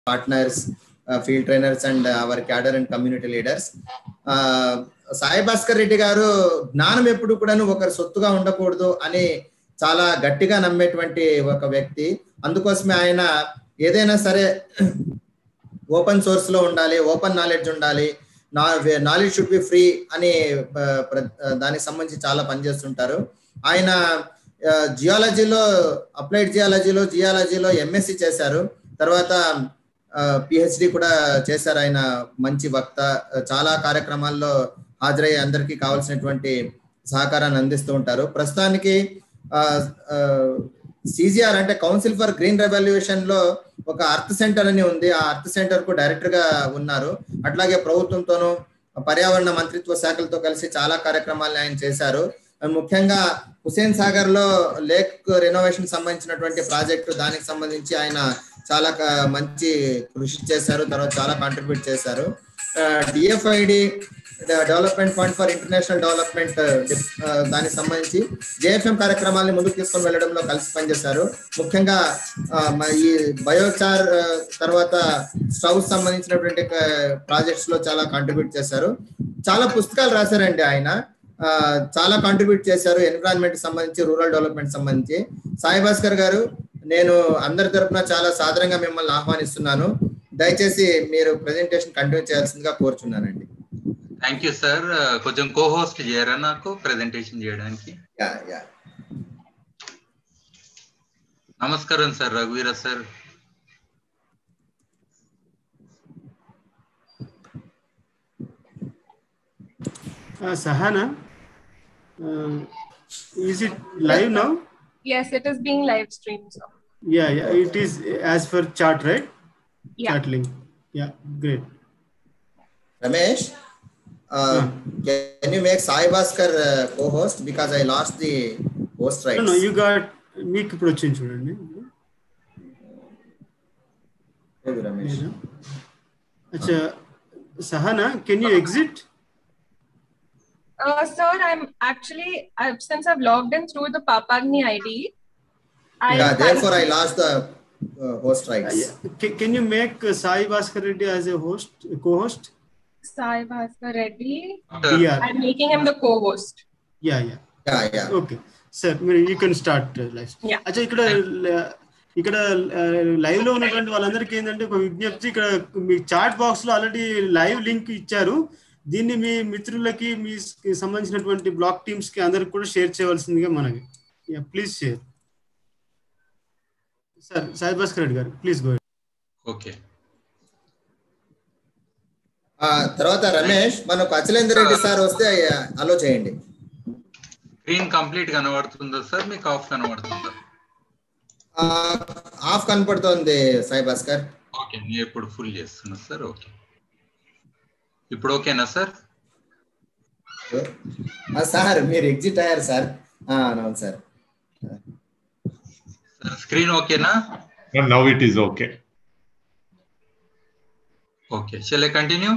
partners, uh, field trainers, and uh, our cadre and community leaders. Uh, Sai Bhaskar Reddy గారు జ్ఞానం ఎప్పుడు కూడాను ఒకరి సొత్తుగా ఉండకూడదు అని చాలా గట్టిగా నమ్మేటువంటి ఒక వ్యక్తి అందుకోసమే ఆయన ఏదైనా సరే ఓపెన్ సోర్స్ లో ఉండాలి ఓపెన్ నాలెడ్జ్ ఉండాలి నాలెడ్జ్ షుడ్ బి ఫ్రీ అని ఆ, ప్ర- ఆ, దానికి సంబంధించి చాలా పనిచేస్తుంటారు ఆయన జియాలజీలో అప్లైడ్ జియాలజీలో జియాలజీలో ఎంఎస్సి చేశారు తర్వాత పిహెచ్డి కూడా చేశారు ఆయన మంచి వక్త చాలా కార్యక్రమాల్లో హాజరై అందరికీ కావాల్సినటువంటి సహకారాన్ని అందిస్తూ ఉంటారు ప్రస్తుతానికి సిజిఆర్ అంటే కౌన్సిల్ ఫర్ గ్రీన్ రెవల్యూషన్ లో ఒక అర్త్ సెంటర్ అని ఉంది ఆ అర్త్ సెంటర్ కు డైరెక్టర్ గా ఉన్నారు అట్లాగే ప్రభుత్వంతోనూ పర్యావరణ మంత్రిత్వ శాఖలతో కలిసి చాలా కార్యక్రమాలను ఆయన చేశారు ముఖ్యంగా హుసేన్ సాగర్ లో లేక్ రెనోవేషన్ సంబంధించినటువంటి ప్రాజెక్టు దానికి సంబంధించి ఆయన చాలా క- మంచి కృషి చేశారు తర్వాత చాలా కాంట్రిబ్యూట్ చేశారు DFID development fund for international development దానికి సంబంధించి జేఎఫ్ఎం కార్యక్రమాన్ని ముందుకు తీసుకొని వెళ్ళడంలో కలిసి పనిచేశారు ముఖ్యంగా ఆ, మ- ఈ బయోచార్ ఆ, తర్వాత స్టవ్ సంబంధించినటువంటి ప్రాజెక్ట్స్ లో చాలా కాంట్రిబ్యూట్ చేశారు చాలా పుస్తకాలు రాశారండి ఆయన ఆ, చాలా కాంట్రిబ్యూట్ చేశారు ఎన్విరాన్మెంట్ సంబంధించి రూరల్ డెవలప్మెంట్ సంబంధించి సాయి భాస్కర్ గారు నేను అందరి తరపున చాలా సాధారణంగా మిమ్మల్ని ఆహ్వానిస్తున్నాను దయచేసి మీరు ప్రెజెంటేషన్ కంటిన్యూ చేయాల్సిందిగా కోరుచున్నానండి థ్యాంక్ యూ సార్ కొంచెం కో హోస్ట్ చేయరా నాకు ప్రెజెంటేషన్ చేయడానికి యా యా నమస్కారం సార్ రఘువీర sir Uh, Sahana, uh, is it live now? Yes, it is being live streamed. So. Yeah, yeah, it is as per chart, right? Yeah. Chart link. Yeah, great. Ramesh can you make Sai Bhaskar co-host because I lost the host No, no, right you got మీకు ఇప్పుడు వచ్చింది చూడండి రమేష్ లేదా? అచ్చా Sahana can you exit Uh, sir, I'm actually, I've, since I've logged in through the Papagni ID, I Yeah, therefore I lost the uh, host rights. Can you make Sai Bhaskar Reddy as a host co-host Sai Bhaskar Reddy, Yeah. I'm making him the co-host. Yeah yeah Yeah, yeah. Okay sir మీరు you can start live Yeah. అచ్చా ఇక్కడ ల- ఇక్కడ live లో ఉన్నటువంటి వాళ్ళందరికీ ఏంటంటే ఒక విజ్ఞప్తి ఇక్కడ మీ చాట్ బాక్స్ లో ఆల్రెడీ లైవ్ లింక్ ఇచ్చారు దీన్ని మీ మిత్రులకి మీ స్- సంబంధించినటువంటి బ్లాక్ టీమ్స్ కి అందరికి కూడా షేర్ చేయవలసిందిగా మనకి please share sir Sai Bhaskar Reddy గారు ప్లీజ్ గో ఓకే ఆ, తర్వాత రమేష్ మనకు అచలేందర్ రెడ్డి సార్ వస్తే అలో చేయండి స్క్రీన్ కంప్లీట్ కనబడుతుందా సార్ మీకు ఆఫ్ కనబడుతుందా ఆ, ఆఫ్ కనపడుతోంది సాయి భాస్కర్ ఓకే నేను ఇప్పుడు ఫుల్ చేస్తున్నా సార్ ఓకే ఇప్పుడు ఓకేనా సార్ ఆ, సార్ మీరు ఎగ్జిట్ అయ్యారు సార్ ఆ, అవును సార్ స్క్రీన్ ఓకేనా And now it is okay. Okay shall I continue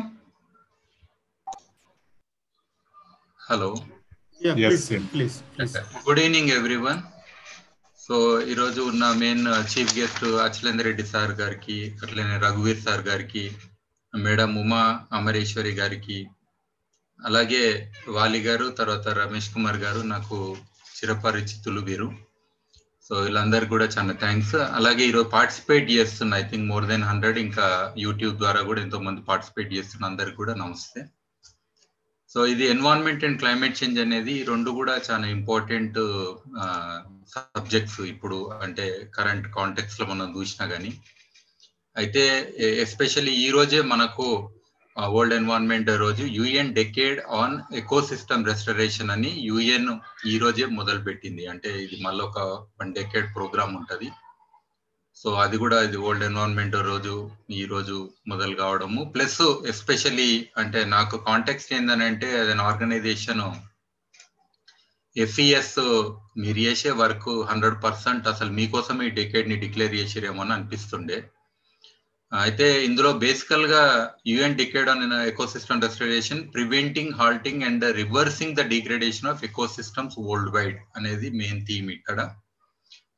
hello yeah Yes, please sir. Please please good evening everyone so ఈరోజు ఉన్న main chief guest Achalender Reddy sir గారికి అట్లనే రఘువీర్ సార్ గారికి మేడం ఉమా అమరేశ్వరి గారికి అలాగే వాలి గారు తర్వాత రమేష్ కుమార్ గారు నాకు చిరపరిచితులు వీరు సో వీళ్ళందరూ కూడా చాలా థ్యాంక్స్ అలాగే ఈరోజు పార్టిసిపేట్ చేస్తున్న I think more than hundred ఇంకా యూట్యూబ్ ద్వారా కూడా ఎంతో మంది పార్టిసిపేట్ చేస్తున్న అందరికి కూడా నమస్తే సో ఇది ఎన్వైరన్మెంట్ అండ్ క్లైమేట్ చేంజ్ అనేది ఈ రెండు కూడా చాలా ఇంపార్టెంట్ సబ్జెక్ట్స్ ఇప్పుడు అంటే కరెంట్ కాంటెక్స్ లో మనం చూసినా గానీ అయితే ఎస్పెషల్లీ ఈ రోజే మనకు వరల్డ్ ఎన్వైరన్మెంట్ రోజు UN decade on eco system restoration అని యుఎన్ ఈ రోజే మొదలు పెట్టింది అంటే ఇది మళ్ళీ ఒక వన్ డెకేడ్ ప్రోగ్రామ్ ఉంటది సో అది కూడా ఇది వరల్డ్ ఎన్వైరన్మెంట్ రోజు ఈ రోజు మొదలు కావడము ప్లస్ ఎస్పెషల్లీ అంటే నాకు కాంటెక్స్ట్ ఏంటంటే అదన ఆర్గనైజేషన్ ఎఫ్ఈఎస్ మీరు చేసే వర్క్ హండ్రెడ్ పర్సెంట్ అసలు మీకోసం ఈ డెకేడ్ ని డిక్లేర్ చేసిరేమో అని అనిపిస్తుండే అయితే ఇందులో బేసికల్ గా UN decade on ecosystem restoration preventing halting and reversing the degradation of ecosystems worldwide అనేది మెయిన్ థీమ్ ఇక్కడ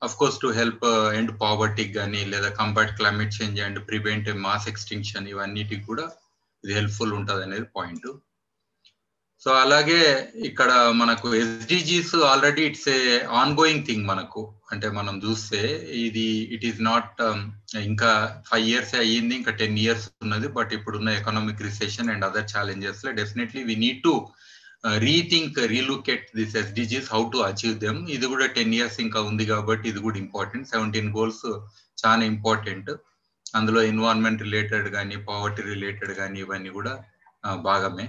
of course to help end poverty కానీ లేదా combat climate change and prevent mass extinction ఇవన్నిటికి కూడా ఇది హెల్ప్ఫుల్ ఉంటుంది అనేది point so అలాగే ఇక్కడ మనకు SDGs already it's a ongoing thing మనకు అంటే మనం చూస్తే ఇది ఇట్ ఈస్ నాట్ ఇంకా ఫైవ్ ఇయర్స్ అయ్యింది ఇంకా టెన్ ఇయర్స్ ఉన్నది బట్ ఇప్పుడున్న economic recession and other challenges లో definitely we need to rethink relook at this SDGs how to achieve them ఇది కూడా టెన్ ఇయర్స్ ఇంకా ఉంది కాబట్టి ఇది కూడా ఇంపార్టెంట్ సెవెంటీన్ గోల్స్ చాలా ఇంపార్టెంట్ అందులో ఎన్వైరన్మెంట్ రిలేటెడ్ కానీ పావర్టీ రిలేటెడ్ కానీ ఇవన్నీ కూడా భాగమే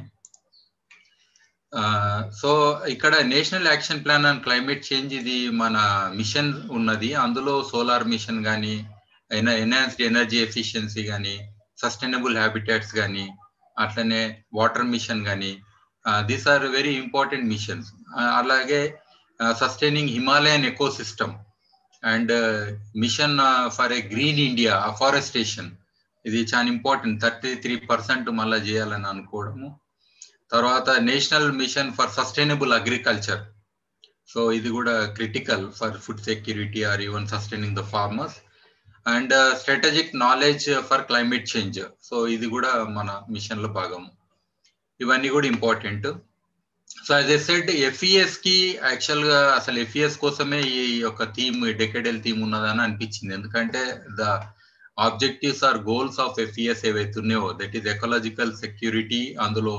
సో ఇక్కడ national action plan and climate change ఇది మన మిషన్ ఉన్నది అందులో సోలార్ మిషన్ కానీ ఎన్హాన్స్డ్ ఎనర్జీ ఎఫిషియన్సీ కానీ సస్టైనబుల్ హ్యాబిటాట్స్ కానీ అట్లనే వాటర్ మిషన్ కానీ these are very important missions అలాగే sustaining Himalayan eco system and mission for a green India afforestation ఇది చాలా ఇంపార్టెంట్ థర్టీ త్రీ పర్సెంట్ మళ్ళీ చేయాలని అనుకోవడము తర్వాత national mission for sustainable agriculture so ఇది కూడా critical for food security or even sustaining the farmers and strategic knowledge for climate change so ఇది కూడా మన మిషన్ లో భాగం ఇవన్నీ కూడా important so as a said FES కి యాక్చువల్ గా అసలు ఎఫ్ఈఎస్ కోసమే ఈ యొక్క థీమ్ డెకెడల్ థీమ్ ఉన్నదని అనిపించింది ఎందుకంటే the objectives or goals of FES ఏవైతున్నాయో దట్ ఈస్ ఎకలాజికల్ సెక్యూరిటీ అందులో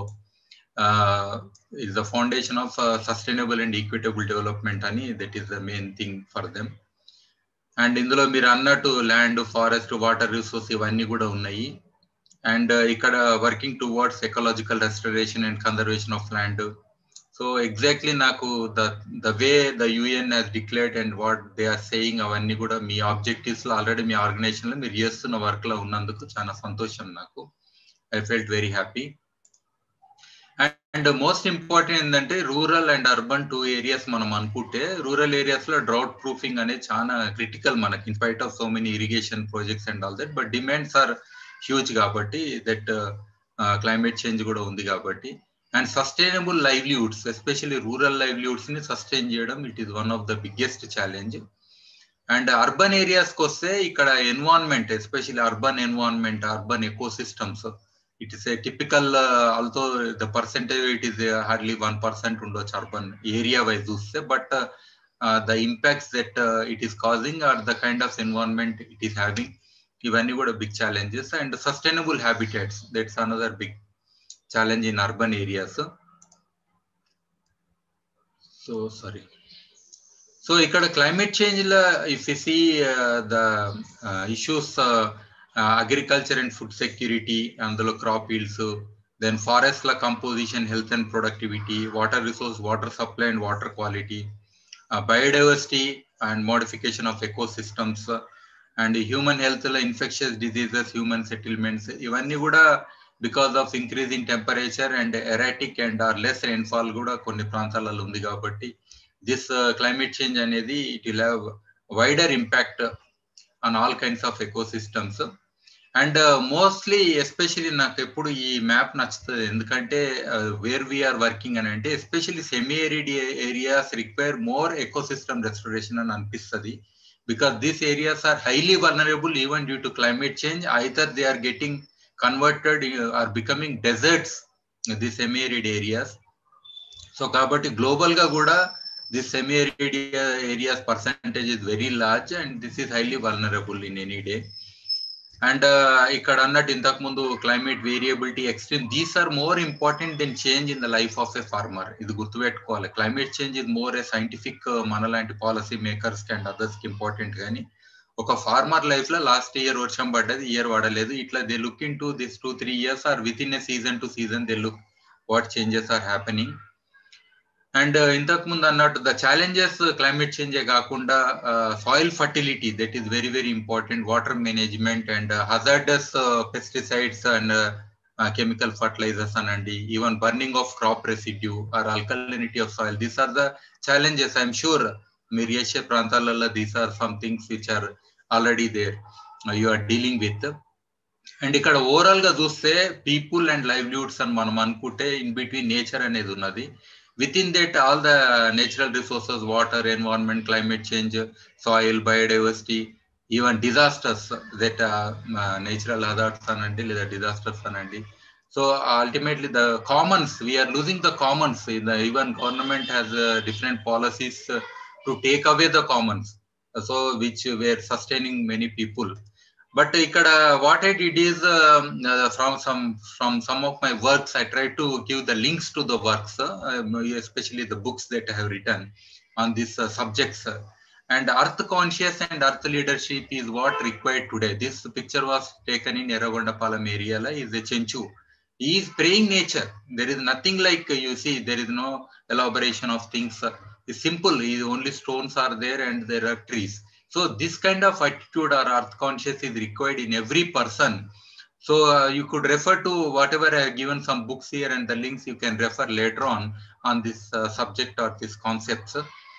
is the foundation of sustainable and equitable development అని that is the main thing for them and ఇందులో మీరు అన్నట్టు ల్యాండ్ ఫారెస్ట్ వాటర్ రిసోర్స్ ఇవన్నీ కూడా ఉన్నాయి అండ్ ఇక్కడ working towards ecological restoration and conservation of land so exactly నాకు the the way the UN has declared and what they are saying అవన్నీ కూడా మీ ఆబ్జెక్టివ్స్ లో ఆల్రెడీ మీ ఆర్గనైజేషన్ లో మీరు చేస్తున్న వర్క్ లో ఉన్నందుకు చాలా సంతోషం నాకు I felt very happy and most important ఏంటంటే rural and urban two areas మనం అనుకుంటే రూరల్ ఏరియాస్ లో డ్రౌట్ ప్రూఫింగ్ అనేది చాలా క్రిటికల్ మనకి in spite of so many irrigation projects and all that but demands are huge కాబట్టి దట్ క్లైమేట్ చేంజ్ కూడా ఉంది కాబట్టి and sustainable livelihoods especially rural livelihoods ని సస్టైన్ చేయడం it is one of the biggest challenge and urban ఏరియాస్కి వస్తే ఇక్కడ environment especially urban environment urban eco systems it is a typical also the percentage it is hardly one percent ఉండొచ్చు urban area wise చూస్తే but the impacts that it is causing are the kind of environment it is having ఇవన్నీ కూడా big challenges and sustainable habitats that's another big challenge in urban areas so sorry so ఇక్కడ climate change లో if you see the issues agriculture and food security అందులో crop yields then forest ల composition health and productivity water resource water supply and water quality biodiversity and modification of echo systems and human health లో infectious diseases human settlements ఇవన్నీ కూడా because of increasing temperature and erratic and or less rainfall కూడా కొన్ని ప్రాంతాలలో ఉంది కాబట్టి this climate change అనేది it will have wider impact on all kinds of echo systems and mostly especially నాకు ఎప్పుడు ఈ మ్యాప్ నచ్చుతుంది ఎందుకంటే వేర్ వీఆర్ వర్కింగ్ అని అంటే especially semi arid areas require more eco system restoration అని అనిపిస్తుంది because these areas are highly vulnerable even due to climate change either they are getting converted or becoming deserts the semi arid areas so కాబట్టి global గా కూడా this semi arid areas percentage is very large and this is highly vulnerable in any day and ఇక్కడ అన్నట్టు ఇంతకు ముందు climate variability extreme these are more important then change in the life of a farmer ఇది గుర్తుపెట్టుకోవాలి climate change is more a scientific మనలాంటి policy makers and others కి important కానీ ఒక ఫార్మర్ లైఫ్ లో లాస్ట్ ఇయర్ వర్షం పడ్డది ఇయర్ పడలేదు ఇట్లా they look into this two three years or within a season to season they look what changes are happening and ఇంతకు ముందు అన్నట్టు ద ఛాలెంజెస్ క్లైమేట్ చేంజే కాకుండా soil fertility that is very very important water management and hazardous pesticides and chemical fertilisers అనండి even burning of crop residue or alkalinity of soil these are the challenges I'm sure మీరు చేసే ప్రాంతాలలో these are some things which are already there you are dealing with and ఇక్కడ overall గా చూస్తే people and లైవ్లీవుడ్స్ అని మనం అనుకుంటే in between nature అనేది ఉన్నది within that all the natural resources water environment climate change soil biodiversity even disasters that uh, uh, natural hazards అనండి లేదా disasters అనండి so ultimately the commons we are losing the commons in the even government has uh, different policies uh, to take away the commons so which were sustaining many people but ఇక్కడ what i did is um, uh, from some from some of my works i tried to give the links to the works uh, um, especially the books that i have written on these uh, subjects uh, and earth conscious and earth leadership is what required today this picture was taken in Eragondapalam area is a chenchu he is praying nature there is nothing like uh, you see there is no elaboration of things uh, it's simple is only stones are there and there are trees so this kind of attitude or earth conscious is required in every person so uh, you could refer to whatever i have given some books here and the links you can refer later on on this uh, subject or these concepts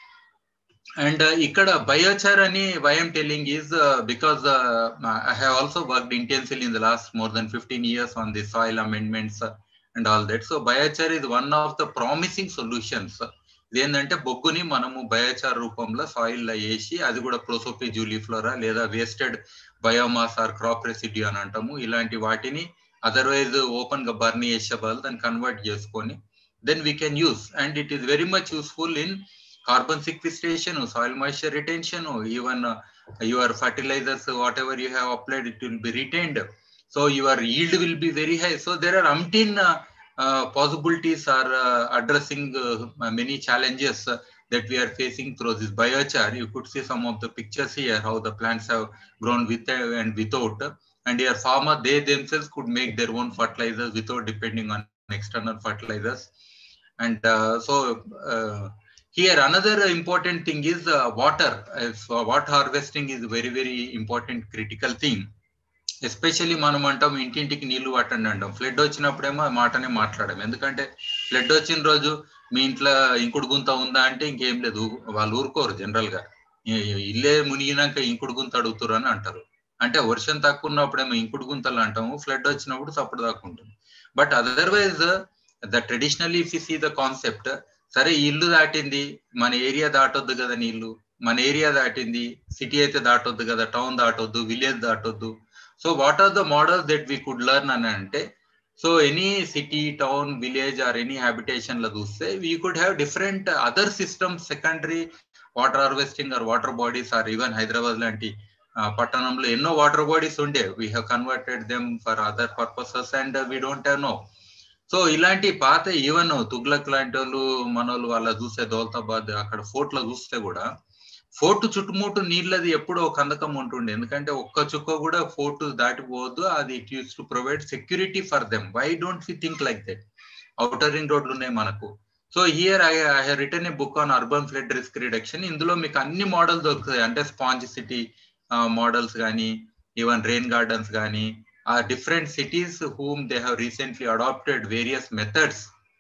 and uh, ikkada biochar ani why i'm telling is uh, because uh, i have also worked intensely in the last more than 15 years on the soil amendments uh, and all that so biochar is one of the promising solutions ఇదేంటంటే బొగ్గుని మనము biochar రూపంలో soil లో వేసి అది కూడా prosopis juliflora లేదా wasted biomass or crop residue అని అంటాము ఇలాంటి వాటిని అదర్వైజ్ ఓపెన్ గా బర్న్ చేసే వాళ్ళు దాన్ని కన్వర్ట్ చేసుకొని then we can use and it is very much useful in carbon sequestration, soil moisture retention, or even uh, your fertilizers, whatever you have applied, it will be retained. So your yield will be very high. So there are umpteen uh, uh, possibilities are uh, addressing uh, many challenges uh, that we are facing through this biochar. You could see some of the pictures here, how the plants have grown with uh, and without. And your farmer, they themselves could make their own fertilizers without depending on external fertilizers. And uh, so uh, here another important thing is uh, water If, uh, water harvesting is very very important critical thing especially మనం అంటాం ఇంటింటికి నీళ్లు పట్టండి అంటాం flood వచ్చినప్పుడేమో ఆ మాటనే మాట్లాడాం ఎందుకంటే ఫ్లడ్ వచ్చిన రోజు మీ ఇంట్లో ఇంకుడు గుంత ఉందా అంటే ఇంకేం లేదు వాళ్ళు ఊరుకోరు జనరల్ గా ఈ- ఈ ఇల్లే మునిగినాక ఇంకుడు గుంత అడుగుతారు అని అంటారు అంటే వర్షం తక్కువ ఉన్నప్పుడేమో ఇంకుడు గుంతలు అంటాము ఫ్లడ్ వచ్చినప్పుడు సప్పుడు దాకా ఉంటుంది but otherwise the traditionally if you see the concept సరే ఈ ఇల్లు దాటింది మన ఏరియా దాటొద్దు కదా నీళ్లు మన ఏరియా దాటింది సిటీ అయితే దాటొద్దు కదా టౌన్ దాటొద్దు విలేజ్ దాటొద్దు so what are the models that we could learn అని అంటే so any city town village or any habitation లో చూస్తే we could have different other systems secondary water harvesting or water bodies or even Hyderabad లాంటి ఆ, పట్టణంలో ఎన్నో water bodies ఉండే we have converted them for other purposes and we don't have no so ఇలాంటి పాత even Tughlaq లాంటి వాళ్ళు మన వాళ్ళు వాళ్ళ చూస్తే దౌలతాబాద్ అక్కడ ఫోర్ట్ లో చూస్తే కూడా ఫోర్ట్ చుట్టుముట్టు నీళ్ళది ఎప్పుడో ఒక కందకం ఉంటుండే ఎందుకంటే ఒక్క చుక్క కూడా ఫోర్ట్ దాటిపోవద్దు అది it uses to provide security for them why don't we think like that outer ring రోడ్లు ఉన్నాయి మనకు so here I I written a book on urban flood risk reduction ఇందులో మీకు అన్ని మోడల్ దొరుకుతాయి అంటే స్పాంజ్ సిటీ మోడల్స్ కానీ even rain gardens కానీ ఆ different cities whom they have recently adopted various methods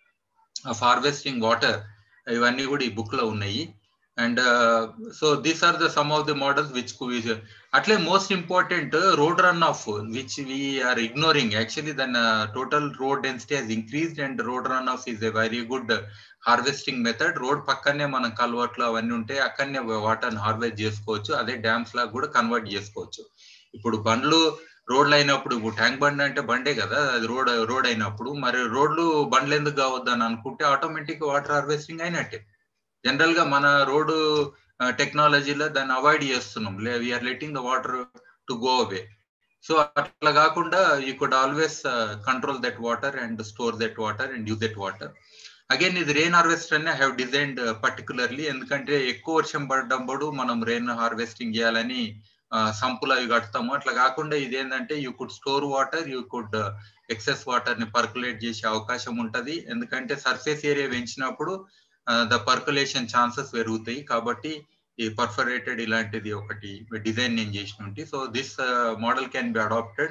of harvesting water ఇవన్నీ కూడా ఈ బుక్ లో ఉన్నాయి and so these are the some of the models which అట్లే most important road runoff which we're ignoring actually then total road density has increased and road runoff is a very good harvesting method road పక్కనే మనం కల్వర్ట్లు అవన్నీ ఉంటాయి అక్కడనే వాటర్ని harvest చేసుకోవచ్చు అదే dams లాగా కూడా కన్వర్ట్ చేసుకోవచ్చు ఇప్పుడు బండ్లు రోడ్లు అయినప్పుడు ఇప్పుడు ట్యాంక్ బండ్ అంటే బండే కదా అది రోడ్ రోడ్ అయినప్పుడు మరి రోడ్లు బండ్లు ఎందుకు కావద్దు అని అనుకుంటే ఆటోమేటిక్ వాటర్ హార్వెస్టింగ్ అయినట్టే జనరల్ గా మన రోడ్డు టెక్నాలజీలో దాన్ని అవాయిడ్ చేస్తున్నాం లే we're letting the water to go away so అట్లా కాకుండా you could always control that water and store that water and use that water again ఇది రెయిన్ హార్వెస్టర్ అని హ్యావ్ డిజైన్డ్ పర్టికులర్లీ ఎందుకంటే ఎక్కువ వర్షం పడ్డప్పుడు మనం రెయిన్ హార్వెస్టింగ్ చేయాలని సంపులు అవి కడతాము అట్లా కాకుండా ఇదేంటంటే you could store water you could excess water ని పర్కులేట్ చేసే అవకాశం ఉంటది ఎందుకంటే సర్ఫేస్ ఏరియా పెంచినప్పుడు ద పర్కులేషన్ ఛాన్సెస్ పెరుగుతాయి కాబట్టి ఈ పర్ఫరేటెడ్ ఇలాంటిది ఒకటి డిజైన్ నేను చేసినట్టు so this model can be adapted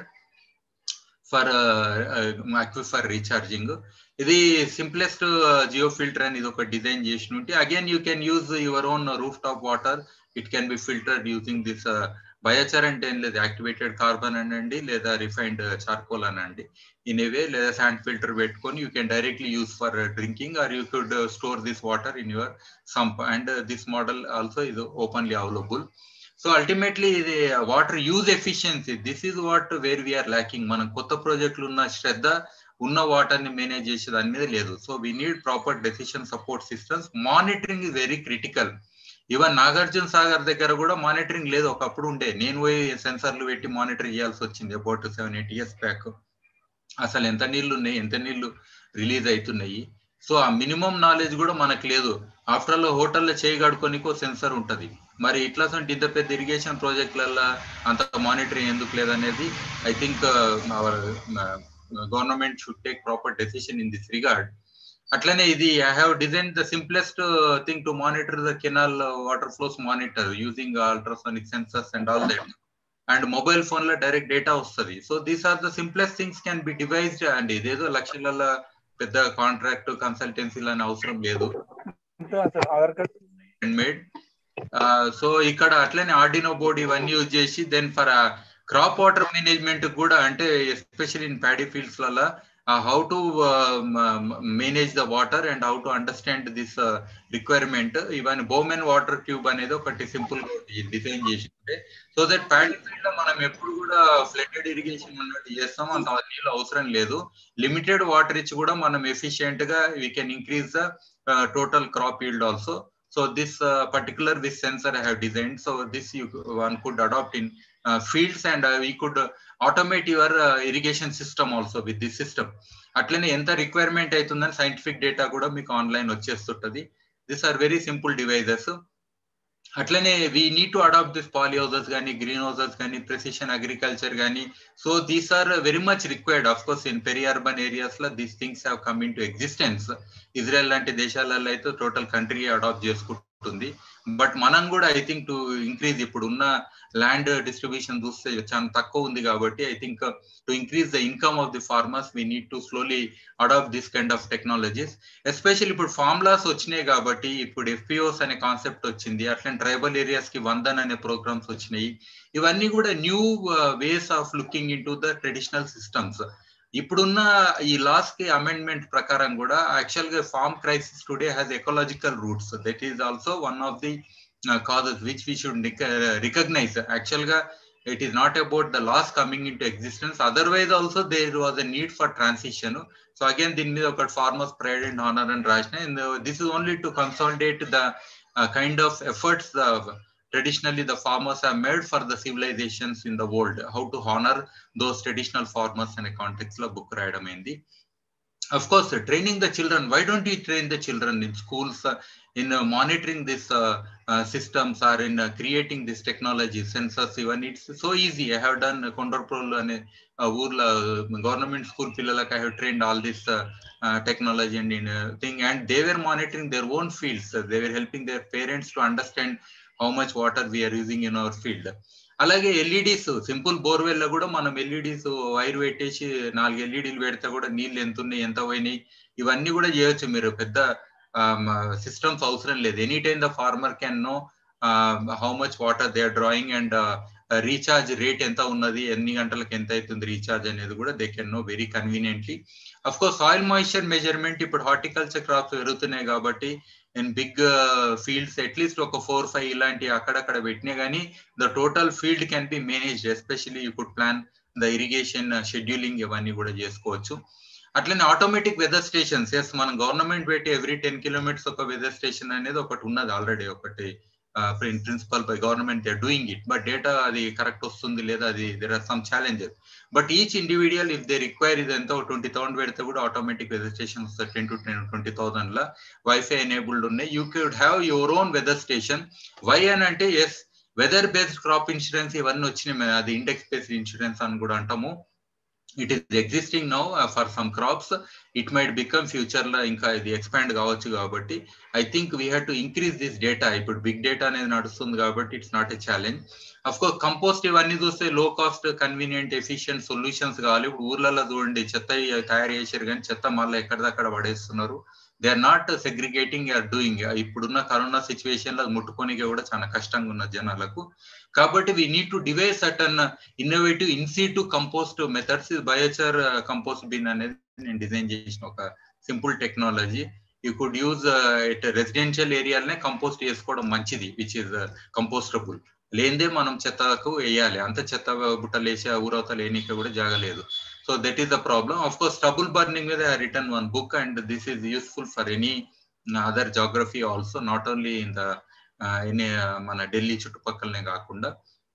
for aquifer recharging ఇది సింప్లెస్ట్ జియో ఫిల్టర్ అని ఇది ఒక డిజైన్ చేసినట్టు again you can use your own rooftop water it can be filtered using this biochar అంటే ఏం లేదు యాక్టివేటెడ్ కార్బన్ అనండి లేదా రిఫైన్డ్ చార్కోల్ అనండి ఇన్ ఏ వే లేదా శాండ్ ఫిల్టర్ పెట్టుకొని you can directly use for drinking or you could store this water in your sump and this model also ఇది openly available so ultimately ఇది water use efficiency this is what where we're lacking మనం కొత్త ప్రాజెక్టులు ఉన్న శ్రద్ధ ఉన్న water ని manage చేసే దాని మీద లేదు so we need proper decision support systems monitoring is very critical even Nagarjuna Sagar దగ్గర కూడా మానిటరింగ్ లేదు ఒకప్పుడు ఉండే నేను పోయి సెన్సర్లు పెట్టి మానిటర్ చేయాల్సి వచ్చింది about seven eight years back అసలు ఎంత నీళ్లు ఉన్నాయి ఎంత నీళ్లు రిలీజ్ అవుతున్నాయి సో ఆ మినిమం నాలెడ్జ్ కూడా మనకు లేదు ఆఫ్టర్ ఆల్ హోటల్లో చేయగడుకోనికో సెన్సర్ ఉంటది మరి ఇట్లా ఇంత పెద్ద ఇరిగేషన్ ప్రాజెక్టులలో అంత మానిటరింగ్ ఎందుకు లేదనేది I think our government should take proper decision in this regard అట్లనే ఇది I have design the simplest thing to monitor the canal water flows monitor using ultrasonic sensors and all that and mobile phone లో direct data వస్తుంది so these are the simplest things can be devised and ఇదేదో లక్షల పెద్ద contract కన్సల్టెన్సీలు అని అవసరం లేదు made so ఇక్కడ అట్లనే ఆర్డినో బోర్డ్ ఇవన్నీ యూజ్ చేసి then for crop water management కూడా అంటే ఎస్పెషల్లీ ఇన్ ప్యాడీ ఫీల్డ్స్ లలో how to manage the water and how to understand this requirement even bowman water tube అనేది ఒకటి సింపుల్ డిజైన్ చేసి సో దట్ ప్యాడీ ఫీల్డ్ లో మనం ఎప్పుడు కూడా ఫ్లడెడ్ ఇరిగేషన్ అన్నట్టు చేస్తాం అంత నీళ్ళు అవసరం లేదు లిమిటెడ్ వాటర్ ఇచ్చి కూడా మనం ఎఫిషియెంట్ గా we can increase the total crop yield also so this uh, particular this sensor i have designed so this you one could adopt in uh, fields and uh, we could automate your irrigation system also with this system అట్లనే ఎంత requirement అవుతుందని scientific data కూడా మీకు online వచ్చేస్తుంటది this are very simple devices అట్లనే we need to adapt this poly houses కానీ green houses కానీ precision agriculture కానీ so these are very much required of course in peri urban areas లో these things have come into existence Israel లాంటి దేశాలలో అయితే total country adapt చేసుకుంటుంది but మనం కూడా ఐ థింక్ టు ఇంక్రీజ్ ఇప్పుడు ఉన్న ల్యాండ్ డిస్ట్రిబ్యూషన్ చూస్తే చాలా తక్కువ ఉంది కాబట్టి I think to increase the income of the farmers we need to slowly adapt this kind of technologies especially ఇప్పుడు ఫార్ములాస్ వచ్చినాయి కాబట్టి ఇప్పుడు ఎఫ్పిఓస్ అనే కాన్సెప్ట్ వచ్చింది అట్లనే ట్రైబల్ ఏరియాస్ కి వందన్ అనే ప్రోగ్రామ్స్ వచ్చినాయి ఇవన్నీ కూడా new ways of looking in the traditional systems ఇప్పుడున్న ఈ లాస్ కి అమెండ్మెంట్ ప్రకారం కూడా యాక్చువల్ గా farm crisis today has ecological roots that is also one of the causes which we should recognize actual ga it is not about the loss coming into existence otherwise also there was a need for transition so again దీని మీద ఒక farmers pride and honor and rashna and this is only to consolidate the uh, kind of efforts the traditionally the farmers have made for the civilizations in the world how to honor those traditional farmers in a context లో book రాయడం అయింది of course uh, training the children why don't we train the children in schools uh, in uh, monitoring these systems or in creating this technology sensors even it's so easy i have done kondarpol ane ఊర్లో government school పిల్లలకు I have trained all this technology and in thing and they were monitoring their own fields they were helping their parents to understand how much water we're using in our field అలాగే LEDs simple borewell లో కూడా మనం LEDs wire పెట్టేసి నాలుగు ఎల్ఈడీలు పెడితే కూడా నీళ్ళు ఎంత ఉన్నాయి ఎంత పోయినాయి ఇవన్నీ కూడా చేయొచ్చు మీరు పెద్ద సిస్టమ్స్ అవసరం లేదు any time the farmer can know how much water they are drawing and recharge rate ఎంత ఉన్నది ఎన్ని గంటలకు ఎంత అవుతుంది రీఛార్జ్ అనేది కూడా they can know very conveniently of course soil moisture measurement ఇప్పుడు హార్టికల్చర్ క్రాప్స్ పెరుగుతున్నాయి కాబట్టి ఇన్ బిగ్ ఫీల్డ్స్ అట్లీస్ట్ ఒక ఫోర్ ఫైవ్ ఇలాంటి అక్కడక్కడ పెట్టినా కానీ the total field can be managed especially you could plan the irrigation scheduling ఇవన్నీ కూడా చేసుకోవచ్చు అట్లనే ఆటోమేటిక్ వెదర్ స్టేషన్స్ ఎస్ మనం గవర్నమెంట్ పెట్టి ఎవ్రీ టెన్ కిలోమీటర్స్ ఒక వెదర్ స్టేషన్ అనేది ఒకటి ఉన్నది ఆల్రెడీ ఒకటి in principle by government they doing it but data అది కరెక్ట్ వస్తుంది లేదా అది there are some challenges but each individual if they require ఇది ఎంతో ట్వంటీ థౌసండ్ పెడితే కూడా ఆటోమేటిక్ వెదర్ వస్తుంది ten to ten twenty thousand లా వైఫై ఎనేబుల్డ్ ఉన్నాయి you could have your own weather station why అని అంటే yes weather based crop insurance ఇవన్నీ వచ్చినాయి అది ఇండెక్స్ బేస్డ్ ఇన్సూరెన్స్ అని కూడా అంటాము it is existing now for some crops it might become future లో ఇంకా ఇది ఎక్స్పాండ్ కావచ్చు కాబట్టి I think we have to increase this data ఇప్పుడు బిగ్ డేటా అనేది నడుస్తుంది కాబట్టి it's not a challenge of course compost ఇవన్నీ చూస్తే లో కాస్ట్ కన్వీనియంట్ ఎఫిషియంట్ సొల్యూషన్స్ కావాలి ఇప్పుడు ఊర్లలో చూడండి చెత్త తయారు చేశారు కానీ చెత్త మళ్ళీ ఎక్కడిదక్కడ పడేస్తున్నారు they are not segregating or doing ఇప్పుడున్న కరోనా సిచ్యువేషన్ లో ముట్టుకోనికి కూడా చాలా కష్టంగా ఉన్న జనాలకు కాబట్టి we need to devise certain innovative in situ compost methods biochar compost bin అనేది నేను డిజైన్ చేసిన ఒక simple technology you could use it residential ఏరియాలనే కంపోస్ట్ చేసుకోవడం మంచిది విచ్ ఇస్ కంపోస్టబుల్ లేనిదే మనం చెత్తకు వేయాలి అంత చెత్త బుట్టలు వేసి ఊరవతలు వేయనీకి కూడా జాగలేదు so that is the problem of course trouble burning మీద written one book and this is useful for any other geography also not only in the any మన ఢిల్లీ చుట్టుపక్కలనే కాకుండా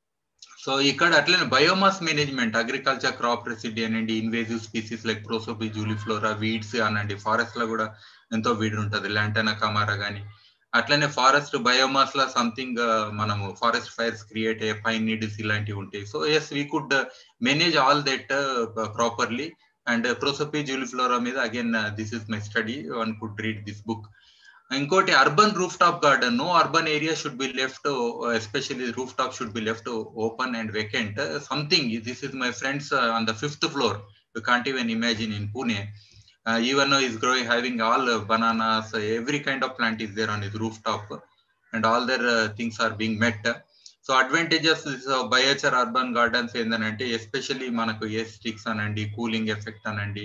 సో ఇక్కడ అట్లనే biomass management agriculture crop residue అనండి invasive species like prosopis juliflora weeds అనండి forest లో కూడా ఎంతో వీడ్ ఉంటుంది లాంటనా కమారా కానీ అట్లనే ఫారెస్ట్ బయోమాస్ లా సంథింగ్ మనము ఫారెస్ట్ ఫైర్స్ క్రియేట్ అయ్యే పైన్ నీడిల్స్ ఇలాంటివి ఉంటాయి so as we could manage all that properly and prosopis juliflora మీద again this is my study one could read this book ఇంకోటి urban roof top garden నో urban area should be left especially roof top should be left open and vacant something this is my friends on the fifth floor you can't even imagine in Pune uh, even though he's growing having all uh, bananas uh, every kind of plant is there on his rooftop and all their uh, things are being met so advantages biochar urban gardens ఏంటంటే especially మనకు aesthetics అనండి cooling effect అనండి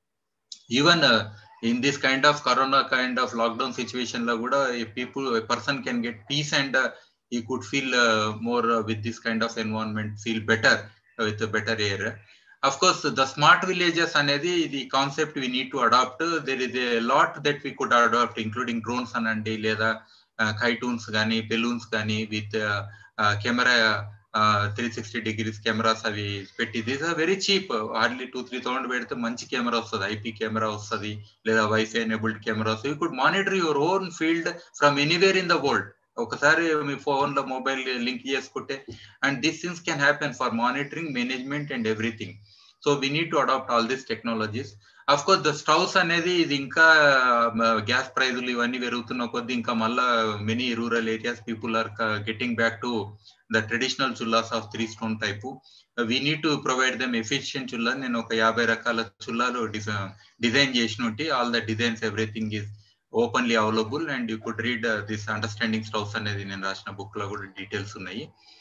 even in this kind of corona kind of lockdown situation లో కూడా people person can get peace and he could feel more with this kind of environment feel better with better air of course the smart villages అనేది ఇది concept we need to adopt there is a lot that we could adapt including drones అనండి లేదా kytoons కానీ balloons కానీ with camera three sixty degrees cameras అవి పెట్టి this are very cheap hardly two three thousand పెడితే మంచి camera వస్తుంది IP camera వస్తుంది లేదా wifi enabled cameras you could monitor your own field from anywhere in the world ఒకసారి మీ phone లో మొబైల్ లింక్ చేసుకుంటే and this things can happen for monitoring management and everything so we need to adopt all these technologies of course the stoves అనేది ఇది ఇంకా gas ప్రైజులు ఇవన్నీ పెరుగుతున్న కొద్దీ ఇంకా మళ్ళా many rural areas people are getting back to the traditional chulhas of three stone type we need to provide them efficient chulha నేను ఒక యాభై రకాల చుల్లాలు డిజైన్ చేసినట్టు all the designs everything is openly available and you could read this understanding stoves అనేది నేను రాసిన book లో కూడా డీటెయిల్స్ ఉన్నాయి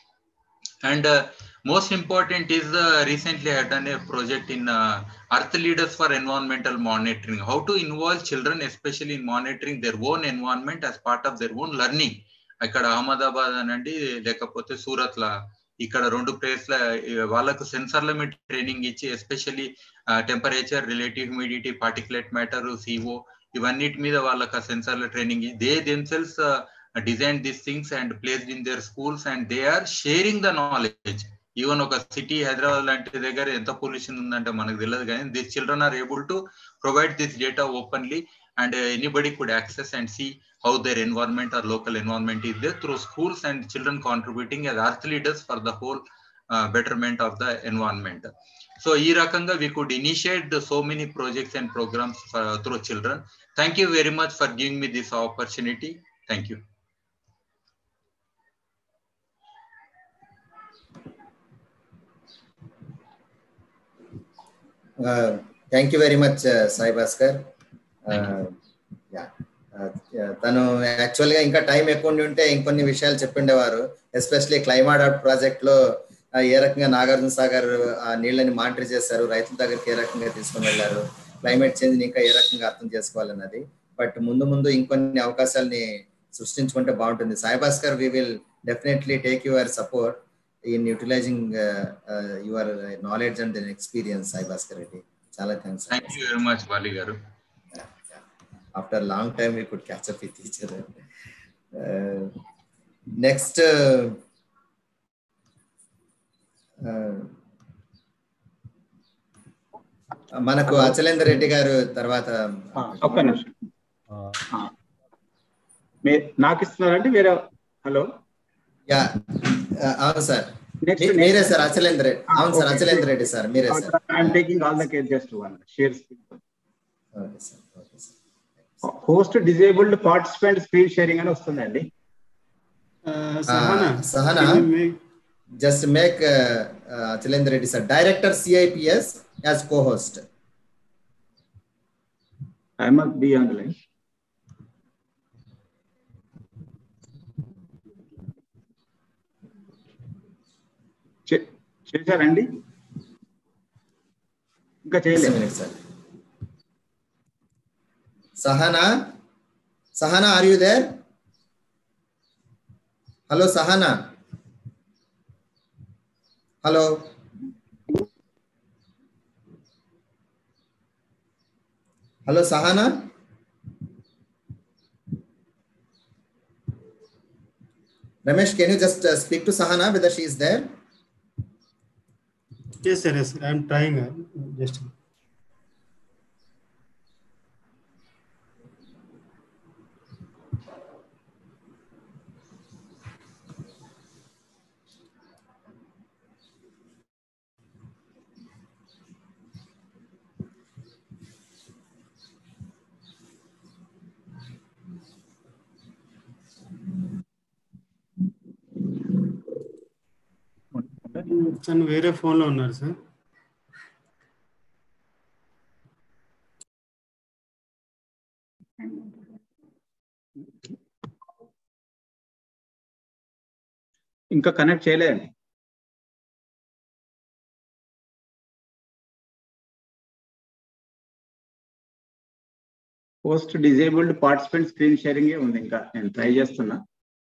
and most important is recently had అనే project in earth leaders for environmental monitoring how to involve children especially in monitoring their own environment as part of their own learning ఇక్కడ అహ్మదాబాద్ అనండి లేకపోతే సూరత్ లా ఇక్కడ రెండు place ల వాళ్ళకు సెన్సర్ల మీద ట్రైనింగ్ ఇచ్చి especially temperature relative humidity particulate matter CO ఇవన్నిటి మీద వాళ్ళకి సెన్సర్ల training they themselves design this things and placed in their schools and they are sharing the knowledge even ఒక సిటీ హైదరాబాద్ లాంటి దగ్గర ఎంత పొల్యూషన్ ఉందంటే మనకు తెలియదు కానీ this children are able to provide this data openly and anybody could access and see how their environment or local environment is there through schools and children contributing as earth leaders for the whole betterment of the environment so ఈ రకంగా we could initiate so many projects and programmes through children thank you very much for giving me this opportunity thank you thank you very much Sai Bhaskar తను actual గా ఇంకా time ఎక్కువ ఉండి ఉంటే ఇంకొన్ని విషయాలు చెప్పిండేవారు ఎస్పెషలీ క్లైమాట్ ప్రాజెక్ట్ లో ఏ రకంగా నాగార్జున సాగర్ ఆ నీళ్ళని మానిటర్ చేశారు రైతుల దగ్గరికి ఏ రకంగా తీసుకుని వెళ్ళారు క్లైమేట్ చేంజ్ ఇంకా ఏ రకంగా అర్థం చేసుకోవాలన్నది బట్ ముందు ముందు ఇంకొన్ని అవకాశాలని సృష్టించుకుంటే బాగుంటుంది Sai Bhaskar we will definitely take your support in utilising your knowledge and experience Sai Bhaskar Reddy చాలా thanks thank you very much Bali garu after a long time we could catch up with each other. Uh, next, మనకు అచలేందర్ రెడ్డి గారు తర్వాత ఒక్క నిమిషం నాకు ఇస్తున్నారంటే వేరే హలో యా అవును సార్ మీరే సార్ అచలేందర్ రెడ్డి అవును సార్ అచలేందర్ రెడ్డి సార్ మీరే sir I'm taking all the care just one share okay sir okay sir host disabled participant screen sharing అని వస్తుందండి Sahana Sahana just make uh, uh, Chalendra Reddy sir, Director CIPS as co-host. I must be on the line. చే- చేశారండి ఇంకా Just a చేయలేదు minute, sir. Sahana, Sahana, are you there? Hello, Sahana. Hello. Hello, Sahana. Ramesh, can you just uh, speak to Sahana whether she is there? Yes, sir. Yes, sir. I'm trying. uh, Just. తను వేరే phone లో ఉన్నారు sir ఇంకా connect చేయలేదండి host disabled participant screen sharing ఉంది ఇంకా నేను try చేస్తున్నా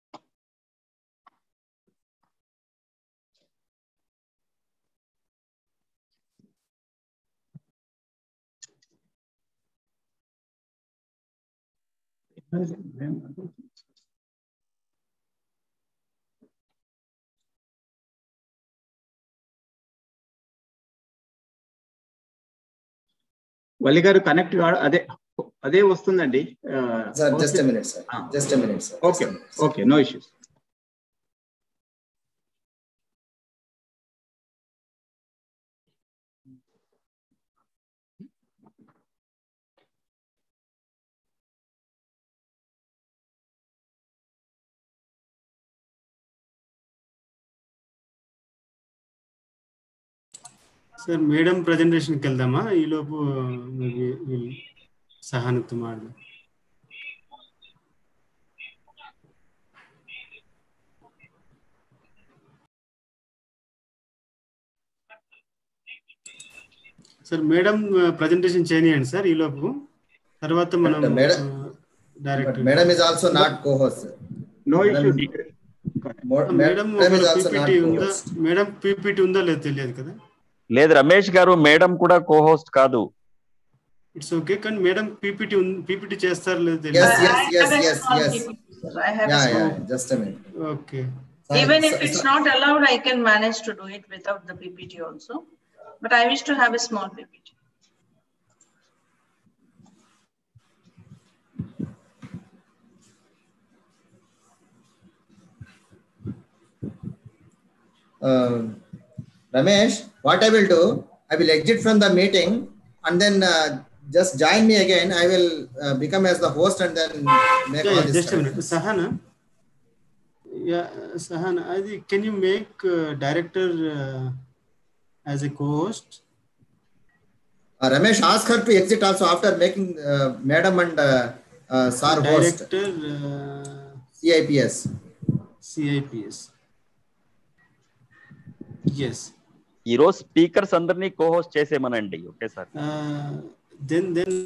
వల్లి గారు కనెక్ట్ అదే అదే వస్తుందండి Sir, just a minute, sir. Just a minute, sir. Okay okay నో ఇష్యూస్ సార్ మేడం ప్రజెంటేషన్కి వెళ్దామా ఈలోపు maybe వీళ్ళు సహానుతో మాట్లాడు సార్ మేడం ప్రజెంటేషన్ చేయనియండి సార్ ఈలోపు తర్వాత మనం But madam- direct But madam is also not co-host. sir. నో Madam- issue Mo- madam Madam is also not PPT ఉందా co-host. మేడం పీపీటీ ఉందా లేదు తెలియదు కదా లేదు రమేష్ గారు మేడం కూడా కోహోస్ట్ కాదు ఇట్స్ ఓకే కానీ మేడం పీపీటీ పీపీటీ చేస్తారు లేదు Yes, తెలియదు yes, I yes, have a yes, small yes. PPT, sir. I have a Yeah, small. yeah, just a minute. Okay Sir, Even if sir, it's sir, not allowed, I can manage to do it without the PPT also. But I wish to have a small PPT. um, Ramesh, what I will do, I will exit from the meeting and then uh, just join me again. I will uh, become as the host and then make all this. Just minute corrections. Sahana yeah Sahana అది can you make director as a cohost Uh, Ramesh, ask her to exit also after making uh, Madam and uh, uh, Sir host director CIPS. CIPS yes ఈ రోజు speakers అందరినీ cohost చేసేమనండి okay sir then then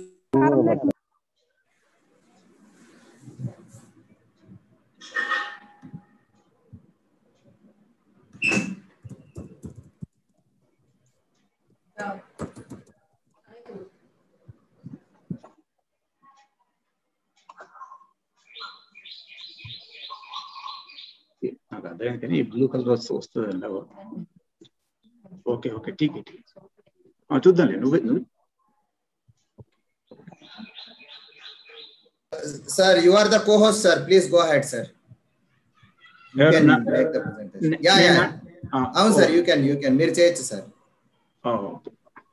నాకు అర్థమైంది కానీ blue colour వస్తూ వస్తుంది okay okay ఠీక్ ఠీక్ చూద్దాంలే నువ్వే నువ్వు Sir, you are the co-host, sir. Please go ahead, sir. You can ఎవరన్నా? make the presentation. నే- Yeah, yeah. నేనా? ఆ, అవును sir oh, you can you can మీరు చేయొచ్చు సార్ ఆ, ఓకే.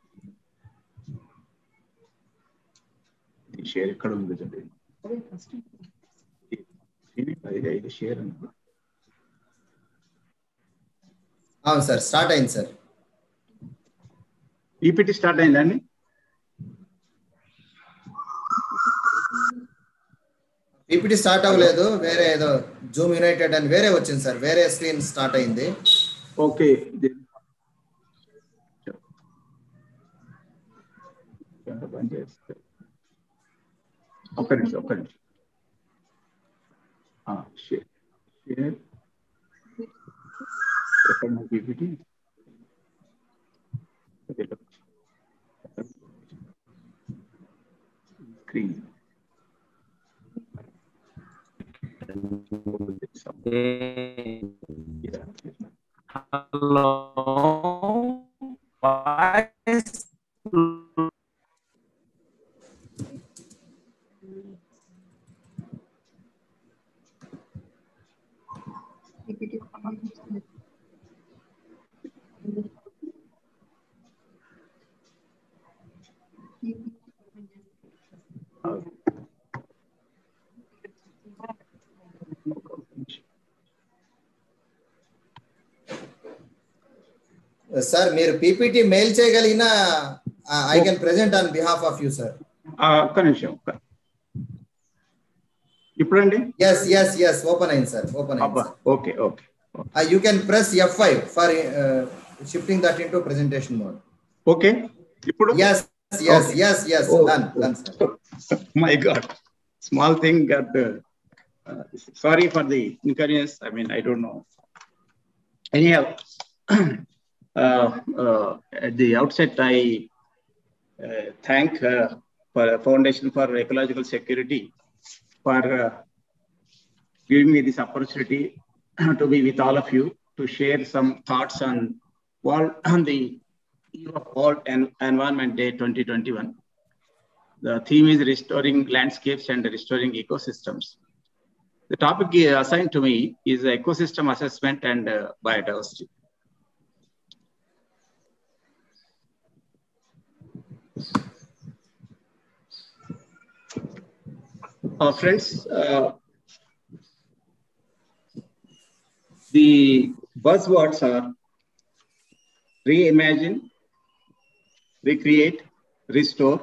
ఈ షేర్ ఎక్కడ ఉంది చూడండి ఇది ఐదు ఐదు షేర్ అన్నమాట అవును సార్ స్టార్ట్ అయింది సార్ ఈపీటీ స్టార్ట్ అయిందండి పీపీటీ స్టార్ట్ అవ్వలేదు వేరే ఏదో జూమ్ యునైటెడ్ అని వేరే వచ్చింది సార్ వేరే స్క్రీన్ స్టార్ట్ అయింది ఓకే బంద్ చేస్తే ఒక్క నిమిషం ఒక్క నిమిషం షేర్ షేర్ ఎక్కడ నా PPT screen Hello. Voice. Sir మీరు పీపీటీ మెయిల్ చేయగలిగిన I can present on behalf of you sir ఆ, ఒక్క నిమిషం ఒక్క ఇప్పుడండి ఎస్ ఎస్ ఎస్ ఓపెన్ అయింది సార్ ఓపెన్ అయింది అబ్బా sir okay okay you can press F five for shifting that in to presentation mode okay ఇప్పుడు yes yes yes yes done done sir my god small thing got uh, uh, sorry for the inconvenience i mean i don't know anyhow uh, uh, at the outset i uh, thank uh, for foundation for ecological security for uh, giving me this opportunity to be with all of you to share some thoughts on world on the eve of world and environment day 2021 the theme is restoring landscapes and restoring ecosystems. The topic uh, assigned to me is ecosystem assessment and uh, biodiversity. Uh, friends, uh, the buzzwords are reimagine, recreate, restore,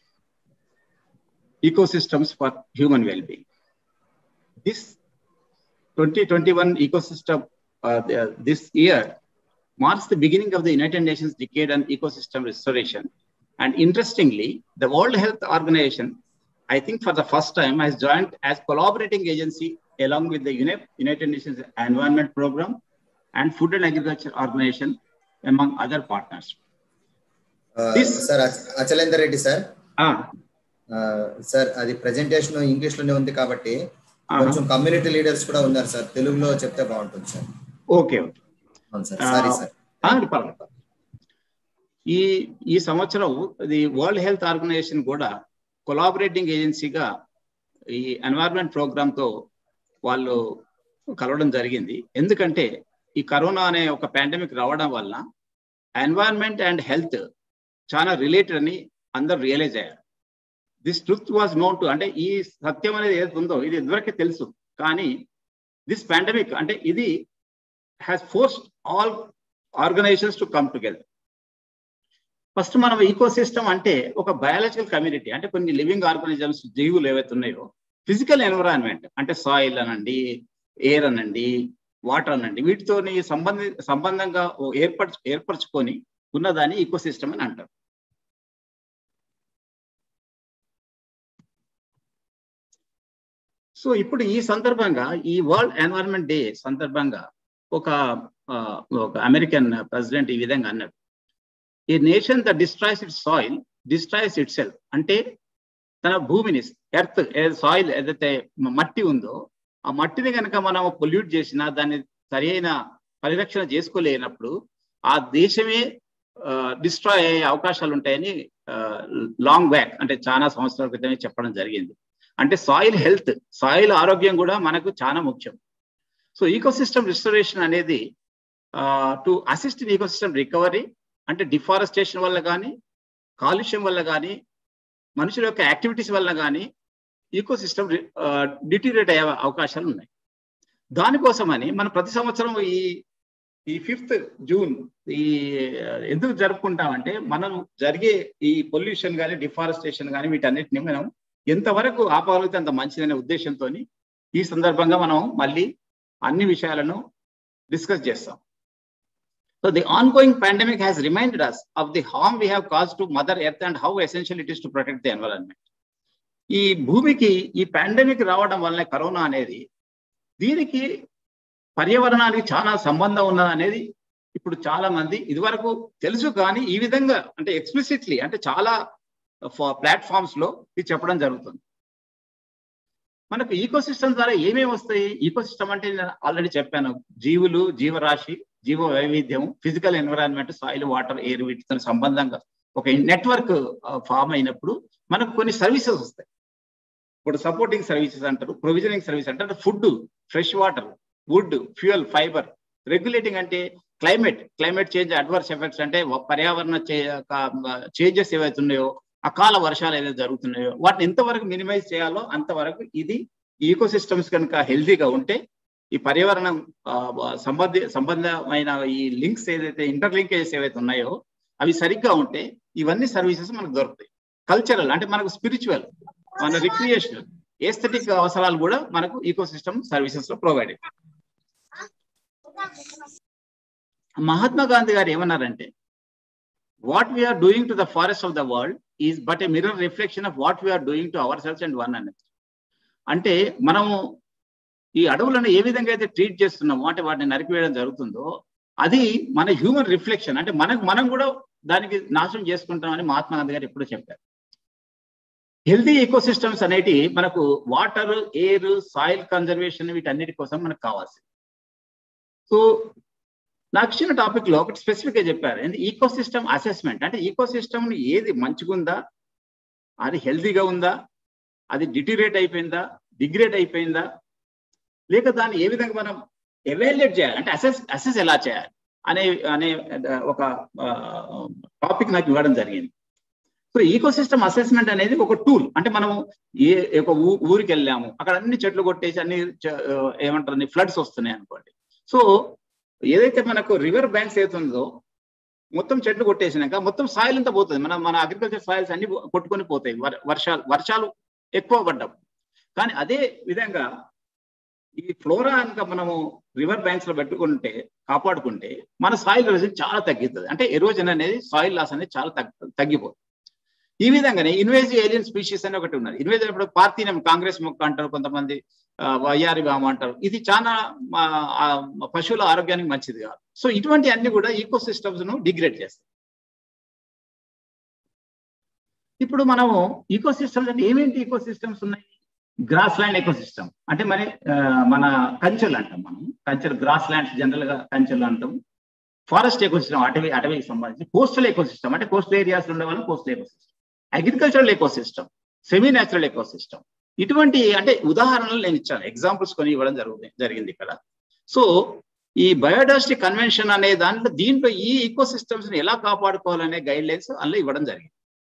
ecosystems for human well-being. This 2021 ecosystem uh, the- this year marks the beginning of the United Nations Decade on Ecosystem Restoration. And interestingly, the World Health Organization, I think for the first time, has joined as collaborating agency along with the UNEP, United Nations Environment Program, and Food and Agriculture Organization, among other partners. This- sir Achalender Reddy sir Ah, sir అది presentation English లోనే ఉంది కాబట్టి uh-huh. కొంచెం community leaders కూడా ఉన్నారు sir తెలుగులో చెప్తే బాగుంటుంది సార్ okay, okay. అవును సార్ సారీ సార్ ఆ, పర్వాలేదు. ఈ ఈ సంవత్సరం ఇది వరల్డ్ హెల్త్ ఆర్గనైజేషన్ కూడా కొలాబరేటింగ్ ఏజెన్సీగా ఈ ఎన్వైర్న్మెంట్ ప్రోగ్రామ్ తో వాళ్ళు కలవడం జరిగింది ఎందుకంటే ఈ కరోనా అనే ఒక పాండమిక్ రావడం వల్ల ఎన్వైర్న్మెంట్ అండ్ హెల్త్ చాలా రిలేటెడ్ అని అందరు రియలైజ్ అయ్యారు this truth was known to అంటే ఈ సత్యం అనేది ఏది ఉందో ఇది ఇదివరకే తెలుసు కానీ దిస్ పాండమిక్ అంటే ఇది has forced all organisations to come together first మనం ఈకో సిస్టమ్ అంటే ఒక బయాలజికల్ కమ్యూనిటీ అంటే కొన్ని లివింగ్ ఆర్గనిజమ్స్ జీవులు ఏవైతే ఉన్నాయో ఫిజికల్ ఎన్విరాన్మెంట్ అంటే సాయిల్ అనండి ఎయిర్ అనండి వాటర్ అనండి వీటితో సంబంధి సంబంధంగా ఓ ఏర్పరచు ఏర్పరచుకొని ఉన్నదాన్ని ఈకో సిస్టమ్ అని అంటారు సో ఇప్పుడు ఈ సందర్భంగా ఈ వరల్డ్ ఎన్వైరన్మెంట్ డే సందర్భంగా ఒక ఆ, ఒక అమెరికన్ ప్రెసిడెంట్ ఈ విధంగా అన్నాడు a nation the destroys it soil destroys itself అంటే తన భూమిని ఎర్త్ సాయిల్ ఏదైతే మ- మట్టి ఉందో ఆ మట్టిని కనుక మనం పొల్యూట్ చేసినా దాన్ని సరైన పరిరక్షణ చేసుకోలేనప్పుడు ఆ దేశమే డిస్ట్రాయ్ అయ్యే అవకాశాలు ఉంటాయని లాంగ్ బ్యాక్ అంటే చాలా సంవత్సరాల క్రితమే చెప్పడం జరిగింది అంటే సాయిల్ హెల్త్ సాయిల్ ఆరోగ్యం కూడా మనకు చాలా ముఖ్యం సో ఈకోసిస్టమ్ రిస్టరేషన్ అనేది to assist in ecosystem recovery అంటే డిఫారెస్టేషన్ వల్ల కానీ కాలుష్యం వల్ల కానీ మనుషుల యొక్క యాక్టివిటీస్ వల్ల కానీ ఈకో సిస్టమ్ డిటీరేట్ అయ్యే అవకాశాలు ఉన్నాయి దానికోసమని మనం ప్రతి సంవత్సరం ఈ ఈ ఫిఫ్త్ జూన్ ఈ ఎందుకు జరుపుకుంటామంటే మనం జరిగే ఈ పొల్యూషన్ కానీ డిఫారెస్టేషన్ కానీ వీటన్నిటిని మనం ఎంతవరకు ఆపగలిగితే అంత మంచిదనే ఉద్దేశంతో ఈ సందర్భంగా మనం మళ్ళీ అన్ని విషయాలను డిస్కస్ చేస్తాం so the ongoing pandemic has reminded us of the harm we have cause to mother earth and how essential it is to protect the environment ఈ భూమికి ఈ పాండమిక్ రావడం వల్లనే కరోనా అనేది దీనికి పర్యావరణానికి చాలా సంబంధం ఉన్నది అనేది ఇప్పుడు చాలా మంది ఇదివరకు తెలుసు కానీ ఈ విధంగా అంటే ఎక్స్ప్లిసిట్లీ అంటే చాలా ప్లాట్ఫామ్స్ లో ఇది చెప్పడం జరుగుతుంది మనకు ఈకో సిస్టమ్ ద్వారా ఏమేమి వస్తాయి ఈకో సిస్టమ్ అంటే నేను ఆల్రెడీ చెప్పాను జీవులు జీవరాశి జీవ వైవిధ్యం physical environment soil water air వీటితో సంబంధంగా ఒక నెట్వర్క్ ఫామ్ అయినప్పుడు మనకు కొన్ని సర్వీసెస్ వస్తాయి ఇప్పుడు సపోర్టింగ్ సర్వీసెస్ అంటారు ప్రొవిజనింగ్ సర్వీస్ అంటారు food fresh water wood fuel fibre regulating అంటే climate climate change adverse effects అంటే పర్యావరణ చేంజెస్ ఏవైతే ఉన్నాయో అకాల వర్షాలు ఏదైతే జరుగుతున్నాయో వాటిని ఎంతవరకు మినిమైజ్ చేయాలో అంతవరకు ఇది ఈకో సిస్టమ్స్ కనుక హెల్తీగా ఉంటే ఈ పర్యావరణం సంబంధ సంబంధమైన ఈ లింక్స్ ఏదైతే ఇంటర్ లింకేజెస్ ఏవైతే ఉన్నాయో అవి సరిగ్గా ఉంటే ఇవన్నీ సర్వీసెస్ మనకు దొరుకుతాయి కల్చరల్ అంటే మనకు స్పిరిచువల్ మన రిక్రియేషనల్ ఏస్థెటిక్ అవసరాలు కూడా మనకు ఈకో సిస్టమ్ సర్వీసెస్ లో ప్రొవైడ్ మహాత్మా గాంధీ గారు ఏమన్నారంటే what we are doing to the forest of the world is but a mirror reflection of what we are doing to ourselves and one అనేది అంటే మనము ఈ అడవులను ఏ విధంగా అయితే ట్రీట్ చేస్తున్నామో అంటే వాటిని నరికివేయడం జరుగుతుందో అది మన హ్యూమన్ రిఫ్లెక్షన్ అంటే మనకు మనం కూడా దానికి నాశనం చేసుకుంటామని మహాత్మా గాంధీ గారు ఎప్పుడూ చెప్పారు హెల్తీ ఈకో సిస్టమ్స్ అనేటి మనకు వాటర్ ఎయిర్ సాయిల్ కన్జర్వేషన్ వీటన్నిటి కోసం మనకు కావాల్సింది సో నాకు ఇచ్చిన టాపిక్ లో ఒకటి స్పెసిఫిక్ గా చెప్పారు ఈకో సిస్టమ్ అసెస్మెంట్ అంటే ఈకో సిస్టమ్ ఏది మంచిగుందా అది హెల్తీగా ఉందా అది డిటిరేట్ అయిపోయిందా డిగ్రేడ్ అయిపోయిందా లేక దాన్ని ఏ విధంగా మనం ఎవాల్యుయేట్ చేయాలి అంటే అసెస్ అసెస్ ఎలా చేయాలి అనే అనే ఒక టాపిక్ నాకు ఇవ్వడం జరిగింది సో ఈకో సిస్టమ్ అసెస్మెంట్ అనేది ఒక టూల్ అంటే మనం ఏ ఒక ఊరికి వెళ్ళాము అక్కడ అన్ని చెట్లు కొట్టేసి అన్ని ఏమంటారు ఫ్లడ్స్ వస్తున్నాయి అనుకోండి సో ఏదైతే మనకు రివర్ బ్యాంక్స్ అవుతుందో మొత్తం చెట్లు కొట్టేసినాక మొత్తం సాయిల్ అంతా పోతుంది మన మన అగ్రికల్చర్ సాయిల్స్ అన్ని కొట్టుకొని పోతాయి వర్షాలు వర్షాలు ఎక్కువ పడ్డం కానీ అదే విధంగా ఈ ఫ్లోరా కనుక మనము రివర్ బ్యాంక్స్ లో పెట్టుకుంటే కాపాడుకుంటే మన సాయిల్ ఎరోజన్ చాలా తగ్గుతుంది అంటే ఎరోజన్ అనేది సాయిల్ లాస్ అనేది చాలా తగ్గిపోతుంది ఈ విధంగానే ఇన్వేజివ్ ఏలియన్ స్పీషీస్ అని ఒకటి ఉన్నది ఇన్వేజివ్ ఇప్పుడు పార్థీనం కాంగ్రెస్ మొక్క అంటారు కొంతమంది వయ్యారి బామ అంటారు ఇది చాలా పశువుల ఆరోగ్యానికి మంచిది కాదు సో ఇటువంటి అన్ని కూడా ఈకో సిస్టమ్స్ ను డిగ్రేడ్ చేస్తాయి ఇప్పుడు మనము ఈకో సిస్టమ్స్ అంటే ఏమేంటి ఈకో సిస్టమ్స్ ఉన్నాయి గ్రాస్ ల్యాండ్ ఎకో సిస్టమ్ అంటే మరి మన కంచెలు అంటాం మనం కంచెలు గ్రాస్ ల్యాండ్స్ జనరల్ గా కంచెలు అంటాం ఫారెస్ట్ ఎకో సిస్టమ్ అటవీ అటవీకి సంబంధించి కోస్టల్ ఎకో సిస్టమ్ అంటే కోస్టల్ ఏరియాస్ ఉండే వాళ్ళం coastal ecosystem agricultural ecosystem semi natural ecosystem ఇటువంటి అంటే ఉదాహరణలు నేను ఇచ్చాను ఎగ్జాంపుల్స్ కొని ఇవ్వడం జరుగుతుంది జరిగింది ఇక్కడ సో ఈ బయోడైవర్సిటీ కన్వెన్షన్ అనే దాంట్లో దీంట్లో ఈ ఈకో సిస్టమ్స్ ని ఎలా కాపాడుకోవాలనే గైడ్ లైన్స్ అందులో ఇవ్వడం జరిగింది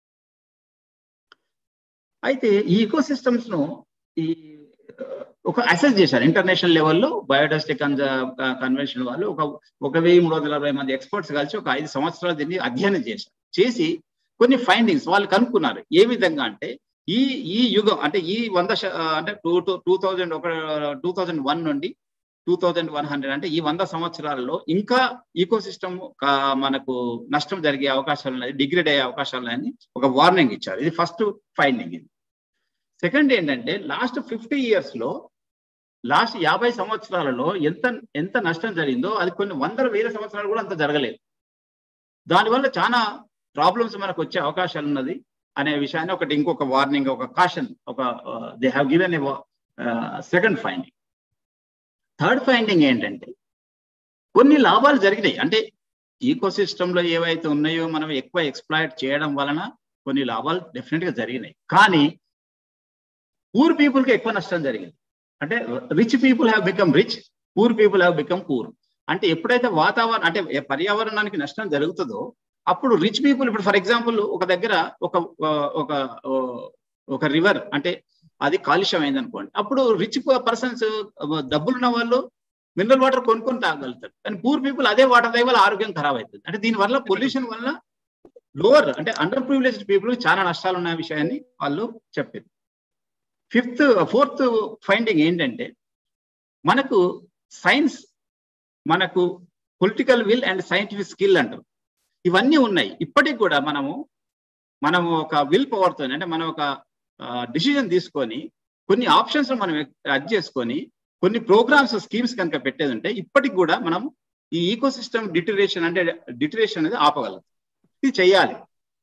అయితే ఈ ఈకో సిస్టమ్స్ ను ఈ ఒక అసెస్ చేశారు ఇంటర్నేషనల్ లెవెల్లో బయోడైవర్సిటీ కన్వెన్షన్ వాళ్ళు ఒక ఒక వెయ్యి మూడు వందల అరవై మంది ఎక్స్పర్ట్స్ కలిసి ఒక ఐదు సంవత్సరాలు దీన్ని అధ్యయనం చేశారు చేసి కొన్ని ఫైండింగ్స్ వాళ్ళు కనుక్కున్నారు ఏ విధంగా అంటే ఈ ఈ యుగం అంటే ఈ వంద అంటే టూ టూ థౌజండ్ ఒక టూ థౌజండ్ వన్ నుండి టూ థౌజండ్ వన్ హండ్రెడ్ అంటే ఈ వంద సంవత్సరాలలో ఇంకా ఈకో సిస్టమ్ మనకు నష్టం జరిగే అవకాశాలు ఉన్నాయి డిగ్రేడ్ అయ్యే అవకాశాలు ఉన్నాయని ఒక వార్నింగ్ ఇచ్చారు ఇది ఫస్ట్ ఫైండింగ్ ఇది సెకండ్ ఏంటంటే లాస్ట్ ఫిఫ్టీ ఇయర్స్ లో లాస్ట్ యాభై సంవత్సరాలలో ఎంత ఎంత నష్టం జరిగిందో అది కొన్ని వందల వేల సంవత్సరాలు కూడా అంత జరగలేదు దానివల్ల చాలా ప్రాబ్లమ్స్ మనకు వచ్చే అవకాశాలు ఉన్నది అనే విషయాన్ని ఒకటి ఇంకొక వార్నింగ్ ఒక కాషన్ ఒక they have given a second finding third finding ఏంటంటే కొన్ని లాభాలు జరిగినాయి అంటే ఈకో లో ఏవైతే ఉన్నాయో మనం ఎక్కువ ఎక్స్ప్లాయిట్ చేయడం వలన కొన్ని లాభాలు డెఫినెట్ గా జరిగినాయి కానీ పూర్ పీపుల్ కి ఎక్కువ నష్టం జరిగింది అంటే rich people have become rich poor people have become poor అంటే ఎప్పుడైతే వాతావరణం అంటే పర్యావరణానికి నష్టం జరుగుతుందో అప్పుడు రిచ్ పీపుల్ ఇప్పుడు ఫర్ ఎగ్జాంపుల్ ఒక దగ్గర ఒక ఒక ఒక రివర్ అంటే అది కాలుష్యం అయింది అనుకోండి అప్పుడు రిచ్ పర్సన్స్ డబ్బులున్న వాళ్ళు మినరల్ వాటర్ కొనుక్కొని తాగలుగుతారు కానీ పూర్ పీపుల్ అదే వాటర్ తాగే వాళ్ళ ఆరోగ్యం ఖరాబ్ అవుతుంది అంటే దీని వల్ల పొల్యూషన్ వల్ల లోవర్ అంటే అండర్ ప్రివిలేజ్డ్ పీపుల్ చాలా నష్టాలు ఉన్న విషయాన్ని వాళ్ళు చెప్పారు ఫిఫ్త్ ఫోర్త్ ఫైండింగ్ ఏంటంటే మనకు సైన్స్ మనకు political will and scientific skill అంటారు ఇవన్నీ ఉన్నాయి ఇప్పటికి కూడా మనము మనము ఒక విల్ పవర్తో అంటే మనం ఒక డిసిజన్ తీసుకొని కొన్ని ఆప్షన్స్ మనం అడ్ చేసుకొని కొన్ని ప్రోగ్రామ్స్ స్కీమ్స్ కనుక పెట్టేది ఉంటే ఇప్పటికి కూడా మనం ఈ ఈకో సిస్టమ్ డిటరేషన్ అంటే డిటరేషన్ అనేది ఆపగలం ఇది చెయ్యాలి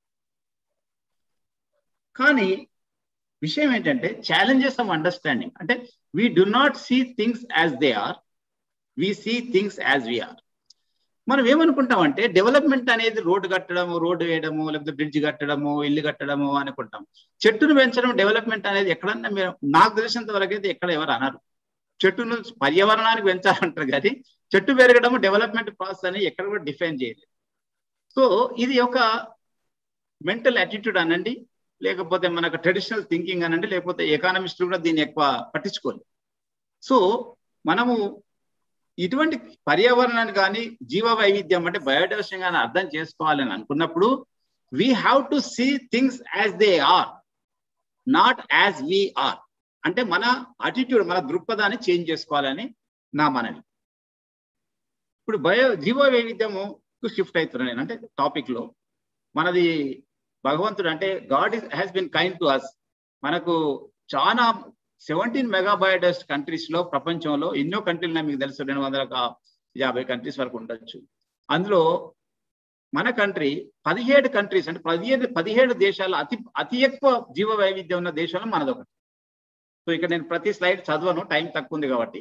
కానీ విషయం ఏంటంటే ఛాలెంజెస్ ఆఫ్ అండర్స్టాండింగ్ అంటే we do not see things as they are we see things as we are మనం ఏమనుకుంటామంటే డెవలప్మెంట్ అనేది రోడ్డు కట్టడము రోడ్డు వేయడము లేకపోతే బ్రిడ్జ్ కట్టడము ఇల్లు కట్టడము అనుకుంటాం చెట్టును పెంచడం డెవలప్మెంట్ అనేది ఎక్కడన్నా మీరు నాకు తెలిసినంత వరకు అయితే ఎక్కడ ఎవరు అనరు చెట్టును పర్యావరణానికి పెంచాలంటారు కానీ చెట్టు పెరగడము డెవలప్మెంట్ ప్రాసెస్ అని ఎక్కడ కూడా డిఫైన్ చేయలేదు సో ఇది ఒక మెంటల్ యాటిట్యూడ్ అనండి లేకపోతే మనకు ట్రెడిషనల్ థింకింగ్ అనండి లేకపోతే ఎకానమిస్టులు కూడా దీన్ని ఎక్కువ పట్టించుకోలేదు సో మనము ఇటువంటి పర్యావరణాన్ని కానీ జీవ వైవిధ్యం అంటే బయోడైవర్సిటీ కానీ అర్థం చేసుకోవాలని అనుకున్నప్పుడు we have to see things as they are not as we are అంటే మన అటిట్యూడ్ మన దృక్పథాన్ని చేంజ్ చేసుకోవాలని నా మనవి ఇప్పుడు బయో జీవ వైవిధ్యము షిఫ్ట్ అవుతున్నాను నేను అంటే టాపిక్ లో మనది భగవంతుడు అంటే god is has been kind to us మనకు చాలా సెవెంటీన్ మెగాబయోడస్ట్ కంట్రీస్ లో ప్రపంచంలో ఎన్నో కంట్రీలు మీకు తెలుసు రెండు వందల యాభై కంట్రీస్ వరకు ఉండొచ్చు అందులో మన కంట్రీ పదిహేడు కంట్రీస్ అంటే పదిహేడు పదిహేడు దేశాలు అతి అతి ఎక్కువ జీవ వైవిధ్యం ఉన్న దేశంలో మనదొకటి సో ఇక్కడ నేను ప్రతి స్లైడ్ చదవను టైం తక్కువ ఉంది కాబట్టి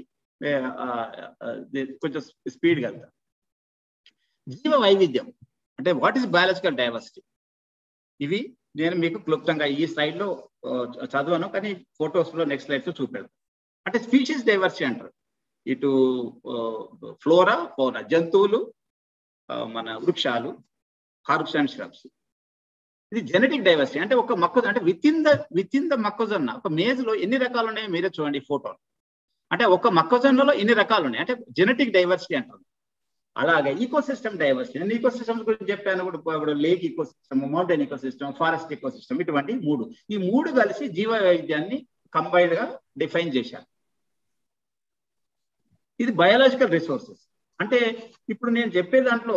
కొంచెం స్పీడ్గా వెళ్తా జీవ వైవిధ్యం అంటే వాట్ ఈస్ బయాలజికల్ డైవర్సిటీ ఇవి నేను మీకు క్లుప్తంగా ఈ స్లైడ్ లో చదవను కానీ ఫొటోస్ లో నెక్స్ట్ స్లైడ్ లో చూపెడతాను అంటే స్పీషీస్ డైవర్సిటీ అంటారు ఇటు ఫ్లోరా ఫోరా జంతువులు మన వృక్షాలు హార్బ్స్ అండ్ ష్రబ్స్ ఇది జెనెటిక్ డైవర్సిటీ అంటే ఒక మొక్క అంటే within the within the మొక్కజొన్న ఒక మేజ్లో ఎన్ని రకాలు ఉన్నాయో మీరే చూడండి ఫోటో అంటే ఒక మొక్కజొన్నలో ఎన్ని రకాలు ఉన్నాయి అంటే జెనెటిక్ డైవర్సిటీ అంటారు అలాగే ఈకో సిస్టమ్ డైవర్సిటీ నేను ఈకో సిస్టమ్స్ గురించి చెప్పాను కూడా ఇప్పుడు lake ecosystem mountain ecosystem forest ecosystem ఇటువంటి మూడు ఈ మూడు కలిసి జీవ వైవిధ్యాన్ని కంబైన్డ్ గా డిఫైన్ చేశారు ఇది బయాలజికల్ రిసోర్సెస్ అంటే ఇప్పుడు నేను చెప్పే దాంట్లో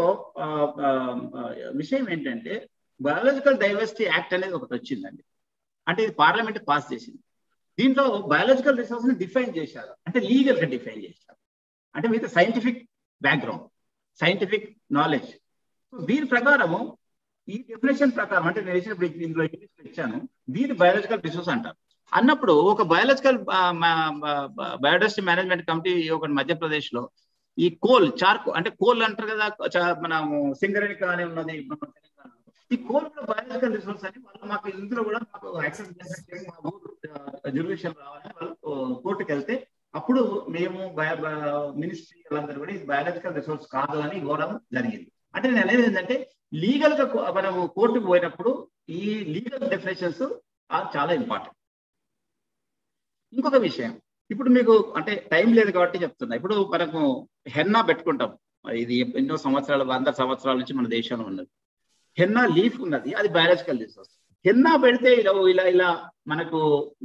విషయం ఏంటంటే బయాలజికల్ డైవర్సిటీ యాక్ట్ అనేది ఒకటి వచ్చిందండి అంటే ఇది పార్లమెంట్ పాస్ చేసింది దీంట్లో బయాలజికల్ రిసోర్స్ ని డిఫైన్ చేశారు అంటే లీగల్ గా డిఫైన్ చేశారు అంటే with scientific background scientific knowledge దీని ప్రకారము ఈ డెఫినేషన్ ప్రకారం అంటే నేను ఇప్పుడు ఇందులో ఇచ్చాను దీని బయాలజికల్ రిసోర్స్ అంటారు అన్నప్పుడు ఒక బయాలజికల్ బయోడైవర్సిటీ మేనేజ్మెంట్ కమిటీ ఒకటి మధ్యప్రదేశ్ లో ఈ కోల్ చార్కో అంటే కోల్ అంటారు కదా మనము సింగరేణి కానీ ఉన్నది ఈ కోల్ కూడా బయాలజికల్ రిసోర్స్ అని వాళ్ళు మాకు ఇందులో కూడా మాకు యాక్సెస్ మా ఊరు జ్యుడిషియల్ రావాలని వాళ్ళు కోర్టుకు వెళ్తే అప్పుడు మేము మినిస్ట్రీ వాళ్ళందరూ కూడా ఇది బయాలజికల్ రిసోర్స్ కాదు అని ఇవ్వడం జరిగింది అంటే నేను అనేది ఏంటంటే లీగల్ గా మనము కోర్టుకు పోయినప్పుడు ఈ లీగల్ డెఫినేషన్స్ చాలా ఇంపార్టెంట్ ఇంకొక విషయం ఇప్పుడు మీకు అంటే టైం లేదు కాబట్టి చెప్తున్నా ఇప్పుడు మనకు హెన్నా పెట్టుకుంటాం ఇది ఎన్నో సంవత్సరాలు వంద సంవత్సరాల నుంచి మన దేశంలో ఉన్నది హెన్నా లీఫ్ ఉన్నది అది బయాలజికల్ రిసోర్స్ హెన్నా పెడితే ఇలా ఇలా ఇలా మనకు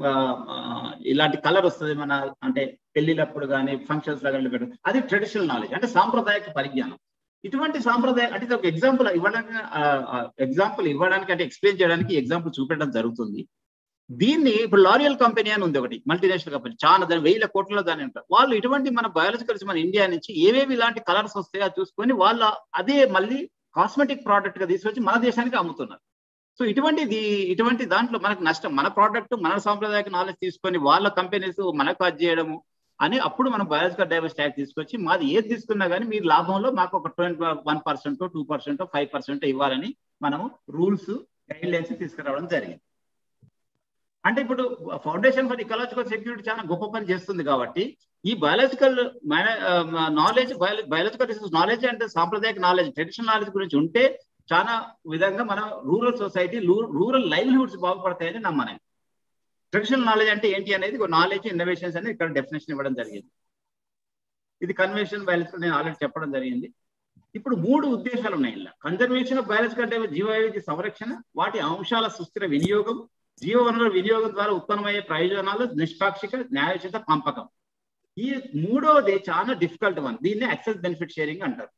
ఇలాంటి కలర్ వస్తుంది మన అంటే పెళ్లిలప్పుడు కానీ ఫంక్షన్స్ కానీ పెట్టడం అది ట్రెడిషనల్ నాలెడ్జ్ అంటే సాంప్రదాయక పరిజ్ఞానం ఇటువంటి సాంప్రదాయ అంటే ఒక ఎగ్జాంపుల్ ఇవ్వడానికి ఎగ్జాంపుల్ ఇవ్వడానికి అంటే ఎక్స్ప్లెయిన్ చేయడానికి ఎగ్జాంపుల్ చూపెట్టడం జరుగుతుంది దీన్ని ఇప్పుడు లారియల్ కంపెనీ అని ఉంది ఒకటి మల్టీనేషనల్ కంపెనీ చాలా దాని వేల కోట్ల దాని ఉంటారు వాళ్ళు ఇటువంటి మన బయాలజికల్స్ మన ఇండియా నుంచి ఏవేవి ఇలాంటి కలర్స్ వస్తాయో చూసుకొని వాళ్ళ అదే మళ్ళీ కాస్మెటిక్ ప్రోడక్ట్ గా తీసుకొచ్చి మన దేశానికి అమ్ముతున్నారు సో ఇటువంటిది ఇటువంటి దాంట్లో మనకు నష్టం మన ప్రోడక్ట్ మన సాంప్రదాయక నాలెడ్జ్ తీసుకొని వాళ్ళ కంపెనీస్ మనకు అది చేయడము అని అప్పుడు మనం బయాలజికల్ డైవర్సిటీ యాక్ట్ తీసుకొచ్చి మాది ఏది తీసుకున్నా కానీ మీరు లాభంలో మాకు ఒక twenty one percent two percent five percent ఇవ్వాలని మనము రూల్స్ గైడ్ లైన్స్ తీసుకురావడం జరిగింది అంటే ఇప్పుడు ఫౌండేషన్ ఫర్ ఇకలాజికల్ సెక్యూరిటీ చాలా గొప్ప పని చేస్తుంది కాబట్టి ఈ biological knowledge biological resource knowledge అంటే సాంప్రదాయక నాలెడ్జ్ ట్రెడిషనల్ నాలెడ్జ్ గురించి ఉంటే చాలా విధంగా మన రూరల్ సొసైటీ రూరల్ లైవ్లీహుడ్స్ బాగుపడతాయని నమ్మనం ట్రెడిషనల్ నాలెడ్జ్ అంటే ఏంటి అనేది నాలెడ్జ్ ఇన్నోవేషన్స్ అనేది ఇక్కడ డెఫినేషన్ ఇవ్వడం జరిగింది ఇది కన్వెన్షన్ బయాలజికల్ నేను ఆల్రెడీ చెప్పడం జరిగింది ఇప్పుడు మూడు ఉద్దేశాలు ఉన్నాయి ఇలా కన్జర్వేషన్ ఆఫ్ బయాలజికల్ అంటే జీవవైవిధ్య సంరక్షణ వాటి అంశాల సుస్థిర వినియోగం జీవ వనరుల వినియోగం ద్వారా ఉత్పన్నమయ్యే ప్రయోజనాలు నిష్పాక్షిక న్యాయోచిత పంపకం ఈ మూడవది చాలా డిఫికల్ట్ వన్ దీన్ని యాక్సెస్ బెనిఫిట్ షేరింగ్ అంటారు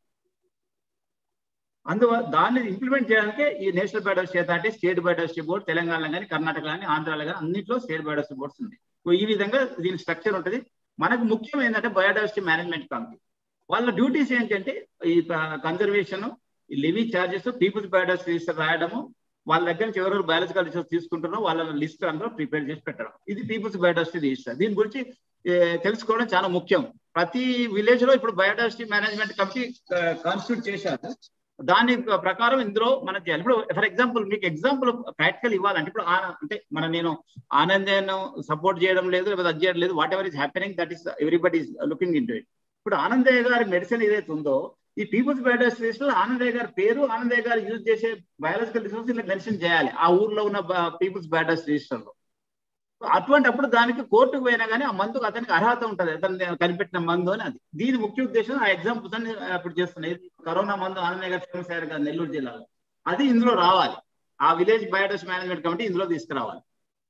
అందువల్ల దాన్ని ఇంప్లిమెంట్ చేయడానికి ఈ national biodiversity authority state biodiversity board తెలంగాణలో కానీ కర్ణాటక కానీ ఆంధ్రాలో కానీ అన్నింటిలో స్టేట్ బయోడైవర్సిటీ బోర్డ్స్ ఉంది సో ఈ విధంగా దీని స్ట్రక్చర్ ఉంటుంది మనకు ముఖ్యం ఏంటంటే బయోడైవర్సిటీ మేనేజ్మెంట్ కమిటీ వాళ్ళ డ్యూటీస్ ఏంటంటే ఈ conservation levy charges people's biodiversity register రాయడము వాళ్ళ దగ్గర నుంచి ఎవరెవరు బయాలజికల్ రిసోర్స్ తీసుకుంటారో వాళ్ళ లిస్ట్ అందరూ ప్రిపేర్ చేసి పెట్టడం ఇది పీపుల్స్ బయోడైవర్సిటీ రిజిస్టర్ దీని గురించి ఏ, తెలుసుకోవడం చాలా ముఖ్యం ప్రతి విలేజ్ లో ఇప్పుడు బయోడైవర్సిటీ మేనేజ్మెంట్ కమిటీ కాన్స్టిట్యూట్ చేశారు దాని ప్రకారం ఇందులో మనకి ఇప్పుడు ఫర్ ఎగ్జాంపుల్ మీకు ఎగ్జాంపుల్ ప్రాక్టికల్ ఇవ్వాలంటే ఇప్పుడు ఆ- అంటే మన నేను ఆనందాన్ని సపోర్ట్ చేయడం లేదు లేకపోతే అది చేయడం లేదు whatever is happening that is everybody is looking in it ఇప్పుడు ఆనందయ్య గారి మెడిసిన్ ఏదైతే ఉందో ఈ పీపుల్స్ బయోడైవర్సిటీ లో ఆనందయ్య గారి పేరు ఆనందయ్య గారు యూజ్ చేసే బయాలజికల్ రిసోర్స్ ఇలా మెన్షన్ చేయాలి ఆ ఊర్లో ఉన్న పీపుల్స్ బయోడైవర్సిటీ రిజిస్టర్ లో అటువంటి అప్పుడు దానికి కోర్టుకు పోయినా కానీ ఆ మందుకు అతనికి అర్హత ఉంటుంది అతను కనిపెట్టిన మందు అని అది దీని ముఖ్య ఉద్దేశం ఆ ఎగ్జాంపుల్స్ అని అప్పుడు చేస్తున్నాయి ఇది కరోనా మందు ఆనందయ్య గారు ఫేమస్ అయ్యారు కదా నెల్లూరు జిల్లాలో అది ఇందులో రావాలి ఆ విలేజ్ బయోడస్ మేనేజ్మెంట్ కమిటీ ఇందులో తీసుకురావాలి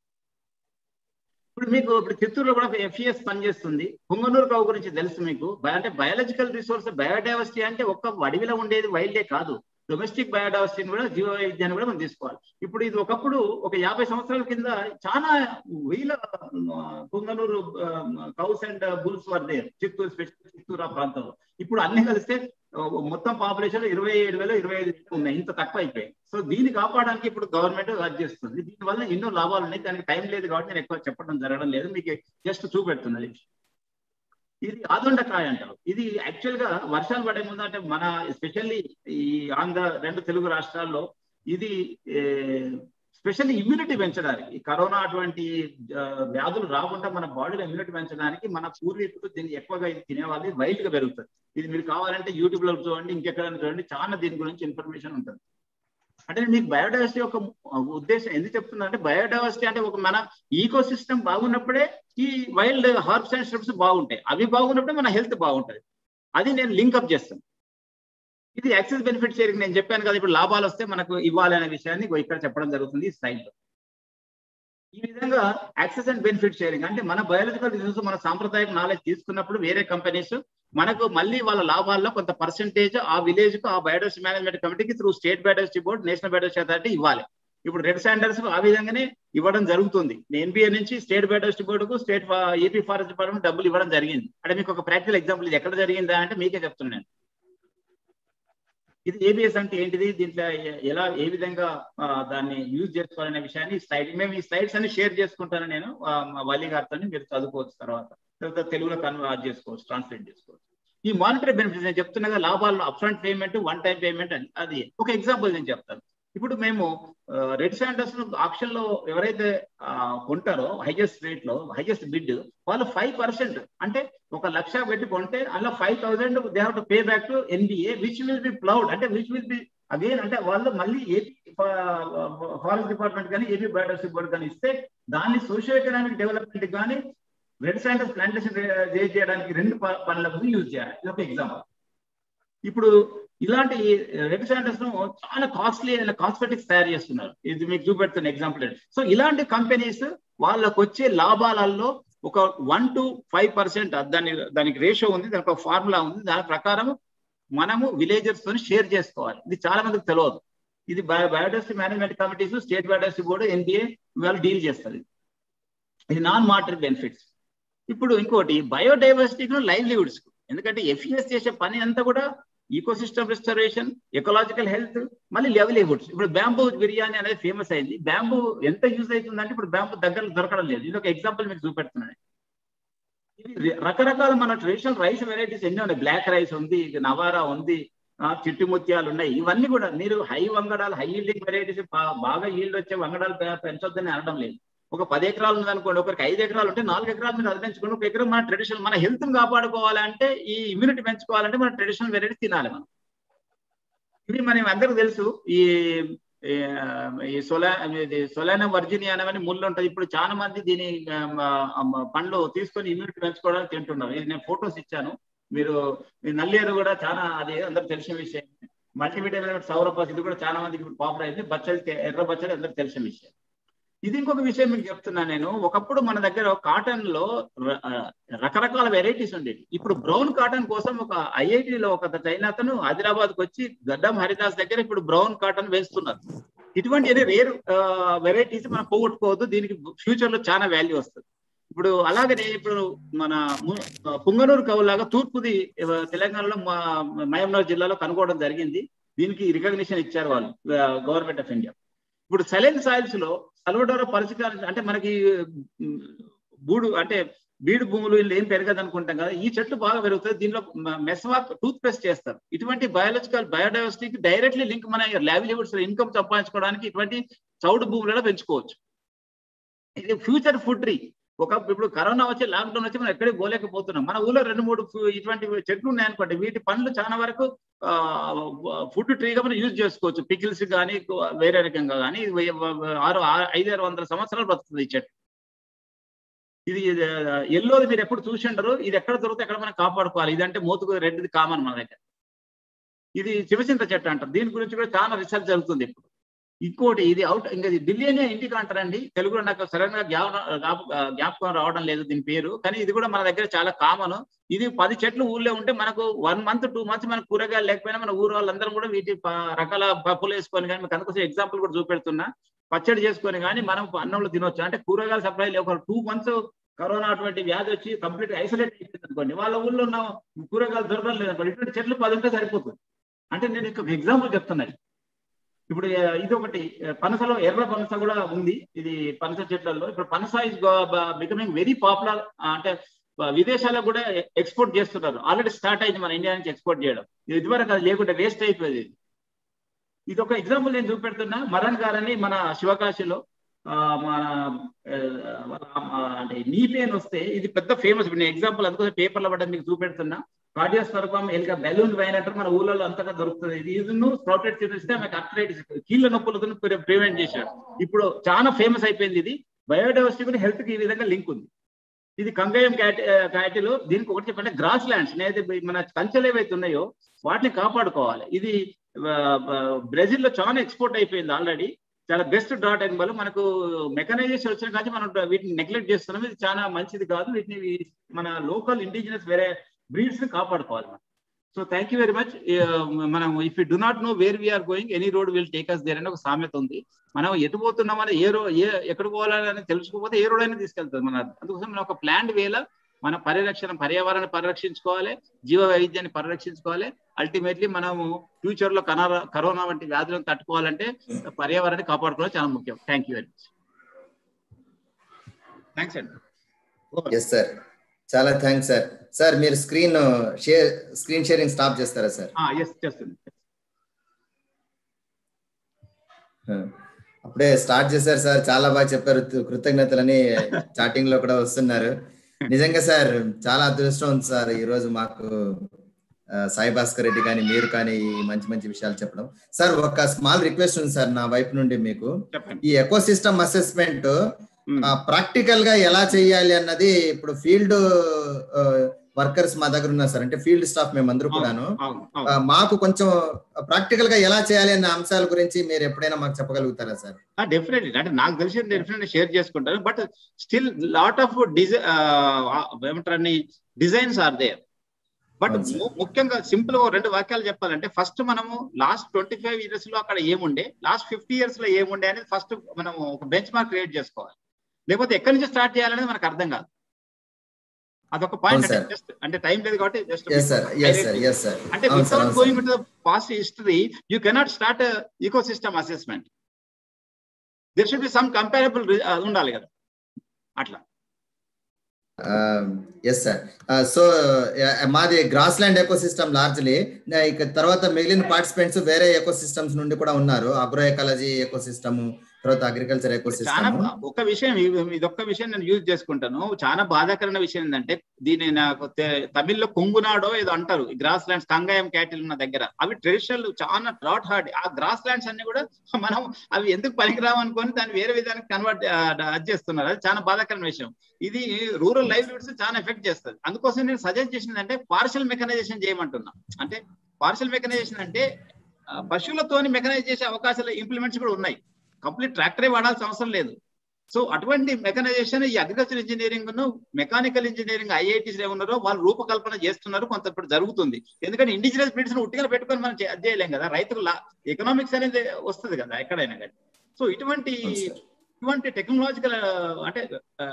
ఇప్పుడు మీకు ఇప్పుడు చిత్తూరులో కూడా ఎఫ్ఈఎస్ పనిచేస్తుంది పుంగనూరు కావు గురించి తెలుసు మీకు బయ- అంటే బయాలజికల్ రిసోర్స్ బయోడైవర్సిటీ అంటే ఒక్క అడవిలో ఉండేది వైల్డే కాదు డొమెస్టిక్ బయోడైవర్సిటీని కూడా జీవ వైవిధ్యాన్ని కూడా మనం తీసుకోవాలి ఇప్పుడు ఇది ఒకప్పుడు ఒక యాభై సంవత్సరాల కింద చాలా వేల ఆ, Punganur cows and bulls were there Chittoor special Chittoor ఆ ప్రాంతంలో ఇప్పుడు అన్ని కలిస్తే ఆ, మొత్తం పాపులేషన్ ఇరవై ఏడు వేలు ఇరవై ఐదు వేలు ఉన్నాయి ఇంత తక్కువ అయిపోయాయి సో దీన్ని కాపాడడానికి ఇప్పుడు గవర్నమెంట్ వర్క్ చేస్తుంది దీనివల్ల ఎన్నో లాభాలు ఉన్నాయి దానికి టైం లేదు కాబట్టి నేను ఎక్కువ చెప్పడం జరగడం లేదు మీకు జస్ట్ చూపెడుతున్నది ఇది ఆదొండకాయ అంటారు ఇది యాక్చువల్ గా వర్షాలు పడే ముందు అంటే మన ఎస్పెషల్లీ ఈ ఆంధ్ర రెండు తెలుగు రాష్ట్రాల్లో ఇది స్పెషల్లీ ఇమ్యూనిటీ పెంచడానికి ఈ కరోనా అటువంటి ఆ, వ్యాధులు రాకుండా మన బాడీలో ఇమ్యూనిటీ పెంచడానికి మన పూర్వీకులు దీన్ని ఎక్కువగా ఇది తినేవాళ్ళు వైల్డ్ గా పెరుగుతుంది ఇది మీరు కావాలంటే యూట్యూబ్ లో చూడండి ఇంకెక్కడైనా చూడండి చాలా దీని గురించి ఇన్ఫర్మేషన్ ఉంటుంది అంటే మీకు బయోడైవర్సిటీ యొక్క ఉద్దేశం ఎందుకు చెప్తున్నా అంటే బయోడైవర్సిటీ అంటే ఒక మన ఈకో సిస్టమ్ బాగున్నప్పుడే ఈ వైల్డ్ హర్బ్స్ అండ్ స్ట్రిప్స్ బాగుంటాయి అవి బాగున్నప్పుడే మన హెల్త్ బాగుంటది అది నేను లింక్అప్ చేస్తాను ఇది యాక్సెస్ బెనిఫిట్ షేరింగ్ నేను చెప్పాను కదా ఇప్పుడు లాభాలు వస్తే మనకు ఇవ్వాలి అనే విషయాన్ని ఇగో ఇక్కడ చెప్పడం జరుగుతుంది ఈ slide లో ఈ విధంగా యాక్సెస్ అండ్ బెనిఫిట్ షేరింగ్ అంటే మన బయాలజికల్ రిసోర్స్ మన సాంప్రదాయక నాలెడ్జ్ తీసుకున్నప్పుడు వేరే కంపెనీస్ మనకు మళ్ళీ వాళ్ళ లాభాల్లో కొంత పర్సెంటేజ్ ఆ విలేజ్ కు ఆ బయోడైవర్సిటీ మేనేజ్మెంట్ కమిటీకి through state biodiversity board national biodiversity authority ఇవ్వాలి ఇప్పుడు రెడ్ స్టాండర్డ్స్ ఆ విధంగానే ఇవ్వడం జరుగుతుంది ఎన్బిఏ నుంచి స్టేట్ బయోడైవర్సిటీ బోర్డుకు స్టేట్ ఏపీ ఫారెస్ట్ డిపార్ట్మెంట్ డబ్బులు ఇవ్వడం జరిగింది అంటే మీకు ఒక ప్రాక్టికల్ ఎగ్జాంపుల్ ఇది ఎక్కడ జరిగిందా అంటే మీకే చెప్తున్నాను నేను ఇది ఏబిఎస్ అంటే ఏంటిది దీంట్లో ఎ- ఎలా ఏ విధంగా ఆ, దాన్ని యూజ్ చేసుకోవాలనే విషయాన్ని స్లైడ్ మేము ఈ స్లైడ్స్ అన్ని షేర్ చేసుకుంటాను నేను ఆ, మా వల్లి గారితో మీరు చదువుకోవచ్చు తర్వాత తర్వాత తెలుగులో కన్వర్ట్ చేసుకోవచ్చు ట్రాన్స్లేట్ చేసుకోవచ్చు ఈ మానిటరీ బెనిఫిట్స్ నేను చెప్తున్నా కదా లాభాల్లో upfront payment one time payment అని అది ఒక ఎగ్జాంపుల్ నేను చెప్తాను ఇప్పుడు మేము రెడ్ శాండర్స్ ఆప్షన్ లో ఎవరైతే ఆ, కొంటారో హైయెస్ట్ రేట్ లో హైయెస్ట్ బిడ్ వాళ్ళు ఫైవ్ పర్సెంట్ అంటే ఒక లక్ష పెట్టి కొంటే అందులో five thousand they have to pay back to NBA which will be ploughed అంటే విచ్ విల్ బి అగైన్ అంటే వాళ్ళు మళ్ళీ ఏపీ ఫారెస్ట్ డిపార్ట్మెంట్ కానీ ఏపీ బయోడైవర్సిటీ బోర్డు కానీ ఇస్తే దాన్ని సోషియో ఎకనామిక్ డెవలప్మెంట్ కానీ రెడ్ శాండర్స్ ప్లాంటేషన్ రేజ్ చేయడానికి రెండు ప- పనులకు యూజ్ చేయాలి ఇది ఒక ఎగ్జాంపుల్ ఇప్పుడు ఇలాంటి రెడ్ శాండర్స్ ను చాలా కాస్ట్లీ అయిన కాస్మెటిక్స్ తయారు చేస్తున్నారు ఇది మీకు చూపెడుతున్న ఎగ్జాంపుల్ సో ఇలాంటి కంపెనీస్ వాళ్ళకు వచ్చే లాభాలలో ఒక వన్ టు ఫైవ్ పర్సెంట్ దాని దానికి రేషియో ఉంది దానికి ఒక ఫార్ములా ఉంది దాని ప్రకారం మనము విలేజర్స్ తో షేర్ చేసుకోవాలి ఇది చాలా మందికి తెలియదు ఇది biodiversity management committees state biodiversity board NBA వాళ్ళు డీల్ చేస్తారు ఇది నాన్ మానిటరీ బెనిఫిట్స్ ఇప్పుడు ఇంకోటి బయోడైవర్సిటీకి లైవ్లీహుడ్స్ ఎందుకంటే ఎఫ్ఈఎస్ చేసే పని అంతా కూడా ecosystem restoration ecological health మళ్ళీ లెవలీహుడ్స్ ఇప్పుడు బ్యాంబూ బిర్యానీ అనేది ఫేమస్ అయింది బ్యాంబూ ఎంత యూజ్ అవుతుందంటే ఇప్పుడు బ్యాంబూ దగ్గర దొరకడం లేదు ఇది ఒక ఎగ్జాంపుల్ మీకు చూపెడుతున్నాను ఇది రకరకాల మన ట్రెడిషనల్ రైస్ వెరైటీస్ ఎన్ని ఉన్నాయి బ్లాక్ రైస్ ఉంది నవారా ఉంది ఆ, చిట్టి ముత్యాలు ఉన్నాయి ఇవన్నీ కూడా మీరు హై వంగడాలు హై ఈల్డింగ్ వెరైటీస్ బాగా ఈల్డ్ వచ్చే వంగడాలు పె- పెంచొద్దని అనడం లేదు ఒక పది ఎకరాలు ఉందనుకోండి ఒకరికి ఐదు ఎకరాలు ఉంటే నాలుగు ఎకరాలు మీరు అది పెంచుకోండి ఒక ఎకరం మన ట్రెడిషనల్ మన హెల్త్ కాపాడుకోవాలంటే ఈ ఇమ్యూనిటీ పెంచుకోవాలంటే మన ట్రెడిషనల్ వెరైటీ తినాలి మనం ఇవి మనం అందరికి తెలుసు ఈ ఈ, ఆ, ఈ సొలా ఇది సొలానా వర్జినియా అనేవని ముళ్ళు ఉంటుంది ఇప్పుడు చాలా మంది దీని ఆ, ఆ, పండ్లు తీసుకొని ఇమ్యూనిటీ పెంచుకోవడానికి తింటున్నారు ఇది నేను ఫొటోస్ ఇచ్చాను మీరు మీ నల్లేరు కూడా చాలా అది అందరికి తెలిసిన విషయం మల్టీమీడియా సౌరపాస్ ఇది కూడా చాలా మందికి ఇప్పుడు పాపులర్ అయింది బచ్చలి ఎర్ర బచ్చలి అందరికి తెలిసిన విషయం ఇది ఇంకొక విషయం మీకు చెప్తున్నా నేను ఒకప్పుడు మన దగ్గర కాటన్ లో ర- ఆ, రకరకాల వెరైటీస్ ఉండేవి ఇప్పుడు బ్రౌన్ కాటన్ కోసం ఒక ఐఐటిలో ఒక చైనా అతను హైదరాబాద్ కు వచ్చి గడ్డం హరిదాస్ దగ్గర ఇప్పుడు బ్రౌన్ కాటన్ వేస్తున్నారు ఇటువంటి రేర్ వెరైటీస్ మనం పోగొట్టుకోవద్దు దీనికి ఫ్యూచర్ లో చాలా వాల్యూ వస్తుంది ఇప్పుడు అలాగనే ఇప్పుడు మన ము- పుంగనూరు కవులాగా తూర్పుది ఆ, తెలంగాణలో మా- మహబూబ్నగర్ జిల్లాలో కనుక్కోవడం జరిగింది దీనికి రికగ్నిషన్ ఇచ్చారు వాళ్ళు గవర్నమెంట్ ఆఫ్ ఇండియా ఇప్పుడు సైలెంట్ సాయిల్స్ లో సల్వడోర పరిస్థితి అంటే మనకి ఉమ్, బూడు అంటే బీడు భూములు ఇల్లు ఏం పెరగదు అనుకుంటాం కదా ఈ చెట్టు బాగా పెరుగుతుంది దీనిలో మెస్వాక్ టూత్ పేస్ట్ చేస్తారు ఇటువంటి బయాలజికల్ బయోడైవర్సిటీకి డైరెక్ట్లీ లింక్ మన లావిలివుడ్స్ ఇన్కమ్ సంపాదించుకోవడానికి ఇటువంటి చౌడు భూములలో పెంచుకోవచ్చు ఇది ఫ్యూచర్ ఫుడ్ ట్రీ ఒక ఇప్పుడు కరోనా వచ్చి లాక్డౌన్ వచ్చి మనం ఎక్కడికి పోలేకపోతున్నాం మన ఊళ్ళో రెండు మూడు ఫు- ఇటువంటి చెట్లు ఉన్నాయనుకోండి వీటి పండ్లు చాలా వరకు ఫుడ్ ట్రీగా మనం యూజ్ చేసుకోవచ్చు పికిల్స్ కానీ వేరే రకంగా కానీ ఇది వెయ్యి- ఆరు ఆ- ఐదు ఆరు వందల సంవత్సరాలు బతుకుతుంది ఈ చెట్టు ఇది ఎల్లోది మీరు ఎప్పుడు చూసి ఉండరు ఇది ఎక్కడ దొరికితే ఎక్కడ మనం కాపాడుకోవాలి ఇదంటే మోతుకు రెడ్ది కామన్ మన దగ్గర ఇది శివచింత చెట్టు అంటారు దీని గురించి కూడా చాలా రీసెర్చ్ జరుగుతుంది ఇప్పుడు ఇంకోటి ఇది అవుట్ ఇంకా ఇది ఢిల్లీ అనే ఇంటికి అంటారండి తెలుగులో నాకు సడన్ గా జ్ఞాప- జ్ఞాప- జ్ఞాపకం రావడం లేదు దీని పేరు కానీ ఇది కూడా మన దగ్గర చాలా కామన్ ఇది పది చెట్లు ఊళ్ళో ఉంటే మనకు వన్ మంత్ టూ మంత్స్ మనకు కూరగాయలు లేకపోయినా మన ఊరు వాళ్ళందరం కూడా వీటి ప- రకాల పప్పులు వేసుకొని కానీ మీకు అందుకోసం ఎగ్జాంపుల్ కూడా చూపెడుతున్నా పచ్చడి చేసుకొని కానీ మనం అన్నంలో తినొచ్చు అంటే కూరగాయల సప్లై ఒక టూ మంత్స్ కరోనా అటువంటి వ్యాధి వచ్చి కంప్లీట్ ఐసోలేట్ అయిపోయింది అనుకోండి వాళ్ళ ఊళ్ళో ఉన్న కూరగాయలు దొరకడం లేదు అనుకోండి ఇటువంటి చెట్లు పది ఉంటే సరిపోతుంది అంటే నేను ఒక ఎగ్జాంపుల్ చెప్తున్నాను ఇప్పుడు ఆ, ఇది ఒకటి ఆ, పనసలో ఎర్ర పనస కూడా ఉంది ఇది పనస చెట్లలో ఇప్పుడు పనస ఇస్ బికమింగ్ వెరీ పాపులర్ అంటే ఆ, విదేశాలకు కూడా ఎక్స్పోర్ట్ చేస్తున్నారు ఆల్రెడీ స్టార్ట్ అయింది మన ఇండియా నుంచి ఎక్స్పోర్ట్ చేయడం ఇది ఇదివరకు అది లేకుంటే వేస్ట్ అయిపోయేది ఇది. ఇది ఒక ఎగ్జాంపుల్ నేను చూపెడుతున్నా మరణ్ గారని మన శివకాశిలో ఆ, మన ఆ, ఆ, అంటే నీ పెయిన్ వస్తే ఇది పెద్ద ఫేమస్ ఇప్పుడు నేను ఎగ్జాంపుల్ అందుకోసం పేపర్లో పడ్డ మీకు చూపెడుతున్నా కార్డియోస్పర్పం ఎలుక బెలూన్ వైన్ అంటారు మన ఊళ్ళలో అంతగా దొరుకుతుంది ఇది ఇది స్ప్రౌటెడ్ చేస్తే ఆమెకు అర్థరైటిస్ కీళ్ళ నొప్పులతో ప్రివెంట్ చేశాడు ఇప్పుడు చాలా ఫేమస్ అయిపోయింది ఇది బయోడైవర్సిటీ కూడా హెల్త్ కి ఈ విధంగా లింక్ ఉంది ఇది కంగయం క్యాటిలో దీనికి ఒకటి చెప్పంటే గ్రాస్ ల్యాండ్స్ నేనైతే మన కంచెలు ఏవైతే ఉన్నాయో వాటిని కాపాడుకోవాలి ఇది బ్రెజిల్ లో చాలా ఎక్స్పోర్ట్ అయిపోయింది ఆల్రెడీ చాలా బెస్ట్ డాట్ అయిన వల్ల మనకు మెకనైజేషన్ వచ్చిన కానీ మనం వీటిని నెగ్లెక్ట్ చేస్తున్నాం ఇది చాలా మంచిది కాదు వీటిని మన లోకల్ ఇండిజినస్ వేరే బ్రీడ్స్ ని కాపాడుకోవాలి మనం so thank you very much మనం if you do not know where we are going any road will take us there అని ఒక సామెత ఉంది మనం ఎటు పోతున్నామని ఏ రో ఏ ఎక్కడ పోవాలని తెలుసుకోకపోతే ఏ రోడ్ అయినా తీసుకెళ్తుంది మన అందుకోసం మనం ఒక ప్లాండ్ వేల మన పరిరక్షణ పర్యావరణాన్ని పరిరక్షించుకోవాలి జీవ వైవిధ్యాన్ని పరిరక్షించుకోవాలి అల్టిమేట్లీ మనము ఫ్యూచర్ లో కరోనా కరోనా వంటి వ్యాధులను తట్టుకోవాలంటే పర్యావరణాన్ని కాపాడుకోవడం చాలా ముఖ్యం thank you very much thanks అండి ఎస్ సార్ చాలా థ్యాంక్స్ సార్ సార్ మీరు screen share screen sharing stop చేస్తారా సార్ ఎస్ చేస్తుంది అప్పుడే స్టార్ట్ చేశారు సార్ చాలా బాగా చెప్పారు కృతజ్ఞతలని చాటింగ్ లో కూడా వస్తున్నారు నిజంగా సార్ చాలా అదృష్టం ఉంది సార్ ఈ రోజు మాకు సాయి భాస్కర్ రెడ్డి కానీ మీరు కానీ మంచి మంచి విషయాలు చెప్పడం సార్ ఒక స్మాల్ రిక్వెస్ట్ ఉంది సార్ నా వైపు నుండి మీకు ఈ ఎకో సిస్టమ్ అసెస్మెంట్ ప్రాక్టికల్ గా ఎలా చేయాలి అన్నది ఇప్పుడు ఫీల్డ్ వర్కర్స్ మా దగ్గర ఉన్నారు సార్ అంటే ఫీల్డ్ స్టాఫ్ మేమందరూ కూడాను మాకు కొంచెం ప్రాక్టికల్ గా ఎలా చేయాలి అనే అంశాల గురించి మీరు ఎప్పుడైనా మాకు చెప్పగలుగుతారా సార్ డెఫినెట్లీ అంటే నాకు తెలిసి డెఫినెట్లీ షేర్ చేసుకుంటాను బట్ స్టిల్ లాట్ ఆఫ్ డిజై ఏమంటారని డిజైన్స్ ఆర్ దేర్ బట్ ముఖ్యంగా సింపుల్ రెండు వాక్యాలు చెప్పాలంటే ఫస్ట్ మనము లాస్ట్ ట్వంటీ ఫైవ్ ఇయర్స్ లో అక్కడ ఏముండే లాస్ట్ ఫిఫ్టీ ఇయర్స్ లో ఏముండే అనేది ఫస్ట్ మనం ఒక బెంచ్ మార్క్ క్రియేట్ చేసుకోవాలి లేకపోతే ఎక్కడి నుంచి స్టార్ట్ చేయాలనేది మనకు అర్థం కాదు అదొక పాయింట్ అంటే జస్ట్ అంటే టైం లేదు కాబట్టి జస్ట్ అంటే without going to past history you cannot start ecosystem assessment there should be some comparable ఉండాలి కదా అట్లా ఎస్ సార్ సో మాది grassland ecosystem largely ఇక తర్వాత మిగిలిన పార్టిసిపెంట్స్ వేరే ఎకో సిస్టమ్స్ నుండి కూడా ఉన్నారు అగ్రో ఎకాలజీ ఎకో సిస్టమ్ తర్వాత అగ్రికల్చర్ ఎకో చాలా సిస్టమ్ బా- ఒక విషయం ఇది- ఇదొక్క విషయం నేను యూజ్ చేసుకుంటాను చాలా బాధాకరమైన విషయం ఏంటంటే దీన్ని నాకు తె- తమిళ్లో కొంగునాడో ఏదో అంటారు గ్రాస్ ల్యాండ్స్ కంగాయం క్యాటిల్ ఉన్న దగ్గర అవి ట్రెడిషనల్ చాలా డాట్ హార్డ్ ఆ గ్రాస్ ల్యాండ్స్ అన్ని కూడా మనం అవి ఎందుకు పనికిరావు అనుకొని దాన్ని వేరే విధానికి కన్వర్ట్ అది చేస్తున్నారు అది చాలా బాధాకరమైన విషయం ఇది రూరల్ లైవ్లీహుడ్స్ చాలా ఎఫెక్ట్ చేస్తుంది అందుకోసం నేను సజెస్ట్ చేసింది అంటే పార్షల్ మెకనైజేషన్ చేయమంటున్నా అంటే పార్షల్ మెకనైజేషన్ అంటే ఆ, పశువులతోని మెకనైజ్ చేసే అవకాశాలు ఇంప్లిమెంట్స్ కూడా ఉన్నాయి కంప్లీట్ ట్రాక్టరే వాడాల్సిన అవసరం లేదు సో అటువంటి మెకనైజేషన్ ఈ అగ్రికల్చర్ ఇంజనీరింగ్ ను మెకానికల్ ఇంజనీరింగ్ ఐఐటీస్ ఉన్నారో వాళ్ళు రూపకల్పన చేస్తున్నారు కొంత ఇప్పుడు జరుగుతుంది ఎందుకంటే ఇండిజినస్ బ్రీడ్స్ ను ఉట్టిగా పెట్టుకొని మనం చే- అది చేయలేం కదా రైతులు ఎకనామిక్స్ అనేది వస్తుంది కదా ఎక్కడైనా కానీ సో ఇటువంటి ఇటువంటి టెక్నాలజికల్ అంటే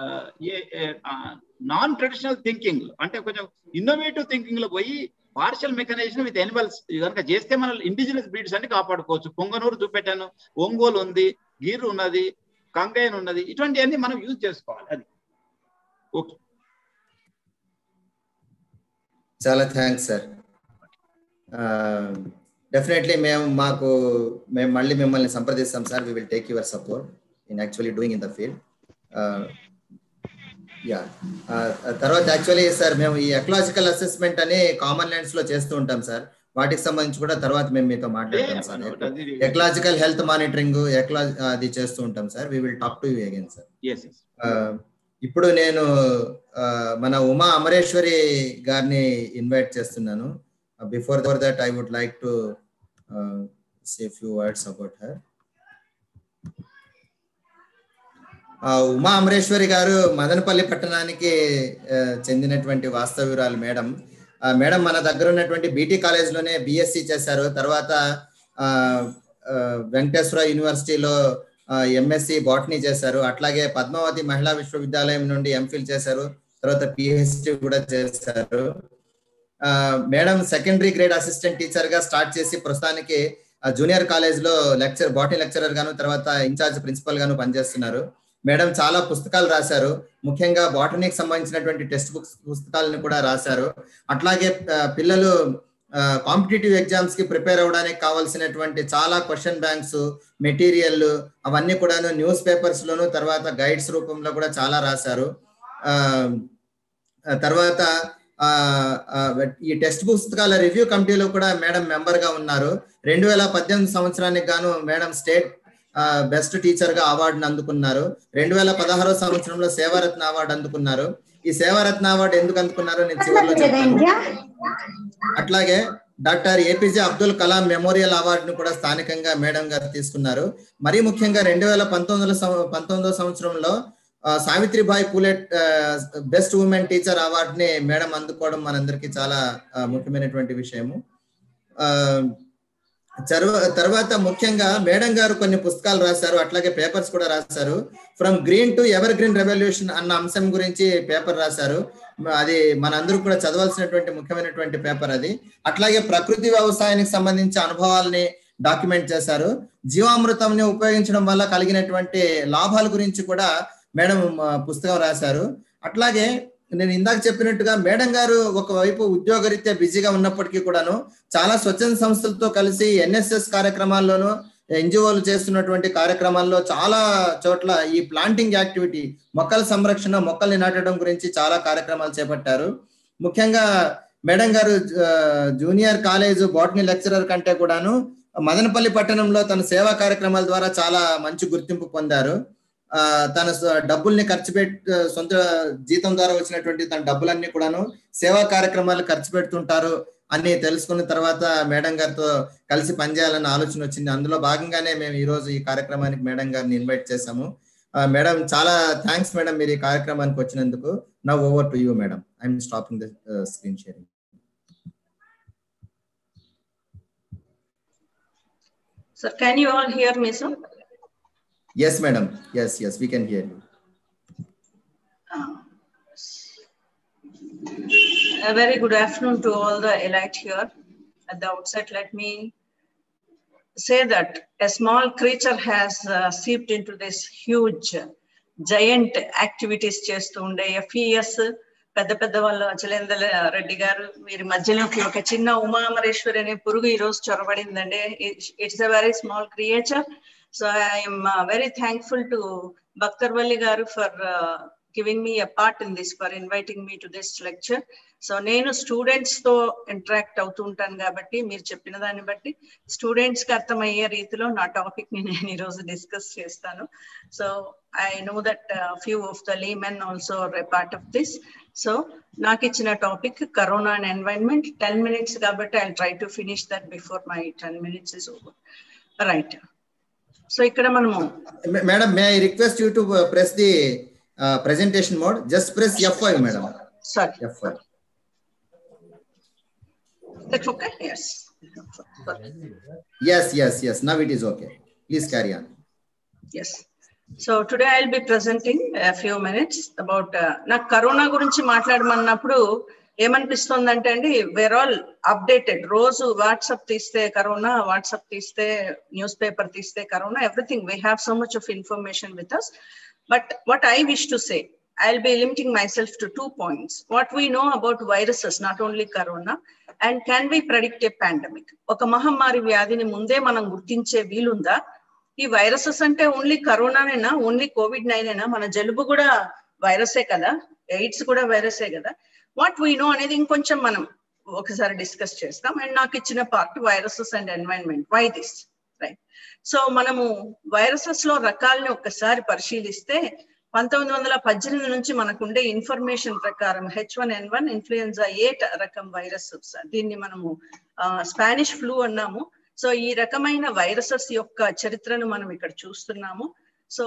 నాన్ ట్రెడిషనల్ థింకింగ్ అంటే కొంచెం ఇన్నోవేటివ్ థింకింగ్ లో పోయి పార్షల్ మెకనైజేషన్ విత్ ఎనిమల్స్ కనుక చేస్తే మనం ఇండిజినస్ బ్రీడ్స్ అన్ని కాపాడుకోవచ్చు పొంగనూరు చూపెట్టాను ఒంగోలు ఉంది గీర్ ఉన్నది కంగైన్ ఉన్నది ఇటువంటివన్నీ మనం యూజ్ చేసుకోవాలి అది ఓకే చాలా థ్యాంక్స్ సార్ డెఫినెట్లీ మేము మాకు మేము మళ్ళీ మిమ్మల్ని సంప్రదిస్తాం sir we will take your support in actually doing in the field ya తర్వాత యాక్చువల్లీ సార్ మేము ఈ ఎకలాజికల్ అసెస్మెంట్ అని కామన్ ల్యాండ్స్ లో చేస్తూ ఉంటాం సార్ వాటికి సంబంధించి కూడా తర్వాత మేము మీతో మాట్లాడతాం సార్ ఎకలాజికల్ హెల్త్ మానిటరింగ్ ఎకలా అది చేస్తూ ఉంటాం sir we will talk to you again sir yes yes ఇప్పుడు నేను ఆ, మన ఉమా అమరేశ్వరి గారిని ఇన్వైట్ చేస్తున్నాను before for that I would like to say few words about her Uma Amareswari గారు మదనపల్లి పట్టణానికి ఆ, చెందినటువంటి వాస్తవ్యురాలు మేడం ఆ, మేడం మన దగ్గర ఉన్నటువంటి బీటీ కాలేజ్ లోనే బిఎస్సి చేశారు తర్వాత ఆ, ఆ, వెంకటేశ్వర యూనివర్సిటీలో ఎంఎస్సి బాటనీ చేశారు అట్లాగే పద్మావతి మహిళా విశ్వవిద్యాలయం నుండి ఎంఫిల్ చేశారు తర్వాత పిహెచ్డి కూడా చేశారు ఆ, madam secondary grade assistant teacher గా స్టార్ట్ చేసి ప్రస్తుతానికి ఆ, జూనియర్ కాలేజ్ లో లెక్చర్ బాటనీ లెక్చరర్ గాను తర్వాత ఇన్ఛార్జ్ ప్రిన్సిపల్ గాను పనిచేస్తున్నారు మేడం చాలా పుస్తకాలు రాశారు ముఖ్యంగా బాటనీకి సంబంధించినటువంటి టెక్స్ట్ బుక్స్ పుస్తకాలను కూడా రాశారు అట్లాగే ఆ, పిల్లలు కాంపిటేటివ్ ఎగ్జామ్స్ కి ప్రిపేర్ అవ్వడానికి కావాల్సినటువంటి చాలా క్వశ్చన్ బ్యాంక్స్ మెటీరియల్ అవన్నీ కూడాను న్యూస్ పేపర్స్ లోను తర్వాత గైడ్స్ రూపంలో కూడా చాలా రాశారు ఆ ఆ తర్వాత ఆ ఆ, ఈ టెక్స్ట్ పుస్తకాల రివ్యూ కమిటీలో కూడా మేడం మెంబర్ గా ఉన్నారు రెండు వేల పద్దెనిమిది సంవత్సరానికి గాను మేడం స్టేట్ బెస్ట్ టీచర్ గా అవార్డును అందుకున్నారు రెండు వేల పదహారో సంవత్సరంలో సేవారత్న అవార్డు అందుకున్నారు ఈ సేవారత్న అవార్డు ఎందుకు అందుకున్నారో నేను చివరిలో చెప్తాను అట్లాగే doctor APJ Abdul Kalam memorial అవార్డును కూడా స్థానికంగా మేడం గారు తీసుకున్నారు మరీ ముఖ్యంగా రెండు వేల పంతొమ్మిది పంతొమ్మిదో సంవత్సరంలో ఆ, Savitribai Phule best women teacher అవార్డుని మేడం అందుకోవడం మనందరికీ చాలా ఆ, ముఖ్యమైనటువంటి విషయము ఆ, చర్వ- తర్వాత ముఖ్యంగా మేడం గారు కొన్ని పుస్తకాలు రాశారు అట్లాగే పేపర్స్ కూడా రాశారు from green to evergreen revolution అన్న అంశం గురించి పేపర్ రాశారు అది మనందరూ కూడా చదవాల్సినటువంటి ముఖ్యమైనటువంటి పేపర్ అది అట్లాగే ప్రకృతి వ్యవసాయానికి సంబంధించి అనుభవాల్ని డాక్యుమెంట్ చేశారు జీవామృతంని ఉపయోగించడం వల్ల కలిగినటువంటి లాభాల గురించి కూడా మేడం ఆ, పుస్తకం రాశారు అట్లాగే నేను ఇందాక చెప్పినట్టుగా మేడం గారు ఒకవైపు ఉద్యోగరీత్యా బిజీగా ఉన్నప్పటికీ కూడాను చాలా స్వచ్ఛంద సంస్థలతో కలిసి ఎన్ఎస్ఎస్ కార్యక్రమాల్లోనూ ఎన్జిఓలు చేస్తున్నటువంటి కార్యక్రమాల్లో చాలా చోట్ల ఈ ప్లాంటింగ్ యాక్టివిటీ మొక్కల సంరక్షణ మొక్కల్ని నాటడం గురించి చాలా కార్యక్రమాలు చేపట్టారు ముఖ్యంగా మేడం గారు ఆ, జూనియర్ కాలేజ్ బాటనీ లెక్చరర్ కంటే కూడాను మదనపల్లి పట్టణంలో తన సేవా కార్యక్రమాల ద్వారా చాలా మంచి గుర్తింపు పొందారు ఆ, తన సొ- డబ్బుల్ని ఖర్చు పెట్టి సొంత జీతం ద్వారా వచ్చినటువంటి తన డబ్బులన్నీ కూడాను సేవా కార్యక్రమాలు ఖర్చు పెడుతుంటారు అని తెలుసుకున్న తర్వాత మేడం గారితో కలిసి పనిచేయాలన్న ఆలోచన వచ్చింది అందులో భాగంగానే మేము ఈ రోజు ఈ కార్యక్రమానికి మేడం గారిని ఇన్వైట్ చేశాము ఆ, మేడం చాలా థ్యాంక్స్ మేడం మీరు ఈ కార్యక్రమానికి వచ్చినందుకు now over to you madam I'm stopping the screen sharing Sir, can you all hear me, sir? Yes madam yes yes we can hear you A very good afternoon to all the elite here. At the outset, let me say that a small creature has uh, seeped into this huge giant activities చేస్తూ ఉండే FES పెద్ద పెద్ద వాళ్ళు అచలేంద్ర రెడ్డి గారు వీరి మధ్యలోకి ఒక చిన్న ఉమామరేశ్వరి అనే పురుగు ఈ రోజు చొరబడిందండి it's a very small creature So I am uh, very thankful to Bhaktarvalli Garu for uh, giving me a part in this, for inviting me to this lecture. So నేను స్టూడెంట్స్ తో ఇంటరాక్ట్ అవుతూ ఉంటాను కాబట్టి మీరు చెప్పిన దాన్ని బట్టి students కి అర్థమయ్యే రీతిలో నా టాపిక్ ని నేను ఈరోజు డిస్కస్ చేస్తాను so I know that few of the laymen also part of this so నాకు ఇచ్చిన topic corona and environment ten minutes కాబట్టి I try to finish that before my ten minutes is over right so ఇక్కడ మనము madam may I request you to press the presentation mode just press F five madam sorry F five That's okay? Yes. Yes, yes, yes. Now it is okay. Please carry on. Yes. So today I be presenting few minutes about నాకు corona గురించి మాట్లాడమన్నప్పుడు ఏమనిపిస్తుందంటే అండి we're all updated రోజు WhatsApp తీస్తే corona WhatsApp తీస్తే newspaper తీస్తే corona everything we have so much of information with us but what I wish to say I'll be limiting myself to two points. What we know about viruses, not only corona, and can we predict a pandemic? ఒక మహమ్మారి వ్యాధిని ముందే మనం గుర్తించే వీలుందా ఈ viruses అంటే only కరోనానేనా ఓన్లీ కోవిడ్ నైన్ అయినా మన జలుబు కూడా వైరసే కదా ఎయిడ్స్ కూడా వైరసే కదా వాట్ వీ నో అనేది ఇంకొంచెం మనం ఒకసారి డిస్కస్ చేస్తాం అండ్ నాకు ఇచ్చిన part viruses and environment why this right so మనము వైరసెస్ లో రకాలని ఒక్కసారి పరిశీలిస్తే పంతొమ్మిది వందల పద్దెనిమిది నుంచి మనకుండే ఇన్ఫర్మేషన్ ప్రకారం H one N one influenza A రకం వైరస్ దీన్ని మనము స్పానిష్ ఫ్లూ అన్నాము సో ఈ రకమైన వైరసెస్ యొక్క చరిత్రను మనం ఇక్కడ చూస్తున్నాము సో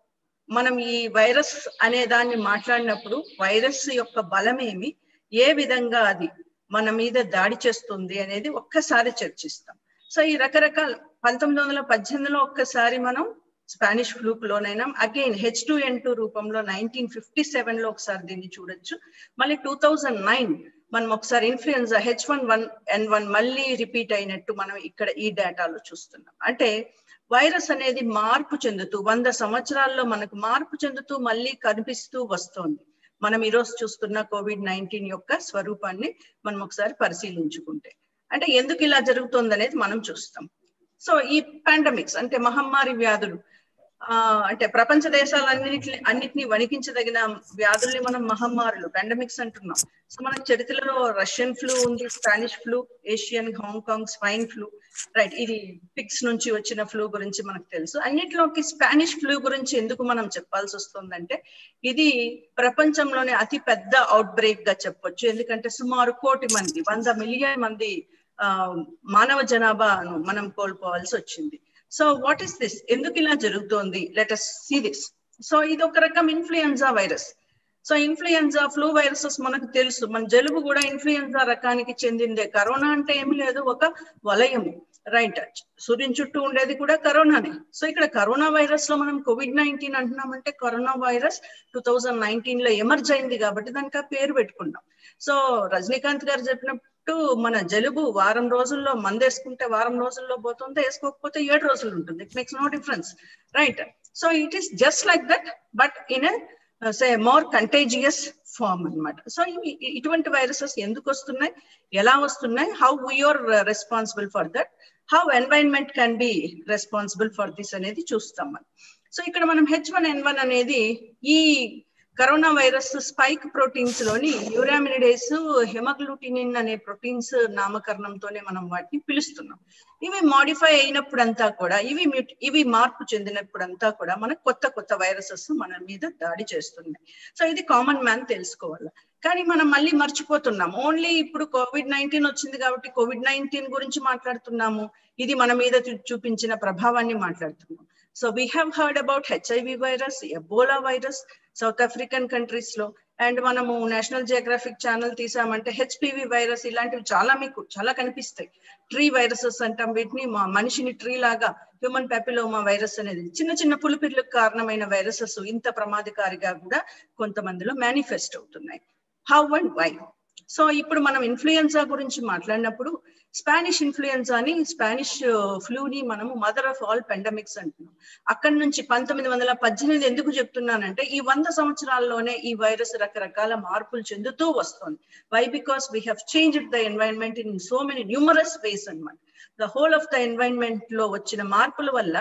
మనం ఈ వైరస్ అనే దాన్ని మాట్లాడినప్పుడు వైరస్ యొక్క బలమేమి ఏ విధంగా అది మన మీద దాడి చేస్తుంది అనేది ఒక్కసారి చర్చిస్తాం సో ఈ రకరకాల పంతొమ్మిది వందల పద్దెనిమిదిలో ఒక్కసారి మనం స్పానిష్ ఫ్లూక్ లోనైనా again H two N two రూపంలో నైన్టీన్ ఫిఫ్టీ సెవెన్ లో ఒకసారి దీన్ని చూడొచ్చు మళ్ళీ టూ థౌజండ్ నైన్ మనం ఒకసారి influenza H one one N one మళ్ళీ రిపీట్ అయినట్టు మనం ఇక్కడ ఈ డేటాలో చూస్తున్నాం అంటే వైరస్ అనేది మార్పు చెందుతూ వంద సంవత్సరాల్లో మనకు మార్పు చెందుతూ మళ్ళీ కనిపిస్తూ వస్తోంది మనం ఈరోజు చూస్తున్న కోవిడ్ నైన్టీన్ యొక్క స్వరూపాన్ని మనం ఒకసారి పరిశీలించుకుంటే అంటే ఎందుకు ఇలా జరుగుతుంది అనేది మనం చూస్తాం సో ఈ పాండమిక్స్ అంటే మహమ్మారి వ్యాధులు ఆ అంటే ప్రపంచ దేశాలన్నిటి అన్నిటిని వణికించదగిన వ్యాధుల్ని మనం మహమ్మారులు పాండమిక్స్ అంటున్నాం సో మనకు చరిత్రలో రష్యన్ ఫ్లూ ఉంది Spanish flu Asian Hong Kong swine flu right ఇది పిక్స్ నుంచి వచ్చిన ఫ్లూ గురించి మనకు తెలుసు అన్నిటిలోకి స్పానిష్ ఫ్లూ గురించి ఎందుకు మనం చెప్పాల్సి వస్తుందంటే ఇది ప్రపంచంలోనే అతి పెద్ద అవుట్ బ్రేక్ గా చెప్పొచ్చు ఎందుకంటే సుమారు కోటి మంది వంద మిలియన్ మంది ఆ మానవ జనాభాను మనం కోల్పోవాల్సి వచ్చింది సో వాట్ ఈస్ దిస్ ఎందుకు ఇలా జరుగుతోంది let us see this so ఇది ఒక రకం influenza virus so influenza flu viruses మనకు తెలుసు మన జలుబు కూడా ఇన్ఫ్లుయెన్జా రకానికి చెందిందే కరోనా అంటే ఏమి లేదు ఒక వలయము రైట్ సూర్యుని చుట్టూ ఉండేది కూడా కరోనానే సో ఇక్కడ కరోనా వైరస్ లో మనం కోవిడ్ నైన్టీన్ అంటున్నామంటే corona virus two thousand nineteen లో ఎమర్జ్ అయింది కాబట్టి దానికి ఆ పేరు పెట్టుకున్నాం సో రజనీకాంత్ గారు చెప్పినట్టు మన జలుబు వారం రోజుల్లో మందేసుకుంటే వారం రోజుల్లో పోతుంది వేసుకోకపోతే ఏడు రోజులు ఉంటుంది it makes no difference right so it is just like that but in say more contagious form అనమాట సో ఇటువంటి వైరసెస్ ఎందుకు వస్తున్నాయి ఎలా వస్తున్నాయి how we are responsible for that how environment can be responsible for this అనేది చూస్తాం మనం so ఇక్కడ మనం హెచ్ వన్ ఎన్ వన్ అనేది ఈ కరోనా వైరస్ స్పైక్ ప్రోటీన్స్ లోని యూరామినిడేస్ హెమగ్లూటినిన్ అనే ప్రోటీన్స్ నామకరణంతోనే మనం వాటిని పిలుస్తున్నాం ఇవి మాడిఫై అయినప్పుడంతా కూడా ఇవి ఇవి మార్పు చెందినప్పుడంతా కూడా మనకు కొత్త కొత్త వైరసెస్ మన మీద దాడి చేస్తున్నాయి సో ఇది కామన్ మ్యాన్ తెలుసుకోవాలి కానీ మనం మళ్ళీ మర్చిపోతున్నాం ఓన్లీ ఇప్పుడు కోవిడ్ నైన్టీన్ వచ్చింది కాబట్టి కోవిడ్ నైన్టీన్ గురించి మాట్లాడుతున్నాము ఇది మన మీద చూపించిన ప్రభావాన్ని మాట్లాడుతున్నాం so we have heard about HIV virus Ebola virus South African countries లో అండ్ మనము నేషనల్ జియోగ్రాఫిక్ ఛానల్ తీసామంటే హెచ్పివి వైరస్ ఇలాంటివి చాలా మీకు చాలా కనిపిస్తాయి ట్రీ వైరసెస్ అంటాం వీటిని మా మనిషిని ట్రీ లాగా హ్యూమన్ పెపిలోమా వైరస్ అనేది చిన్న చిన్న పులిపిర్లకు కారణమైన వైరసెస్ ఇంత ప్రమాదకారిగా కూడా కొంతమందిలో మేనిఫెస్ట్ అవుతున్నాయి హౌ అండ్ వై సో ఇప్పుడు మనం ఇన్ఫ్లుయెన్జా గురించి మాట్లాడినప్పుడు స్పానిష్ ఇన్ఫ్లుయెన్జాని స్పానిష్ ఫ్లూని మనము మదర్ ఆఫ్ ఆల్ పెండమిక్స్ అంటున్నాం అక్కడి నుంచి పంతొమ్మిది వందల పద్దెనిమిది ఎందుకు చెప్తున్నానంటే ఈ వంద సంవత్సరాల్లోనే ఈ వైరస్ రకరకాల మార్పులు చెందుతూ వస్తుంది why because we have changed the environment in so many numerous ways అనమాట the whole of the environment లో వచ్చిన మార్పుల వల్ల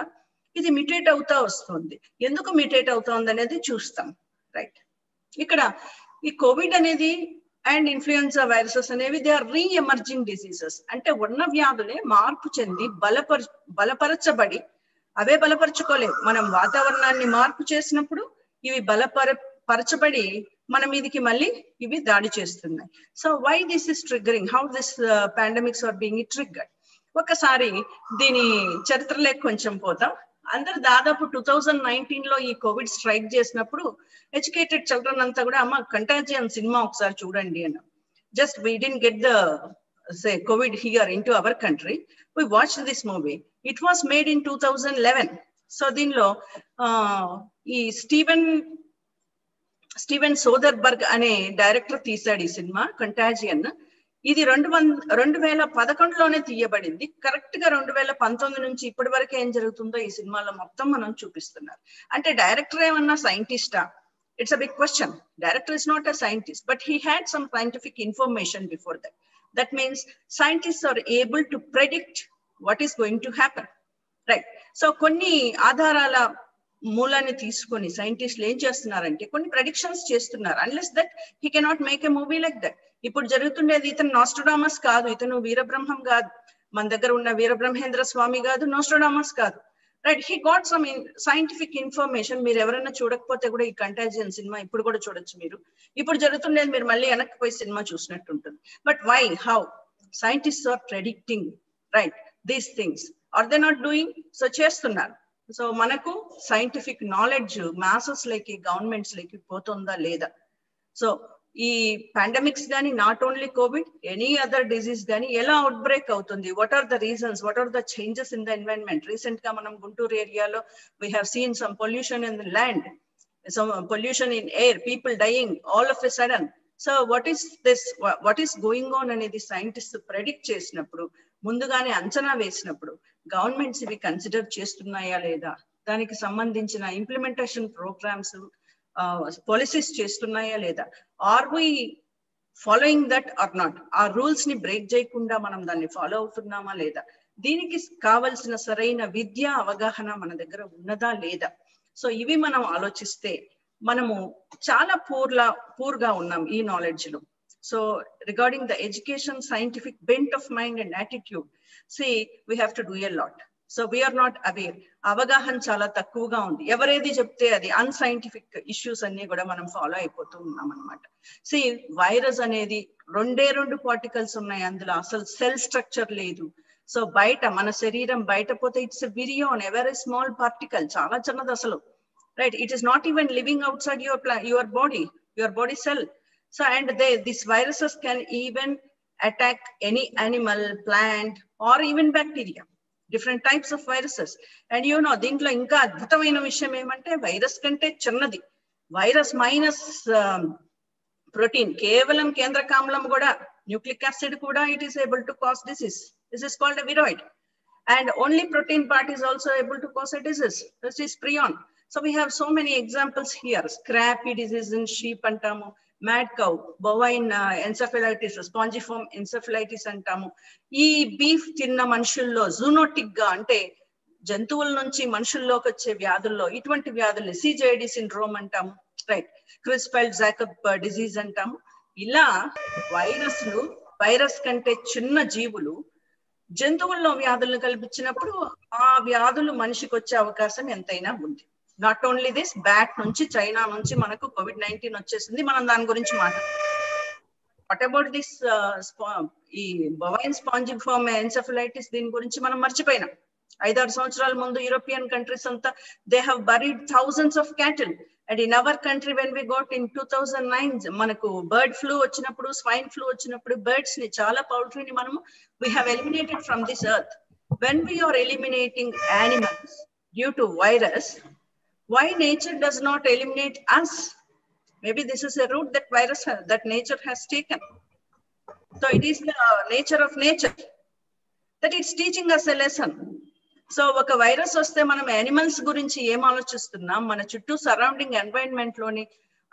ఇది మిటేట్ అవుతా వస్తుంది ఎందుకు మిటేట్ అవుతోంది అనేది చూస్తాం రైట్ ఇక్కడ ఈ కోవిడ్ అనేది అండ్ ఇన్ఫ్లుయెన్జా వైరసెస్ అనేవి they are reemerging diseases అంటే ఉన్న వ్యాధులే మార్పు చెంది బలపర బలపరచబడి అవే బలపరచుకోలేవు మనం వాతావరణాన్ని మార్పు చేసినప్పుడు ఇవి బలపర పరచబడి మన మీదకి మళ్ళీ ఇవి దాడి చేస్తున్నాయి so why this is triggering how this pandemics are being triggered ఒకసారి దీని చరిత్రలోకి కొంచెం పోతాం అందరు దాదాపు టూ థౌజండ్ నైన్టీన్ లో ఈ కోవిడ్ స్ట్రైక్ చేసినప్పుడు ఎడ్యుకేటెడ్ చిల్డ్రన్ అంతా కూడా అమ్మ కంటాజియన్ సినిమా ఒకసారి చూడండి అన్న just we didn't get the say Covid here into our country we watch this movie it was made in two thousand eleven so దీనిలో ఈ స్టీవెన్ స్టీవెన్ సోదర్బర్గ్ అనే డైరెక్టర్ తీశాడు ఈ సినిమా కంటాజియన్ ఇది రెండు వంద రెండు వేల పదకొండులోనే తీయబడింది కరెక్ట్ గా రెండు వేల పంతొమ్మిది నుంచి ఇప్పటి వరకు ఏం జరుగుతుందో ఈ సినిమాలో మొత్తం మనం చూపిస్తున్నారు అంటే డైరెక్టర్ ఏమన్నా సైంటిస్టా it's a big question director is not a scientist but he had some scientific information before that that means scientist are able to predict what is going to happen right so కొన్ని ఆధారాల మూలాన్ని తీసుకొని సైంటిస్టులు ఏం చేస్తున్నారంటే కొన్ని predictions చేస్తున్నారు unless that he cannot make a movie like that ఇప్పుడు జరుగుతుండేది ఇతను నాస్ట్రోడామస్ కాదు ఇతను వీరబ్రహ్మం కాదు మన దగ్గర ఉన్న వీరబ్రహ్మేంద్ర స్వామి కాదు నాస్ట్రోడామస్ కాదు right he got some scientific information మీరు ఎవరైనా చూడకపోతే కూడా ఈ కంటాజియన్ సినిమా ఇప్పుడు కూడా చూడొచ్చు మీరు ఇప్పుడు జరుగుతుండేది మీరు మళ్ళీ వెనక్కి పోయి సినిమా చూసినట్టు ఉంటుంది but why how scientist are predicting right these things are they not doing so చేస్తున్నారు సో మనకు సైంటిఫిక్ నాలెడ్జ్ మాసెస్ లకి గవర్నమెంట్స్ లకి పోతుందా లేదా సో ఈ పాండమిక్స్ కానీ not only Covid any other disease కానీ ఎలా అవుట్ బ్రేక్ అవుతుంది what are the reasons what are the changes in the environment recent గా మనం గుంటూరు ఏరియాలో we have seen some pollution in the land some pollution in air people dying all of a sudden so what is this what is going on అనేది scientist predict చేసినప్పుడు ముందుగానే అంచనా వేసినప్పుడు governments ఇవి consider చేస్తున్నాయా లేదా దానికి సంబంధించిన ఇంప్లిమెంటేషన్ ప్రోగ్రామ్స్ పాలసీస్ చేస్తున్నాయా లేదా are we following that or not ఆ రూల్స్ ని బ్రేక్ చేయకుండా మనం దాన్ని ఫాలో అవుతున్నామా లేదా దీనికి కావలసిన సరైన విద్య అవగాహన మన దగ్గర ఉన్నదా లేదా సో ఇవి మనం ఆలోచిస్తే మనము చాలా పూర్లా పూర్గా ఉన్నాం ఈ నాలెడ్జ్ లో so regarding the education scientific bent of mind and attitude see we have to do a lot so we're not aware అవగాహన చాలా తక్కువగా ఉంది ఎవరేది చెప్తే అది అన్సైంటిఫిక్ ఇష్యూస్ అన్ని కూడా మనం ఫాలో అయిపోతూ ఉన్నాం అనమాట సి వైరస్ అనేది రెండే రెండు పార్టికల్స్ ఉన్నాయి అందులో అసలు సెల్ స్ట్రక్చర్ లేదు సో బయట మన శరీరం బయట పోతే it's virion every small particle చాలా చిన్నది అసలు right it is not even living outside your your body your body cell so and they this viruses can even attack any animal plant or even bacteria different types of viruses and you know దీంట్లో ఇంకా అద్భుతమైన విషయం ఏమంటే virus కంటే చిన్నది virus minus protein కేవలం కేంద్రకామ్లం కూడా న్యూక్లిక్ యాసిడ్ కూడా it is able to cause disease this is called viroid and only protein part is also able to cause a disease this is prion so we have so many examples here scrapie disease in sheep అంటాము mad cow bovine encephalitis spongiform encephalitis అంటాము ఈ beef తిన్న మనుషుల్లో zoonotic గా అంటే జంతువుల నుంచి మనుషుల్లోకి వచ్చే వ్యాధుల్లో ఇటువంటి వ్యాధుల్ని సిజేడి సిండ్రోమ్ అంటాము రైట్ క్రిస్పైల్ జాకబ్ డిజీజ్ అంటాము ఇలా వైరస్లు వైరస్ కంటే చిన్న జీవులు జంతువుల్లో వ్యాధులను కల్పించినప్పుడు ఆ వ్యాధులు మనిషికి వచ్చే అవకాశం ఎంతైనా ఉంది నాట్ ఓన్లీ దిస్ బ్యాట్ నుంచి చైనా నుంచి మనకు కోవిడ్ నైన్టీన్ వచ్చేసింది మనం దాని గురించి మాట్లాడుతాం వాట్ అబౌట్ దిస్ ఈ బొవైన్ స్పాంజిఫార్మ్ ఎన్సెఫలైటిస్ దీని గురించి మనం మర్చిపోయినాం ఐదారు సంవత్సరాల ముందు యూరోపియన్ కంట్రీస్ అంతా they have buried thousands of cattle and in our country when we got in two thousand nine మనకు బర్డ్ ఫ్లూ వచ్చినప్పుడు స్వైన్ ఫ్లూ వచ్చినప్పుడు బర్డ్స్ ని చాలా పౌల్ట్రీని మనము we have eliminated from this earth when we're eliminating animals due to virus why nature does not eliminate us maybe this is a route that virus has, that nature has taken so it is the nature of nature that it's teaching us a lesson so ఒక virus వస్తే మనం animals గురించి ఏం ఆలోచిస్తున్నాం మన చుట్టూ surrounding environment లోని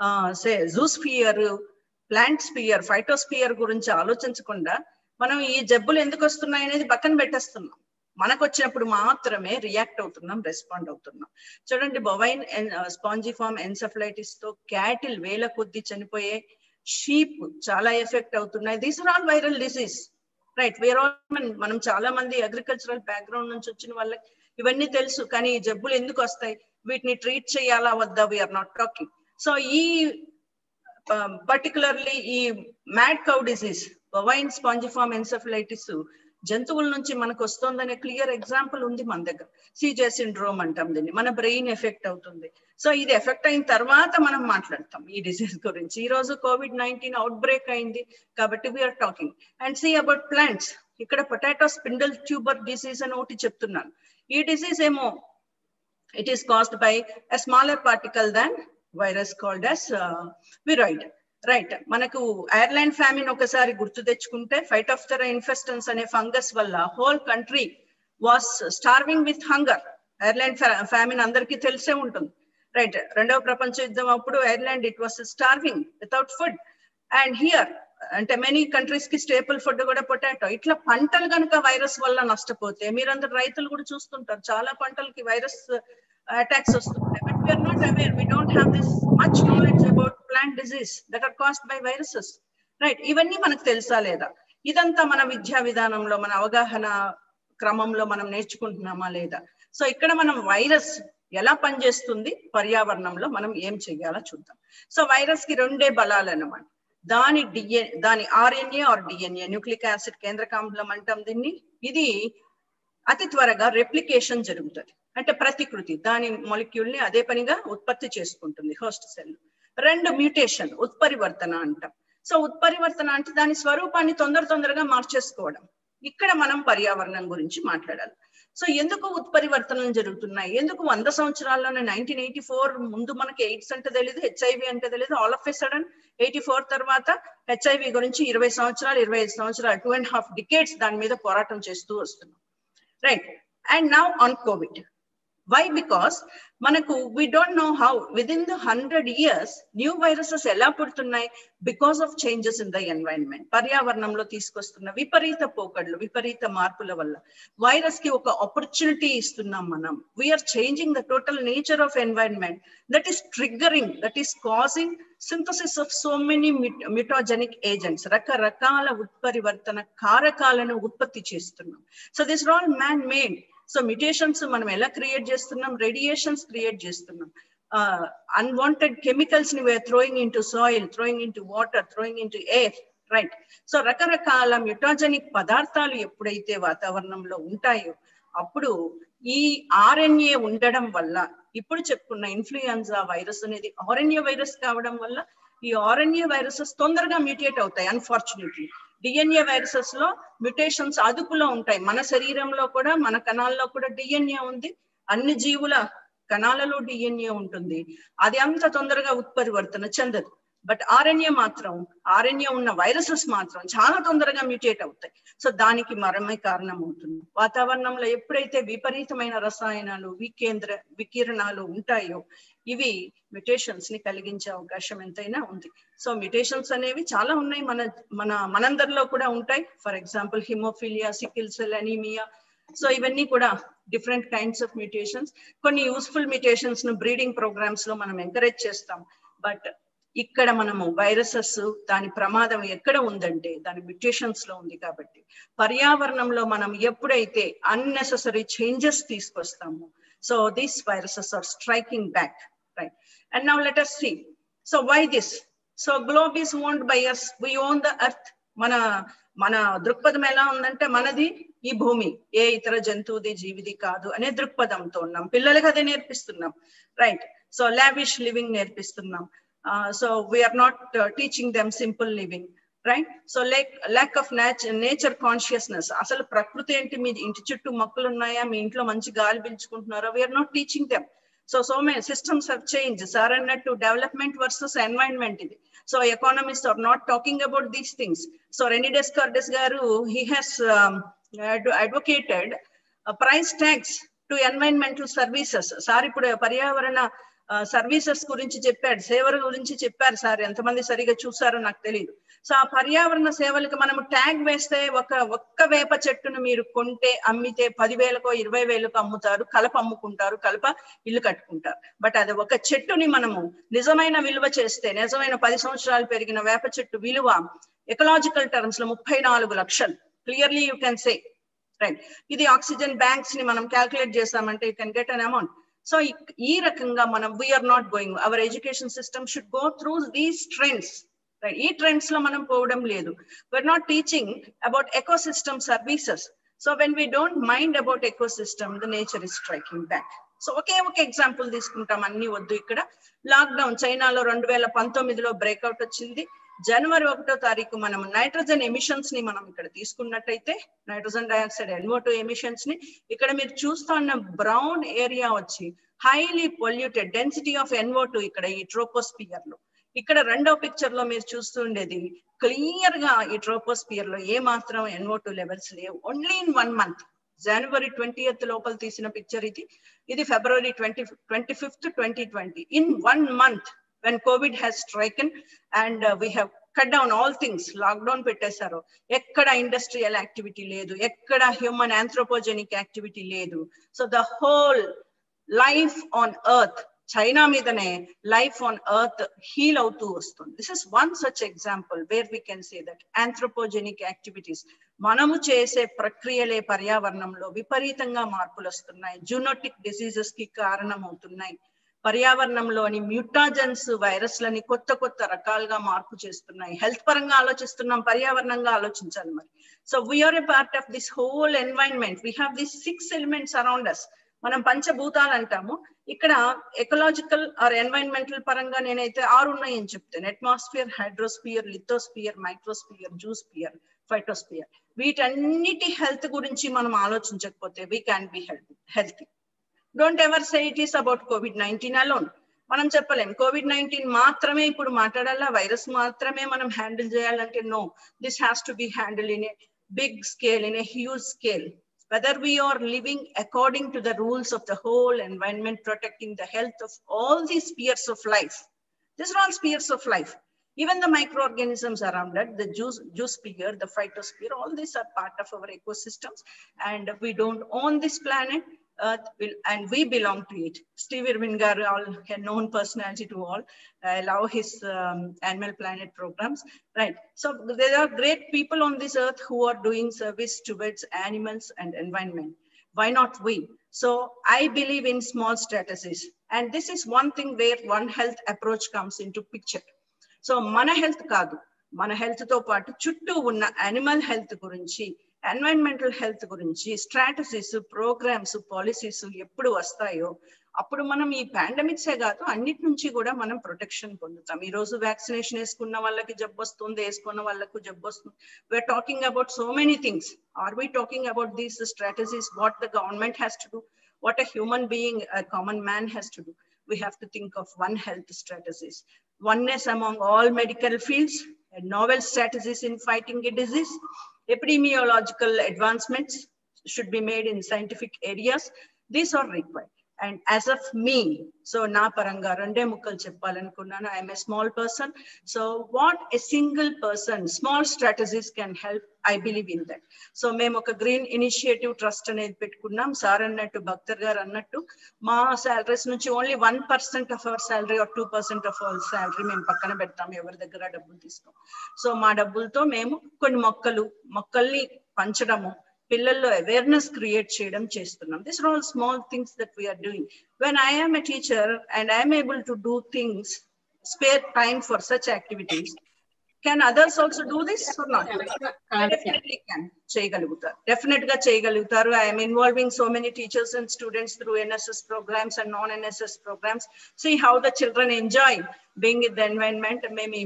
జూస్ఫియర్ plant spear ఫైటోస్పియర్ గురించి ఆలోచించకుండా మనం ఈ జబ్బులు ఎందుకు వస్తున్నాయి అనేది పక్కన పెట్టేస్తున్నాం మనకు వచ్చినప్పుడు మాత్రమే రియాక్ట్ అవుతున్నాం రెస్పాండ్ అవుతున్నాం చూడండి బొవైన్ స్పాంజిఫామ్ ఎన్సెఫలైటిస్ తో క్యాటిల్ వేల కొద్ది చనిపోయే షీప్ చాలా ఎఫెక్ట్ అవుతున్నాయి these are all viral disease right where మనం చాలా మంది అగ్రికల్చరల్ బ్యాక్గ్రౌండ్ నుంచి వచ్చిన వాళ్ళకి ఇవన్నీ తెలుసు కానీ ఈ జబ్బులు ఎందుకు వస్తాయి వీటిని ట్రీట్ చేయాలా వద్దా వీఆర్ నాట్ టాకింగ్ సో ఈ పర్టికులర్లీ ఈ mad cow disease bovine spongiform encephalitis జంతువుల నుంచి మనకు వస్తుందనే క్లియర్ ఎగ్జాంపుల్ ఉంది మన దగ్గర సీజే సిండ్రోమ్ అంటాం దీన్ని మన బ్రెయిన్ ఎఫెక్ట్ అవుతుంది సో ఇది ఎఫెక్ట్ అయిన తర్వాత మనం మాట్లాడతాం ఈ డిసీజ్ గురించి ఈ రోజు కోవిడ్ నైన్టీన్ అవుట్ బ్రేక్ అయింది కాబట్టి we're talking and see about plants ఇక్కడ పొటాటో స్పిండల్ ట్యూబర్ డిసీజ్ అని ఒకటి చెప్తున్నాను ఈ డిసీజ్ ఏమో it is caused by a smaller particle than virus called as viroid right మనకు ఐర్లాండ్ ఫ్యామిన్ ఒకసారి గుర్తు తెచ్చుకుంటే ఫైట్ ఆఫ్ ద ఇన్ఫెస్టెన్స్ అనే ఫంగస్ వల్ల whole country was starving with hunger Ireland famine అందరికీ తెలిసే ఉంటుంది రైట్ రెండవ ప్రపంచ యుద్ధం అప్పుడు Ireland it was starving without food and here అంటే మెనీ కంట్రీస్ కి స్టేపుల్ ఫుడ్ కూడా పొటాటో ఇట్లా పంటలు కనుక వైరస్ వల్ల నష్టపోతే మీరందరు రైతులు కూడా చూస్తుంటారు చాలా పంటలకి వైరస్ అటాక్స్ వస్తుంటాయి but we're not aware we don't have this much knowledge about plant disease that are caused by viruses right ఇవన్నీ మనకు తెలుసా లేదా ఇదంతా మన విద్యా విధానంలో మన అవగాహన క్రమంలో మనం నేర్చుకుంటున్నామా లేదా సో ఇక్కడ మనం వైరస్ ఎలా పనిచేస్తుంది పర్యావరణంలో మనం ఏం చెయ్యాలో చూద్దాం సో వైరస్ కి రెండే బలాలు అన్నమాట దాని డిఎ దాని RNA or DNA nucleic acid కేంద్రకాంబలం అంటాం దీన్ని ఇది అతి త్వరగా రెప్లికేషన్ జరుగుతుంది అంటే ప్రతికృతి దాని మొలిక్యూల్ ని అదే పనిగా ఉత్పత్తి చేసుకుంటుంది హోస్ట్ సెల్ రెండు మ్యూటేషన్ ఉత్పరివర్తన అంటాం సో ఉత్పరివర్తన అంటే దాని స్వరూపాన్ని తొందర తొందరగా మార్చేసుకోవడం ఇక్కడ మనం పర్యావరణం గురించి మాట్లాడాలి సో ఎందుకు ఉత్పరివర్తనలు జరుగుతున్నాయి ఎందుకు వంద సంవత్సరాల్లోనే నైన్టీన్ ఎయిటీ ఫోర్ ముందు మనకి ఎయిడ్స్ అంటే తెలియదు హెచ్ఐవి అంటే తెలియదు all of a sudden eighty four తర్వాత హెచ్ఐవి గురించి ఇరవై సంవత్సరాలు ఇరవై ఐదు సంవత్సరాలు టూ అండ్ హాఫ్ డికేట్స్ దాని మీద పోరాటం చేస్తూ వస్తున్నాం right and now on Covid why because మనకు we don't know how with in the hundred years new viruses ఎలా పుడుతున్నాయి because of changes in the environment పర్యావరణంలో తీసుకొస్తున్న విపరీత పోకడ్లు విపరీత మార్పుల వల్ల వైరస్ కి ఒక ఆపర్చునిటీ ఇస్తున్నాం మనం we're changing the total nature of environment that is triggering that is causing synthesis of so many mitogenic agents రకరకాల ఉత్పరివర్తన కారకాలను ఉత్పత్తి చేస్తున్నాం so this all man made so mutations మనం ఎలా క్రియేట్ చేస్తున్నాం రేడియేషన్స్ క్రియేట్ చేస్తున్నాం అన్వాంటెడ్ కెమికల్స్ ని we're throwing into soil throwing into water throwing into air right so రకరకాల మ్యూటాజెనిక్ పదార్థాలు ఎప్పుడైతే వాతావరణంలో ఉంటాయో అప్పుడు ఈ ఆర్ఎన్ఏ ఉండడం వల్ల ఇప్పుడు చెప్పుకున్న ఇన్ఫ్లుయెన్జా వైరస్ అనేది ఆర్ఎన్ఏ వైరస్ కావడం వల్ల ఈ ఆర్ఎన్ఏ వైరసెస్ తొందరగా మ్యూటేట్ అవుతాయి అన్ఫార్చునేట్లీ డిఎన్ఏ వైరసెస్ లో మ్యుటేషన్స్ అదుపులో ఉంటాయి మన శరీరంలో కూడా మన కణాల్లో కూడా డిఎన్ఏ ఉంది అన్ని జీవుల కణాలలో డిఎన్ఏ ఉంటుంది అది అంత తొందరగా ఉత్పరివర్తన చెందదు బట్ ఆర్ఎన్ఏ మాత్రం ఆర్ఎన్ఏ ఉన్న వైరసెస్ మాత్రం చాలా తొందరగా మ్యూటేట్ అవుతాయి సో దానికి మరమే కారణం అవుతుంది వాతావరణంలో ఎప్పుడైతే విపరీతమైన రసాయనాలు వికేంద్ర వికిరణాలు ఉంటాయో ఇవి మ్యుటేషన్స్ ని కలిగించే అవకాశం ఎంతైనా ఉంది సో మ్యుటేషన్స్ అనేవి చాలా ఉన్నాయి మన మన మనందరిలో కూడా ఉంటాయి for example haemophilia sickle cell anaemia so ఇవన్నీ కూడా డిఫరెంట్ కైండ్స్ ఆఫ్ మ్యూటేషన్స్ కొన్ని యూస్ఫుల్ మ్యూటేషన్స్ ను బ్రీడింగ్ ప్రోగ్రామ్స్ లో మనం ఎంకరేజ్ చేస్తాం బట్ ఇక్కడ మనము వైరసెస్ దాని ప్రమాదం ఎక్కడ ఉందంటే దాని మ్యూటేషన్స్ లో ఉంది కాబట్టి పర్యావరణంలో మనం ఎప్పుడైతే అన్నెసెసరీ చేంజెస్ తీసుకొస్తామో so these viruses are striking back right and now let us see so why this so globe is owned by us we own the earth మన మన దృక్పథం ఎలా ఉందంటే మనది ఈ భూమి ఏ ఇతర జంతువుది జీవిది కాదు అనే దృక్పథంతో ఉన్నాం పిల్లలకి అదే నేర్పిస్తున్నాం రైట్ సో లావిష్ లివింగ్ నేర్పిస్తున్నాం so we're not teaching them simple living right so like lack of nature consciousness అసలు ప్రకృతి ఏంటి మీ ఇంటి చుట్టూ మొక్కలు ఉన్నాయా మీ ఇంట్లో మంచి గాలి పీల్చుకుంటున్నారా we're not teaching them so so many systems have change sir అన్నట్టు డెవలప్మెంట్ వర్సెస్ ఎన్వైరన్మెంట్ ఇది so economist are not talking about these things so రెనిడెస్ కార్డెస్ గారు he has advocated price tax to environmental services sir ఇప్పుడు పర్యావరణ services గురించి చెప్పాడు సేవల గురించి చెప్పారు సార్ ఎంతమంది సరిగా చూసారో నాకు తెలియదు సో ఆ పర్యావరణ సేవలకి మనము ట్యాగ్ వేస్తే ఒక ఒక్క వేప చెట్టును మీరు కొంటే అమ్మితే పదివేలకో ఇరవై వేలకు అమ్ముతారు కలప అమ్ముకుంటారు కలప ఇల్లు కట్టుకుంటారు బట్ అది ఒక చెట్టుని మనము నిజమైన విలువ చేస్తే నిజమైన పది సంవత్సరాలు పెరిగిన వేప చెట్టు విలువ ఎకలాజికల్ టర్మ్స్ లో ముప్పై నాలుగు లక్షలు clearly you can say right ఇది ఆక్సిజన్ బ్యాంక్స్ ని మనం క్యాల్కులేట్ చేసామంటే you can get an amount so ఈ రకంగా మనం we're not going our education system should go through these trends right ఈ ట్రెండ్స్ లో మనం పోవడం లేదు we're not teaching about ecosystem services so when we don't mind about ecosystem the nature is striking back so ఒకే ఒక example తీసుకుంటాం అన్ని వద్దు ఇక్కడ లాక్డౌన్ చైనాలో రెండు వేల పంతొమ్మిదిలో బ్రేక్అవుట్ వచ్చింది జనవరి ఒకటో తారీఖు మనం నైట్రోజన్ ఎమిషన్స్ ని మనం ఇక్కడ తీసుకున్నట్టయితే నైట్రోజన్ డైఆక్సైడ్ ఎన్ఓ ఎమిషన్స్ ని ఇక్కడ మీరు చూస్తున్న బ్రౌన్ ఏరియా వచ్చి highly polluted density of NO ఇక్కడ ఈ ట్రోపోస్పియర్ లో ఇక్కడ రెండో పిక్చర్ లో మీరు చూస్తుండేది క్లియర్ గా ఈ ట్రోపోస్పియర్ లో ఏ మాత్రం ఎన్ఓ టూ లెవెల్స్ లేవు only in one month January twenty eighth లోపల తీసిన పిక్చర్ ఇది ఇది February twenty twenty fifth twenty twenty in one month when Covid has stricken and we have cut down all things lockdown పెట్టేశారు ఎక్కడ industrial activity లేదు ఎక్కడ human anthropogenic activity లేదు so the whole life on earth China మీదనే life on earth heal అవుతూ వస్తుంది this is one such example wear we can say that anthropogenic activities మనము చేసే ప్రక్రియలే పర్యావరణంలో విపరీతంగా మార్పులు వస్తున్నాయి జూనోటిక్ డిసీజెస్ కి కారణం అవుతున్నాయి పర్యావరణంలోని మ్యూటాజన్స్ వైరస్లని కొత్త కొత్త రకాలుగా మార్పు చేస్తున్నాయి హెల్త్ పరంగా ఆలోచిస్తున్నాం పర్యావరణంగా ఆలోచించాలి మరి so we're a part of this whole environment we have this six elements around us మనం పంచభూతాలు అంటాము ఇక్కడ ఎకలాజికల్ ఆర్ ఎన్వైరన్మెంటల్ పరంగా నేనైతే ఆరు ఉన్నాయని చెప్తాను atmosphere hydrosphere lithosphere microsphere zoosphere phytosphere వీటన్నిటి హెల్త్ గురించి మనం ఆలోచించకపోతే we can be health healthy don't ever say it is about Covid nineteen alone మనం చెప్పలేం కోవిడ్ నైన్టీన్ మాత్రమే ఇప్పుడు మాట్లాడాలా వైరస్ మాత్రమే మనం హ్యాండిల్ చేయాలంటే no this has to be handle in a big scale in a huge scale whether we are living according to the rules of the whole environment, protecting the health of all these spheres of life. These are all spheres of life. Even the microorganisms around it, the juice, juice sphere, the phytosphere, all these are part of our ecosystems. And we don't own this planet. Earth will, and we belong to it. Steve Irwin Garu, all a known personality to all, I love his um, Animal Planet programs, right? So there are great people on this earth who are doing service towards animals and environment. Why not we? So I believe in small strategies, and this is one thing where one health approach comes into picture. So మన health కాదు మన health తో పాటు చుట్టూ ఉన్న animal health గురించి environmental health గురించి strategies programmes policies ఎప్పుడు వస్తాయో అప్పుడు మనం ఈ పాండమిక్సే కాదు అన్నిటి నుంచి కూడా మనం ప్రొటెక్షన్ పొందుతాం ఈ రోజు వ్యాక్సినేషన్ వేసుకున్న వాళ్ళకి జబ్బు వస్తుంది వేసుకున్న వాళ్ళకు జబ్బు వస్తుంది we are talking about so many things are we talking about these strategies what the government has to do what a human being common man has to do we have to think of one health strategies. Oneness among all medical fields, and novel strategies in fighting a disease, epidemiological advancements should be made in scientific areas. These are required. And as of me, so na paranga rande mukkal cheppalanukunnanu, I am a small person. So what a single person, small strategies can help, I believe in that. So మేము ఒక green initiative trust అనేది పెట్టుకున్నాం sir అన్నట్టు భక్తర్ గారు అన్నట్టు మా salaries నుంచి only one percent of our salary or two percent of our salary మేము పక్కన పెడతాం ఎవరి దగ్గర డబ్బులు తీసుకోం సో మా డబ్బులతో మేము కొన్ని మొక్కలు మొక్కల్ని పంచడము పిల్లల్లో అవేర్నెస్ క్రియేట్ చేయడం చేస్తున్నాం this are all small things that we are doing when I'm a teacher and I'm able to do things spare time for such activities can others also do this or not definitely can చేయగలుగుతారు definite గా చేయగలుగుతారు I'm involving so many teachers and students through NSS programmes and non NSS programmes see how the children enjoy being in the environment మేము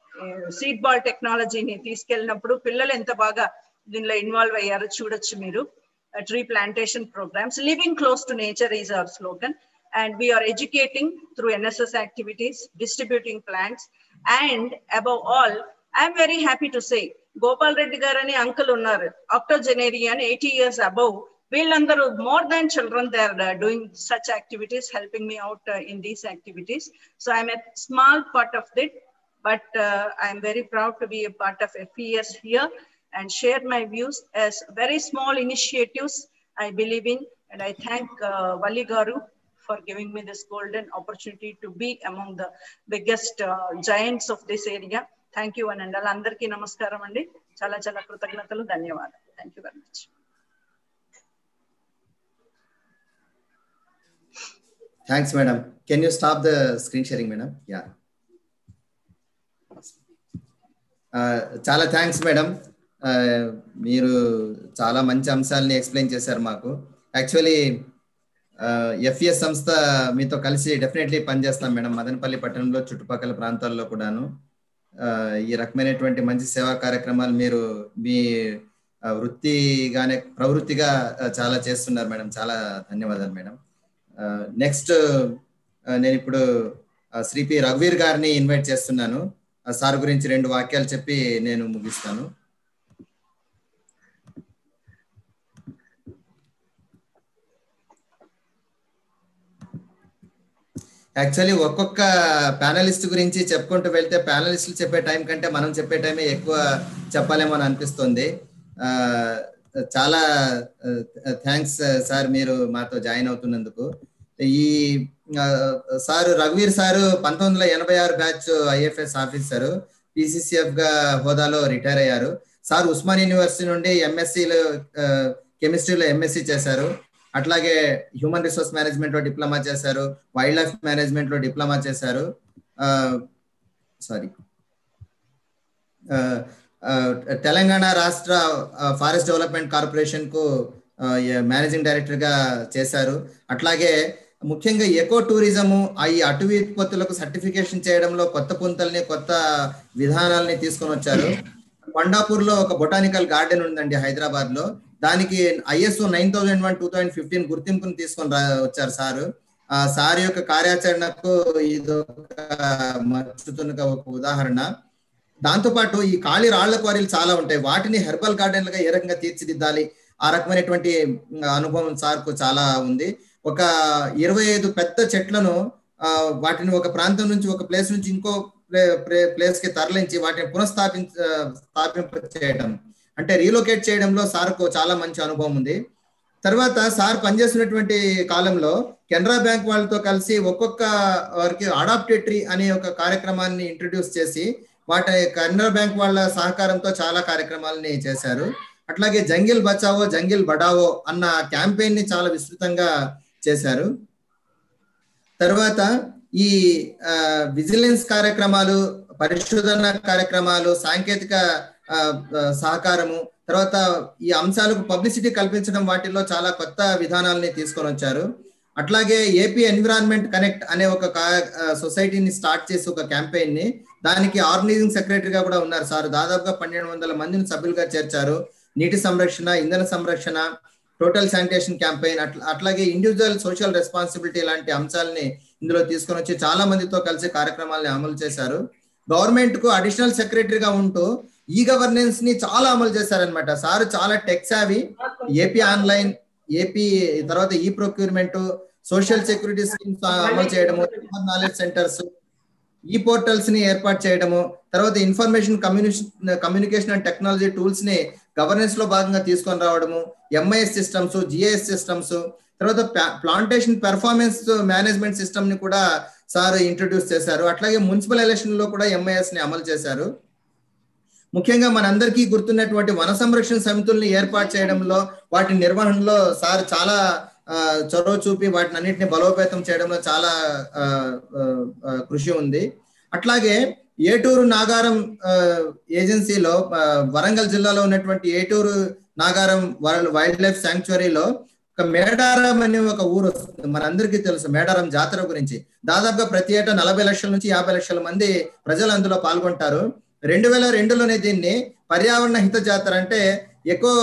seed ball టెక్నాలజీని తీసుకెళ్ళినప్పుడు పిల్లలు ఎంత బాగా దీనిలో ఇన్వాల్వ్ అయ్యారో చూడొచ్చు మీరు tree plantation programmes living close to nature is our slogan and we are educating through NSS activities, distributing plants, and above all, I'm very happy to say, Gopal Reddy Garani uncle unnar, octogenarian, 80 years above, వీళ్ళందరూ more than children they are doing such activities helping me out in these activities so I'm a small part of it but I'm very proud to be a part of FES here and share my views as very small initiatives I believe in, and I thank uh, Vali Garu for giving me this golden opportunity to be among the biggest uh, giants of this area. Thank you, and అందరికీ నమస్కారం అండి చాలా చాలా కృతజ్ఞతలు ధన్యవాదాలు thank you very much thanks madam can you stop the screen sharing madam yeah చాలా thanks madam మీరు చాలా మంచి అంశాలని ఎక్స్ప్లెయిన్ చేశారు మాకు యాక్చువల్లీ ఎఫ్ఎస్ సంస్థ మీతో కలిసి డెఫినెట్లీ పనిచేస్తాం మేడం మదనపల్లి పట్టణంలో చుట్టుపక్కల ప్రాంతాల్లో కూడాను ఆ, ఈ రకమైనటువంటి మంచి సేవా కార్యక్రమాలు మీరు మీ ఆ, వృత్తిగానే ప్రవృత్తిగా ఆ, చాలా చేస్తున్నారు మేడం చాలా ధన్యవాదాలు మేడం నెక్స్ట్ నేను ఇప్పుడు ఆ, శ్రీ పి రఘువీర్ గారిని ఇన్వైట్ చేస్తున్నాను ఆ సార్ గురించి రెండు వాక్యాలు చెప్పి నేను ముగిస్తాను యాక్చువల్లీ ఒక్కొక్క ప్యానలిస్ట్ గురించి చెప్పుకుంటూ వెళ్తే ప్యానలిస్టులు చెప్పే టైం కంటే మనం చెప్పే టైమే ఎక్కువ చెప్పాలేమో అని అనిపిస్తుంది ఆ, చాలా థ్యాంక్స్ సార్ మీరు మాతో జాయిన్ అవుతున్నందుకు ఈ ఆ, సార్ రఘువీర్ సారు పంతొమ్మిది వందల ఎనభై ఆరు బ్యాచ్ ఐఎఫ్ఎస్ ఆఫీసర్ పిసిసిఎఫ్ గా హోదాలో రిటైర్ అయ్యారు సార్ ఉస్మాన్ యూనివర్సిటీ నుండి ఎంఎస్సీలో కెమిస్ట్రీలో ఎంఎస్సీ చేశారు అట్లాగే హ్యూమన్ రిసోర్స్ మేనేజ్మెంట్ లో డిప్లొమా చేశారు వైల్డ్ లైఫ్ మేనేజ్మెంట్ లో డిప్లొమా చేశారు సారీ తెలంగాణ రాష్ట్ర ఫారెస్ట్ డెవలప్మెంట్ కార్పొరేషన్ కు మేనేజింగ్ డైరెక్టర్ గా చేశారు అట్లాగే ముఖ్యంగా ఎకో టూరిజము ఈ అటవీ ఉత్పత్తులకు సర్టిఫికేషన్ చేయడంలో కొత్త పుంతల్ని కొత్త విధానాలని తీసుకొని వచ్చారు కొండాపూర్ లో ఒక బొటానికల్ గార్డెన్ ఉందండి హైదరాబాద్ లో దానికి ISO nine thousand one two thousand fifteen గుర్తింపుని తీసుకొని రా వచ్చారు సారు ఆ సార్ యొక్క కార్యాచరణకు ఇది ఒక మచ్చుతున్న ఒక ఉదాహరణ దాంతోపాటు ఈ ఖాళీ రాళ్ల క్వారీలు చాలా ఉంటాయి వాటిని హెర్బల్ గార్డెన్లుగా ఏ రకంగా తీర్చిదిద్దాలి ఆ రకమైనటువంటి అనుభవం సార్కు చాలా ఉంది ఒక ఇరవై ఐదు పెద్ద చెట్లను ఆ, వాటిని ఒక ప్రాంతం నుంచి ఒక ప్లేస్ నుంచి ఇంకో ప్లేస్ కి తరలించి వాటిని పునఃస్థాపించ స్థాపింప చేయడం అంటే రీలొకేట్ చేయడంలో సార్కు చాలా మంచి అనుభవం ఉంది తర్వాత సార్ పనిచేస్తున్నటువంటి కాలంలో కెనరా బ్యాంక్ వాళ్ళతో కలిసి ఒక్కొక్క వారికి అడాప్టేటరీ అనే ఒక కార్యక్రమాన్ని ఇంట్రడ్యూస్ చేసి వాటి కెనరా బ్యాంక్ వాళ్ళ సహకారంతో చాలా కార్యక్రమాలని చేశారు అట్లాగే జంగిల్ బచావో జంగిల్ బడావో అన్న క్యాంపెయిన్ ని చాలా విస్తృతంగా చేశారు తర్వాత ఈ విజిలెన్స్ కార్యక్రమాలు పరిశోధన కార్యక్రమాలు సాంకేతిక ఆ, ఆ, సహకారము తర్వాత ఈ అంశాలకు పబ్లిసిటీ కల్పించడం వాటిల్లో చాలా కొత్త విధానాలని తీసుకొని వచ్చారు అట్లాగే ఏపీ ఎన్విరాన్మెంట్ కనెక్ట్ అనే ఒక సొసైటీని స్టార్ట్ చేసి ఒక క్యాంపెయిన్ ని దానికి ఆర్గనైజింగ్ సెక్రటరీగా కూడా ఉన్నారు సార్ దాదాపుగా పన్నెండు వందల మందిని సభ్యులుగా చేర్చారు నీటి సంరక్షణ ఇంధన సంరక్షణ టోటల్ శానిటేషన్ క్యాంపెయిన్ అట్లా అట్లాగే ఇండివిజువల్ సోషల్ రెస్పాన్సిబిలిటీ లాంటి అంశాలని ఇందులో తీసుకొని వచ్చి చాలా మందితో కలిసి కార్యక్రమాలని అమలు చేశారు గవర్నమెంట్ కు అడిషనల్ సెక్రటరీగా ఉంటూ ఈ గవర్నెన్స్ ని చాలా అమలు చేశారనమాట సార్ చాలా టెక్ సావి ఏపీ ఆన్లైన్ ఏపీ తర్వాత ఈ ప్రొక్యూర్మెంట్ సోషల్ సెక్యూరిటీ స్కీమ్స్ అమలు చేయడము నాలెడ్జ్ సెంటర్స్ ఈ పోర్టల్స్ ని ఏర్పాటు చేయడము తర్వాత information communication communication and technology tools ని గవర్నెన్స్ లో భాగంగా తీసుకొని రావడము ఎంఐఎస్ సిస్టమ్స్ జిఐఎస్ సిస్టమ్స్ తర్వాత ప్లాంటేషన్ పెర్ఫార్మెన్స్ మేనేజ్మెంట్ సిస్టమ్ ని కూడా సార్ ఇంట్రొడ్యూస్ చేశారు అట్లాగే మున్సిపల్ ఎలక్షన్ లో కూడా ఎంఐఎస్ ని అమలు చేశారు ముఖ్యంగా మనందరికీ గుర్తున్నటువంటి వన సంరక్షణ సమితుల్ని ఏర్పాటు చేయడంలో వాటి నిర్వహణలో సార్ చాలా ఆ, చొరవ చూపి వాటిని అన్నింటిని బలోపేతం చేయడంలో చాలా ఆ, ఆ, ఆ, కృషి ఉంది అట్లాగే ఏటూరు నాగారం ఆ, ఏజెన్సీలో ఆ, వరంగల్ జిల్లాలో ఉన్నటువంటి ఏటూరు నాగారం వైల్డ్ లైఫ్ శాంక్చురీలో ఒక మేడారం అనే ఒక ఊరు వస్తుంది మనందరికీ తెలుసు మేడారం జాతర గురించి దాదాపుగా ప్రతి ఏటా నలభై లక్షల నుంచి యాభై లక్షల మంది ప్రజలు అందులో పాల్గొంటారు రెండు వేల రెండులోనే దీన్ని పర్యావరణ హిత జాతర అంటే ఎక్కువ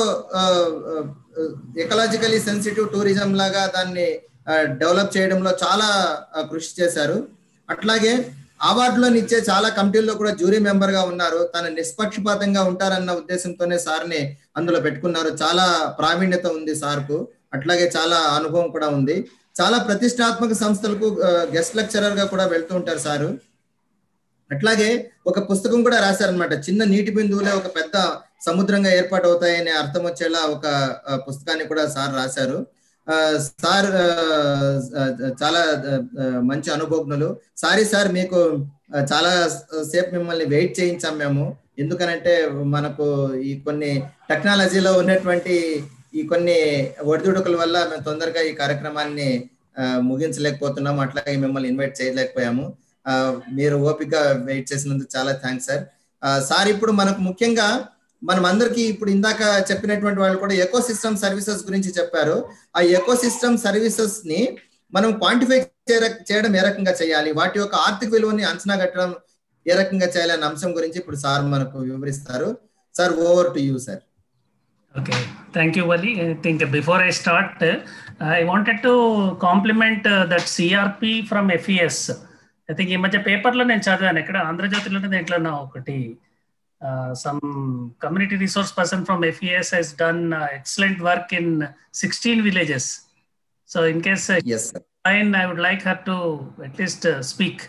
ఎకలాజికలీ సెన్సిటివ్ టూరిజం లాగా దాన్ని డెవలప్ చేయడంలో చాలా ఆ, కృషి చేశారు అట్లాగే అవార్డులో ఇచ్చే చాలా కమిటీల్లో కూడా జ్యూరీ మెంబర్ గా ఉన్నారు తన నిష్పక్షపాతంగా ఉంటారన్న ఉద్దేశంతోనే సార్ని అందులో పెట్టుకున్నారు చాలా ప్రావీణ్యత ఉంది సార్కు అట్లాగే చాలా అనుభవం కూడా ఉంది చాలా ప్రతిష్టాత్మక సంస్థలకు గెస్ట్ లెక్చరర్ గా కూడా వెళ్తూ ఉంటారు సారు అట్లాగే ఒక పుస్తకం కూడా రాశారనమాట చిన్న నీటి బిందువులే ఒక పెద్ద సముద్రంగా ఏర్పాటు అవుతాయనే అర్థం వచ్చేలా ఒక ఆ, పుస్తకాన్ని కూడా సార్ రాశారు ఆ, సార్ ఆ, ఆ, చాలా ఆ, మంచి అనుభవజ్ఞులు సారీ సార్ మీకు ఆ, చాలా సేపు మిమ్మల్ని వెయిట్ చేయించాం మేము ఎందుకనంటే మనకు ఈ కొన్ని టెక్నాలజీలో ఉన్నటువంటి ఈ కొన్ని ఒడిదుడుకుల వల్ల మేము తొందరగా ఈ కార్యక్రమాన్ని ఆ, ముగించలేకపోతున్నాము అట్లాగే మిమ్మల్ని ఇన్వైట్ చేయలేకపోయాము ఆ, మీరు ఓపిక వెయిట్ చేసినందుకు చాలా థ్యాంక్స్ సార్ ఆ, సార్ ఇప్పుడు మనకు ముఖ్యంగా మనం అందరికీ ఇప్పుడు ఇందాక చెప్పినటువంటి వాళ్ళు కూడా ఎకో సిస్టమ్ సర్వీసెస్ గురించి చెప్పారు ఆ ఎకో సిస్టమ్ సర్వీసెస్ ని మనం క్వాంటిఫై చేయడం ఏ రకంగా చేయాలి వాటి యొక్క ఆర్థిక విలువని అంచనా కట్టడం ఏ రకంగా చేయాలి అనే అంశం గురించి ఇప్పుడు సార్ మనకు వివరిస్తారు sir over to you sir Okay, thank you, Wali. I think before I start, uh, I wanted to compliment uh, that CRP from FES. I think ఈ మధ్య పేపర్లో నేను చదివాను ఎక్కడ ఆంధ్రజ్యోతిలో దేంట్లో నా ఒకటి some community resource person from FES has done excellent work in sixteen villages so in case yes sir fine I would like her to at least speak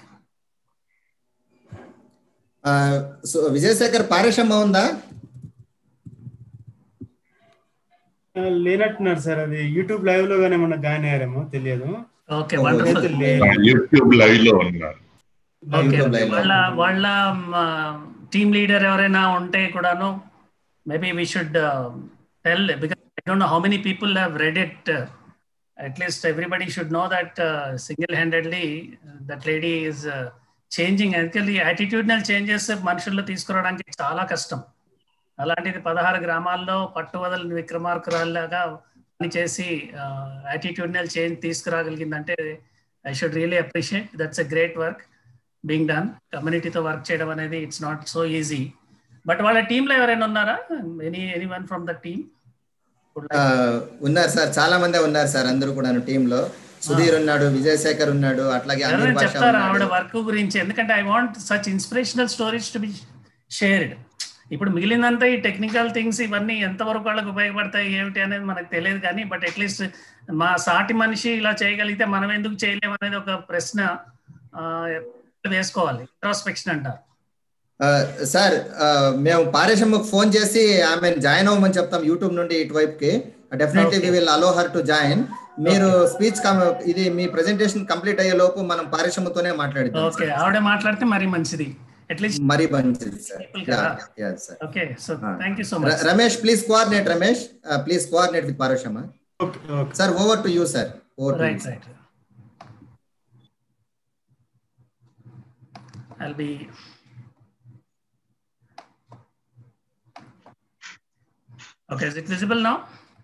so Vijayasekhar Pareshamma ఉందా ఆ, లేనట్టున్నారు సార్ అది యూట్యూబ్ లైవ్ లో గానే మనకు జాయిన్ అయ్యారేమో తెలియదు okay Oh, wonderful అయితే లేదు. యూట్యూబ్ లైవ్ లో ఉన్నారు ఓకే YouTube live లో. వాళ్ళ వాళ్ళ టీమ్ లీడర్ ఎవరైనా ఉంటే కూడాను maybe we should tell because I don't know how many people have read it at least everybody should know that single handedly that lady is changing ఎందుకంటే attitudinal changes మనుషుల్లో తీసుకురావడానికి చాలా కష్టం అలాంటిది పదహారు గ్రామాల్లో పట్టువదలని విక్రమార్కురాల్లాగా పనిచేసి యాటిట్యూడ్నల్ చేంజ్ తీసుకురాగలిగిందంటే I should really appreciate that's a great work being done కమ్యూనిటీతో వర్క్ చేయడం అనేది it's not so easy but వాళ్ళ టీంలో ఎవరైనా ఉన్నారా any any one from the team ఆ, ఉన్నారు సార్ చాలా మంది ఉన్నారు సార్ అందరూ కూడా టీమ్ లో సుధీర్ ఉన్నాడు విజయశేఖర్ ఉన్నాడు అట్లాగే అమీర్ ఎవరైనా బాషా చెప్తారా ఆవిడ ఉన్నాడు వర్క్ గురించి ఎందుకంటే I want such inspirational stories to be shared ఇప్పుడు మిగిలినంతా ఈ టెక్నికల్ థింగ్స్ ఇవన్నీ ఎంతవరకు వాళ్ళకి ఉపయోగపడతాయి ఏమిటి అనేది మనకు తెలియదు కానీ బట్ అట్లీస్ట్ మా సాటి మనిషి ఇలా చేయగలిగితే మనం ఎందుకు చేయలేము అనేది ఒక ప్రశ్న ఆ, వేసుకోవాలి ఇంట్రాస్పెక్షన్ అంటారు ఆ, సార్ ఆ, మేము పారేశమ్మకు ఫోన్ చేసి ఆమె జాయిన్ అవ్వమని చెప్తాం యూట్యూబ్ నుండి ఇటువైపుకి definitely we will allow her to join మీరు స్పీచ్ ఇది మీ ప్రెజెంటేషన్ కంప్లీట్ అయ్యే లోపు మనం పారేశమ్మతోనే మాట్లాడిద్దాం ఓకే ఆవిడ మాట్లాడితే మరీ మంచిది అట్లీస్ట్ మరీ మంచిది సార్ People కదా. Sir okay so Ah. Thank you so much Ramesh please coordinate Ramesh please coordinate with Pareshamma okay okay sir over to you sir over to right right I'll be okay is it visible now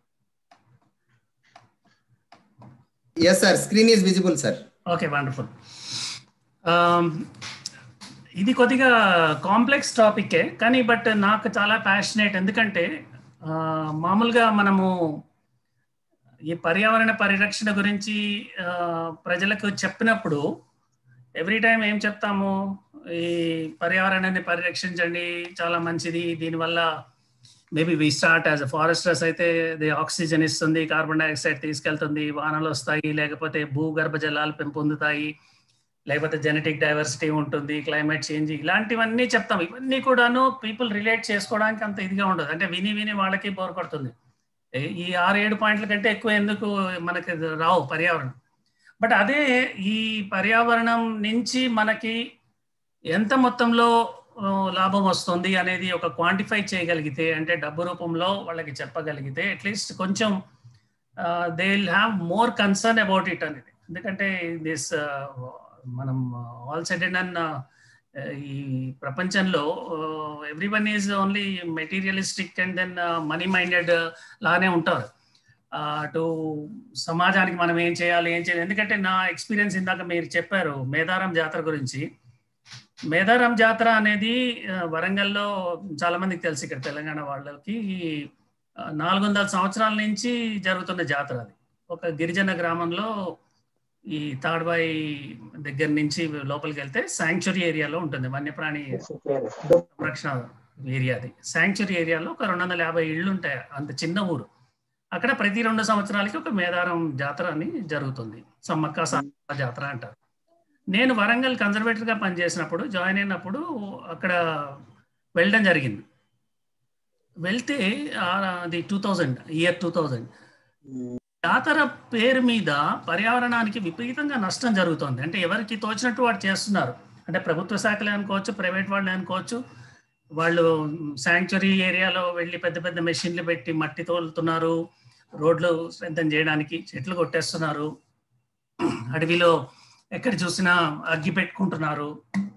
yes sir screen is visible sir okay wonderful ఇది కొద్దిగా complex టాపికే కానీ but నాకు చాలా passionate ఎందుకంటే ఆ, మామూలుగా మనము ఈ పర్యావరణ పరిరక్షణ గురించి ఆ, ప్రజలకు చెప్పినప్పుడు ఎవ్రీ టైం ఏం చెప్తాము ఈ పర్యావరణాన్ని పరిరక్షించండి చాలా మంచిది దీనివల్ల maybe we start as foresters అయితే ఇది ఆక్సిజన్ ఇస్తుంది కార్బన్ డైఆక్సైడ్ తీసుకెళ్తుంది వానలు వస్తాయి లేకపోతే భూగర్భ జలాలు పెంపొందుతాయి లేకపోతే జెనెటిక్ డైవర్సిటీ ఉంటుంది క్లైమేట్ చేంజ్ ఇలాంటివన్నీ చెప్తాం ఇవన్నీ కూడాను పీపుల్ రిలేట్ చేసుకోవడానికి అంత ఇదిగా ఉండదు అంటే విని విని వాళ్ళకి బోర్ కొడుతుంది ఏ- ఈ ఆరు ఏడు పాయింట్ల కంటే ఎక్కువ ఎందుకు మనకి రావు పర్యావరణం బట్ అదే ఈ పర్యావరణం నుంచి మనకి ఎంత మొత్తంలో ఆ, లాభం వస్తుంది అనేది ఒక క్వాంటిఫై చేయగలిగితే అంటే డబ్బు రూపంలో వాళ్ళకి చెప్పగలిగితే అట్లీస్ట్ కొంచెం they will have more concern about it అనేది ఎందుకంటే దిస్ మనం ఆల్ సెడ్ అండ్ ఈ ప్రపంచంలో every one is only materialistic and then money minded లానే ఉంటారు అటు సమాజానికి మనం ఏం చేయాలి ఏం చేయాలి ఎందుకంటే నా ఎక్స్పీరియన్స్ ఇందాక మీరు చెప్పారు మేదారం జాతర గురించి మేదారం జాతర అనేది ఆ, వరంగల్లో చాలా మందికి తెలుసు ఇక్కడ తెలంగాణ వాళ్ళకి ఆ, నాలుగు వందల సంవత్సరాల నుంచి జరుగుతున్న జాతర అది ఒక గిరిజన గ్రామంలో ఈ తాడ్బాయి దగ్గర నుంచి లోపలికి వెళ్తే శాంక్చురీ ఏరియాలో ఉంటుంది వన్యప్రాణి సంరక్షణ ఏరియా అది శాంక్చురీ ఏరియాలో ఒక రెండు వందల యాభై ఇళ్ళు ఉంటాయి అంత చిన్న ఊరు అక్కడ ప్రతి రెండు సంవత్సరాలకి ఒక మేదారం జాతర అని జరుగుతుంది సమ్మక్క సారక్క జాతర అంటారు నేను వరంగల్ కన్జర్వేటర్గా పనిచేసినప్పుడు జాయిన్ అయినప్పుడు అక్కడ వెళ్ళడం జరిగింది వెళ్తే ఆ, అది two thousand year two thousand జాతర పేరు మీద పర్యావరణానికి విపరీతంగా నష్టం జరుగుతుంది అంటే ఎవరికి తోచినట్టు వాడు చేస్తున్నారు అంటే ప్రభుత్వ శాఖలే అనుకోవచ్చు ప్రైవేట్ వాళ్ళే అనుకోవచ్చు వాళ్ళు శాంక్చురీ ఏరియాలో వెళ్ళి పెద్ద పెద్ద మెషిన్లు పెట్టి మట్టి తోలుతున్నారు రోడ్లు స్ట్రెంథన్ చేయడానికి చెట్లు కొట్టేస్తున్నారు అడవిలో ఎక్కడ చూసినా అగ్గి పెట్టుకుంటున్నారు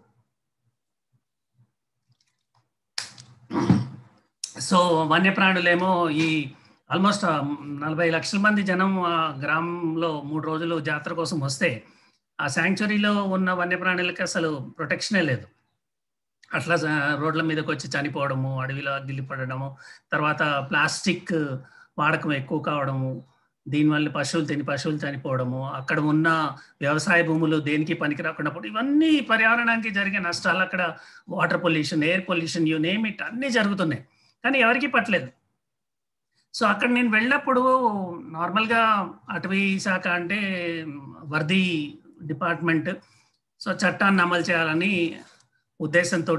సో వన్యప్రాణులేమో ఈ ఆల్మోస్ట్ నలభై లక్షల మంది జనం ఆ గ్రామంలో మూడు రోజులు జాతర కోసం వస్తే ఆ శాంక్చురీలో ఉన్న వన్యప్రాణులకి అసలు ప్రొటెక్షనే లేదు అట్లా జ- రోడ్ల మీదకి వచ్చి చనిపోవడము అడవిలో అగ్గిలి పడడము తర్వాత ప్లాస్టిక్ వాడకం ఎక్కువ కావడము దీనివల్ల పశువులు తిని పశువులు చనిపోవడము అక్కడ ఉన్న వ్యవసాయ భూములు దేనికి పనికి రాకుండా పోవడం, ఇవన్నీ పర్యావరణానికి జరిగే నష్టాలు అక్కడ water pollution air pollution you name it అన్నీ జరుగుతున్నాయి కానీ ఎవరికి పట్టలేదు సో అక్కడ నేను వెళ్ళినప్పుడు నార్మల్గా అటవీ శాఖ అంటే వర్ది డిపార్ట్మెంట్ సో చట్టాన్ని అమలు చేయాలని ఉద్దేశంతో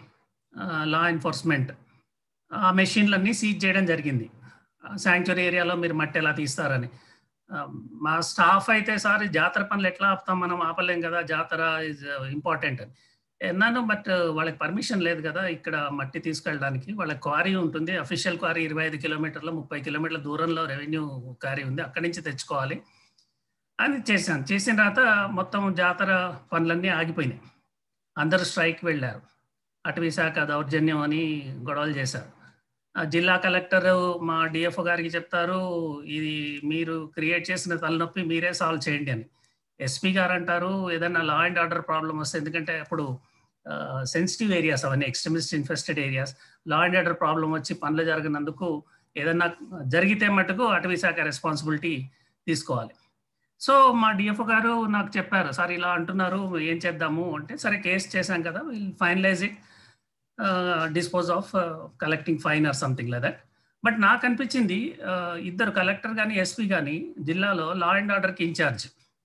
లా ఎన్ఫోర్స్మెంట్ ఆ మెషిన్లన్నీ సీజ్ చేయడం జరిగింది శాంక్చురీ ఏరియాలో మీరు మట్టి ఎలా తీస్తారని ఆ, మా స్టాఫ్ అయితే సార్ ఈ జాతర పనులు ఎట్లా ఆపుతాం మనం ఆపలేం కదా జాతర ఇస్ ఇంపార్టెంట్ అని అన్నాను బట్ వాళ్ళకి పర్మిషన్ లేదు కదా ఇక్కడ మట్టి తీసుకెళ్ళడానికి వాళ్ళ క్వారీ ఉంటుంది అఫీషియల్ క్వారీ ఇరవై ఐదు కిలోమీటర్ల ముప్పై కిలోమీటర్ల దూరంలో రెవెన్యూ క్వారీ ఉంది అక్కడి నుంచి తెచ్చుకోవాలి అని చేశాను చేసిన తర్వాత మొత్తం జాతర పనులన్నీ ఆగిపోయినాయి అందరూ స్ట్రైక్ వెళ్ళారు అటవీ శాఖ దౌర్జన్యం అని గొడవలు చేశారు ఆ జిల్లా కలెక్టర్ మా డిఎఫ్ఓ గారికి చెప్తారు ఇది మీరు క్రియేట్ చేసిన తలనొప్పి మీరే సాల్వ్ చేయండి అని ఎస్పీ గారు అంటారు ఏదైనా లా అండ్ ఆర్డర్ ప్రాబ్లం వస్తే ఎందుకంటే అప్పుడు సెన్సిటివ్ ఏరియాస్ అవన్నీ extremist infested areas law and order problem వచ్చి పనులు జరగనందుకు ఏదన్నా జరిగితే మటుకు అటవీ శాఖ రెస్పాన్సిబిలిటీ తీసుకోవాలి సో మా డిఎఫ్ఓ గారు నాకు చెప్పారు సార్ ఇలా అంటున్నారు ఏం చేద్దాము అంటే సరే కేసు చేశాం కదా will finalise it dispose of collecting fine or something like that but నాకు అనిపించింది uh, ఇద్దరు కలెక్టర్ కానీ ఎస్పీ కానీ జిల్లాలో లా అండ్ ఆర్డర్కి ఇన్ఛార్జ్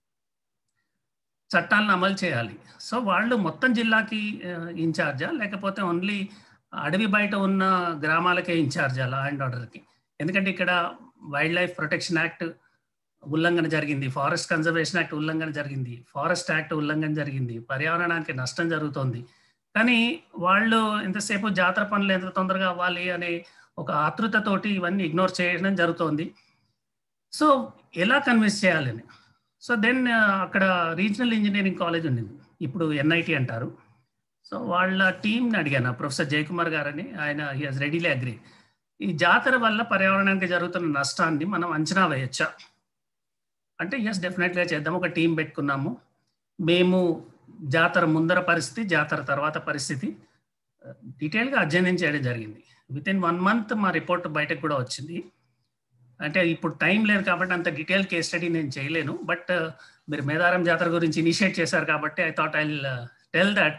చట్టాలను అమలు చేయాలి సో వాళ్ళు మొత్తం జిల్లాకి ఇన్ఛార్జా లేకపోతే ఓన్లీ అడవి బయట ఉన్న గ్రామాలకే ఇన్ఛార్జా లా అండ్ ఆర్డర్కి ఎందుకంటే ఇక్కడ వైల్డ్ లైఫ్ ప్రొటెక్షన్ యాక్ట్ ఉల్లంఘన జరిగింది ఫారెస్ట్ కన్జర్వేషన్ యాక్ట్ ఉల్లంఘన జరిగింది ఫారెస్ట్ యాక్ట్ ఉల్లంఘన జరిగింది పర్యావరణానికి నష్టం జరుగుతోంది కానీ వాళ్ళు ఎంతసేపు జాతర పనులు ఎంత తొందరగా అవ్వాలి అనే ఒక ఆతృతతోటి ఇవన్నీ ఇగ్నోర్ చేయడం జరుగుతోంది సో ఎలా కన్విన్స్ చేయాలని సో దెన్ అక్కడ రీజనల్ ఇంజనీరింగ్ కాలేజ్ ఉండింది ఇప్పుడు ఎన్ఐటి అంటారు సో వాళ్ళ టీంని అడిగాను ప్రొఫెసర్ జయకుమార్ గారని ఆయన హాజ్ రెడీలీ అగ్రీ ఈ జాతర వల్ల పర్యావరణానికి జరుగుతున్న నష్టాన్ని మనం అంచనా వేయొచ్చా అంటే ఎస్ డెఫినెట్గా చేద్దాం ఒక టీం పెట్టుకున్నాము మేము జాతర ముందర పరిస్థితి జాతర తర్వాత పరిస్థితి డీటెయిల్గా అధ్యయనం చేయడం జరిగింది విత్ ఇన్ వన్ మంత్ మా రిపోర్ట్ బయటకు కూడా వచ్చింది అంటే ఇప్పుడు టైం లేదు కాబట్టి అంత డీటెయిల్ కేస్ స్టడీ నేను చేయలేను బట్ మీరు మేదారం జాతర గురించి ఇనిషియేట్ చేశారు కాబట్టి I thought I tell that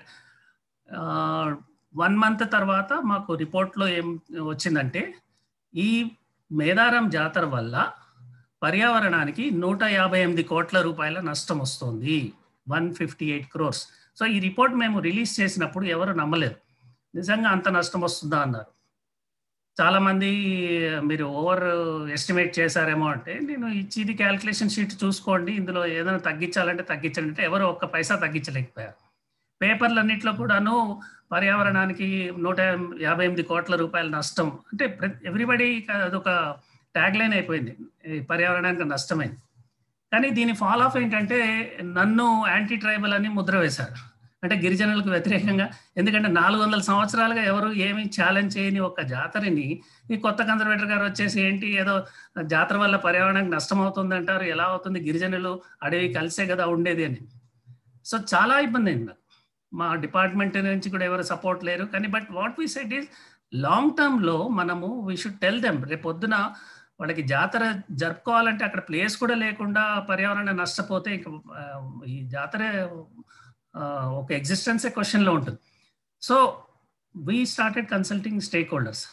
one month తర్వాత మాకు రిపోర్ట్లో ఏం వచ్చిందంటే ఈ మేదారం జాతర వల్ల పర్యావరణానికి నూట యాభై ఎనిమిది కోట్ల రూపాయల నష్టం వస్తుంది one fifty eight crores so ఈ రిపోర్ట్ మేము రిలీజ్ చేసినప్పుడు ఎవరు నమ్మలేదు నిజంగా అంత నష్టం వస్తుందా అన్నారు చాలా మంది మీరు ఓవర్ ఎస్టిమేట్ చేశారేమో అంటే నేను ఇచ్చేది క్యాల్కులేషన్ షీట్ చూసుకోండి ఇందులో ఏదైనా తగ్గించాలంటే తగ్గించండి అంటే ఎవరు ఒక్క పైసా తగ్గించలేకపోయారు పేపర్లన్నింటిలో కూడాను పర్యావరణానికి నూట యాభై ఎనిమిది కోట్ల రూపాయల నష్టం అంటే ఎవ్రీబడి అదొక ట్యాగ్ లైన్ అయిపోయింది ఈ పర్యావరణానికి నష్టమైంది కానీ దీని ఫాలో ఆఫ్ ఏంటంటే నన్ను యాంటీ ట్రైబల్ అని ముద్ర వేశారు అంటే గిరిజనులకు వ్యతిరేకంగా ఎందుకంటే నాలుగు వందల సంవత్సరాలుగా ఎవరు ఏమి ఛాలెంజ్ చేయని ఒక జాతరని ఈ కొత్త కన్జర్వేటర్ గారు వచ్చేసి ఏంటి ఏదో జాతర వల్ల పర్యావరణానికి నష్టం అవుతుంది అంటారు ఎలా అవుతుంది గిరిజనులు అడవి కలిసే కదా ఉండేది అని సో చాలా ఇబ్బంది అయింది నాకు మా డిపార్ట్మెంట్ నుంచి కూడా ఎవరు సపోర్ట్ లేరు కానీ but what we said is long టర్మ్లో మనము వీ షుడ్ టెల్ దెమ్ రేపు పొద్దున వాళ్ళకి జాతర జరుపుకోవాలంటే అక్కడ ప్లేస్ కూడా లేకుండా పర్యావరణం నష్టపోతే ఇంకా ఈ జాతర ఒక ఎగ్జిస్టెన్సే క్వశ్చన్లో ఉంటుంది so we started consulting stakeholders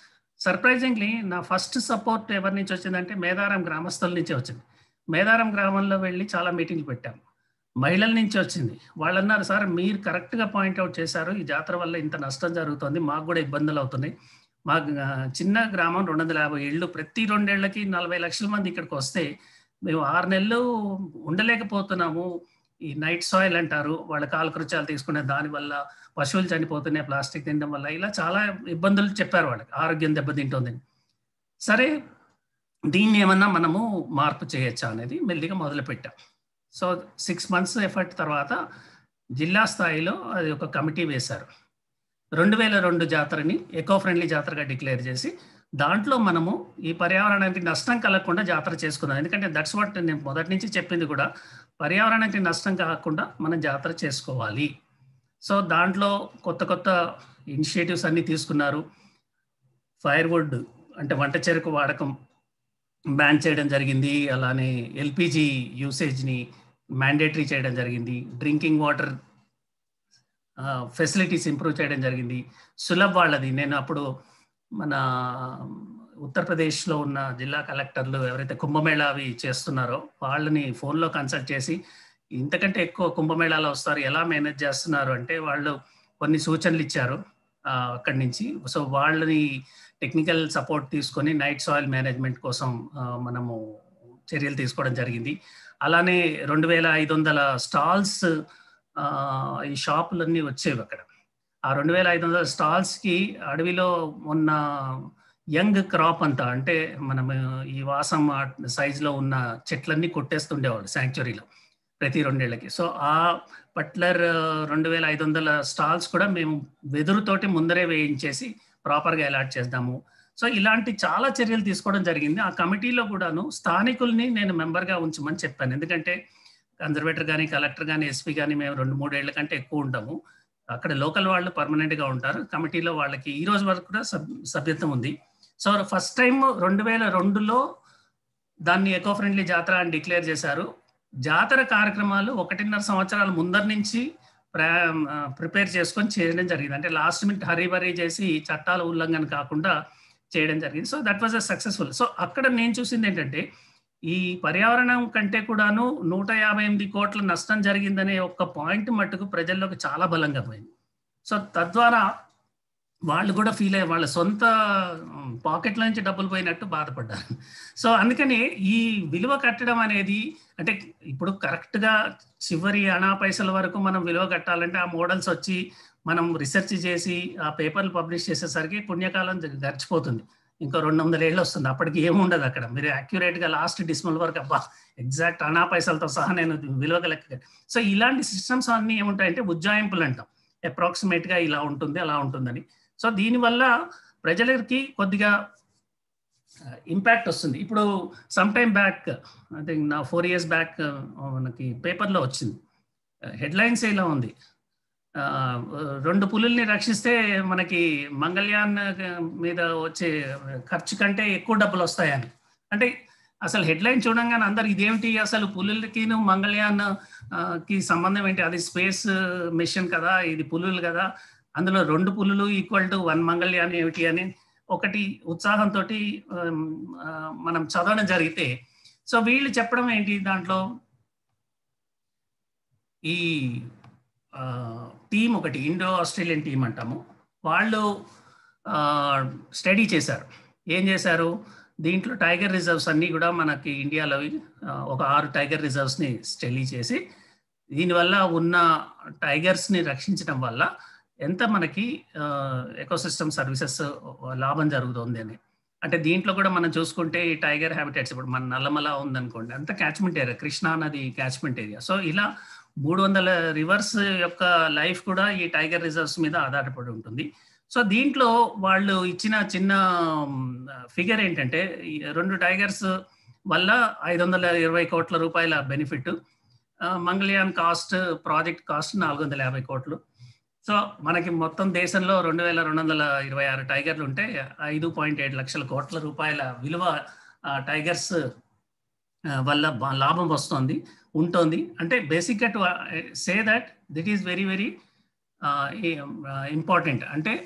surprisingly నా ఫస్ట్ సపోర్ట్ ఎవరి నుంచి వచ్చిందంటే మేదారం గ్రామస్తుల నుంచే వచ్చింది మేదారం గ్రామంలో వెళ్ళి చాలా మీటింగ్లు పెట్టాం మహిళల నుంచి వచ్చింది వాళ్ళు అన్నారు సార్ మీరు కరెక్ట్గా పాయింట్అవుట్ చేశారు ఈ జాతర వల్ల ఇంత నష్టం జరుగుతుంది మాకు కూడా ఇబ్బందులు అవుతున్నాయి మా ఆ, చిన్న గ్రామం రెండు వందల యాభై ఏళ్ళు ప్రతి రెండేళ్లకి నలభై లక్షల మంది ఇక్కడికి వస్తే మేము ఆరు నెలలు ఉండలేకపోతున్నాము ఈ నైట్ సాయిల్ అంటారు వాళ్ళ కాలకృత్యాలు తీసుకునే దానివల్ల పశువులు చనిపోతున్నాయి ప్లాస్టిక్ తినడం వల్ల ఇలా చాలా ఇబ్బందులు చెప్పారు వాళ్ళకి ఆరోగ్యం దెబ్బతింటుందని సరే దీన్ని ఏమన్నా మనము మార్పు చేయొచ్చా అనేది మెల్లిగా మొదలుపెట్టాం సో సిక్స్ మంత్స్ ఎఫర్ట్ తర్వాత జిల్లా స్థాయిలో అది ఒక కమిటీ వేశారు రెండు వేల రెండు జాతరని ఎకో ఫ్రెండ్లీ జాతరగా డిక్లేర్ చేసి దాంట్లో మనము ఈ పర్యావరణానికి నష్టం కలగకుండా జాతర చేసుకున్నాం ఎందుకంటే దట్స్ వాట్ నేను మొదటి నుంచి చెప్పింది కూడా పర్యావరణానికి నష్టం కాకుండా మనం జాతర చేసుకోవాలి సో దాంట్లో కొత్త కొత్త ఇనిషియేటివ్స్ అన్ని తీసుకున్నారు ఫైర్వుడ్ అంటే వంట చెరుకు వాడకం బ్యాన్ చేయడం జరిగింది అలానే ఎల్పిజి యూసేజ్ని మ్యాండేటరీ చేయడం జరిగింది డ్రింకింగ్ వాటర్ ఫెసిలిటీస్ ఇంప్రూవ్ చేయడం జరిగింది సులభ్ వాళ్ళది నేను అప్పుడు మన ఉత్తరప్రదేశ్లో ఉన్న జిల్లా కలెక్టర్లు ఎవరైతే కుంభమేళా అవి చేస్తున్నారో వాళ్ళని ఫోన్లో కన్సల్ట్ చేసి ఇంతకంటే ఎక్కువ కుంభమేళాలో వస్తారు ఎలా మేనేజ్ చేస్తున్నారు అంటే వాళ్ళు కొన్ని సూచనలు ఇచ్చారు ఆ, అక్కడి నుంచి సో వాళ్ళని టెక్నికల్ సపోర్ట్ తీసుకొని నైట్ సాయిల్ మేనేజ్మెంట్ కోసం ఆ, మనము చర్యలు తీసుకోవడం జరిగింది అలానే రెండు వేల ఐదు వందల స్టాల్స్ ఈ షాపులన్నీ వచ్చేవి అక్కడ ఆ రెండు వేల ఐదు వందల స్టాల్స్కి అడవిలో ఉన్న యంగ్ క్రాప్ అంతా అంటే మనం ఈ వాసం సైజులో ఉన్న చెట్లన్నీ కొట్టేస్తుండేవాళ్ళు శాంక్చురీలో ప్రతి రెండేళ్లకి సో ఆ పట్లర్ రెండు వేల ఐదు వందల స్టాల్స్ కూడా మేము వెదురుతోటి ముందరే వేయించేసి ప్రాపర్గా అలాట్ చేద్దాము సో ఇలాంటి చాలా చర్యలు తీసుకోవడం జరిగింది ఆ కమిటీలో కూడాను స్థానికుల్ని నేను మెంబర్గా ఉంచమని చెప్పాను ఎందుకంటే కన్జర్వేటర్ కానీ కలెక్టర్ కానీ ఎస్పీ కానీ మేము రెండు మూడేళ్ల కంటే ఎక్కువ ఉంటాము అక్కడ లోకల్ వాళ్ళు పర్మనెంట్గా ఉంటారు కమిటీలో వాళ్ళకి ఈ రోజు వరకు కూడా సబ్ సభ్యత్వం ఉంది సో ఫస్ట్ టైం రెండు వేల రెండులో దాన్ని ఎకో ఫ్రెండ్లీ జాతర అని డిక్లేర్ చేశారు జాతర కార్యక్రమాలు ఒకటిన్నర సంవత్సరాల ముందర నుంచి ప్రిపేర్ చేసుకొని చేయడం జరిగింది అంటే లాస్ట్ మినిట్ హరీ బరీ చేసి చట్టాల ఉల్లంఘన కాకుండా చేయడం జరిగింది so that was a successful so అక్కడ నేను చూసింది ఏంటంటే ఈ పర్యావరణం కంటే కూడాను నూట యాభై ఎనిమిది కోట్ల నష్టం జరిగిందనే ఒక్క పాయింట్ మట్టుకు ప్రజల్లోకి చాలా బలంగా పోయింది సో తద్వారా వాళ్ళు కూడా ఫీల్ అయ్యే వాళ్ళ సొంత పాకెట్ల నుంచి డబ్బులు పోయినట్టు బాధపడ్డారు సో అందుకని ఈ విలువ కట్టడం అనేది అంటే ఇప్పుడు కరెక్ట్గా చివరి అనా పైసల వరకు మనం విలువ కట్టాలంటే ఆ మోడల్స్ వచ్చి మనం రీసెర్చ్ చేసి ఆ పేపర్లు పబ్లిష్ చేసేసరికి పుణ్యకాలం గడిచిపోతుంది ఇంకో రెండు వందల ఏళ్ళు వస్తుంది అప్పటికి ఏముండదు అక్కడ మీరు యాక్యురేట్గా లాస్ట్ డిస్మల్ వరకు అబ్బా ఎగ్జాక్ట్ అనా పైసలతో సహా నేను విలువగా లెక్క సో ఇలాంటి సిస్టమ్స్ అన్నీ ఏముంటాయంటే ఉజ్జాయింపులు అంటాం అప్రాక్సిమేట్గా ఇలా ఉంటుంది అలా ఉంటుందని సో దీనివల్ల ప్రజలకి కొద్దిగా ఇంపాక్ట్ వస్తుంది ఇప్పుడు some time back I think నా ఫోర్ ఇయర్స్ బ్యాక్ మనకి పేపర్లో వచ్చింది హెడ్లైన్స్ ఇలా ఉంది రెండు పులుల్ని రక్షిస్తే మనకి మంగళ్యాన్ మీద వచ్చే ఖర్చు కంటే ఎక్కువ డబ్బులు వస్తాయని అంటే అసలు హెడ్లైన్ చూడంగానే అందరు ఇదేమిటి అసలు పులులకిను మంగళ్యాన్ కి సంబంధం ఏంటి అది స్పేస్ మిషన్ కదా ఇది పులులు కదా అందులో రెండు పులులు ఈక్వల్ టు వన్ మంగళ్యాన్ ఏమిటి అని ఒకటి ఉత్సాహంతో మనం చదవడం జరిగితే సో వీళ్ళు చెప్పడం ఏంటి దాంట్లో ఈ టీం ఒకటి ఇండో ఆస్ట్రేలియన్ టీం అంటాము వాళ్ళు స్టడీ చేశారు ఏం చేశారు దీంట్లో టైగర్ రిజర్వ్స్ అన్నీ కూడా మనకి ఇండియాలో ఒక ఆరు టైగర్ రిజర్వ్స్ని స్టడీ చేసి దీనివల్ల ఉన్న టైగర్స్ని రక్షించడం వల్ల ఎంత మనకి ఎకోసిస్టమ్ సర్వీసెస్ లాభం జరుగుతుంది అని అంటే దీంట్లో కూడా మనం చూసుకుంటే ఈ టైగర్ హ్యాబిటేట్స్ ఇప్పుడు మన నల్లమల ఉందనుకోండి అంత క్యాచ్మెంట్ ఏరియా కృష్ణా నది క్యాచ్మెంట్ ఏరియా సో ఇలా మూడు వందల రివర్స్ యొక్క లైఫ్ కూడా ఈ టైగర్ రిజర్వ్స్ మీద ఆధారపడి ఉంటుంది సో దీంట్లో వాళ్ళు ఇచ్చిన చిన్న ఫిగర్ ఏంటంటే రెండు టైగర్స్ వల్ల ఐదు వందల ఇరవై కోట్ల రూపాయల benefit Mangalyaan cost project cost నాలుగు వందల యాభై కోట్లు సో మనకి మొత్తం దేశంలో రెండు వేల రెండు వందల ఇరవై ఆరు టైగర్లు ఉంటే ఐదు పాయింట్ ఏడు లక్షల కోట్ల రూపాయల విలువ టైగర్స్ వల్ల లాభం వస్తుంది ఉంటుంది అంటే బేసిక్గా to say that it is very very important అంటే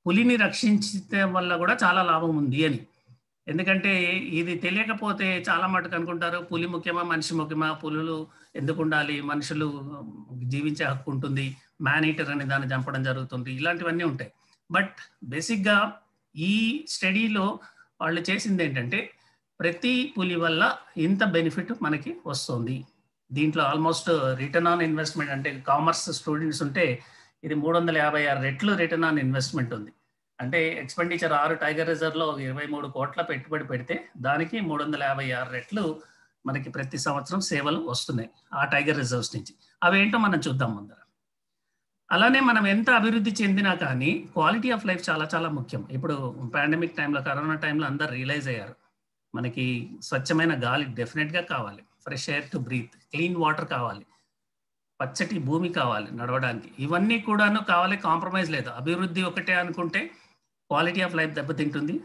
పులిని రక్షించడం వల్ల కూడా చాలా లాభం ఉంది అని ఎందుకంటే ఇది తెలియకపోతే చాలా మటుకు అనుకుంటారు పులి ముఖ్యమా మనిషి ముఖ్యమా పులులు ఎందుకు ఉండాలి మనుషులు జీవించే హక్కు ఉంటుంది మ్యాన్ ఈటర్ అని దాన్ని చంపడం జరుగుతుంది ఇలాంటివన్నీ ఉంటాయి బట్ బేసిక్గా ఈ స్టడీలో వాళ్ళు చేసింది ఏంటంటే ప్రతి పులి వల్ల ఇంత బెనిఫిట్ మనకి వస్తుంది దీంట్లో ఆల్మోస్ట్ రిటర్న్ ఆన్ ఇన్వెస్ట్మెంట్ అంటే కామర్స్ స్టూడెంట్స్ ఉంటే ఇది మూడు వందల యాభై ఆరు రెట్లు రిటర్న్ ఆన్ ఇన్వెస్ట్మెంట్ ఉంది అంటే ఎక్స్పెండిచర్ ఆరు టైగర్ రిజర్వ్లో ఇరవై మూడు కోట్ల పెట్టుబడి పెడితే దానికి మూడు వందల యాభై ఆరు రెట్లు మనకి ప్రతి సంవత్సరం సేవలు వస్తున్నాయి ఆ టైగర్ రిజర్వ్స్ నుంచి అవేంటో మనం చూద్దాం ముందర అలానే మనం ఎంత అభివృద్ధి చెందినా కానీ క్వాలిటీ ఆఫ్ లైఫ్ చాలా చాలా ముఖ్యం ఇప్పుడు పాండమిక్ టైంలో కరోనా టైంలో అందరు రియలైజ్ అయ్యారు మనకి స్వచ్ఛమైన గాలి డెఫినెట్గా కావాలి fresh air to breathe clean water కావాలి పచ్చటి భూమి కావాలి నడవడానికి ఇవన్నీ కూడాను కావాలి కాంప్రమైజ్ లేదు అభివృద్ధి ఒకటే అనుకుంటే క్వాలిటీ ఆఫ్ లైఫ్ దెబ్బతింటుంది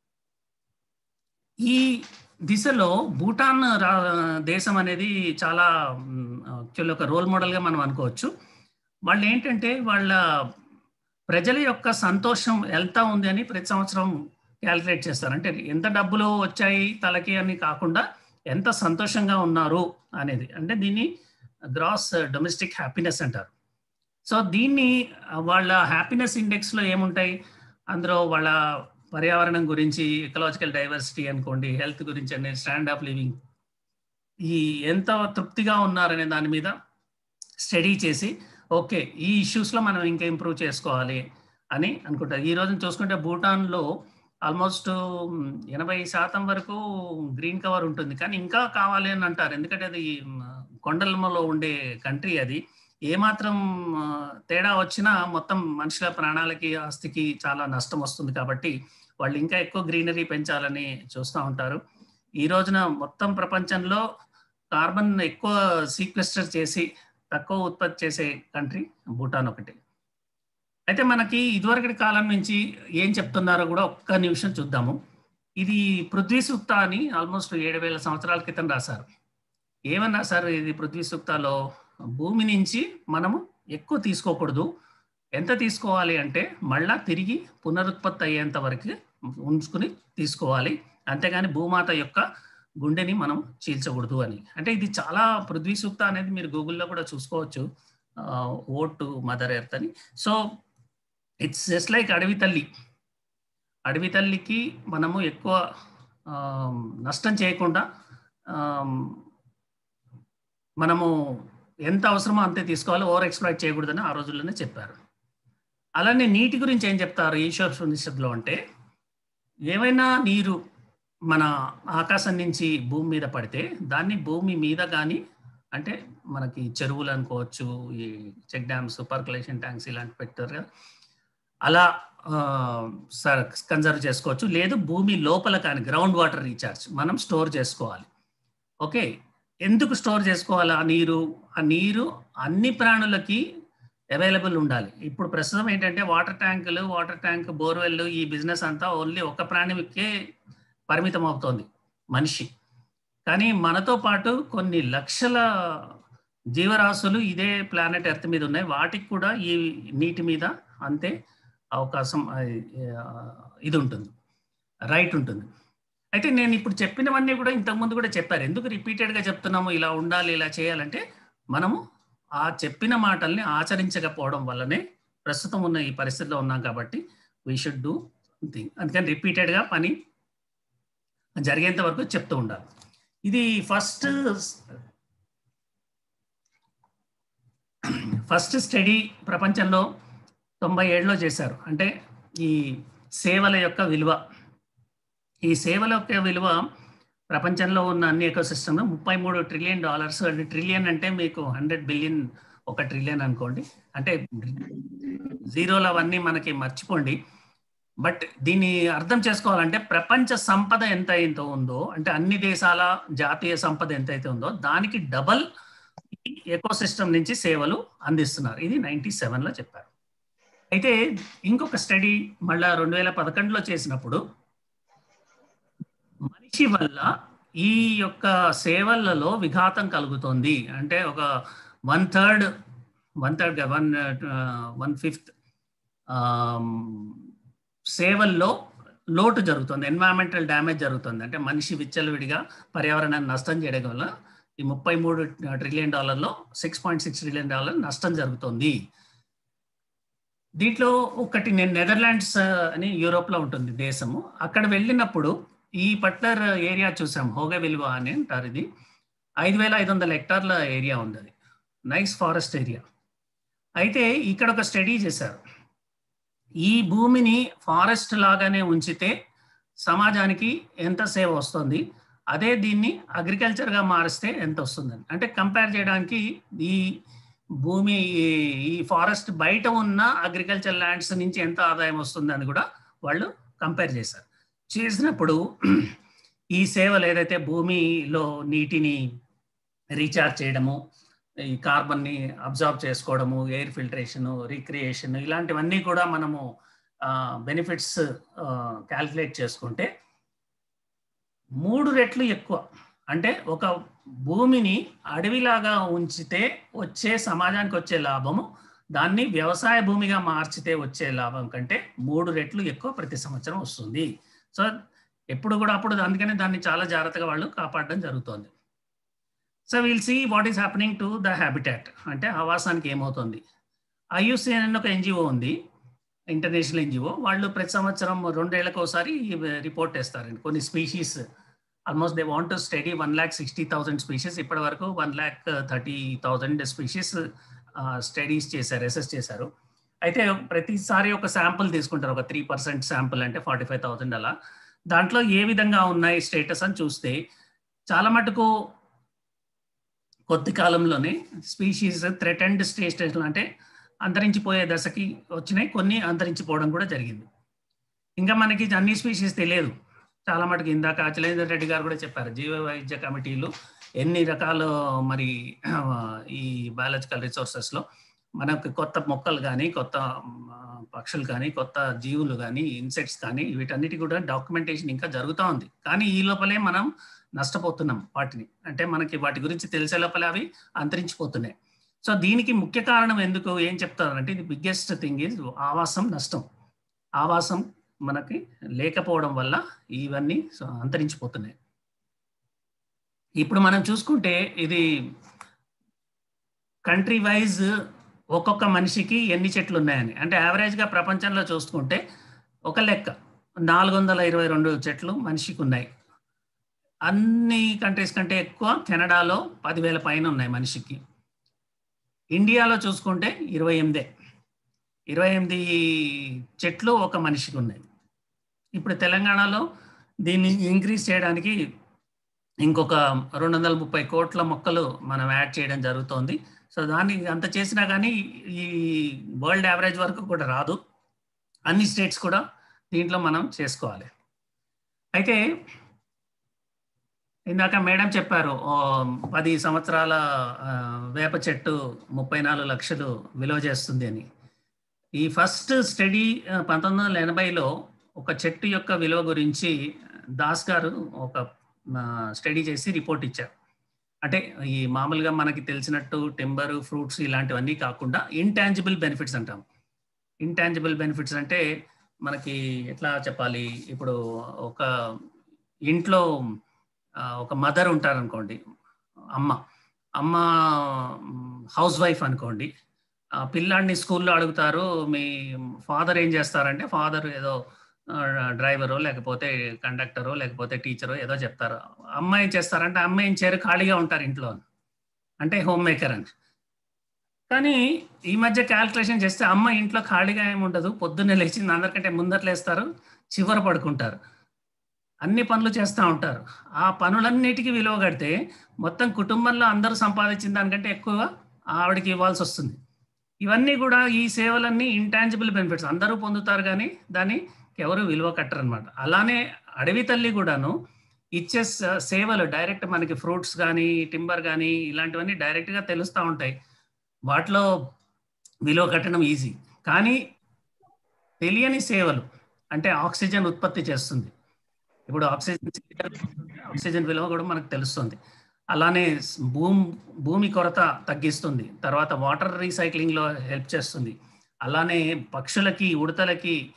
ఈ దిశలో భూటాన్ దేశం అనేది చాలా యాక్చువల్లీ ఒక రోల్ మోడల్గా మనం అనుకోవచ్చు వాళ్ళు ఏంటంటే వాళ్ళ ప్రజల యొక్క సంతోషం వెళ్తా ఉంది అని ప్రతి సంవత్సరం క్యాలిక్యులేట్ చేస్తారు అంటే ఎంత డబ్బులు వచ్చాయి తలకి అని కాకుండా ఎంత సంతోషంగా ఉన్నారు అనేది అంటే దీన్ని గ్రాస్ డొమెస్టిక్ హ్యాపీనెస్ అంటారు సో దీన్ని వాళ్ళ హ్యాపీనెస్ ఇండెక్స్లో ఏముంటాయి అందులో వాళ్ళ పర్యావరణం గురించి ఎకలాజికల్ డైవర్సిటీ అనుకోండి హెల్త్ గురించి అనే స్టాండ్ ఆఫ్ లివింగ్ ఈ ఎంత తృప్తిగా ఉన్నారనే దాని మీద స్టడీ చేసి ఓకే ఈ ఇష్యూస్లో మనం ఇంకా ఇంప్రూవ్ చేసుకోవాలి అని అనుకుంటారు ఈ రోజున చూసుకుంటే భూటాన్లో ఆల్మోస్ట్ ఎనభై శాతం వరకు గ్రీన్ కవర్ ఉంటుంది కానీ ఇంకా కావాలి అని అంటారు ఎందుకంటే అది కొండలమలో ఉండే కంట్రీ అది ఏమాత్రం తేడా వచ్చినా మొత్తం మనుషుల ప్రాణాలకి ఆస్తికి చాలా నష్టం వస్తుంది కాబట్టి వాళ్ళు ఇంకా ఎక్కువ గ్రీనరీ పెంచాలని చూస్తూ ఉంటారు ఈ రోజున మొత్తం ప్రపంచంలో కార్బన్ ఎక్కువ సీక్వెస్టర్ చేసి తక్కువ ఉత్పత్తి చేసే కంట్రీ భూటాన్ ఒకటి అయితే మనకి ఇదివరకటి కాలం నుంచి ఏం చెప్తున్నారో కూడా ఒక్క నిమిషం చూద్దాము ఇది పృథ్వీ సూక్త అని ఆల్మోస్ట్ ఏడు వేల సంవత్సరాల క్రితం రాశారు ఏమన్నా సార్ ఇది పృథ్వీ సూక్తాలో భూమి నుంచి మనము ఎక్కువ తీసుకోకూడదు ఎంత తీసుకోవాలి అంటే మళ్ళా తిరిగి పునరుత్పత్తి అయ్యేంత వరకు ఉంచుకుని తీసుకోవాలి అంతేగాని భూమాత యొక్క గుండెని మనం చీల్చకూడదు అని అంటే ఇది చాలా పృథ్వీ సూక్త అనేది మీరు గూగుల్లో కూడా చూసుకోవచ్చు ఓట్ మదర్ ఎర్త్ అని సో ఇట్స్ జస్ట్ లైక్ అడవి తల్లి అడవి తల్లికి మనము ఎక్కువ నష్టం చేయకుండా మనము ఎంత అవసరమో అంతే తీసుకోవాలి ఓవర్ ఎక్స్ప్లాయిట్ చేయకూడదని ఆ రోజుల్లోనే చెప్పారు అలానే నీటి గురించి ఏం చెప్తారు ఈశ్వరనిషత్తులో అంటే ఏమైనా నీరు మన ఆకాశం నుంచి భూమి మీద పడితే దాన్ని భూమి మీద కానీ అంటే మనకి చెరువులు అనుకోవచ్చు ఈ చెక్ డ్యామ్స్ పర్కులేషన్ ట్యాంక్స్ ఇలాంటి పెట్టారు కదా అలా కన్జర్వ్ చేసుకోవచ్చు లేదు భూమి లోపల కానీ గ్రౌండ్ వాటర్ రీఛార్జ్ మనం స్టోర్ చేసుకోవాలి ఓకే ఎందుకు స్టోర్ చేసుకోవాలి ఆ నీరు ఆ నీరు అన్ని ప్రాణులకి అవైలబుల్ ఉండాలి ఇప్పుడు ప్రస్తుతం ఏంటంటే వాటర్ ట్యాంకులు వాటర్ ట్యాంక్ బోర్వెల్ ఈ బిజినెస్ అంతా ఓన్లీ ఒక ప్రాణికే పరిమితం అవుతోంది మనిషి కానీ మనతో పాటు కొన్ని లక్షల జీవరాశులు ఇదే ప్లానెట్ ఎర్త్ మీద ఉన్నాయి వాటికి కూడా ఈ నీటి మీద అంతే అవకాశం ఇది ఉంటుంది రైట్ ఉంటుంది అయితే నేను ఇప్పుడు చెప్పినవన్నీ కూడా ఇంతకుముందు కూడా చెప్పారు ఎందుకు రిపీటెడ్గా చెప్తున్నాము ఇలా ఉండాలి ఇలా చేయాలంటే మనము ఆ చెప్పిన మాటల్ని ఆచరించకపోవడం వల్లనే ప్రస్తుతం ఉన్న ఈ పరిస్థితిలో ఉన్నాం కాబట్టి వీ షుడ్ డూ థింగ్ అందుకని రిపీటెడ్గా పని జరిగేంత వరకు చెప్తూ ఉండాలి ఇది ఫస్ట్ ఫస్ట్ స్టడీ ప్రపంచంలో తొంభై ఏడులో చేశారు అంటే ఈ సేవల యొక్క విలువ ఈ సేవల యొక్క విలువ ప్రపంచంలో ఉన్న అన్ని ఎకోసిస్టమ్లో ముప్పై మూడు ట్రిలియన్ డాలర్స్ అంటే ట్రిలియన్ అంటే మీకు హండ్రెడ్ బిలియన్ ఒక ట్రిలియన్ అనుకోండి అంటే జీరోలు అవన్నీ మనకి మర్చిపోండి బట్ దీన్ని అర్థం చేసుకోవాలంటే ప్రపంచ సంపద ఎంత అయితే ఉందో అంటే అన్ని దేశాల జాతీయ సంపద ఎంతైతే ఉందో దానికి డబల్ ఎకోసిస్టమ్ నుంచి సేవలు అందిస్తున్నారు ఇది నైన్టీ సెవెన్లో చెప్పారు అయితే ఇంకొక స్టడీ మళ్ళా రెండు వేల పదకొండులో చేసినప్పుడు మనిషి వల్ల ఈ యొక్క సేవలలో విఘాతం కలుగుతుంది అంటే ఒక one third one third one one fifth సేవల్లో లోటు జరుగుతుంది ఎన్వైరన్మెంటల్ డ్యామేజ్ జరుగుతుంది అంటే మనిషి విచ్చలవిడిగా పర్యావరణాన్ని నష్టం చేయడం వల్ల ఈ ముప్పై మూడు ట్రిలియన్ డాలర్లో six point six trillion dollar నష్టం జరుగుతుంది దీంట్లో ఒకటి నేను నెదర్లాండ్స్ అని యూరోప్లో ఉంటుంది దేశము అక్కడ వెళ్ళినప్పుడు ఈ పర్టికులర్ ఏరియా చూసాం హోగ విలువ అని అంటారు ఇది ఐదు వేల ఐదు వందల హెక్టార్ల ఏరియా ఉంది అది నైస్ ఫారెస్ట్ ఏరియా అయితే ఇక్కడ ఒక స్టడీ చేశారు ఈ భూమిని ఫారెస్ట్ లాగానే ఉంచితే సమాజానికి ఎంత సేవ వస్తుంది అదే దీన్ని అగ్రికల్చర్గా మారిస్తే ఎంత వస్తుందని అంటే కంపేర్ చేయడానికి ఈ భూమి ఈ ఫారెస్ట్ బయట ఉన్న అగ్రికల్చర్ ల్యాండ్స్ నుంచి ఎంత ఆదాయం వస్తుందని కూడా వాళ్ళు కంపేర్ చేశారు చేసినప్పుడు ఈ సేవలు ఏదైతే భూమిలో నీటిని రీఛార్జ్ చేయడము ఈ కార్బన్ని అబ్జార్బ్ చేసుకోవడము ఎయిర్ ఫిల్టరేషన్ రిక్రియేషన్ ఇలాంటివన్నీ కూడా మనము బెనిఫిట్స్ క్యాల్కులేట్ చేసుకుంటే మూడు రెట్లు ఎక్కువ అంటే ఒక భూమిని అడవిలాగా ఉంచితే వచ్చే సమాజానికి వచ్చే లాభము దాన్ని వ్యవసాయ భూమిగా మార్చితే వచ్చే లాభం కంటే మూడు రెట్లు ఎక్కువ ప్రతి సంవత్సరం వస్తుంది సో ఎప్పుడు కూడా అప్పుడు అందుకనే దాన్ని చాలా జాగ్రత్తగా వాళ్ళు కాపాడడం జరుగుతుంది so will see what is happening to the habitat అంటే ఆవాసానికి ఏమవుతుంది ఐయుసిఎన్ అని ఒక ఎన్జిఓ ఉంది ఇంటర్నేషనల్ ఎన్జిఓ వాళ్ళు ప్రతి సంవత్సరం రెండేళ్లకు ఒకసారి రిపోర్ట్ చేస్తారండి కొన్ని species almost they want to study one lakh sixty thousand species ఇప్పటి వరకు one lakh thirty thousand species studies చేశారు అసెస్ చేశారు అయితే ప్రతిసారి ఒక శాంపుల్ తీసుకుంటారు ఒక త్రీ పర్సెంట్ శాంపుల్ అంటే ఫార్టీ ఫైవ్ థౌసండ్ అలా దాంట్లో ఏ విధంగా ఉన్నాయి స్టేటస్ అని చూస్తే చాలా మటుకు కొద్ది కాలంలోనే స్పీషీస్ థ్రెటెండ్ స్టేటస్ అంటే అంతరించిపోయే దశకి వచ్చినాయి కొన్ని అంతరించిపోవడం కూడా జరిగింది ఇంకా మనకి అన్ని స్పీషీస్ తెలియదు చాలా మటుకు ఇందాక అచలేందర్ రెడ్డి గారు కూడా చెప్పారు జీవ వైద్య కమిటీలు ఎన్ని రకాల మరి ఈ బయాలజికల్ రిసోర్సెస్లో మనకు కొత్త మొక్కలు కానీ కొత్త పక్షులు కానీ కొత్త జీవులు కానీ ఇన్సెక్ట్స్ కానీ వీటన్నిటి కూడా డాక్యుమెంటేషన్ ఇంకా జరుగుతూ ఉంది కానీ ఈ లోపలే మనం నష్టపోతున్నాం వాటిని అంటే మనకి వాటి గురించి తెలిసే లోపలే అవి అంతరించిపోతున్నాయి సో దీనికి ముఖ్య కారణం ఎందుకు ఏం చెప్తారంటే ఇది బిగ్గెస్ట్ థింగ్ ఈజ్ ఆవాసం నష్టం ఆవాసం మనకి లేకపోవడం వల్ల ఇవన్నీ అంతరించిపోతున్నాయి ఇప్పుడు మనం చూసుకుంటే ఇది కంట్రీ వైజ్ ఒక్కొక్క మనిషికి ఎన్ని చెట్లు ఉన్నాయని అంటే యావరేజ్గా ప్రపంచంలో చూసుకుంటే ఒక లెక్క నాలుగు వందల ఇరవై రెండు చెట్లు మనిషికి ఉన్నాయి అన్ని కంట్రీస్ కంటే ఎక్కువ కెనడాలో పదివేల పైన ఉన్నాయి మనిషికి ఇండియాలో చూసుకుంటే ఇరవై ఎనిమిదే ఇరవై ఎనిమిది చెట్లు ఒక మనిషికి ఉన్నాయి ఇప్పుడు తెలంగాణలో దీన్ని ఇంక్రీజ్ చేయడానికి ఇంకొక రెండు వందల ముప్పై కోట్ల మొక్కలు మనం యాడ్ చేయడం జరుగుతోంది సో దాన్ని అంత చేసినా కానీ ఈ వరల్డ్ యావరేజ్ వరకు కూడా రాదు అన్ని స్టేట్స్ కూడా దీంట్లో మనం చేసుకోవాలి అయితే ఇందాక మేడం చెప్పారు పది సంవత్సరాల వేప చెట్టు ముప్పై నాలుగు లక్షలు విలువ చేస్తుంది అని ఈ ఫస్ట్ స్టడీ పంతొమ్మిది వందల ఎనభైలో ఒక చెట్టు యొక్క విలువ గురించి దాస్ గారు ఒక స్టడీ చేసి రిపోర్ట్ ఇచ్చారు అంటే ఈ మామూలుగా మనకి తెలిసినట్టు టింబర్ ఫ్రూట్స్ ఇలాంటివన్నీ కాకుండా ఇంటాంజిబుల్ బెనిఫిట్స్ అంటాం ఇంటాంజిబుల్ బెనిఫిట్స్ అంటే మనకి ఎట్లా చెప్పాలి ఇప్పుడు ఒక ఇంట్లో ఒక మదర్ ఉంటారనుకోండి అమ్మ అమ్మ హౌస్ వైఫ్ అనుకోండి పిల్లాడిని స్కూల్లో అడుగుతారు మీ ఫాదర్ ఏం చేస్తారంటే ఫాదర్ ఏదో డ్రైవరో లేకపోతే కండక్టరో లేకపోతే టీచరో ఏదో చెప్తారు అమ్మ ఏం చేస్తారంటే అమ్మ ఏం చేయరు ఖాళీగా ఉంటారు ఇంట్లో అంటే హోమ్ మేకర్ అని కానీ ఈ మధ్య క్యాల్కులేషన్ చేస్తే అమ్మ ఇంట్లో ఖాళీగా ఏమి ఉండదు పొద్దున్నే లేచింది అందరికంటే ముందర లేస్తారు చివర పడుకుంటారు అన్ని పనులు చేస్తూ ఉంటారు ఆ పనులన్నిటికీ విలువ కడితే మొత్తం కుటుంబంలో అందరూ సంపాదించిన దానికంటే ఎక్కువ ఆవిడకి ఇవ్వాల్సి వస్తుంది ఇవన్నీ కూడా ఈ సేవలన్నీ ఇంటాంజిబుల్ బెనిఫిట్స్ అందరూ పొందుతారు కానీ దాన్ని ఎవరు విలువ కట్టరనమాట అలానే అడవి తల్లి కూడాను ఇచ్చే సేవలు డైరెక్ట్ మనకి ఫ్రూట్స్ కానీ టింబర్ కానీ ఇలాంటివన్నీ డైరెక్ట్గా తెలుస్తూ ఉంటాయి వాటిలో విలువ కట్టడం ఈజీ కానీ తెలియని సేవలు అంటే ఆక్సిజన్ ఉత్పత్తి చేస్తుంది ఇప్పుడు ఆక్సిజన్ ఆక్సిజన్ విలువ కూడా మనకు తెలుస్తుంది అలానే భూమి భూమి కొరత తగ్గిస్తుంది తర్వాత వాటర్ రీసైక్లింగ్లో హెల్ప్ చేస్తుంది అలానే పక్షులకి ఉడతలకి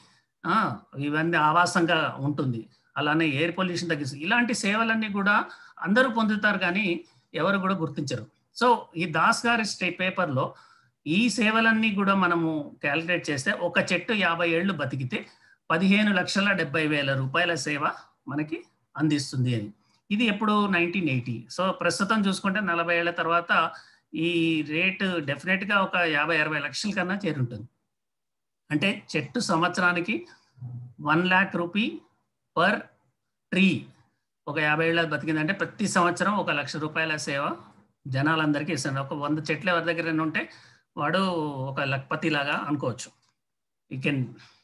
ఆ, ఇవన్నీ ఆవాసంగా ఉంటుంది అలానే ఎయిర్ పొల్యూషన్ తగ్గిస్తుంది ఇలాంటి సేవలన్నీ కూడా అందరూ పొందుతారు కానీ ఎవరు కూడా గుర్తించరు సో ఈ దాస్ గారి స్టే పేపర్లో ఈ సేవలన్నీ కూడా మనము క్యాలిక్యులేట్ చేస్తే ఒక చెట్టు యాభై ఏళ్ళు బతికితే పదిహేను లక్షల డెబ్బై వేల రూపాయల సేవ మనకి అందిస్తుంది అని ఇది ఎప్పుడు నైన్టీన్ ఎయిటీ సో ప్రస్తుతం చూసుకుంటే నలభై ఏళ్ల తర్వాత ఈ రేటు డెఫినెట్గా ఒక యాభై అరవై లక్షల కన్నా చేరుంటుంది అంటే చెట్టు సంవత్సరానికి one lakh rupee per tree ఒక యాభై ఏళ్ళ బతికిందంటే ప్రతి సంవత్సరం ఒక లక్ష రూపాయల సేవ జనాలందరికీ ఇస్తుంది ఒక వంద చెట్లు ఎవరి దగ్గర ఉంటే వాడు ఒక లక్పతి లాగా అనుకోవచ్చు ఈ కెన్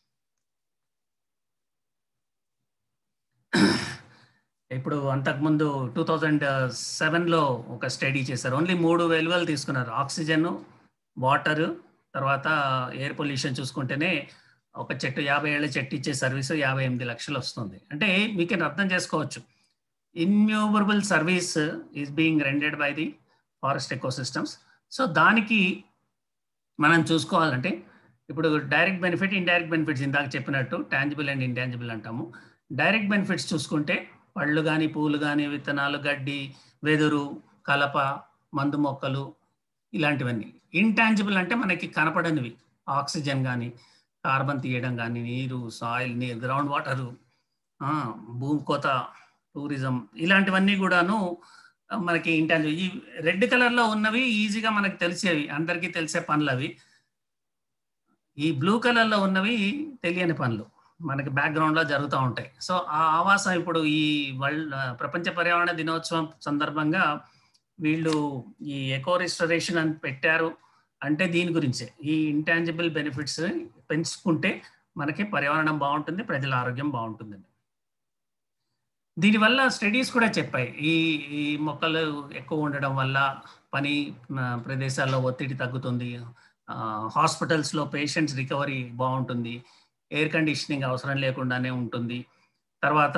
ఇప్పుడు అంతకుముందు టూ థౌజండ్ సెవెన్లో ఒక స్టడీ చేశారు ఓన్లీ మూడు వెలువలు తీసుకున్నారు ఆక్సిజన్ వాటర్ తర్వాత ఎయిర్ పొల్యూషన్ చూసుకుంటేనే ఒక చెట్టు యాభై ఏళ్ళ చెట్టు ఇచ్చే సర్వీస్ యాభై ఎనిమిది లక్షలు వస్తుంది అంటే మీకు అర్థం చేసుకోవచ్చు innumerable service is being rendered by the forest ecosystems so దానికి మనం చూసుకోవాలంటే ఇప్పుడు డైరెక్ట్ బెనిఫిట్ ఇండైరెక్ట్ బెనిఫిట్స్ ఇందాక చెప్పినట్టు టాంజిబుల్ అండ్ ఇంటాంజిబుల్ అంటాము డైరెక్ట్ బెనిఫిట్స్ చూసుకుంటే పళ్ళు కానీ పూలు కానీ విత్తనాలు గడ్డి వెదురు కలప మందు మొక్కలు ఇలాంటివన్నీ ఇంటాంజిబుల్ అంటే మనకి కనపడనివి ఆక్సిజన్ కానీ కార్బన్ తీయడం కానీ నీరు సాయిల్ నీరు గ్రౌండ్ వాటరు భూమి కోత టూరిజం ఇలాంటివన్నీ కూడాను మనకి ఇంటాంజిబుల్ ఈ రెడ్ కలర్లో ఉన్నవి ఈజీగా మనకి తెలిసేవి అందరికీ తెలిసే పనులు అవి ఈ బ్లూ కలర్లో ఉన్నవి తెలియని పనులు మనకి బ్యాక్గ్రౌండ్లో జరుగుతూ ఉంటాయి సో ఆ ఆవాసం ఇప్పుడు ఈ వరల్డ్ ప్రపంచ పర్యావరణ దినోత్సవం సందర్భంగా వీళ్ళు ఈ ఎకో రిస్టరేషన్ అని పెట్టారు అంటే దీని గురించే ఈ ఇంటాంజిబుల్ బెనిఫిట్స్ పెంచుకుంటే మనకి పర్యావరణం బాగుంటుంది ప్రజల ఆరోగ్యం బాగుంటుందండి దీనివల్ల స్టడీస్ కూడా చెప్పాయి ఈ ఈ మొక్కలు ఎక్కువ ఉండడం వల్ల పని ప్రదేశాల్లో ఒత్తిడి తగ్గుతుంది హాస్పిటల్స్లో పేషెంట్స్ రికవరీ బాగుంటుంది ఎయిర్ కండిషనింగ్ అవసరం లేకుండానే ఉంటుంది తర్వాత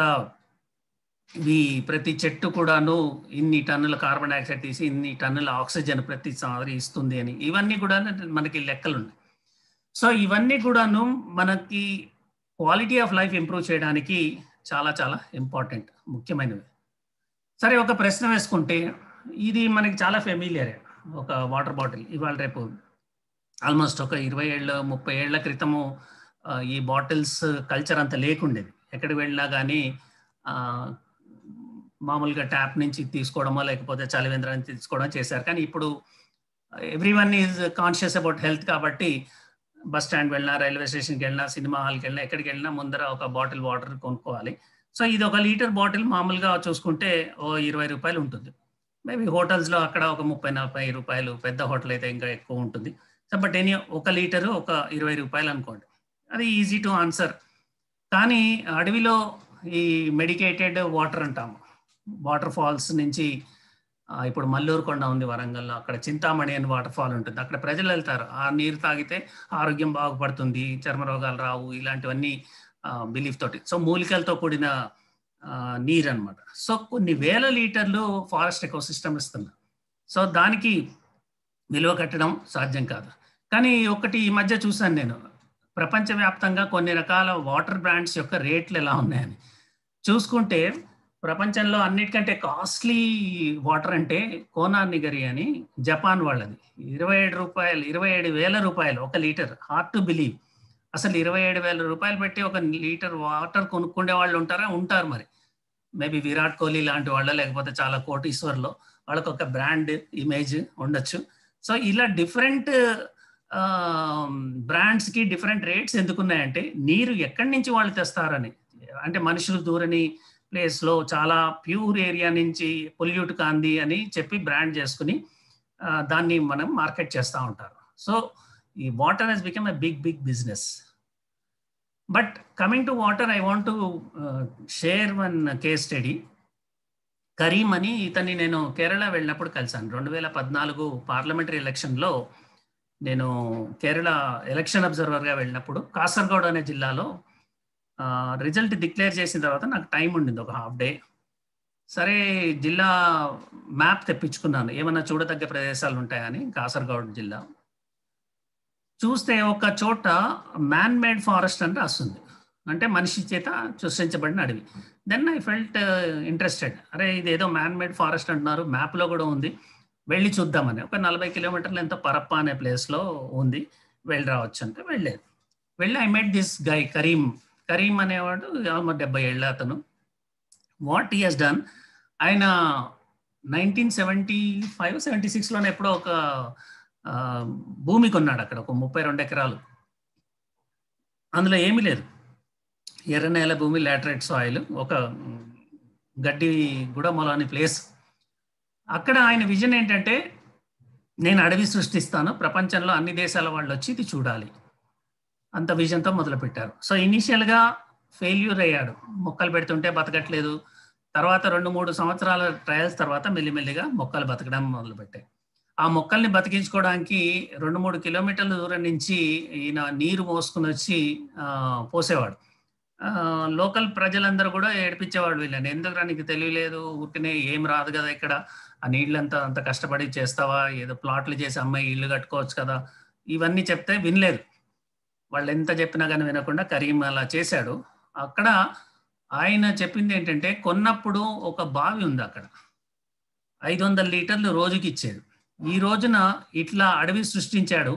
ఈ ప్రతి చెట్టు కూడాను ఇన్ని టన్నుల కార్బన్ డైఆక్సైడ్ తీసి ఇన్ని టన్నుల ఆక్సిజన్ ప్రతిసారి ఇస్తుంది అని ఇవన్నీ కూడా మనకి లెక్కలు ఉన్నాయి సో ఇవన్నీ కూడాను మనకి క్వాలిటీ ఆఫ్ లైఫ్ ఇంప్రూవ్ చేయడానికి చాలా చాలా ఇంపార్టెంట్ ముఖ్యమైనవి సరే ఒక ప్రశ్న వేసుకుంటే ఇది మనకి చాలా ఫెమిలియరే ఒక వాటర్ బాటిల్ ఇవాళ రేపు ఆల్మోస్ట్ ఒక ఇరవై ఏళ్ళ ముప్పై ఏళ్ల క్రితము ఈ బాటిల్స్ కల్చర్ అంత లేకుండేది ఎక్కడికి వెళ్ళినా కానీ మామూలుగా ట్యాప్ నుంచి తీసుకోవడమో లేకపోతే చలివేంద్ర నుంచి తీసుకోవడం చేశారు కానీ ఇప్పుడు every one is conscious about health కాబట్టి బస్ స్టాండ్ వెళ్ళినా రైల్వే స్టేషన్కి వెళ్ళినా సినిమా హాల్కి వెళ్ళినా ఎక్కడికి వెళ్ళినా ముందర ఒక బాటిల్ వాటర్ కొనుక్కోవాలి సో ఇది ఒక లీటర్ బాటిల్ మామూలుగా చూసుకుంటే ఓ ఇరవై రూపాయలు ఉంటుంది మేబీ హోటల్స్లో అక్కడ ఒక ముప్పై నలభై రూపాయలు పెద్ద హోటల్ అయితే ఇంకా ఎక్కువ ఉంటుంది సో బట్ ఎనీ ఒక లీటరు ఒక ఇరవై రూపాయలు అనుకోండి అది ఈజీ టు ఆన్సర్ కానీ అడవిలో ఈ మెడికేటెడ్ వాటర్ అంటాము వాటర్ ఫాల్స్ నుంచి ఇప్పుడు మల్లూరు కొండ ఉంది వరంగల్లో అక్కడ చింతామణి అని వాటర్ ఫాల్ ఉంటుంది అక్కడ ప్రజలు వెళ్తారు ఆ నీరు తాగితే ఆరోగ్యం బాగుపడుతుంది చర్మ రోగాలు రావు ఇలాంటివన్నీ బిలీఫ్ తోటి సో మూలికలతో కూడిన నీరు అనమాట సో కొన్ని వేల లీటర్లు ఫారెస్ట్ ఎకోసిస్టమ్ ఇస్తున్నారు సో దానికి విలువ కట్టడం సాధ్యం కాదు కానీ ఒకటి ఈ మధ్య చూశాను నేను ప్రపంచవ్యాప్తంగా కొన్ని రకాల వాటర్ బ్రాండ్స్ యొక్క రేట్లు ఎలా ఉన్నాయని చూసుకుంటే ప్రపంచంలో అన్నిటికంటే కాస్ట్లీ వాటర్ అంటే కోనా నిగరి అని జపాన్ వాళ్ళది ఇరవై ఏడు రూపాయలు ఇరవై ఏడు వేల రూపాయలు ఒక లీటర్ హార్ట్ టు బిలీవ్ అసలు ఇరవై ఏడు వేల రూపాయలు పెట్టి ఒక లీటర్ వాటర్ కొనుక్కునే వాళ్ళు ఉంటారా ఉంటారు మరి మేబీ విరాట్ కోహ్లీ లాంటి వాళ్ళ లేకపోతే చాలా కోటీశ్వర్లో వాళ్ళకి ఒక బ్రాండ్ ఇమేజ్ ఉండొచ్చు సో ఇలా డిఫరెంట్ బ్రాండ్స్కి డిఫరెంట్ రేట్స్ ఎందుకున్నాయంటే నీరు ఎక్కడి నుంచి వాళ్ళు తెస్తారని అంటే మనుషులు దూరని ప్లేస్లో చాలా ప్యూర్ ఏరియా నుంచి పొల్యూట్ కాంది అని చెప్పి బ్రాండ్ చేసుకుని దాన్ని మనం మార్కెట్ చేస్తూ ఉంటారు సో ఈ water has become a big big business but coming to water I want to share one case study Karim అని ఇతన్ని నేను కేరళ వెళ్ళినప్పుడు కలిసాను రెండు వేల పద్నాలుగు పార్లమెంటరీ ఎలక్షన్లో నేను కేరళ ఎలక్షన్ అబ్జర్వర్గా వెళ్ళినప్పుడు కాసర్గోడ్ అనే జిల్లాలో రిజల్ట్ డిక్లేర్ చేసిన తర్వాత నాకు టైం ఉండింది ఒక హాఫ్ డే సరే జిల్లా మ్యాప్ తెప్పించుకున్నాను ఏమన్నా చూడదగ్గ ప్రదేశాలు ఉంటాయని కాసర్గోడ్ జిల్లా చూస్తే ఒక చోట మ్యాన్ మేడ్ ఫారెస్ట్ అని రాస్తుంది అంటే మనిషి చేత సృష్టించబడిన అడవి దెన్ ఐ ఫెల్ట్ ఇంట్రెస్టెడ్ అరే ఇది ఏదో మ్యాన్ మేడ్ ఫారెస్ట్ అంటున్నారు మ్యాప్లో కూడా ఉంది వెళ్ళి చూద్దామని ఒక నలభై కిలోమీటర్లు ఎంతో పరప్ప అనే ప్లేస్లో ఉంది వెళ్ళి రావచ్చు అంటే వెళ్ళలేదు వెళ్ళి I met this guy Karim Karim అనేవాడు ఆల్మోస్ట్ డెబ్బై ఏళ్ళ అతను వాట్ హీ హెస్ డన్ ఆయన నైన్టీన్ సెవెంటీ ఫైవ్ సెవెంటీ సిక్స్లోనే ఎప్పుడో ఒక ఆ, భూమి కొన్నాడు అక్కడ ఒక ముప్పై రెండు ఎకరాలు అందులో ఏమీ లేదు ఎర్ర నేల భూమి లాటరైట్ సాయిల్ ఒక మ్, గడ్డి గుడమల అనే ప్లేస్ అక్కడ ఆయన విజన్ ఏంటంటే నేను అడవి సృష్టిస్తాను ప్రపంచంలో అన్ని దేశాల వాళ్ళు వచ్చి ఇది చూడాలి అంత విజన్తో మొదలుపెట్టారు సో ఇనీషియల్గా ఫెయిల్యూర్ అయ్యాడు మొక్కలు పెడుతుంటే బతకట్లేదు తర్వాత రెండు మూడు సంవత్సరాల ట్రయల్స్ తర్వాత మెల్లిమెల్లిగా మొక్కలు బతకడం మొదలుపెట్టాయి ఆ మొక్కల్ని బతికించుకోవడానికి రెండు మూడు కిలోమీటర్ల దూరం నుంచి ఈయన నీరు మోసుకుని వచ్చి ఆ, పోసేవాడు ఆ, లోకల్ ప్రజలందరూ కూడా ఏడిపించేవాడు వీళ్ళని ఎందుకు నీకు తెలియలేదు ఉట్టినే ఏం రాదు కదా ఇక్కడ ఆ నీళ్ళంతా అంత కష్టపడి చేస్తావా ఏదో ప్లాట్లు చేసి అమ్మాయి ఇల్లు కట్టుకోవచ్చు కదా ఇవన్నీ చెప్తే వినలేదు వాళ్ళు ఎంత చెప్పినా కానీ వినకుండా కరీం అలా చేశాడు అక్కడ ఆయన చెప్పింది ఏంటంటే కొన్నప్పుడు ఒక బావి ఉంది అక్కడ ఐదు వందల లీటర్లు రోజుకి ఇచ్చేది ఈ రోజున ఇట్లా అడవి సృష్టించాడు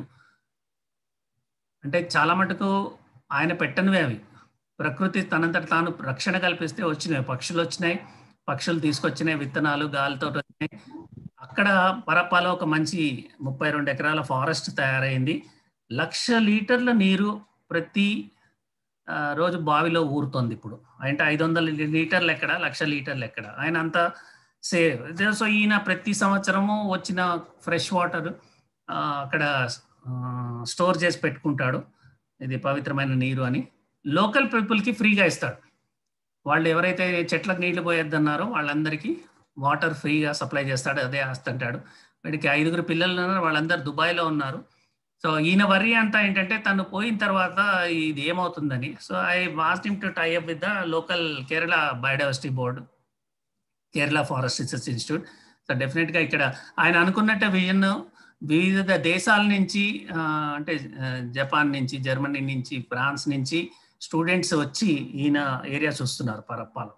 అంటే చాలా మటుకు ఆయన పెట్టనివే అవి ప్రకృతి తనంతట తాను రక్షణ కల్పిస్తే వచ్చినాయి పక్షులు వచ్చినాయి పక్షులు తీసుకొచ్చినాయి విత్తనాలు గాలితో వచ్చినాయి అక్కడ పరప్పాలో ఒక మంచి ముప్పై రెండు ఎకరాల ఫారెస్ట్ తయారైంది లక్ష లీటర్ల నీరు ప్రతి ఆ, రోజు బావిలో ఊరుతోంది ఇప్పుడు అంటే ఐదు వందల లీటర్లు ఎక్కడ లక్ష లీటర్లు ఎక్కడ ఆయన అంతా సేవ్ సో ఈయన ప్రతి సంవత్సరము వచ్చిన ఫ్రెష్ వాటర్ అక్కడ స్టోర్ చేసి పెట్టుకుంటాడు ఇది పవిత్రమైన నీరు అని లోకల్ పీపుల్కి ఫ్రీగా ఇస్తాడు వాళ్ళు ఎవరైతే చెట్లకు నీళ్లు పోయొద్దన్నారో వాళ్ళందరికీ వాటర్ ఫ్రీగా సప్లై చేస్తాడు అదే ఆస్తంటాడు వీడికి ఐదుగురు పిల్లలు ఉన్నారు వాళ్ళందరూ దుబాయ్లో ఉన్నారు సో ఈయన వరి అంతా ఏంటంటే తను పోయిన తర్వాత ఇది ఏమవుతుందని so I asked him to tie up with the local Kerala biodiversity board Kerala forest research institute so డెఫినెట్గా ఇక్కడ ఆయన అనుకున్నట్టు విజన్ వివిధ దేశాల నుంచి ఆ, అంటే ఆ, జపాన్ నుంచి జర్మనీ నుంచి ఫ్రాన్స్ నుంచి స్టూడెంట్స్ వచ్చి ఈయన ఏరియా చూస్తున్నారు పరప్పాలో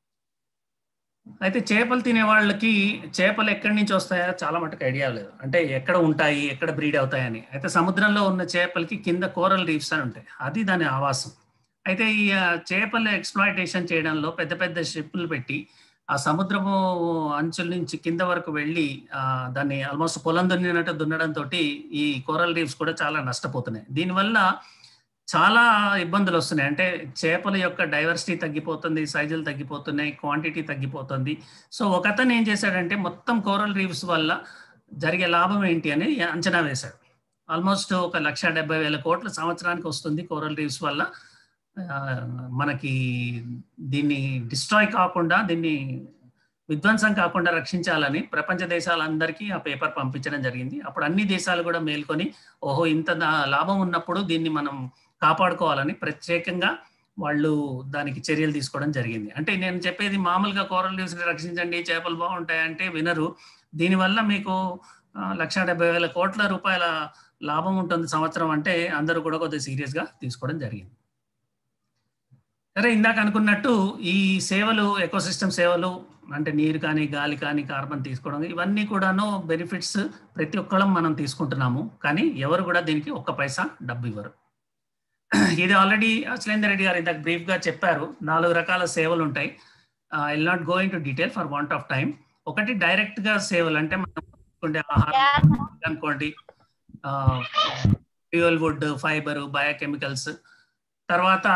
అయితే చేపలు తినే వాళ్ళకి చేపలు ఎక్కడి నుంచి వస్తాయో చాలా మటుకు ఐడియా లేదు అంటే ఎక్కడ ఉంటాయి ఎక్కడ బ్రీడ్ అవుతాయని అయితే సముద్రంలో ఉన్న చేపలకి కింద కోరల్ రీఫ్స్ అని ఉంటాయి అది దాని ఆవాసం అయితే ఈ ఆ, చేపల ఎక్స్ప్లాయిటేషన్ చేయడంలో పెద్ద పెద్ద షిప్లు పెట్టి ఆ సముద్రము అంచుల నుంచి కింద వరకు వెళ్ళి ఆ, దాన్ని ఆల్మోస్ట్ పొలం దున్నినట్టు దున్నడంతో ఈ కోరల్ రీఫ్స్ కూడా చాలా నష్టపోతున్నాయి దీనివల్ల చాలా ఇబ్బందులు వస్తున్నాయి అంటే చేపల యొక్క డైవర్సిటీ తగ్గిపోతుంది సైజులు తగ్గిపోతున్నాయి క్వాంటిటీ తగ్గిపోతుంది సో ఒక అతను ఏం చేశాడంటే మొత్తం కోరల్ రీఫ్స్ వల్ల జరిగే లాభం ఏంటి అని అంచనా వేశాడు ఆల్మోస్ట్ ఒక లక్ష డెబ్బై వేల కోట్ల సంవత్సరానికి వస్తుంది కోరల్ రీఫ్స్ వల్ల ఆ, మనకి దీన్ని డిస్ట్రాయ్ కాకుండా దీన్ని విధ్వంసం కాకుండా రక్షించాలని ప్రపంచ దేశాలందరికీ ఆ పేపర్ పంపించడం జరిగింది అప్పుడు అన్ని దేశాలు కూడా మేల్కొని ఓహో ఇంత దా- లాభం ఉన్నప్పుడు దీన్ని మనం కాపాడుకోవాలని ప్రత్యేకంగా వాళ్ళు దానికి చర్యలు తీసుకోవడం జరిగింది అంటే నేను చెప్పేది మామూలుగా కోరల్ రీఫ్స్ని రక్షించండి చేపలు బాగుంటాయి అంటే వినరు దీనివల్ల మీకు ఆ, లక్ష డెబ్బై వేల కోట్ల రూపాయల లాభం ఉంటుంది సంవత్సరం అంటే అందరూ కూడా కొద్దిగా సీరియస్గా తీసుకోవడం జరిగింది సరే ఇందాక అనుకున్నట్టు ఈ సేవలు ఎకోసిస్టమ్ సేవలు అంటే నీరు కానీ గాలి కానీ కార్బన్ తీసుకోవడం ఇవన్నీ కూడాను బెనిఫిట్స్ ప్రతి ఒక్కళ్ళం మనం తీసుకుంటున్నాము కానీ ఎవరు కూడా దీనికి ఒక్క పైసా డబ్బు ఇవ్వరు ఇది ఆల్రెడీ అచలేందర్ రెడ్డి గారు ఇందాక బ్రీఫ్ గా చెప్పారు నాలుగు రకాల సేవలు ఉంటాయి I not go into detail for want of time ఒకటి డైరెక్ట్ గా సేవలు అంటే మనం తీసుకునే ఆహారం అనుకోండి ఫ్యూయల్ వుడ్ ఫైబర్ బయోకెమికల్స్ తర్వాత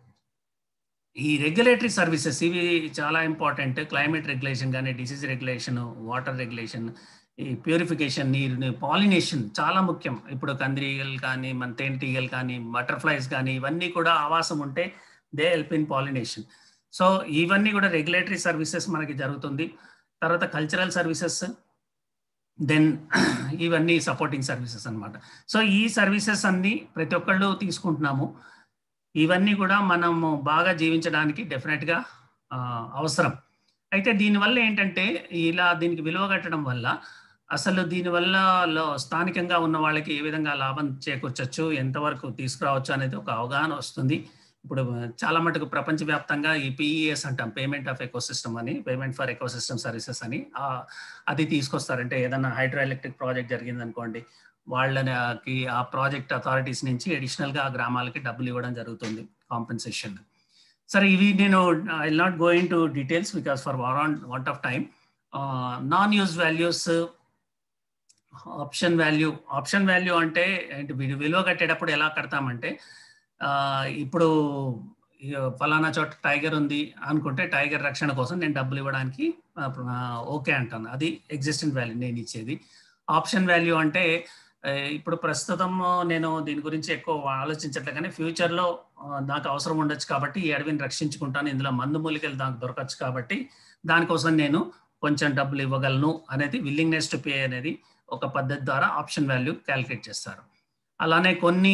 ఈ రెగ్యులేటరీ సర్వీసెస్ ఇవి చాలా ఇంపార్టెంట్ క్లైమేట్ రెగ్యులేషన్ కానీ డిసీజ్ రెగ్యులేషన్ వాటర్ రెగ్యులేషన్ ఈ ప్యూరిఫికేషన్ నీరు పాలినేషన్ చాలా ముఖ్యం ఇప్పుడు కందిరీగలు కానీ మన తేనెటీగలు కానీ బటర్ఫ్లైస్ కానీ ఇవన్నీ కూడా ఆవాసం ఉంటే they help in pollination so ఇవన్నీ కూడా రెగ్యులేటరీ సర్వీసెస్ మనకి జరుగుతుంది తర్వాత కల్చరల్ సర్వీసెస్ దెన్ ఇవన్నీ సపోర్టింగ్ సర్వీసెస్ అన్నమాట సో ఈ సర్వీసెస్ అన్ని ప్రతి ఒక్కళ్ళు తీసుకుంటున్నాము ఇవన్నీ కూడా మనము బాగా జీవించడానికి డెఫినెట్గా అవసరం అయితే దీనివల్ల ఏంటంటే ఇలా దీనికి విలువ కట్టడం వల్ల అసలు దీనివల్ల లో- స్థానికంగా ఉన్న వాళ్ళకి ఏ విధంగా లాభం చేకూర్చొచ్చు ఎంతవరకు తీసుకురావచ్చు అనేది ఒక అవగాహన వస్తుంది ఇప్పుడు చాలా మటుకు ప్రపంచవ్యాప్తంగా ఈ పిఈఎస్ అంటాం పేమెంట్ ఆఫ్ ఎకోసిస్టమ్ అని పేమెంట్ ఫర్ ఎకోసిస్టమ్ సర్వీసెస్ అని అది తీసుకొస్తారంటే ఏదైనా హైడ్రో ఎలక్ట్రిక్ ప్రాజెక్ట్ జరిగింది అనుకోండి వాళ్ళకి ఆ ప్రాజెక్ట్ అథారిటీస్ నుంచి అడిషనల్గా ఆ గ్రామాలకి డబ్బులు ఇవ్వడం జరుగుతుంది కాంపెన్సేషన్ సరే ఇవి నేను I not going to details because for want of time non use values option value option value అంటే ఏంటి విలువ కట్టేటప్పుడు ఎలా కడతామంటే ఇప్పుడు ఫలానా చోట టైగర్ ఉంది అనుకుంటే టైగర్ రక్షణ కోసం నేను డబ్బులు ఇవ్వడానికి ఓకే అంటాను అది ఎగ్జిస్టెంట్ వాల్యూ నేను ఇచ్చేది ఆప్షన్ వాల్యూ అంటే ఇప్పుడు ప్రస్తుతం నేను దీని గురించి ఎక్కువ ఆలోచించట్లే కానీ ఫ్యూచర్లో నాకు అవసరం ఉండొచ్చు కాబట్టి ఈ అడవిని రక్షించుకుంటాను ఇందులో మందు మూలికలు నాకు దొరకచ్చు కాబట్టి దానికోసం నేను కొంచెం డబ్బులు ఇవ్వగలను అనేది విల్లింగ్నెస్ టు పే అనేది ఒక పద్ధతి ద్వారా ఆప్షన్ వాల్యూ క్యాలిక్యులేట్ చేస్తారు అలానే కొన్ని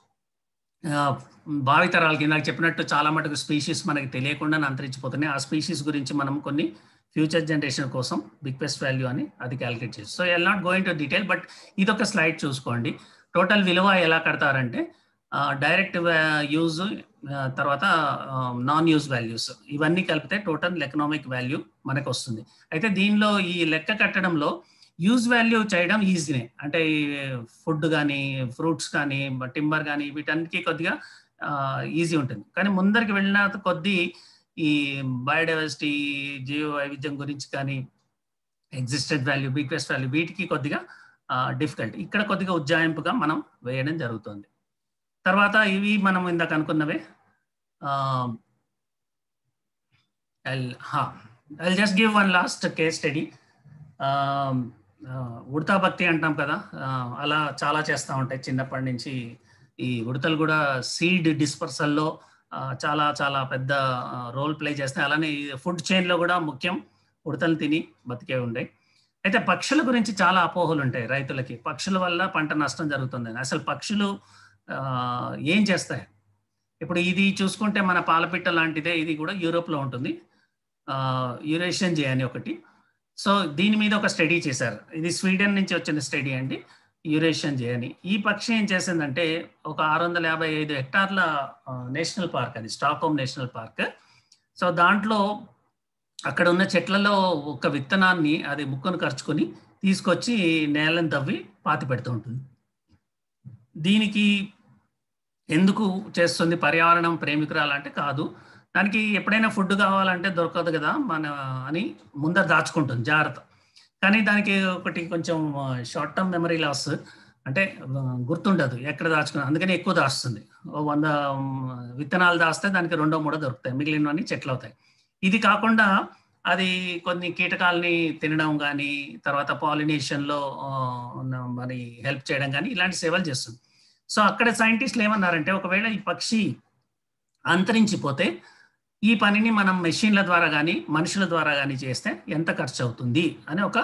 భావితరాలకి నాకు చెప్పినట్టు చాలా మటుకు స్పీషీస్ మనకి తెలియకుండా అంతరించిపోతున్నాయి ఆ స్పీషీస్ గురించి మనం కొన్ని ఫ్యూచర్ జనరేషన్ కోసం బిగ్గెస్ట్ వాల్యూ అని అది క్యాలిక్యులేట్ చేసి so I'll not going to detail but ఇది ఒక స్లైడ్ చూసుకోండి టోటల్ విలువ ఎలా కడతారంటే డైరెక్ట్ యూజ్ తర్వాత నాన్ యూజ్ వాల్యూస్ ఇవన్నీ కలిపితే టోటల్ ఎకనామిక్ వాల్యూ మనకు వస్తుంది అయితే దీనిలో ఈ లెక్క కట్టడంలో యూజ్ వాల్యూ చేయడం ఈజీనే అంటే ఫుడ్ కానీ ఫ్రూట్స్ కానీ టింబర్ కానీ వీటన్నిటికీ కొద్దిగా ఈజీ ఉంటుంది కానీ ముందరికి వెళ్ళిన కొద్దీ ఈ బయోడైవర్సిటీ జీవ వైవిధ్యం గురించి కానీ ఎగ్జిస్టెడ్ వాల్యూ బిగ్గెస్ట్ వాల్యూ వీటికి కొద్దిగా డిఫికల్ట్ ఇక్కడ కొద్దిగా ఉజ్జాయింపుగా మనం వేయడం జరుగుతుంది తర్వాత ఇవి మనం ఇందాక అనుకున్నవే I just give one last case study ఉడతా భక్తి అంటాం కదా అలా చాలా చేస్తూ ఉంటాయి చిన్నప్పటి నుంచి ఈ ఉడతలు కూడా సీడ్ డిస్పర్సల్లో చాలా చాలా పెద్ద రోల్ ప్లే చేస్తాయి అలానే ఫుడ్ చైన్లో కూడా ముఖ్యం ఉడతలు తిని బతికే ఉండే అయితే పక్షుల గురించి చాలా అపోహలు ఉంటాయి రైతులకి పక్షుల వల్ల పంట నష్టం జరుగుతుంది అసలు పక్షులు ఏం చేస్తాయి ఇప్పుడు ఇది చూసుకుంటే మన పాలపిట్ట లాంటిదే ఇది కూడా యూరోప్లో ఉంటుంది యూరేషియన్ జే అని ఒకటి సో దీని మీద ఒక స్టడీ చేశారు ఇది స్వీడన్ నుంచి వచ్చిన స్టడీ అండి యూరేషియన్ జే అని ఈ పక్షి ఏం చేసిందంటే ఒక ఆరు వందల యాభై ఐదు హెక్టార్ల నేషనల్ పార్క్ అది స్టాక్హోమ్ నేషనల్ పార్క్ సో దాంట్లో అక్కడ ఉన్న చెట్లలో ఒక విత్తనాన్ని అది ముక్కను ఖర్చుకొని తీసుకొచ్చి నేలను తవ్వి పాతి పెడుతూ ఉంటుంది దీనికి ఎందుకు చేస్తుంది పర్యావరణం ప్రేమికురాలు అంటే కాదు దానికి ఎప్పుడైనా ఫుడ్ కావాలంటే దొరకదు కదా మన అని ముందర దాచుకుంటుంది జాగ్రత్త కానీ దానికి ఒకటి కొంచెం షార్ట్ టర్మ్ మెమరీ లాస్ అంటే గుర్తుండదు ఎక్కడ దాచుకున్నా అందుకని ఎక్కువ దాస్తుంది వంద విత్తనాలు దాస్తే దానికి రెండో మూడో దొరుకుతాయి మిగిలినవన్నీ చెట్లు అవుతాయి ఇది కాకుండా అది కొన్ని కీటకాలని తినడం కానీ తర్వాత పాలినేషన్లో మరి హెల్ప్ చేయడం కానీ ఇలాంటి సేవలు చేస్తుంది సో అక్కడ సైంటిస్టులు ఏమన్నారంటే ఒకవేళ ఈ పక్షి అంతరించిపోతే ఈ పనిని మనం మెషిన్ల ద్వారా కానీ మనుషుల ద్వారా కానీ చేస్తే ఎంత ఖర్చు అవుతుంది అని ఒక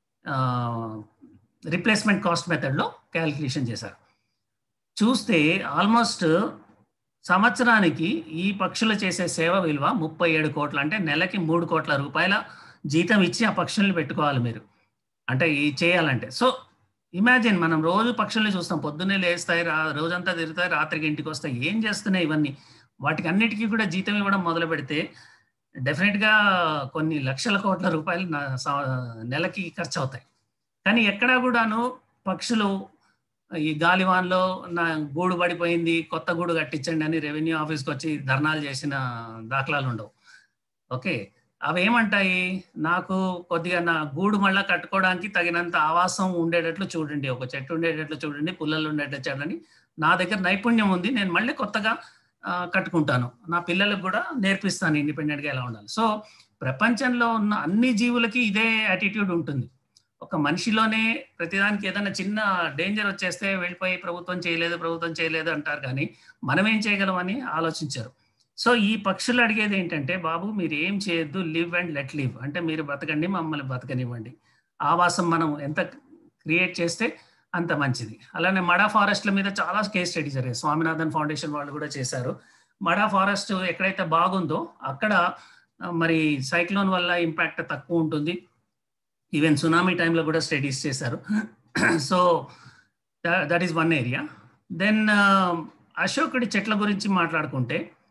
రిప్లేస్మెంట్ కాస్ట్ మెథడ్లో క్యాలిక్యులేషన్ చేశారు చూస్తే ఆల్మోస్ట్ సంవత్సరానికి ఈ పక్షులు చేసే సేవ విలువ ముప్పై ఏడు కోట్ల అంటే నెలకి మూడు కోట్ల రూపాయల జీతం ఇచ్చి ఆ పక్షుల్ని పెట్టుకోవాలి మీరు అంటే ఈ చేయాలంటే సో ఇమాజిన్ మనం రోజు పక్షుల్ని చూస్తాం పొద్దున్నే లేస్తాయి రా రోజంతా తిరుగుతాయి రాత్రికి ఇంటికి వస్తాయి ఏం చేస్తున్నాయి ఇవన్నీ వాటికి అన్నిటికీ కూడా జీతం ఇవ్వడం మొదలు పెడితే డెఫినెట్గా కొన్ని లక్షల కోట్ల రూపాయలు నెలకి ఖర్చు అవుతాయి కానీ ఎక్కడా కూడాను పక్షులు ఈ గాలివాన్లో నా గూడు పడిపోయింది కొత్త గూడు కట్టించండి అని రెవెన్యూ ఆఫీస్కి వచ్చి ధర్నాలు చేసిన దాఖలాలు ఉండవు ఓకే అవి ఏమంటాయి నాకు కొద్దిగా నా గూడు మళ్ళీ కట్టుకోవడానికి తగినంత ఆవాసం ఉండేటట్లు చూడండి ఒక చెట్టు ఉండేటట్లు చూడండి పుల్లలు ఉండేటట్లు చూడండి నా దగ్గర నైపుణ్యం ఉంది నేను మళ్ళీ కొత్తగా కట్టుకుంటాను నా పిల్లలకు కూడా నేర్పిస్తాను ఇండిపెండెంట్గా ఎలా ఉండాలి సో ప్రపంచంలో ఉన్న అన్ని జీవులకి ఇదే యాటిట్యూడ్ ఉంటుంది ఒక మనిషిలోనే ప్రతిదానికి ఏదైనా చిన్న డేంజర్ వచ్చేస్తే వెళ్ళిపోయి ప్రభుత్వం చేయలేదు ప్రభుత్వం చేయలేదు అంటారు కానీ మనం ఏం చేయగలమని ఆలోచించారు సో ఈ పక్షులు అడిగేది ఏంటంటే బాబు మీరు ఏం చేయొద్దు లివ్ అండ్ లెట్ లివ్ అంటే మీరు బతకండి మమ్మల్ని బతకనివ్వండి ఆవాసం మనం ఎంత క్రియేట్ చేస్తే అంత మంచిది అలానే మడా ఫారెస్ట్ల మీద చాలా కేస్ స్టడీ జరిగాయి స్వామినాథన్ ఫౌండేషన్ వాళ్ళు కూడా చేశారు మడా ఫారెస్ట్ ఎక్కడైతే బాగుందో అక్కడ మరి సైక్లోన్ వల్ల ఇంపాక్ట్ తక్కువ ఉంటుంది ఈవెన్ సునామీ టైంలో కూడా స్టడీస్ చేశారు so that is one area then అశోకుడి చెట్ల గురించి మాట్లాడుకుంటే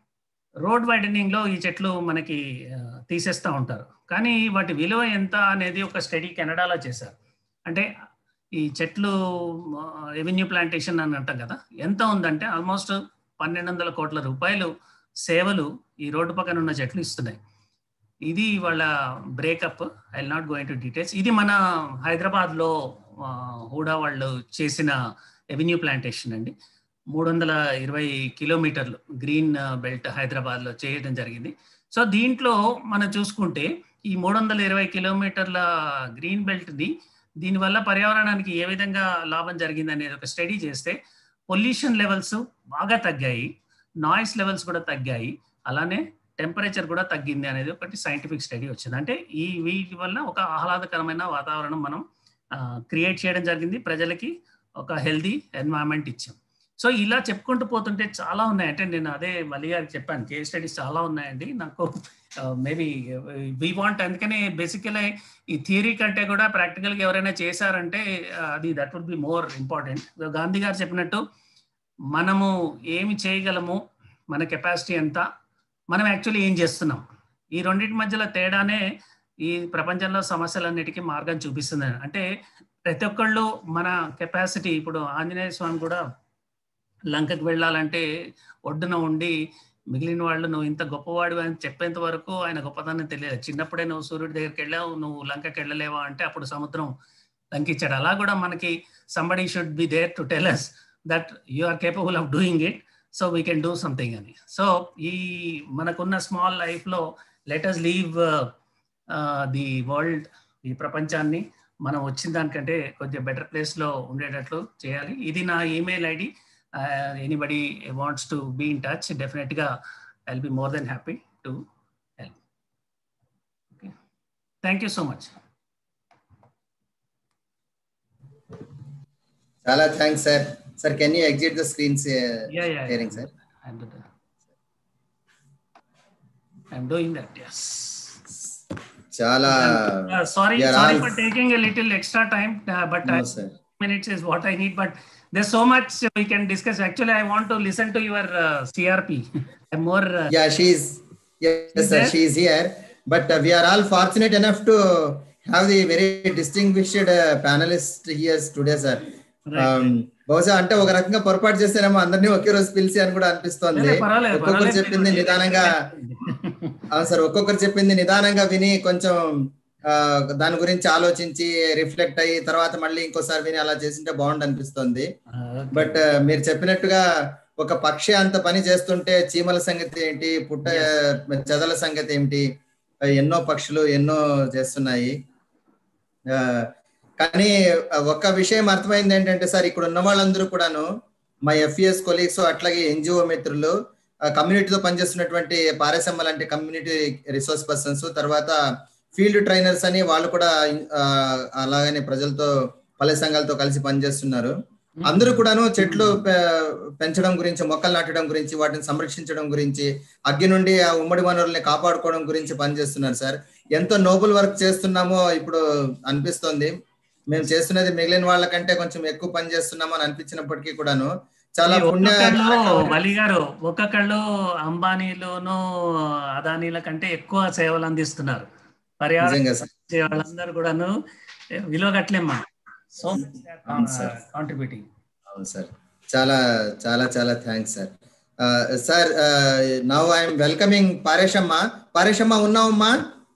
రోడ్ వైడనింగ్ లో ఈ చెట్లు మనకి ఆ, తీసేస్తూ ఉంటారు కానీ వాటి విలువ ఎంత అనేది ఒక స్టడీ కెనడాలో చేశారు అంటే ఈ చెట్లు రెవెన్యూ ప్లాంటేషన్ అని అంటాం కదా ఎంత ఉందంటే ఆల్మోస్ట్ పన్నెండు వందల కోట్ల రూపాయలు సేవలు ఈ రోడ్డు పక్కన ఉన్న చెట్లు ఇస్తున్నాయి ఇది వాళ్ళ breakup I not going to details ఇది మన హైదరాబాద్లో ఆ, హూడా వాళ్ళు చేసిన రెవెన్యూ ప్లాంటేషన్ అండి మూడు వందల ఇరవై కిలోమీటర్లు గ్రీన్ బెల్ట్ హైదరాబాద్లో చేయడం జరిగింది సో దీంట్లో మనం చూసుకుంటే ఈ మూడు వందల ఇరవై కిలోమీటర్ల గ్రీన్ బెల్ట్ది దీనివల్ల పర్యావరణానికి ఏ విధంగా లాభం జరిగింది అనేది ఒక స్టడీ చేస్తే పొల్యూషన్ లెవెల్స్ బాగా తగ్గాయి నాయిస్ లెవెల్స్ కూడా తగ్గాయి అలానే టెంపరేచర్ కూడా తగ్గింది అనేది ఒకటి సైంటిఫిక్ స్టడీ వచ్చింది అంటే ఈ వీటి వల్ల ఒక ఆహ్లాదకరమైన వాతావరణం మనం క్రియేట్ చేయడం జరిగింది ప్రజలకి ఒక హెల్దీ ఎన్వైరన్మెంట్ ఇచ్చాం సో ఇలా చెప్పుకుంటూ పోతుంటే చాలా ఉన్నాయి అంటే నేను అదే మళ్ళీ గారికి చెప్పాను కేస్ స్టడీస్ చాలా ఉన్నాయండి నాకు మేబీ వీ వాంట్ అందుకనే బేసికలీ ఈ థియరీ కంటే కూడా ప్రాక్టికల్గా ఎవరైనా చేశారంటే ఆ, అది that would be more important Gandhi గారు చెప్పినట్టు మనము ఏమి చేయగలము మన కెపాసిటీ ఎంత మనం యాక్చువల్లీ ఏం చేస్తున్నాం ఈ రెండింటి మధ్యలో తేడానే ఈ ప్రపంచంలో సమస్యలన్నిటికీ మార్గం చూపిస్తుంది అంటే ప్రతి ఒక్కళ్ళు మన కెపాసిటీ ఇప్పుడు ఆంజనేయ స్వామి కూడా లంకకు వెళ్ళాలంటే ఒడ్డున ఉండి మిగిలిన వాళ్ళు నువ్వు ఇంత గొప్పవాడు అని చెప్పేంత వరకు ఆయన గొప్పతనం తెలియదు చిన్నప్పుడే నువ్వు సూర్యుడి దగ్గరికి వెళ్ళావు నువ్వు లంకకి వెళ్ళలేవా అంటే అప్పుడు సముద్రం లంకించాడు అలా కూడా మనకి somebody should be there to tell us that you are capable of doing it so we can do something అని సో ఈ మనకున్న స్మాల్ లైఫ్లో లెటస్ లీవ్ ది వరల్డ్ ఈ ప్రపంచాన్ని మనం వచ్చిన దానికంటే కొంచెం బెటర్ ప్లేస్లో ఉండేటట్లు చేయాలి ఇది నా email ID anybody wants to be in touch డెఫినెట్గా I be more then happy to help okay thank you so much చాలా thanks sir sir can you exit the screens Yeah, yeah, sharing sir I'm do that. I'm doing that, yes. చాలా Uh, sorry, we are sorry all- for taking a little extra time, uh, but No, I, sir. minutes is what I need. But there's so much we can discuss. Actually, I want to listen to your uh, CRP. I'm more. Uh, Yeah, she's yes, She's sir. there? She is here. But uh, we are all fortunate enough to have the very distinguished uh, panelist here today, sir. Right, Um, బహుశా అంటే ఒక రకంగా పొరపాటు చేస్తేనేమో అందరినీ ఒకే రోజు పిలిచి అని కూడా అనిపిస్తోంది లే, పర్వాలేదు, ఒక్కొక్కరు పర్వాలేదు. చెప్పింది నిదానంగా అవును సార్ ఒక్కొక్కరు చెప్పింది నిదానంగా విని కొంచెం ఆ, దాని గురించి ఆలోచించి రిఫ్లెక్ట్ అయ్యి తర్వాత మళ్ళీ ఇంకోసారి విని అలా చేసింటే బాగుండు అనిపిస్తుంది uh, బట్ మీరు చెప్పినట్టుగా ఒక పక్షి అంత పని చేస్తుంటే చీమల సంగతి ఏంటి పుట్ట చెదల సంగతి ఏమిటి ఎన్నో పక్షులు ఎన్నో చేస్తున్నాయి ఆ, కానీ ఒక విషయం అర్థమైంది ఏంటంటే సార్ ఇక్కడ ఉన్న వాళ్ళందరూ కూడాను మా ఎఫ్ఈఎస్ కొలీగ్స్ అట్లాగే ఎన్జిఓ మిత్రులు కమ్యూనిటీతో పనిచేస్తున్నటువంటి పారసమ్మ లాంటి కమ్యూనిటీ రిసోర్స్ పర్సన్స్ తర్వాత ఫీల్డ్ ట్రైనర్స్ అని వాళ్ళు కూడా ఆ, అలాగనే ప్రజలతో పల్లె సంఘాలతో కలిసి పనిచేస్తున్నారు అందరూ కూడాను చెట్లు పె- పెంచడం గురించి మొక్కలు నాటడం గురించి వాటిని సంరక్షించడం గురించి అగ్గి నుండి ఆ ఉమ్మడి వనరుల్ని కాపాడుకోవడం గురించి పనిచేస్తున్నారు సార్ ఎంతో నోబుల్ వర్క్ చేస్తున్నామో ఇప్పుడు అనిపిస్తోంది మేము చేస్తున్నది మిగిలిన వాళ్ళకంటే కొంచెం ఎక్కువ పని చేస్తున్నామో అని అనిపించినప్పటికీ కూడాను చాలా ఈ పుణ్య ఒక్కొక్కళ్ళు వలి గారు ఒక్కొక్కళ్ళు అంబానీలోను అదానీల కంటే ఎక్కువ సేవలు అందిస్తున్నారు పర్యావరణ నిజంగా సార్ వాళ్ళందరూ కూడాను విలువ కట్టలేమ్మా సో అవును సార్. కాంట్రిబ్యూటింగ్ అవును సార్ చాలా చాలా చాలా thanks sir sir now I'm welcoming Pareshamma Pareshamma ఉన్నావమ్మా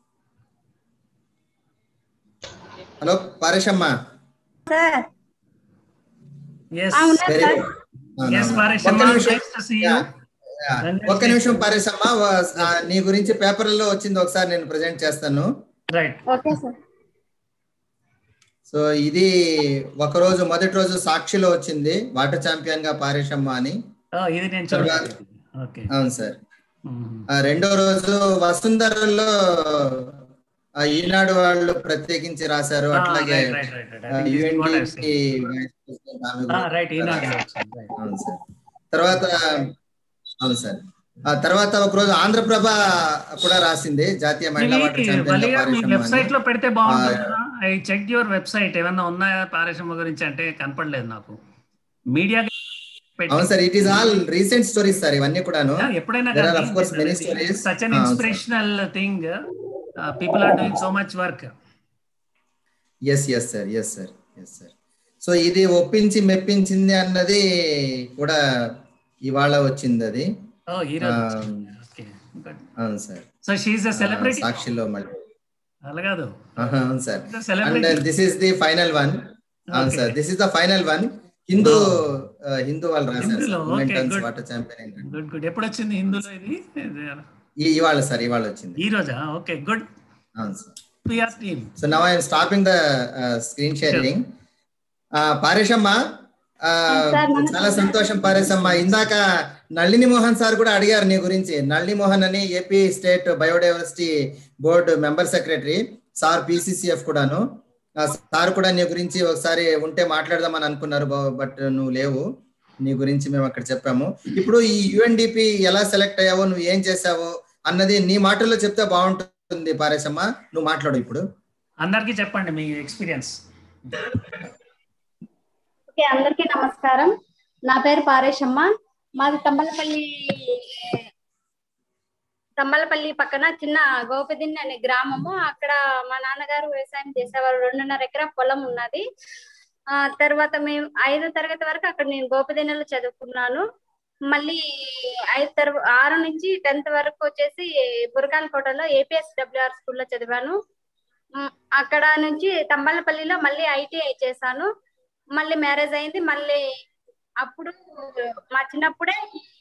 హలో పారేషమ్మ సార్ ఎస్ అవునా వెరీ సార్ గుడ్ ఎస్ ఒక్క పారేషమ్మ నిమిషం nice to see you Yeah, yeah. ఒక్క నిమిషం పారేషమ్మ వ- ఆ, నీ గురించి పేపర్లలో వచ్చింది ఒకసారి నేను ప్రజెంట్ చేస్తాను రైట్ ఓకే సార్ సో ఇది ఒక రోజు మొదటి రోజు సాక్షిలో వచ్చింది వాటర్ ఛాంపియన్ గా పారేషమ్మ అని ఇది నేను తర్వాత- చూడలేదు ఓకే అవును సార్ ఆ రెండో రోజు వసుంధరలో ఆ ఈనాడు వాళ్ళు ప్రత్యేకించి రాశారు అట్లాగే యుఎన్డిపి రైట్ ఈనాడు అవును సార్ తర్వాత అవును సార్ ఆ తర్వాత ఒక రోజు ఆంధ్రప్రభ కూడా రాసింది జాతీయ మహిళా వాటర్ ఛాంపియన్ వలి గా గారు మీ పారేషమ్మ వెబ్సైట్ అని. లో పెడితే బాగుంటుంది ఆ, కదా ఐ చెక్ యువర్ వెబ్సైట్ ఏమన్నా ఉన్నాయా పారేషమ్మ గురించి అంటే కనపడలేదు నాకు మీడియా అవును sir it is all recent stories sir ఇవన్నీ కూడాను ఎప్పుడైనా There are, of course, many stories. Such an Ah, sir. Inspirational thing people are doing so much work yes yes sir yes sir yes sir so ఇది ఒప్పించి మెప్పించింది అన్నది కూడా ఇవాళ వచ్చింది అది ఓ ఈ రోజు Um, ఓకే గుడ్ అవును sir so she a celebrity సాక్షిలో మళ్ళీ అలా కాదు ఆహా, అవును sir The and celebrity. This is the final one అవును Okay. Sir this is the final one Hindu Hindu వాళ్ళు రాశారు హిందూలో, okay, good. Water champion good good ఎప్పుడు వచ్చింది హిందూలో ఇది ఇవాళ సార్ ఇవాళ వచ్చింది ఈ రోజా ఓకే గుడ్ అవును sir PR team so now I'm stopping the screen sharing పారేషమ్మ ఆ, Sir, నమస్తే. చాలా సంతోషం పారేశమ్మ ఇందాక నళిని మోహన్ సార్ కూడా అడిగారు నీ గురించి నళిని మోహన్ అని AP state biodiversity board member secretary sir PCCF కూడాను ఆ, సార్ కూడా నీ గురించి ఒకసారి ఉంటే మాట్లాడదామని అనుకున్నారు బట్ నువ్వు లేవు నీ గురించి మేము అక్కడ చెప్పాము ఇప్పుడు ఈ యుఎన్డిపి ఎలా సెలెక్ట్ అయ్యావో నువ్వు ఏం చేసావో అన్నది నీ మాటల్లో చెప్తే బాగుంటుంది పారేశమ్మ నువ్వు మాట్లాడు ఇప్పుడు అందరికీ చెప్పండి మీ ఎక్స్పీరియన్స్ ఓకే అందరికీ నమస్కారం నా పేరు పారేశమ్మ మాది తంబలపల్లి తంబలపల్లి పక్కన చిన్న గోపిదిన్ అనే గ్రామము అక్కడ మా నాన్నగారు వ్యవసాయం చేసేవారు రెండున్నర ఎకరా పొలం ఉన్నది ఆ తర్వాత మేము ఐదో తరగతి వరకు అక్కడ నేను గోపిదిన్నెలో చదువుకున్నాను మళ్ళీ ఐదు తరగ ఆరు నుంచి టెన్త్ వరకు వచ్చేసి బురకాల కోటలో ఏపీఎస్ డబ్ల్యూఆర్ స్కూల్లో చదివాను ఉమ్, అక్కడ నుంచి తంబలపల్లిలో మళ్ళీ ఐటీఐ చేశాను మళ్ళీ మ్యారేజ్ అయింది మళ్ళీ అప్పుడు మా చిన్నప్పుడే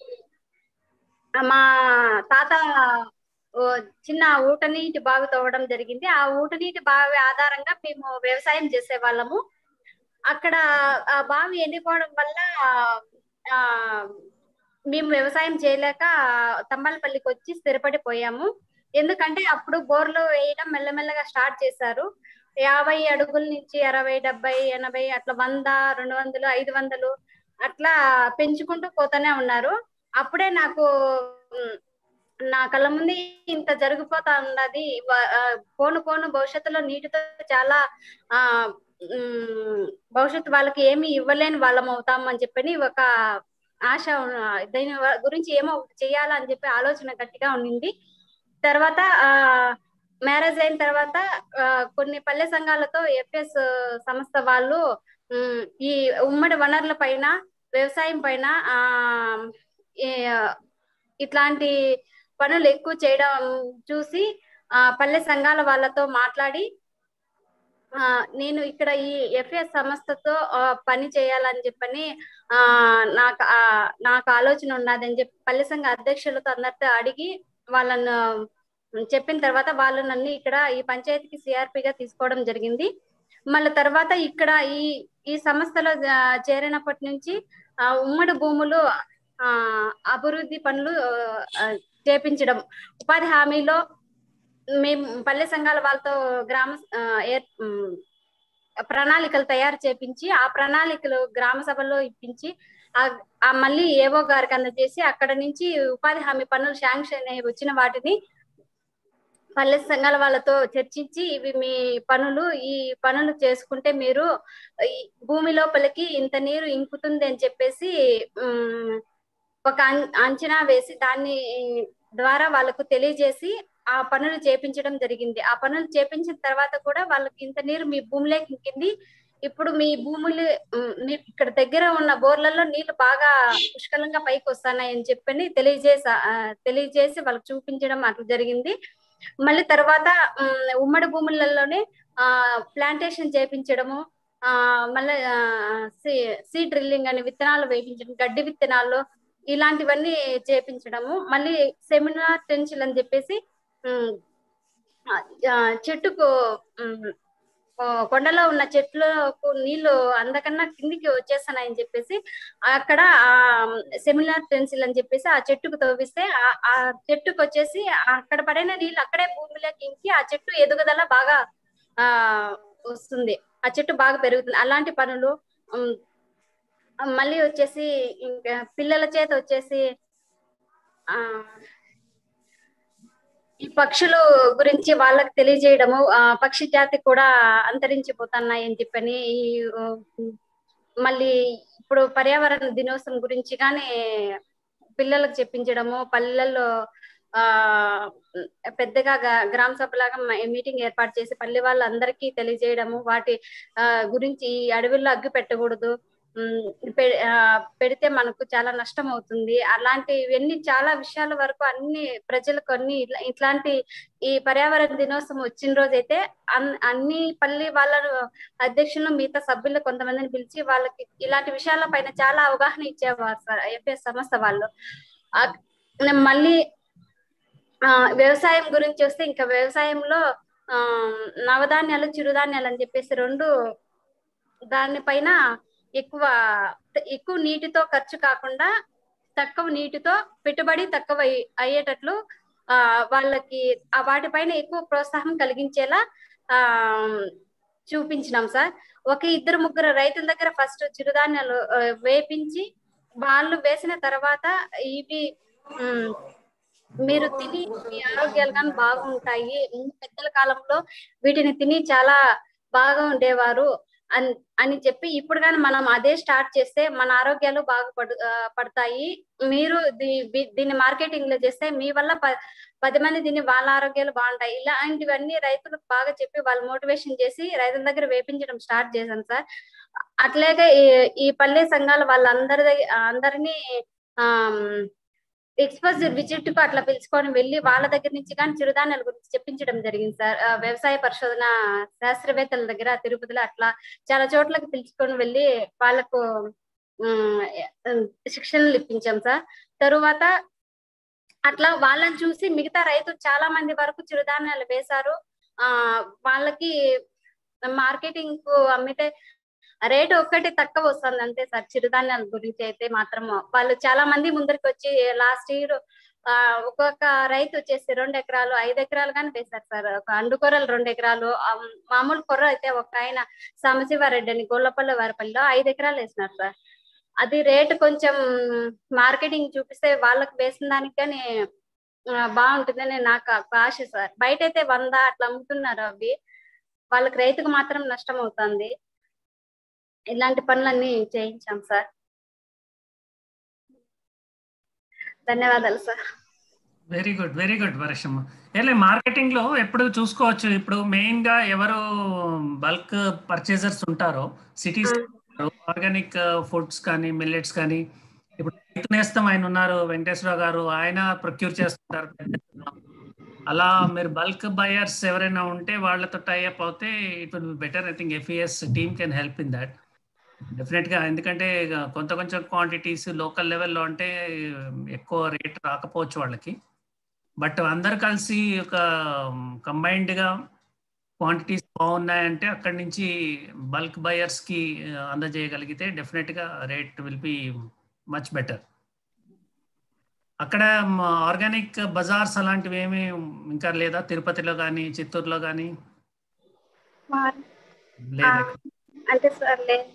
మా తాత ఓ చిన్న ఊట నీటి బావి తవ్వడం జరిగింది ఆ ఊట నీటి బావి ఆధారంగా మేము వ్యవసాయం చేసే వాళ్ళము అక్కడ ఆ బావి ఎండిపోవడం వల్ల ఆ మేము వ్యవసాయం చేయలేక తమ్మలపల్లికి వచ్చి స్థిరపడిపోయాము ఎందుకంటే అప్పుడు బోర్లు వేయడం మెల్లమెల్లగా స్టార్ట్ చేశారు యాభై అడుగుల నుంచి అరవై డెబ్బై ఎనభై అట్లా వంద రెండు వందలు ఐదు వందలు అట్లా పెంచుకుంటూ పోతూనే ఉన్నారు అప్పుడే నాకు ఉమ్, నా కళ్ళ ముందు ఇంత జరిగిపోతా ఉన్నది వ- ఆ, పోను పోను భవిష్యత్తులో నీటితో చాలా ఆ ఉమ్, భవిష్యత్తు వాళ్ళకి ఏమి ఇవ్వలేని వాళ్ళం అవుతాం అని చెప్పని ఒక ఆశ ఉన్న- దీని వ- గురించి ఏమో ఒకటి చేయాలని చెప్పి ఆలోచన గట్టిగా ఉండింది తర్వాత ఆ మ్యారేజ్ అయిన తర్వాత ఆ, కొన్ని పల్లె సంఘాలతో ఎఫ్ఎస్ సంస్థ వాళ్ళు ఉమ్, ఈ ఉమ్మడి వనరుల పైన వ్యవసాయం పైన ఆ ఈ- ఇట్లాంటి పనులు ఎక్కువ చేయడం చూసి ఆ పల్లె సంఘాల వాళ్ళతో మాట్లాడి ఆ నేను ఇక్కడ ఈ ఎఫ్ఎస్ సంస్థతో ఆ, పని చేయాలని చెప్పని ఆ నాకు ఆ, నాకు ఆలోచన ఉన్నదని చెప్పి పల్లె సంఘ అధ్యక్షులతో అందరితో అడిగి వాళ్ళను చెప్పిన తర్వాత వాళ్ళు నన్ను ఇక్కడ ఈ పంచాయతీకి సిఆర్పిగా తీసుకోవడం జరిగింది మళ్ళీ తర్వాత ఇక్కడ ఈ ఈ సంస్థలో ఆ, చేరినప్పటి నుంచి ఆ ఉమ్మడి భూములు ఆ అభివృద్ధి పనులు ఆ, చేపించడం ఉపాధి హామీలో మేము పల్లె సంఘాల వాళ్ళతో గ్రామ ఆ, ఏర్- ఉమ్, ప్రణాళికలు తయారు చేపించి ఆ ప్రణాళికలు గ్రామ సభలో ఇప్పించి ఆ- ఆ మళ్ళీ ఏవో గారికి అందజేసి అక్కడ నుంచి ఉపాధి హామీ పనులు శాంక్షన్ అయి వచ్చిన వాటిని పల్లె సంఘాల వాళ్ళతో చర్చించి ఇవి మీ పనులు ఈ పనులు చేసుకుంటే మీరు ఈ భూమి లోపలికి ఇంత నీరు ఇంకుతుంది అని చెప్పేసి ఉమ్, ఒక అం- అంచనా వేసి దాన్ని ద్వారా వాళ్ళకు తెలియజేసి ఆ పనులు చేపించడం జరిగింది ఆ పనులు చేపించిన తర్వాత కూడా వాళ్ళకి ఇంత నీరు మీ భూమిలోకి ఇంకింది ఇప్పుడు మీ భూములు ఉమ్, మీ ఇక్కడ దగ్గర ఉన్న బోర్లలో నీళ్లు బాగా పుష్కలంగా పైకి వస్తున్నాయి అని చెప్పని తెలియజేసి ఆ, తెలియజేసి వాళ్ళకి చూపించడం అట్లా జరిగింది మళ్ళీ తర్వాత ఉమ్, ఉమ్మడి భూములలోనే ఆ ప్లాంటేషన్ చేపించడము ఆ మళ్ళీ సీ డ్రిల్లింగ్ అని విత్తనాలు వేయించడం గడ్డి విత్తనాలు ఇలాంటివన్నీ చేపించడము మళ్ళీ సెమినార్ టెన్షన్ అని చెప్పేసి ఉమ్, ఆ, ఆ, చెట్టుకు ఉమ్, ఆ, కొండలో ఉన్న చెట్లకు నీళ్లు అందకన్నా కిందికి వచ్చేస్తున్నాయని చెప్పేసి అక్కడ ఆ సెమినార్ టెన్సిల్ అని చెప్పేసి ఆ చెట్టుకు తవ్విస్తే ఆ- ఆ చెట్టుకు వచ్చేసి అక్కడ పడిన నీళ్ళు అక్కడే భూమిలోకి ఇంకి ఆ చెట్టు ఎదుగుదల బాగా ఆ వస్తుంది ఆ చెట్టు బాగా పెరుగుతుంది అలాంటి పనులు ఉమ్, మళ్ళీ వచ్చేసి ఇంకా పిల్లల చేత వచ్చేసి ఆ ఈ పక్షులు గురించి వాళ్ళకి తెలియజేయడము ఆ పక్షి జాతి కూడా అంతరించిపోతున్నాయి అని చెప్పని ఈ ఉమ్, మళ్ళీ ఇప్పుడు పర్యావరణ దినోత్సవం గురించి కానీ పిల్లలకు చెప్పించడము పల్లెల్లో ఆ పెద్దగా గ- గ్రామ సభలాగా మీటింగ్ ఏర్పాటు చేసి పల్లె వాళ్ళందరికీ తెలియజేయడము వాటి ఆ గురించి ఈ అడవుల్లో అగ్గి పెట్టకూడదు ఉమ్, పె- ఆ, పెడితే మనకు చాలా నష్టం అవుతుంది అలాంటివన్నీ చాలా విషయాల వరకు అన్ని ప్రజలకు అన్ని ఇట్లా- ఇట్లాంటి ఈ పర్యావరణ దినోత్సవం వచ్చిన రోజైతే అన్- అన్ని పల్లి వాళ్ళ అధ్యక్షులు మిగతా సభ్యులు కొంతమందిని పిలిచి వాళ్ళకి ఇలాంటి విషయాల పైన చాలా అవగాహన ఇచ్చేవారు సార్ ఎఫ్ఎస్ సంస్థ వాళ్ళు ఆ, మళ్ళీ ఆ వ్యవసాయం గురించి వస్తే ఇంకా వ్యవసాయంలో ఆ నవధాన్యాలు చిరుధాన్యాలు అని చెప్పేసి రెండు దానిపైన ఎక్కువ ఎక్కువ నీటితో ఖర్చు కాకుండా తక్కువ నీటితో పెట్టుబడి తక్కువ అయ్యి- అయ్యేటట్లు ఆ వాళ్ళకి ఆ వాటిపైన ఎక్కువ ప్రోత్సాహం కలిగించేలా ఆ చూపించినాం సార్ ఒక ఇద్దరు ముగ్గురు రైతుల దగ్గర ఫస్ట్ చిరుధాన్యాలు ఆ, వేపించి వాళ్ళు వేసిన తర్వాత ఇవి ఉమ్, మీరు తిని మీ ఆరోగ్యాలు కానీ బాగుంటాయి ముందు పెద్దల కాలంలో వీటిని తిని చాలా బాగా ఉండేవారు అని అని చెప్పి ఇప్పుడు కానీ మనం అదే స్టార్ట్ చేస్తే మన ఆరోగ్యాలు బాగా పడు ఆ, పడతాయి మీరు దీ- దీ- దీన్ని మార్కెటింగ్ లో చేస్తే మీ వల్ల ప- పది మంది దీన్ని వాళ్ళ ఆరోగ్యాలు బాగుంటాయి ఇలాంటివన్నీ రైతులకు బాగా చెప్పి వాళ్ళు మోటివేషన్ చేసి రైతుల దగ్గర వేపించడం స్టార్ట్ చేశాం సార్ అట్లాగే ఈ- ఈ పల్లె సంఘాల వాళ్ళందరి దగ్గర అందరినీ ఎక్స్పోజర్ విజిట్ కు అట్లా పిలుచుకొని వెళ్ళి వాళ్ళ దగ్గర నుంచి కానీ చిరుధాన్యాల గురించి చెప్పించడం జరిగింది సార్ ఆ, వ్యవసాయ పరిశోధన శాస్త్రవేత్తల దగ్గర తిరుపతిలో అట్లా చాలా చోట్లకి పిలుచుకొని వెళ్ళి వాళ్ళకు ఉమ్, శిక్షణలు ఇప్పించాం సార్ తరువాత అట్లా వాళ్ళని చూసి మిగతా రైతులు చాలా మంది వరకు చిరుధాన్యాలు వేశారు ఆ వాళ్ళకి మార్కెటింగ్ కు అమ్మితే రేటు ఒక్కటి తక్కువ వస్తుంది అంతే సార్ చిరుధాన్యాల గురించి అయితే మాత్రం వాళ్ళు చాలా మంది ముందరికి వచ్చి లాస్ట్ ఇయర్ ఆ ఒక్కొక్క రైతు వచ్చేసి రెండు ఎకరాలు ఐదు ఎకరాలు కానీ వేశారు సార్ ఒక అండుకొరలు రెండు ఎకరాలు ఆ మామూలు కొర్ర అయితే ఒక ఆయన సాంబశివారెడ్డి అని గొల్లపల్లి వారిపల్లిలో ఐదు ఎకరాలు వేసినారు సార్ అది రేటు కొంచెం మార్కెటింగ్ చూపిస్తే వాళ్ళకి వేసిన దానికి కానీ ఆ, బాగుంటుందని నాకు ఒక ఆశ సార్ బయట అయితే వంద అట్లా అమ్ముతున్నారు అవి వాళ్ళకి రైతుకు మాత్రం నష్టం అవుతుంది ఇలాంటి పనులన్నీ చేయించాం సార్ ధన్యవాదాలు sir very good very good Varshamma ఏలే మార్కెటింగ్ లో ఎప్పుడు చూసుకోవచ్చు ఇప్పుడు మెయిన్ గా ఎవరు బల్క్ పర్చేజర్స్ ఉంటారో సిటీస్ ఆర్గానిక్ ఫుడ్స్ కానీ మిల్లెట్స్ కానీ ఇప్పుడు రైతు నేస్తం ఆయన ఉన్నారు వెంకటేశ్వర గారు ఆయన ప్రొక్యూర్ చేస్తుంటారు అలా మీరు బల్క్ బయర్స్ ఎవరైనా ఉంటే వాళ్ళతో టైఅప్ అవుతే it will be better I think FES team can help in that definite గా ఎందుకంటే ఇక కొంత కొంచెం క్వాంటిటీస్ లోకల్ లెవెల్లో అంటే ఎక్కువ రేట్ రాకపోవచ్చు వాళ్ళకి బట్ అందరు కలిసి ఒక కంబైన్డ్ గా క్వాంటిటీస్ బాగున్నాయంటే అక్కడి నుంచి బల్క్ బయర్స్ కి అందజేయగలిగితే డెఫినెట్ గా rate will be much better అక్కడ ఆర్గానిక్ బజార్స్ అలాంటివి ఏమి ఇంకా లేదా తిరుపతిలో కానీ చిత్తూరులో కానీ లేదా అంటే సార్ లేదు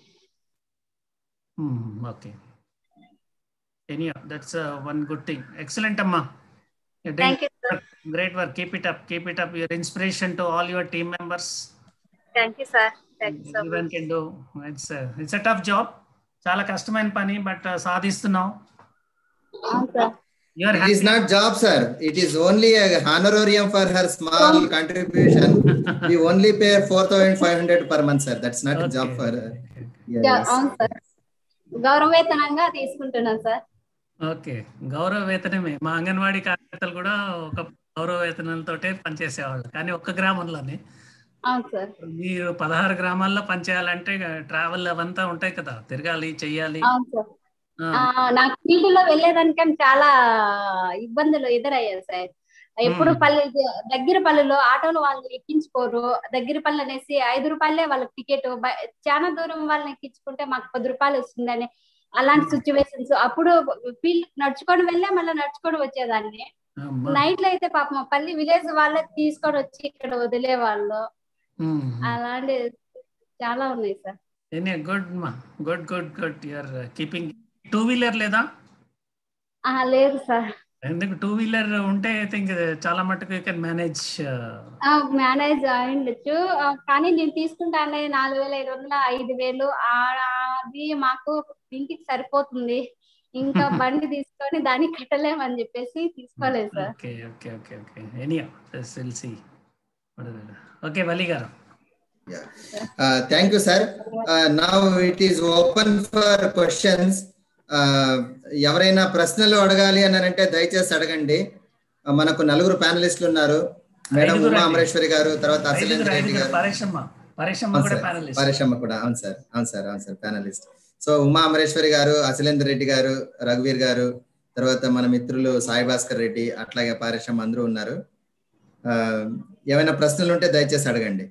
okay any that's one good thing excellent అమ్మా thank you sir great work keep it up keep it up your inspiration to all your team members thank you sir thank you so even much can do it's it's a tough job చాలా కష్టమైన పని but సాధిస్తున్నావు అవును sir your It is not job, sir. It is only a honorarium for her small contribution. We only pay four thousand five hundred per month, sir. That's not a job for her. Yeah, yeah, yes. అవును sir గౌరవేతనంగా తీసుకుంటున్నాను sir okay గౌరవ వేతనమే మా అంగన్వాడీ కార్యకర్తలు కూడా ఒక గౌరవ వేతనాలతోటే పనిచేసేవాళ్ళు కానీ ఒక్క గ్రామంలోనే అవును సార్ మీరు పదహారు గ్రామాల్లో పనిచేయాలంటే ట్రావెల్ అవంతా ఉంటాయి కదా తిరగాలి చెయ్యాలి అవును సార్ ఆ, ఆ, నాకు ఫీల్డ్లో వెళ్ళేదానికని చాలా ఇబ్బందులు ఎదురయ్యాయి సార్ ఎప్పుడు మ్మ్. పల్లె దగ్గర పల్లెలో ఆటోలు వాళ్ళు ఎక్కించుకోరు దగ్గర పల్లె అనేసి ఐదు రూపాయలే వాళ్ళకి టికెట్ చాలా దూరం వాళ్ళని ఎక్కించుకుంటే మాకు పది రూపాయలు వస్తుందని అలాంటి సిచ్యువేషన్స్ అప్పుడు ఫీల్డ్ నడుచుకొని వెళ్ళే మళ్ళీ నడుచుకొని వచ్చేదాన్ని అమ్మా. నైట్ లో అయితే పాపం పల్లి విలేజ్ వాళ్ళకి తీసుకొని వచ్చి ఇక్కడ వదిలే వాళ్ళు మ్మ్. అలాంటి చాలా ఉన్నాయి సార్ ఎనీ గుడ్ మా good good good you're keeping two wheeler లేదా ఆ లేదు సార్ ఎందుకు టూ వీలర్ ఉంటే ఐ థింక్ చాలా మటుకు యూ కెన్ మేనేజ్ మేనేజ్ అయిండొచ్చు ఆ, కానీ నేను తీసుకుంటానే నాలుగు వేల ఐదు వందల ఐదు వేలు ఆ- అది మాకు ఇంటికి సరిపోతుంది ఇంకా బండి తీసుకొని దాన్ని కట్టలేమని చెప్పేసి తీసుకోలేదు sir okay okay okay okay anyway will see okay Vali గారు thank you sir now it is open for questions ఎవరైనా ప్రశ్నలు అడగాలి అని అంటే దయచేసి అడగండి Uh, మనకు నలుగురు ప్యానలిస్టులు ఉన్నారు మేడం ఐదుగురు ఉమా అండి. అమరేశ్వరి గారు తర్వాత ఐదుగురు అసలేంద్ర రెడ్డి ఐదుగురు గారు పరేషమ్మ పరేషమ్మ అవును కూడా సార్. ప్యానలిస్ట్ పరేషమ్మ కూడా అవును సార్ అవును సార్ అవును sir panelist so Uma Amareswari గారు అసలేంద్ర రెడ్డి గారు రఘువీర్ గారు తర్వాత మన మిత్రులు సాయి భాస్కర్ రెడ్డి అట్లాగే పారేషమ్మ అందరూ ఉన్నారు ఆ, ఏమైనా ప్రశ్నలు ఉంటే దయచేసి అడగండి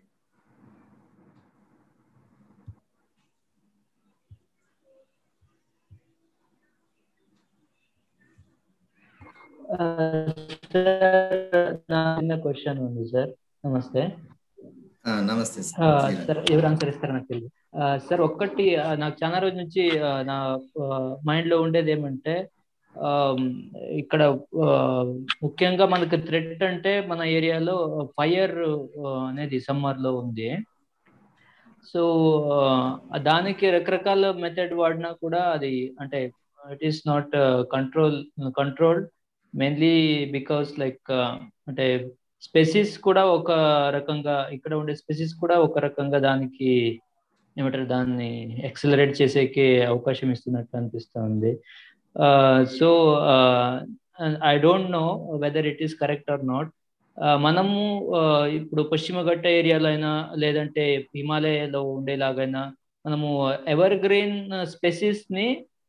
నా చిన్న క్వశ్చన్ ఉంది సార్ నమస్తే ఆ, నమస్తే ఆ, సార్ సార్ ఎవరు ఆన్సర్ ఇస్తారో నాకు తెలియదు ఆ, సార్ ఒక్కటి ఆ, నాకు చాలా రోజు నుంచి ఆ, నా మైండ్ లో ఉండేది ఏమంటే ఆ, ఇక్కడ ఆ, ముఖ్యంగా మనకు థ్రెట్ అంటే మన ఏరియాలో ఫైర్ అనేది సమ్మర్ లో ఉంది సో దానికి రకరకాల మెథడ్ వాడినా కూడా అది అంటే it is not control control mainly because like అంటే స్పెసిస్ కూడా ఒక రకంగా ఇక్కడ ఉండే స్పెసిస్ కూడా ఒక రకంగా దానికి ఏమంటారు దాన్ని ఎక్సలరేట్ చేసేకి అవకాశం ఇస్తున్నట్టు అనిపిస్తుంది so I don't know whether it is correct or not మనము uh, ఇప్పుడు పశ్చిమ ఘట్ట ఏరియాలో అయినా లేదంటే హిమాలయాలో ఉండేలాగైనా మనము ఎవర్ గ్రీన్ స్పెసిస్ ని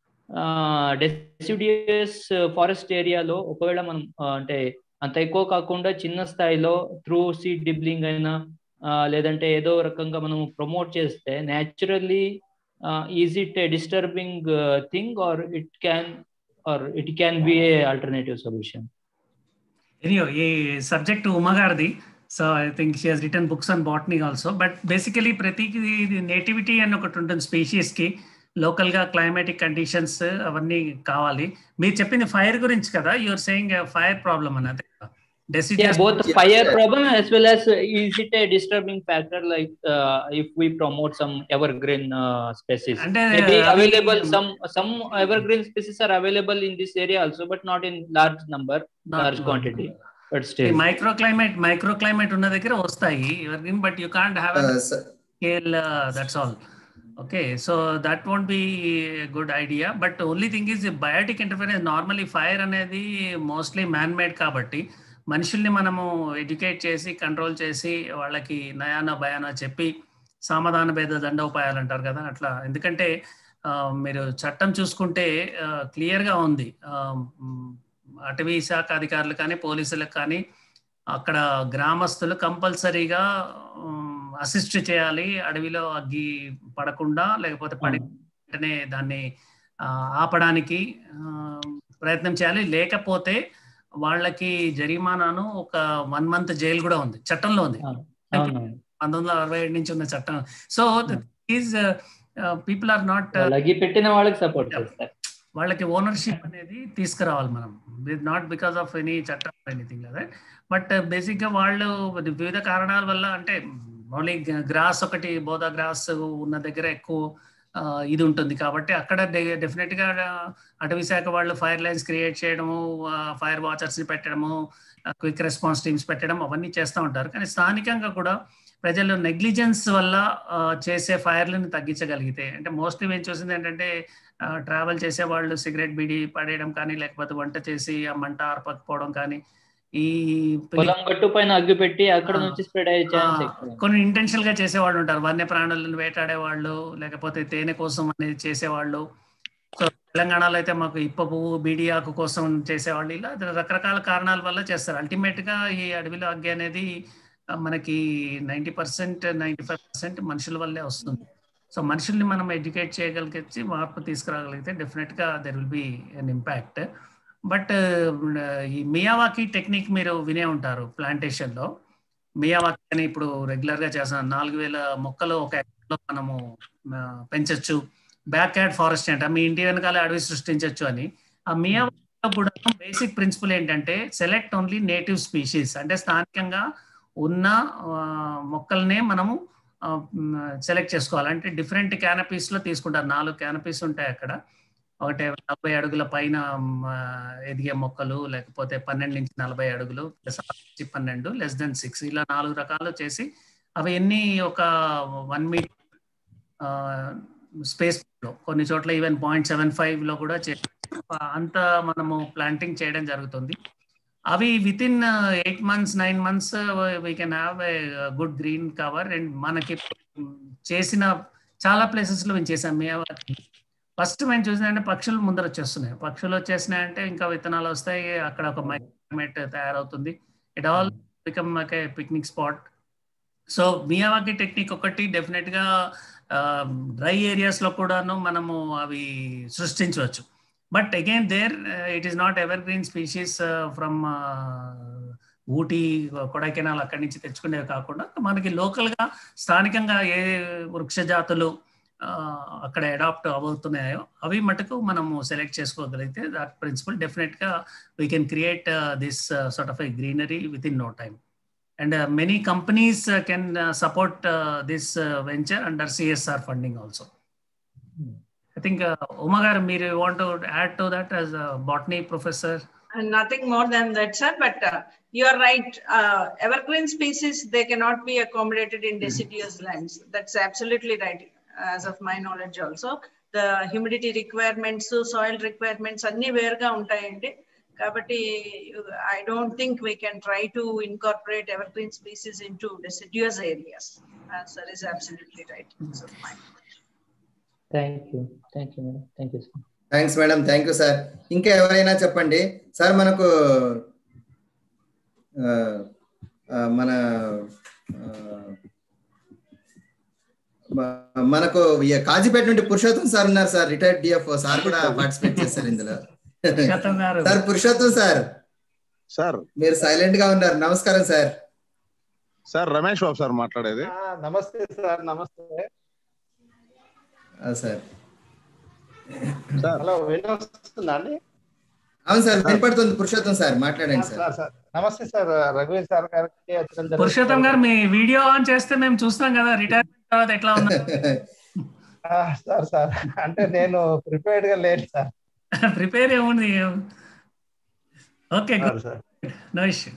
డెసిడియస్ ఫారెస్ట్ ఏరియాలో ఒకవేళ మనం ఆ, అంటే అంత ఎక్కువ కాకుండా చిన్న స్థాయిలో త్రూ సీడ్ డిబ్లింగ్ అయినా ఆ, లేదంటే ఏదో రకంగా మనం ప్రమోట్ చేస్తే naturally is it a disturbing thing or it can or it can be a alternative solution ఎనియో ఈ సబ్జెక్ట్ ఉమగారిది so I think she has written books on botany also but basically ప్రతికి నేటివిటీ అని ఒకటి ఉంటుంది species కి local గా climatic conditions అవన్నీ కావాలి మీరు చెప్పింది ఫైర్ గురించి కదా యూఆర్ సేయింగ్ ఫైర్ ప్రాబ్లమ్ అన్నది Yeah, deciduous both fire problem as well as uh, is it a disturbing factor like uh, if we promote some evergreen uh, species? అంటే Maybe అవి- available some some evergreen species are available in this area also, but not in large number, large quantity. But still, micro climate micro climate ఉన్న దగ్గర వస్తాయి but you can't have Uh, sir- scale uh, that's all okay so that won't be a good idea but only thing is the biotic interference normally fire అనేది mostly man made కాబట్టి మనుషుల్ని మనము educate చేసి control చేసి వాళ్ళకి నయానో భయానో చెప్పి సామధాన భేద దండోపాయాలు అంటారు కదా అట్లా ఎందుకంటే ఆ, మీరు చట్టం చూసుకుంటే క్లియర్గా ఉంది ఆ, మ్, అటవీ శాఖ అధికారులు కానీ పోలీసులకు కానీ అక్కడ గ్రామస్తులు కంపల్సరీగా అసిస్ట్ చేయాలి అడవిలో అగ్గి పడకుండా లేకపోతే పడి వెంటనే దాన్ని ఆ, ఆపడానికి ఆ, ప్రయత్నం చేయాలి లేకపోతే వాళ్ళకి జరిమానాను ఒక వన్ మంత్ జైలు కూడా ఉంది చట్టంలో ఉంది అవును పంతొమ్మిది వందల అరవై ఏడు నుంచి ఉన్న చట్టం so is people are not లగి పెట్టిన వాళ్ళకి సపోర్ట్ చేస్తారు వాళ్ళకి ఓనర్షిప్ అనేది తీసుకురావాలి మనం నాట్ బికాస్ ఆఫ్ ఎనీ చట్టం ఎనీథింగ్ కదా బట్ బేసిక్ గా వాళ్ళు వివిధ కారణాల వల్ల అంటే ఓన్లీ గ్రాస్ ఒకటి బోధా గ్రాస్ ఉన్న దగ్గర ఎక్కువ ఆ, ఇది ఉంటుంది కాబట్టి అక్కడ డెఫినెట్ గా అటవీ శాఖ వాళ్ళు ఫైర్ లైన్స్ క్రియేట్ చేయడము ఫైర్ వాచర్స్ ని పెట్టడము క్విక్ రెస్పాన్స్ టీమ్స్ పెట్టడం అవన్నీ చేస్తూ ఉంటారు కానీ స్థానికంగా కూడా ప్రజలు నెగ్లిజెన్స్ వల్ల ఆ, చేసే ఫైర్లను తగ్గించగలిగితే అంటే మోస్ట్లీ మేము చూసింది ఏంటంటే ట్రావెల్ చేసే వాళ్ళు సిగరెట్ బిడి పడేయడం కానీ లేకపోతే వంట చేసి ఆ మంట ఆర్పకపోవడం కానీ ఈ పొలం గట్టు పైన అగ్గి పెట్టి అక్కడ ఆ. నుంచి స్ప్రెడ్ అయ్యే ఛాన్స్ ఆ, ఎక్కువ కొన్ని ఇంటెన్షనల్ గా చేసేవాళ్ళు ఉంటారు వన్య ప్రాణులను వేటాడే వాళ్ళు లేకపోతే తేనె కోసం అనేది చేసేవాళ్ళు సో తెలంగాణలో అయితే మాకు ఇప్ప పువ్వు బీడి ఆకు కోసం చేసేవాళ్ళు ఇలా రకరకాల కారణాల వల్ల చేస్తారు అల్టిమేట్ గా ఈ అడవిలో అగ్గి అనేది ఆ, మనకి ninety percent ninety five percent మనుషుల వల్లే వస్తుంది సో మనుషుల్ని మనం ఎడ్యుకేట్ చేయగలిగితే మార్పు తీసుకురాగలిగితే డెఫినెట్ గా there will be an impact but ఈ మియావాకి టెక్నిక్ మీరు వినే ఉంటారు ప్లాంటేషన్ లో మియావాకి అని ఇప్పుడు రెగ్యులర్ గా చేస్తున్నాం నాలుగు వేల మొక్కలు ఒక ఎకరంలో మనము ఆ, పెంచొచ్చు బ్యాక్ యార్డ్ ఫారెస్ట్ అంట మీ ఇంటి వెనకాల అడవి సృష్టించవచ్చు అని ఆ మియావాకి కూడా బేసిక్ ప్రిన్సిపల్ ఏంటంటే సెలెక్ట్ ఓన్లీ నేటివ్ స్పీషీస్ అంటే స్థానికంగా ఉన్న ఆ, మొక్కల్నే మనము సెలెక్ట్ చేసుకోవాలి అంటే డిఫరెంట్ క్యానపీస్ లో తీసుకుంటారు నాలుగు క్యానపీస్ ఉంటాయి అక్కడ ఒకటి నలభై అడుగుల పైన మ్, ఆ, ఎదిగే మొక్కలు లేకపోతే పన్నెండు నుంచి నలభై అడుగులు ప్లస్ ఆరు నుంచి పన్నెండు లెస్ దెన్ సిక్స్ ఇలా నాలుగు రకాలు చేసి అవి ఎన్ని ఒక వన్ మీటర్ స్పేస్ లో కొన్ని చోట్ల ఈవెన్ పాయింట్ సెవెన్ ఫైవ్ లో కూడా చే అంత మనము ప్లాంటింగ్ చేయడం జరుగుతుంది అవి within eight months nine months we can have a good green cover and మనకి చేసిన చాలా ప్లేసెస్ లో మేము చేసాం మియావాకి ఫస్ట్ మేము చూసిందంటే పక్షులు ముందర వచ్చేస్తున్నాయి పక్షులు వచ్చేసినాయి అంటే ఇంకా విత్తనాలు వస్తాయి అక్కడ ఒక మైక్రోమేట్ తయారవుతుంది it all become a picnic spot so Miyawaki technique ఒకటి డెఫినెట్ గా డ్రై ఏరియాస్ లో కూడాను మనము అవి సృష్టించవచ్చు but again there it is not evergreen species from Ooty Kodaikanal అక్కడి నుంచి తెచ్చుకునేవి కాకుండా మనకి లోకల్ గా స్థానికంగా ఏ వృక్ష జాతులు ఆ, అక్కడ అడాప్ట్ అవుతున్నాయో అవి మటుకు మనము సెలెక్ట్ చేసుకోగలిగితే దట్ ప్రిన్సిపల్ డెఫినెట్ గా we can create this sort of a greenery within no time and many companies can support this venture under CSR funding also I think Uma గారు మీరు want add to that as botany professor And nothing more than that, sir. But uh, you are right. Uh, evergreen species, they cannot be accommodated in deciduous lands. That's absolutely right, as of my knowledge also. The humidity requirements, soil requirements, అన్ని వేరుగా ఉంటాయండి కాబట్టి I don't think we can try to incorporate evergreen species into deciduous areas. Uh, sir is absolutely right. So, fine. Thank you thank you madam thank you sir thanks madam thank you sir ఇంకా ఎవరైనా చెప్పండి sir మనకు ఆ, ఆ, మన ఆ, మ- మనకు ఈ కాజీపేట నుండి పురుషోత్తం సార్ ఉన్నారు సార్ రిటైర్డ్ డిఎఫ్ సార్ కూడా పార్టిసిపేట్ చేశారు ఇందులో పురుషోత్తం గారు సార్ పురుషోత్తం సార్ సార్ మీరు సైలెంట్ గా ఉన్నారు నమస్కారం sir sir Ramesh Babu sir మాట్లాడేది ఆ, నమస్తే సార్ నమస్తే ఆ, సార్ సార్ హలో వినొస్తుందా అండి అవును సార్ వినపడుతుంది పురుషోత్తం సార్ మాట్లాడండి సార్ సార్ సార్ నమస్తే సార్ రఘువీర్ సార్ గారికి అచ్యుతన్ పురుషోత్తం గారు మీ వీడియో ఆన్ చేస్తే మేము చూస్తాం కదా రిటైర్మెంట్ తర్వాత ఎట్లా ఉన్నా ఆ, సార్ సార్ అంటే నేను ప్రిపేర్డ్ గా లేను సార్ ప్రిపేర్ ఏముంది okay sir sir no issue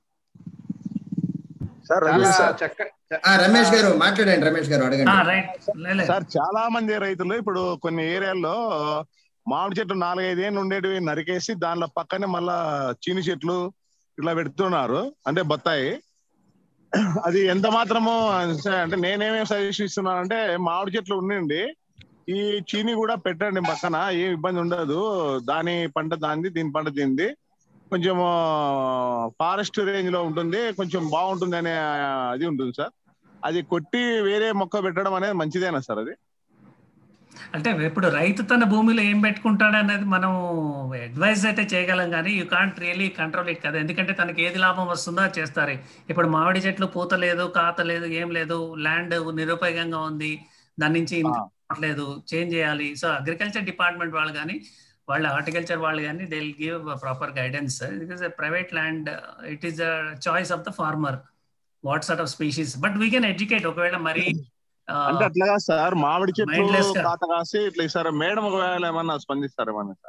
sir చాలా రమేష్ సార్ చక్క ఆ, రమేష్ గారు మాట్లాడండి రమేష్ గారు అడగండి రైట్ సార్ చాలా మంది రైతులు ఇప్పుడు కొన్ని ఏరియాల్లో మామిడి చెట్లు నాలుగైదు ఏళ్ళు ఉండేటివి నరికేసి దానిలో పక్కనే మళ్ళా చీని చెట్లు ఇట్లా పెడుతున్నారు అంటే బత్తాయి అది ఎంత మాత్రము అంటే నేనేమేమి సజెషన్ ఇస్తున్నానంటే మామిడి చెట్లు ఉండండి ఈ చీని కూడా పెట్టండి పక్కన ఏం ఇబ్బంది ఉండదు దాని పంట దానిది దీని పంట దీనిది కొంచెం ఫారెస్ట్ రేంజ్ లో ఉంటుంది కొంచెం బాగుంటుంది అనే అది ఉంటుంది సార్ అది కొట్టి వేరే మొక్క పెట్టడం అనేది మంచిదేనా సార్ అది అంటే ఇప్పుడు రైతు తన భూమిలో ఏం పెట్టుకుంటాడు అనేది మనం అడ్వైజ్ అయితే చేయగలం కానీ you can't really control it కదా ఎందుకంటే తనకి ఏది లాభం వస్తుందో అది చేస్తారు ఇప్పుడు మామిడి చెట్లు పూత లేదు కాత లేదు ఏం లేదు ల్యాండ్ నిరుపయోగంగా ఉంది దాని నుంచి income రావట్లేదు చేంజ్ చేయాలి సో అగ్రికల్చర్ డిపార్ట్మెంట్ వాళ్ళు కానీ వాళ్ళ హార్టికల్చర్ వాళ్ళు కానీ they will give proper guidance it is private land it is the choice of the farmer what sort of species but we can educate ఒకవేళ మరి అంటే అట్లాగా సార్ మామిడి చెట్లు Mindless గా. కాత కాసి ఇట్లా ఇస్తారు మేడం ఒకవేళ ఏమన్నా స్పందిస్తారు ఏమన్నా సార్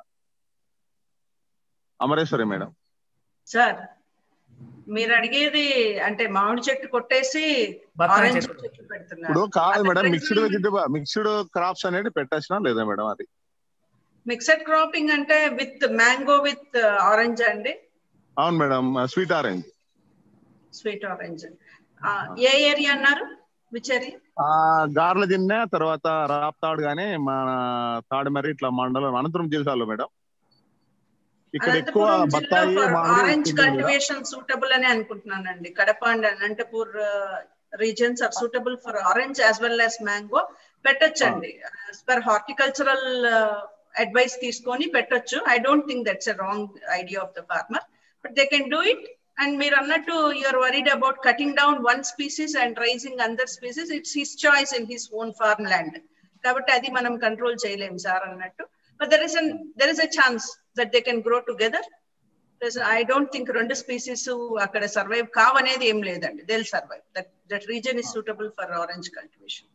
అమరేశ్వరి మేడం సార్ మీరు అడిగేది అంటే మామిడి చెట్టు కొట్టేసి బత్తాయి ఆరెంజ్ చెట్టు. చెట్లు పెడుతున్నారు ఇప్పుడు కాదు అది madam present- mixed vegetable mixed crops అనేది పెట్టచ్చునా లేదా మేడం అది మిక్సడ్ క్రాపింగ్ అంటే విత్ మ్యాంగో విత్ ఆరెంజ్ అండి అవును madam sweet orange sweet orange ఏ ఏరియా అన్నారు విచ్ ఏరియా ఆ గార్ల దిన్నె తర్వాత రాప్తాడు గానీ మన తాడిమర్రి ఇట్లా మండలం అనంతపురం జిల్లాలో మేడం ఇక్కడ ఎక్కువ అనంతపురం బత్తాయి జిల్లా మామిడి ఆరెంజ్ ఉంటుంది మేడం. కల్టివేషన్ సూటబుల్ అని అనుకుంటున్నానండి Kadapa and Anantapur regions are suitable for orange as well as mango పెట్టొచ్చండి యాజ్ పర్ హార్టికల్చరల్ అడ్వైస్ తీసుకొని పెట్టొచ్చు I don't think that's a wrong idea of the farmer but they can do it and మీరు అన్నట్టు you're worried about cutting down one species and raising another species it's his choice in his own farm land కాబట్టి అది మనం control చేయలేం sir అన్నట్టు but there is an there is a chance that they can grow together. There's, I don't think రెండు species అక్కడ survive కావనేది ఏం లేదండి they survive that that reason is suitable for orange cultivation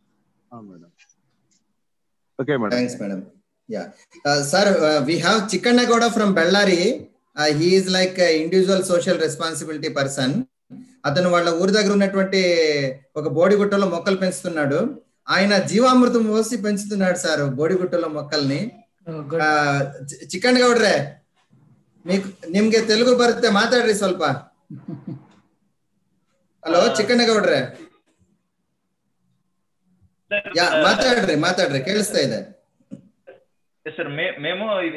okay madam thanks madam yeah sir we have Chikkanna Gowda from Bellary he is like individual social responsibility person అతను వాళ్ళ ఊరి దగ్గర ఉన్నటువంటి ఒక బోడిగుట్టలో మొక్కలు పెంచుతున్నాడు ఆయన జీవామృతం పోసి పెంచుతున్నాడు సార్ బోడిగుట్టలో మొక్కల్ని ಚಿಕ್ಕಣ್ಣ ಗೌಡ್ರೆ మీకు ನಿಮ್ಗೆ ತೆಲುಗು ಬರುತ್ತೆ ಮಾತಾಡ್ರಿ ಸ್ವಲ್ಪ ಹಲೋ ಚಿಕ್ಕಣ್ಣ ಗೌಡ್ರೆ ಯಾ ಮಾತಾಡ್ರಿ ಮಾತಾಡ್ರಿ ಕೇಳಿಸ್ತಾ ಇದೆ సార్ మేము ఇది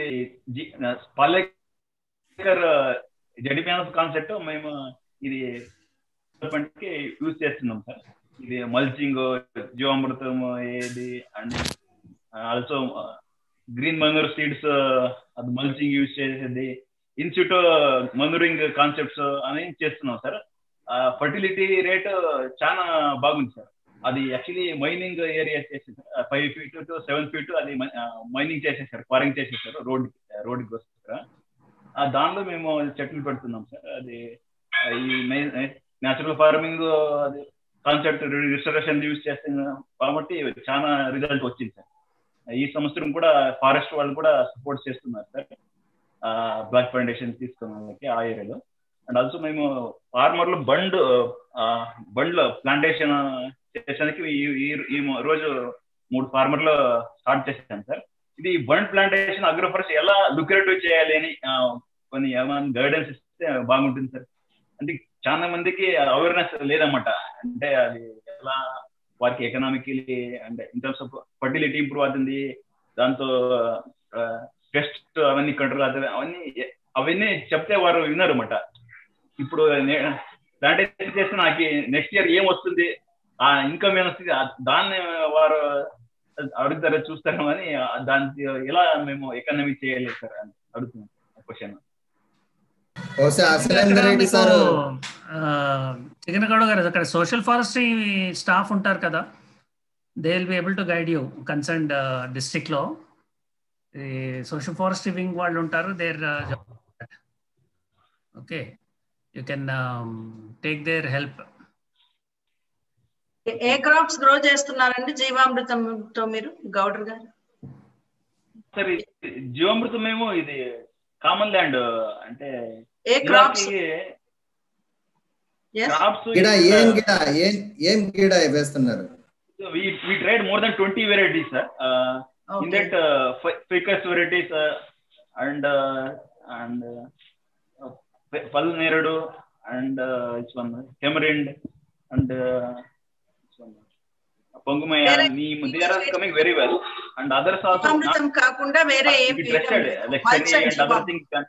పాలేకర్ జడిపియానస్ కాన్సెప్ట్ మేము ఇది కి యూజ్ చేస్తున్నాం సార్ ఇది మల్చింగ్ జీవామృతం ఏది and also green manure seeds అది మల్చింగ్ యూజ్ చేసేది ఇన్స్టిట్యూట్ మనూరింగ్ కాన్సెప్ట్స్ అని చేస్తున్నాం సార్ ఫర్టిలిటీ రేట్ చాలా బాగుంది సార్ అది యాక్చువల్లీ మైనింగ్ ఏరియా చేసేసారు five feet to seven feet అది మైనింగ్ చేసేసారు క్వారింగ్ చేసేసారు రోడ్ రోడ్కి వస్తారు దానిలో మేము చెట్లు పెడుతున్నాం సార్ అది ఈ న్యాచురల్ ఫార్మింగ్ అది కాన్సెప్ట్ రిస్టరేషన్ యూజ్ చేస్తున్నాం కాబట్టి చాలా రిజల్ట్ వచ్చింది సార్ ఈ సంవత్సరం కూడా ఫారెస్ట్ వాళ్ళు కూడా సపోర్ట్ చేస్తున్నారు సార్ బ్లాక్ ఫౌండేషన్ తీసుకున్న వాళ్ళకి ఆ ఏరియాలో అండ్ ఆల్సో మేము ఫార్మర్లు బండ్ బండ్ల ప్లాంటేషన్ చేసేందుకు ఈ రోజు మూడు ఫార్మర్లు స్టార్ట్ చేశాను సార్ ఇది బండ్ ప్లాంటేషన్ అగ్రోఫారెస్ట్ ఎలా లుక్రేటివ్ చేయాలి అని కొన్ని ఏమైనా గైడెన్స్ ఇస్తే బాగుంటుంది సార్ అంటే చాలా మందికి అవేర్నెస్ లేదన్నమాట అంటే అది ఎలా వారికి ఎకనామికలీ అంటే in terms of fertility improve అవుతుంది దాంతో పెస్ట్ అవన్నీ కంట్రోల్ అవుతుంది అవన్నీ అవన్నీ చెప్తే వారు విన్నారు అనమాట ఇప్పుడు ప్లాంటేషన్ చేస్తే నాకు నెక్స్ట్ ఇయర్ ఏం వస్తుంది ఆ ఇన్కమ్ ఏం వస్తుంది దాన్ని వారు అడుగుతారో చూస్తారో అని దానికి ఎలా మేము ఎకనమీ చేయాలి సార్ అని అడుగుతున్నాం క్వశ్చన్ చికెనగౌడ గారు అక్కడ సోషల్ ఫారెస్ట్రీ స్టాఫ్ ఉంటారు కదా they will be able to guide you concern district లో సోషల్ ఫారెస్ట్రీ వింగ్ వాళ్ళు ఉంటారు there okay you can take their help ఏ క్రాప్స్ గ్రో చేస్తున్నారండి జీవామృతంతో మీరు గౌడర్ గారు సరే జీవామృతం మేము ఇది కామన్ ల్యాండ్ అంటే ఏ క్రాప్స్ క్రాప్స్ గిడ ఏం గిడ ఏం ఏం గిడ వేస్తున్నారు we we tried more than 20 varieties sir uh, okay. in that uh, ficus varieties uh, and uh, and uh, palneredo and uh, which one tamarind and uh, which one pongumaya neem they are coming very well and others also అమృతం కాకుండా వేరే ఏం tested like cherry and other things can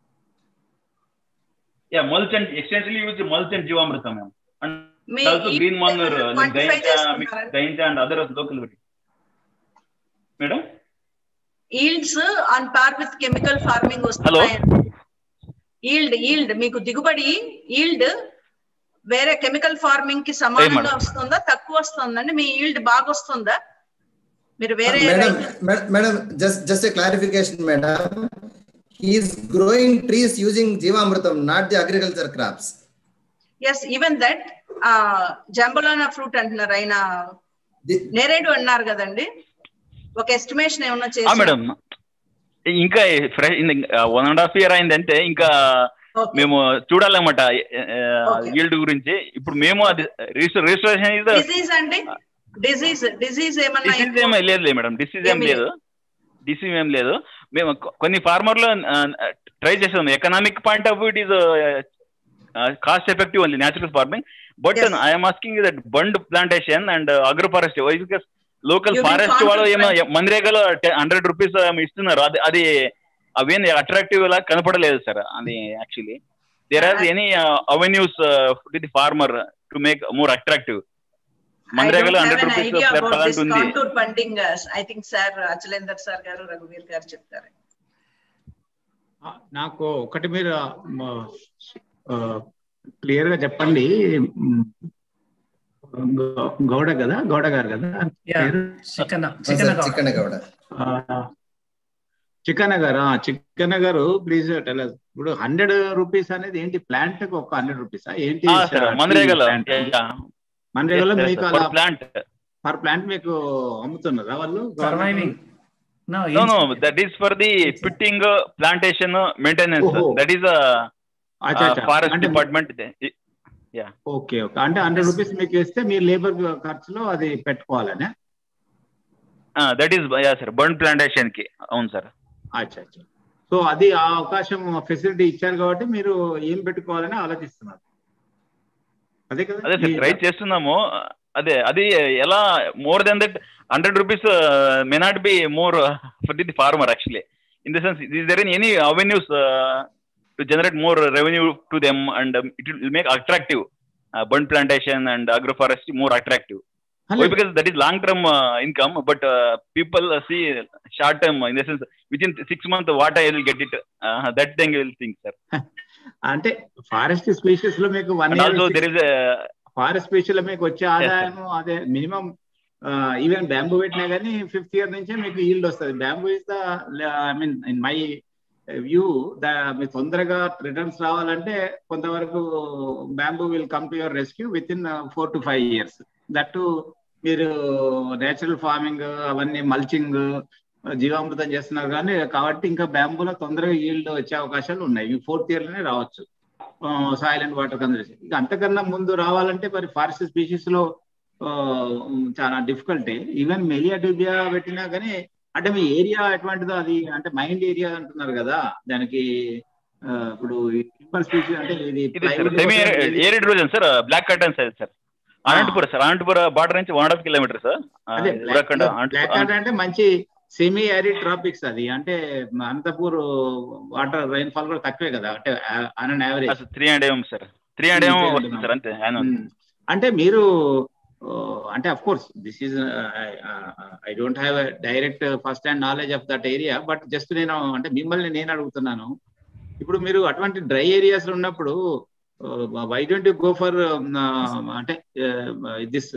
yeah mulch and extensively use mulch and jivamrutam ma'am and also green manure like gainja gainja and other local varieties madam yields on par with chemical farming వస్తున్నాయి yield yield మీకు దిగుబడి yield వేరే chemical farming కి సమానంగా వస్తుందా తక్కువ వస్తుందండి మీ yield బాగా వస్తుందా మీరు వేరే madam madam just just a clarification madam he is growing trees using జీవామృతం not the agriculture crops yes even that జంబలానా ఫ్రూట్ అంటున్నారు ఆయన నేరేడు అన్నారు కదండి ఒక ఎస్టిమేషన్ ఏమన్నా చేసి మేడం ఇంకా fresh one and half year అయిందంటే ఇంకా మేము చూడాలన్నమాట ఈల్డ్ గురించి ఇప్పుడు మేము అది రిజిస్ట్రేషన్ డిసీజ్ అండి డిసీజ్ డిసీజ్ ఏమన్నా డిసీజ్ ఏమీ లేదు మేడం డిసీజ్ ఏం లేదు డిసీజ్ ఏం లేదు మేము కొన్ని ఫార్మర్లు ట్రై చేసాం economic point of it is cost effective only natural farming but I'm asking that bund plantation and agro forest because local forest వాళ్ళు ఏమో మందిరేగలో హండ్రెడ్ రూపీస్ ఇస్తున్నారు అది అది అవేం అట్రాక్టివ్ లా కనపడలేదు సార్ అది actually there are any avenues the farmer to make more attractive మందిరేగలో hundred rupees ఉంది contour bunding I think sir Achalender sir garu రఘువీర్ గారు చెప్తారు నాకు ఒకటి మీరు క్లియర్ గా చెప్పండి గౌడ కదా గౌడ గారు కదా చిక్కన గౌడ చిక్కన్న గారు చిక్కన్న గారు ప్లీజ్ టెల్ ఇప్పుడు హండ్రెడ్ రూపీస్ అనేది ఏంటి ప్లాంట్ కి ఒక హండ్రెడ్ రూపీస్ ఏంటి సార్ మన్రేగలో మన్రేగలో మీకు అలా ప్లాంట్ పర్ ప్లాంట్ మీకు అమ్ముతున్నారా వాళ్ళు surviving No, no, that is for the pitting, uh, plantation, uh, maintenance. Oh. That is a అచ్చా, uh, అచ్చా. forest అంటే- department. Yeah. ఓకే ఓకే అంటే హండ్రెడ్ రూపీస్ మీకు ఇస్తే మీ లేబర్ ఖర్చులో అది పెట్టుకోవాలనే Uh, that is, yeah, sir. Burn plantation ki. అవును సార్ అచ్చా అచ్చా సో అది ఆ అవకాశం ఫెసిలిటీ ఇచ్చారు కాబట్టి మీరు ఏం పెట్టుకోవాలని ఆలోచిస్తున్నారు అదే కదా అదే సార్ ట్రై చేస్తున్నాము అదే అది ఎలా more than that hundred rupees may not be more for the farmer actually in the sense is there in any avenues to generate more revenue to them and it will make attractive burn plantation and agro forest more attractive Hello. because that is long term uh, income but uh, people uh, see short term in the sense within six months what i will get it uh, that thing will think sir అంటే forest species లో మీకు one and also there is a forest species లో మీకు వచ్చే ఆదాయం అదే minimum even bamboo పెట్టినా కానీ ఫిఫ్త్ ఇయర్ నుంచే మీకు ఈల్డ్ వస్తుంది bamboo is the I mean in my view the మీరు తొందరగా రిటర్న్స్ రావాలంటే కొంతవరకు bamboo will come to your rescue within four to five years that మీరు నేచురల్ ఫార్మింగ్ అవన్నీ మల్చింగ్ జీవామృతం చేస్తున్నారు కానీ కాబట్టి ఇంకా బ్యాంబూలో తొందరగా ఈల్డ్ వచ్చే అవకాశాలు ఉన్నాయి ఫోర్త్ ఇయర్ లోనే రావచ్చు సాయిల్ అండ్ వాటర్ కన్జర్వేషన్ ఇంకా అంతకన్నా ముందు రావాలంటే మరి ఫారెస్ట్ స్పీషీస్ లో ఆ, చాలా డిఫికల్టీ ఈవెన్ మెలియా డూబియా పెట్టినా కానీ అంటే మీ ఏరియా ఎటువంటిదో అది అంటే మైండ్ ఏరియా అంటున్నారు కదా దానికి ఆ, ఇప్పుడు సింపల్ స్పీషీస్ అంటే ఇది ఇది సార్ plywood సెమీ కోసం ఏది- arid region sir black cotton size sir Anantapuram sir Anantapuram border నుంచి one and half kilometre sir అదే ఉరకండ బ్లాక్ కార్డ్ అంటే మంచి సెమీ యారిడ్ ట్రాపిక్స్ అది అంటే అనంతపూర్ వాటర్ రైన్ ఫాల్ కూడా తక్కువే కదా అంటే ఆన్ యావరేజ్ త్రీ అండ్ ఏం సార్ త్రీ అండ్ ఏమో Hmm, వస్తుంది సార్ అంతే annual. అంటే మీరు ఆ, అంటే of course this is I don't have direct first hand knowledge of that area but just నేను అంటే మిమ్మల్ని నేను అడుగుతున్నాను ఇప్పుడు మీరు అటువంటి డ్రై ఏరియాస్ లో ఉన్నప్పుడు why don't you go for అంటే దిస్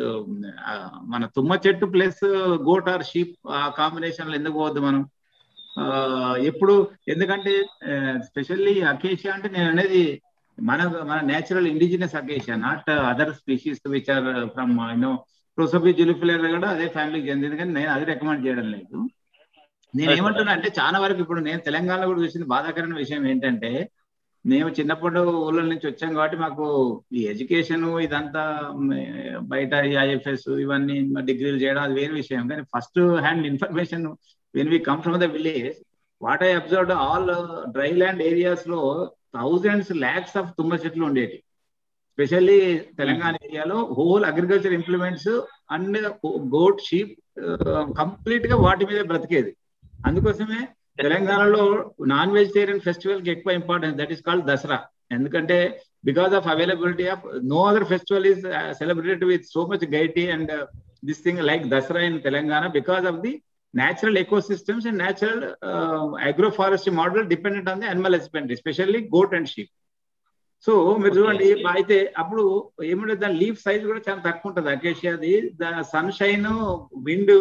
మన తుమ్మ చెట్టు ప్లస్ గోట్ ఆర్ షీప్ ఆ కాంబినేషన్ లో ఎందుకు పోవద్దు మనం ఆ, ఎప్పుడు ఎందుకంటే స్పెషల్లీ అకేషియా అంటే నేను అనేది మన మన natural indigenous acacia not other species which are from you know prosopis juliflora కూడా అదే ఫ్యామిలీకి చెందింది కానీ నేను అది రికమెండ్ చేయడం లేదు నేను ఏమంటున్నా అంటే చాలా వరకు ఇప్పుడు నేను తెలంగాణలో కూడా చూసిన బాధాకరమైన విషయం ఏంటంటే మేము చిన్నప్పుడు ఊళ్ళ నుంచి వచ్చాం కాబట్టి మాకు ఈ ఎడ్యుకేషన్ ఇదంతా మ్, బయట ఐఎఫ్ఎస్ ఇవన్నీ డిగ్రీలు చేయడం అది వేరే విషయం కానీ first hand information when we come from the village what I observe all dry land areas లో థౌజండ్స్ ల్యాక్స్ ఆఫ్ తుమ్మ చెట్లు ఉండేవి స్పెషల్లీ తెలంగాణ ఏరియాలో whole agriculture implements and goat sheep complete గా వాటి మీద బ్రతికేది అందుకోసమే తెలంగాణలో నాన్ వెజిటేరియన్ ఫెస్టివల్ కి ఎక్కువ importance that is called Dasara ఎందుకంటే because of availability of no other festival is celebrated with so much gaiety and this thing like Dasara in Telangana because of the natural ecosystems and natural uh, agroforestry model dependent on the animal husbandry, especially goat and sheep. So మీరు చూడండి అయితే అప్పుడు ఏముంటే దాని leaf size కూడా చాలా తక్కువ ఉంటుంది అకేషియాది దాని సన్ షైన్ విండ్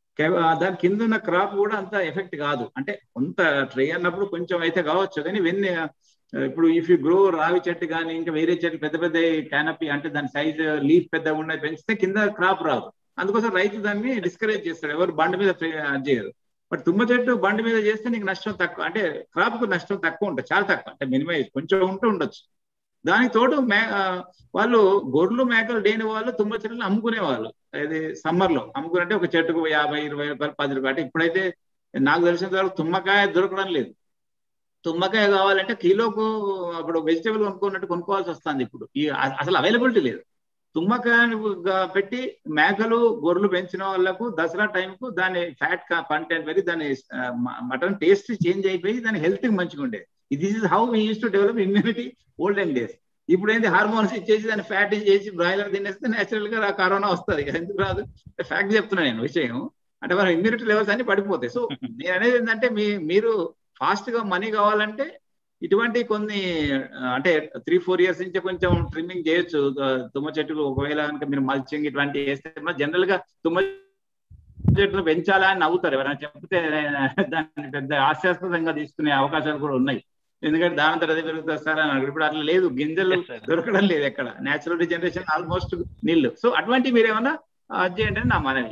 దాని కింద ఉన్న క్రాప్ కూడా అంత ఎఫెక్ట్ కాదు అంటే కొంత ట్రే అన్నప్పుడు కొంచెం అయితే కావచ్చు కానీ వెన్ ఇప్పుడు ఇఫ్ యూ గ్రో రావి చెట్టు కానీ ఇంకా వేరే చెట్లు పెద్ద పెద్ద క్యానపీ అంటే దాని సైజ్ లీఫ్ పెద్దగా ఉన్నది పెంచితే కింద క్రాప్ రాదు అందుకోసం రైతు దాన్ని డిస్కరేజ్ చేస్తాడు ఎవరు బండి మీద చేయరు బట్ తుమ్మ చెట్టు బండి మీద చేస్తే నీకు నష్టం తక్కువ అంటే క్రాప్ కు నష్టం తక్కువ ఉంటుంది చాలా తక్కువ అంటే మినిమైజ్ కొంచెం ఉంటూ ఉండొచ్చు దానికి తోడు మే వాళ్ళు గొర్రెలు మేకలు లేని వాళ్ళు తుమ్మ చెట్లు అమ్ముకునే వాళ్ళు అది సమ్మర్ లో అమ్ముకునంటే ఒక చెట్టుకు యాభై ఇరవై రూపాయలు పది రూపాయలు అంటే ఇప్పుడైతే నాకు తెలిసినంత వరకు తుమ్మకాయ దొరకడం లేదు తుమ్మకాయ కావాలంటే కిలోకు అప్పుడు వెజిటేబుల్ కొనుక్కున్నట్టు కొనుక్కోవాల్సి వస్తుంది ఇప్పుడు ఈ అసలు అవైలబిలిటీ లేదు తుమ్మకాయ పెట్టి మేకలు గొర్రెలు పెంచిన వాళ్ళకు దసరా టైంకు దాని ఫ్యాట్ కంటెంట్ పెరిగి దాని మటన్ టేస్ట్ చేంజ్ అయిపోయి దాని హెల్త్ మంచిగా ఉండేది this is how we use to develop immunity olden days ఇప్పుడు ఏంటి హార్మోన్స్ ఇచ్చేసి దాన్ని ఫ్యాట్ చేసి బ్రాయిలర్ తినేస్తే నేచురల్ గా కరోనా వస్తుంది ఎందుకు రాదు ఫ్యాక్ట్ చెప్తున్నా నేను విషయం అంటే మన ఇమ్యూనిటీ లెవెల్స్ అన్ని పడిపోతాయి సో నేను అనేది ఏంటంటే మీ మీరు ఫాస్ట్ గా మనీ కావాలంటే ఇటువంటి కొన్ని అంటే త్రీ ఫోర్ ఇయర్స్ నుంచి కొంచెం ట్రిమ్మింగ్ చేయొచ్చు తుమ్మ చెట్టుకు ఒకవేళ కనుక మీరు మల్చింగ్ ఇటువంటి వేస్తే జనరల్ గా తుమ్మ చెట్లు పెంచాలా అని నవ్వుతారు ఎవరైనా చెప్తే దాన్ని పెద్ద హాస్యాస్పదంగా తీసుకునే అవకాశాలు కూడా ఉన్నాయి ఎందుకంటే దాని తర్వాత పెరుగుతుంది సార్ అని అడిగారు. ఇప్పుడు అట్లా లేదు గింజలు దొరకడం లేదు ఎక్కడ నేచురల్ రిజనరేషన్ ఆల్మోస్ట్ నీళ్లు సో అటువంటి మీరు ఏమన్నా అది చేయండి అని నా మనవి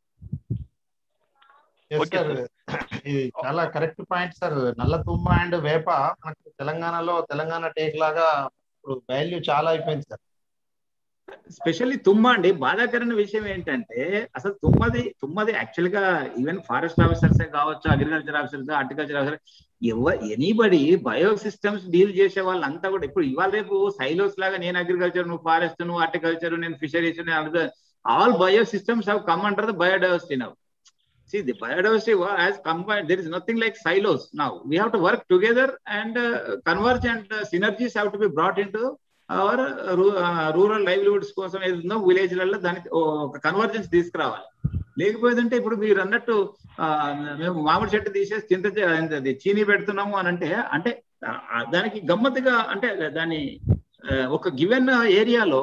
ఎస్ సార్ ఇది చాలా కరెక్ట్ పాయింట్ సార్ నల్ల తుమ్మ అండ్ వేప మనకు తెలంగాణలో తెలంగాణ టేక్ లాగా ఇప్పుడు వాల్యూ చాలా అయిపోయింది సార్ స్పెషల్లీ తుమ్మ అండి బాధాకరమైన విషయం ఏంటంటే అసలు తుమ్మది తుమ్మది యాక్చువల్ గా ఈవెన్ ఫారెస్ట్ ఆఫీసర్స్ కావచ్చు అగ్రికల్చర్ ఆఫీసర్స్ హార్టికల్చర్ ఆఫీసర్ ఎవ ఎనీబడి బయో సిస్టమ్స్ డీల్ చేసే వాళ్ళంతా కూడా ఇప్పుడు ఇవాళ రేపు సైలోస్ లాగా నేను అగ్రికల్చర్ నువ్వు ఫారెస్ట్ నువ్వు హార్టికల్చర్ నేను fisheries all bio systems have come under the biodiversity now see the biodiversity wa- has combined there is nothing like silos now we have to work together and uh, converge and uh, synergies have to be brought into our uh, ru- uh, rural livelihoods కోసం ఏదో village లలో దానికి ఒక convergence తీసుకురావాలి లేకపోయిందంటే ఇప్పుడు మీరు అన్నట్టు ఆ, మేము మామిడి చెట్టు తీసేసి చింత చె- అది చీనీ పెడుతున్నాము అని అంటే అంటే ఆ, దానికి గమ్మత్తుగా అంటే దాని ఆ, ఒక గివెన్ ఏరియాలో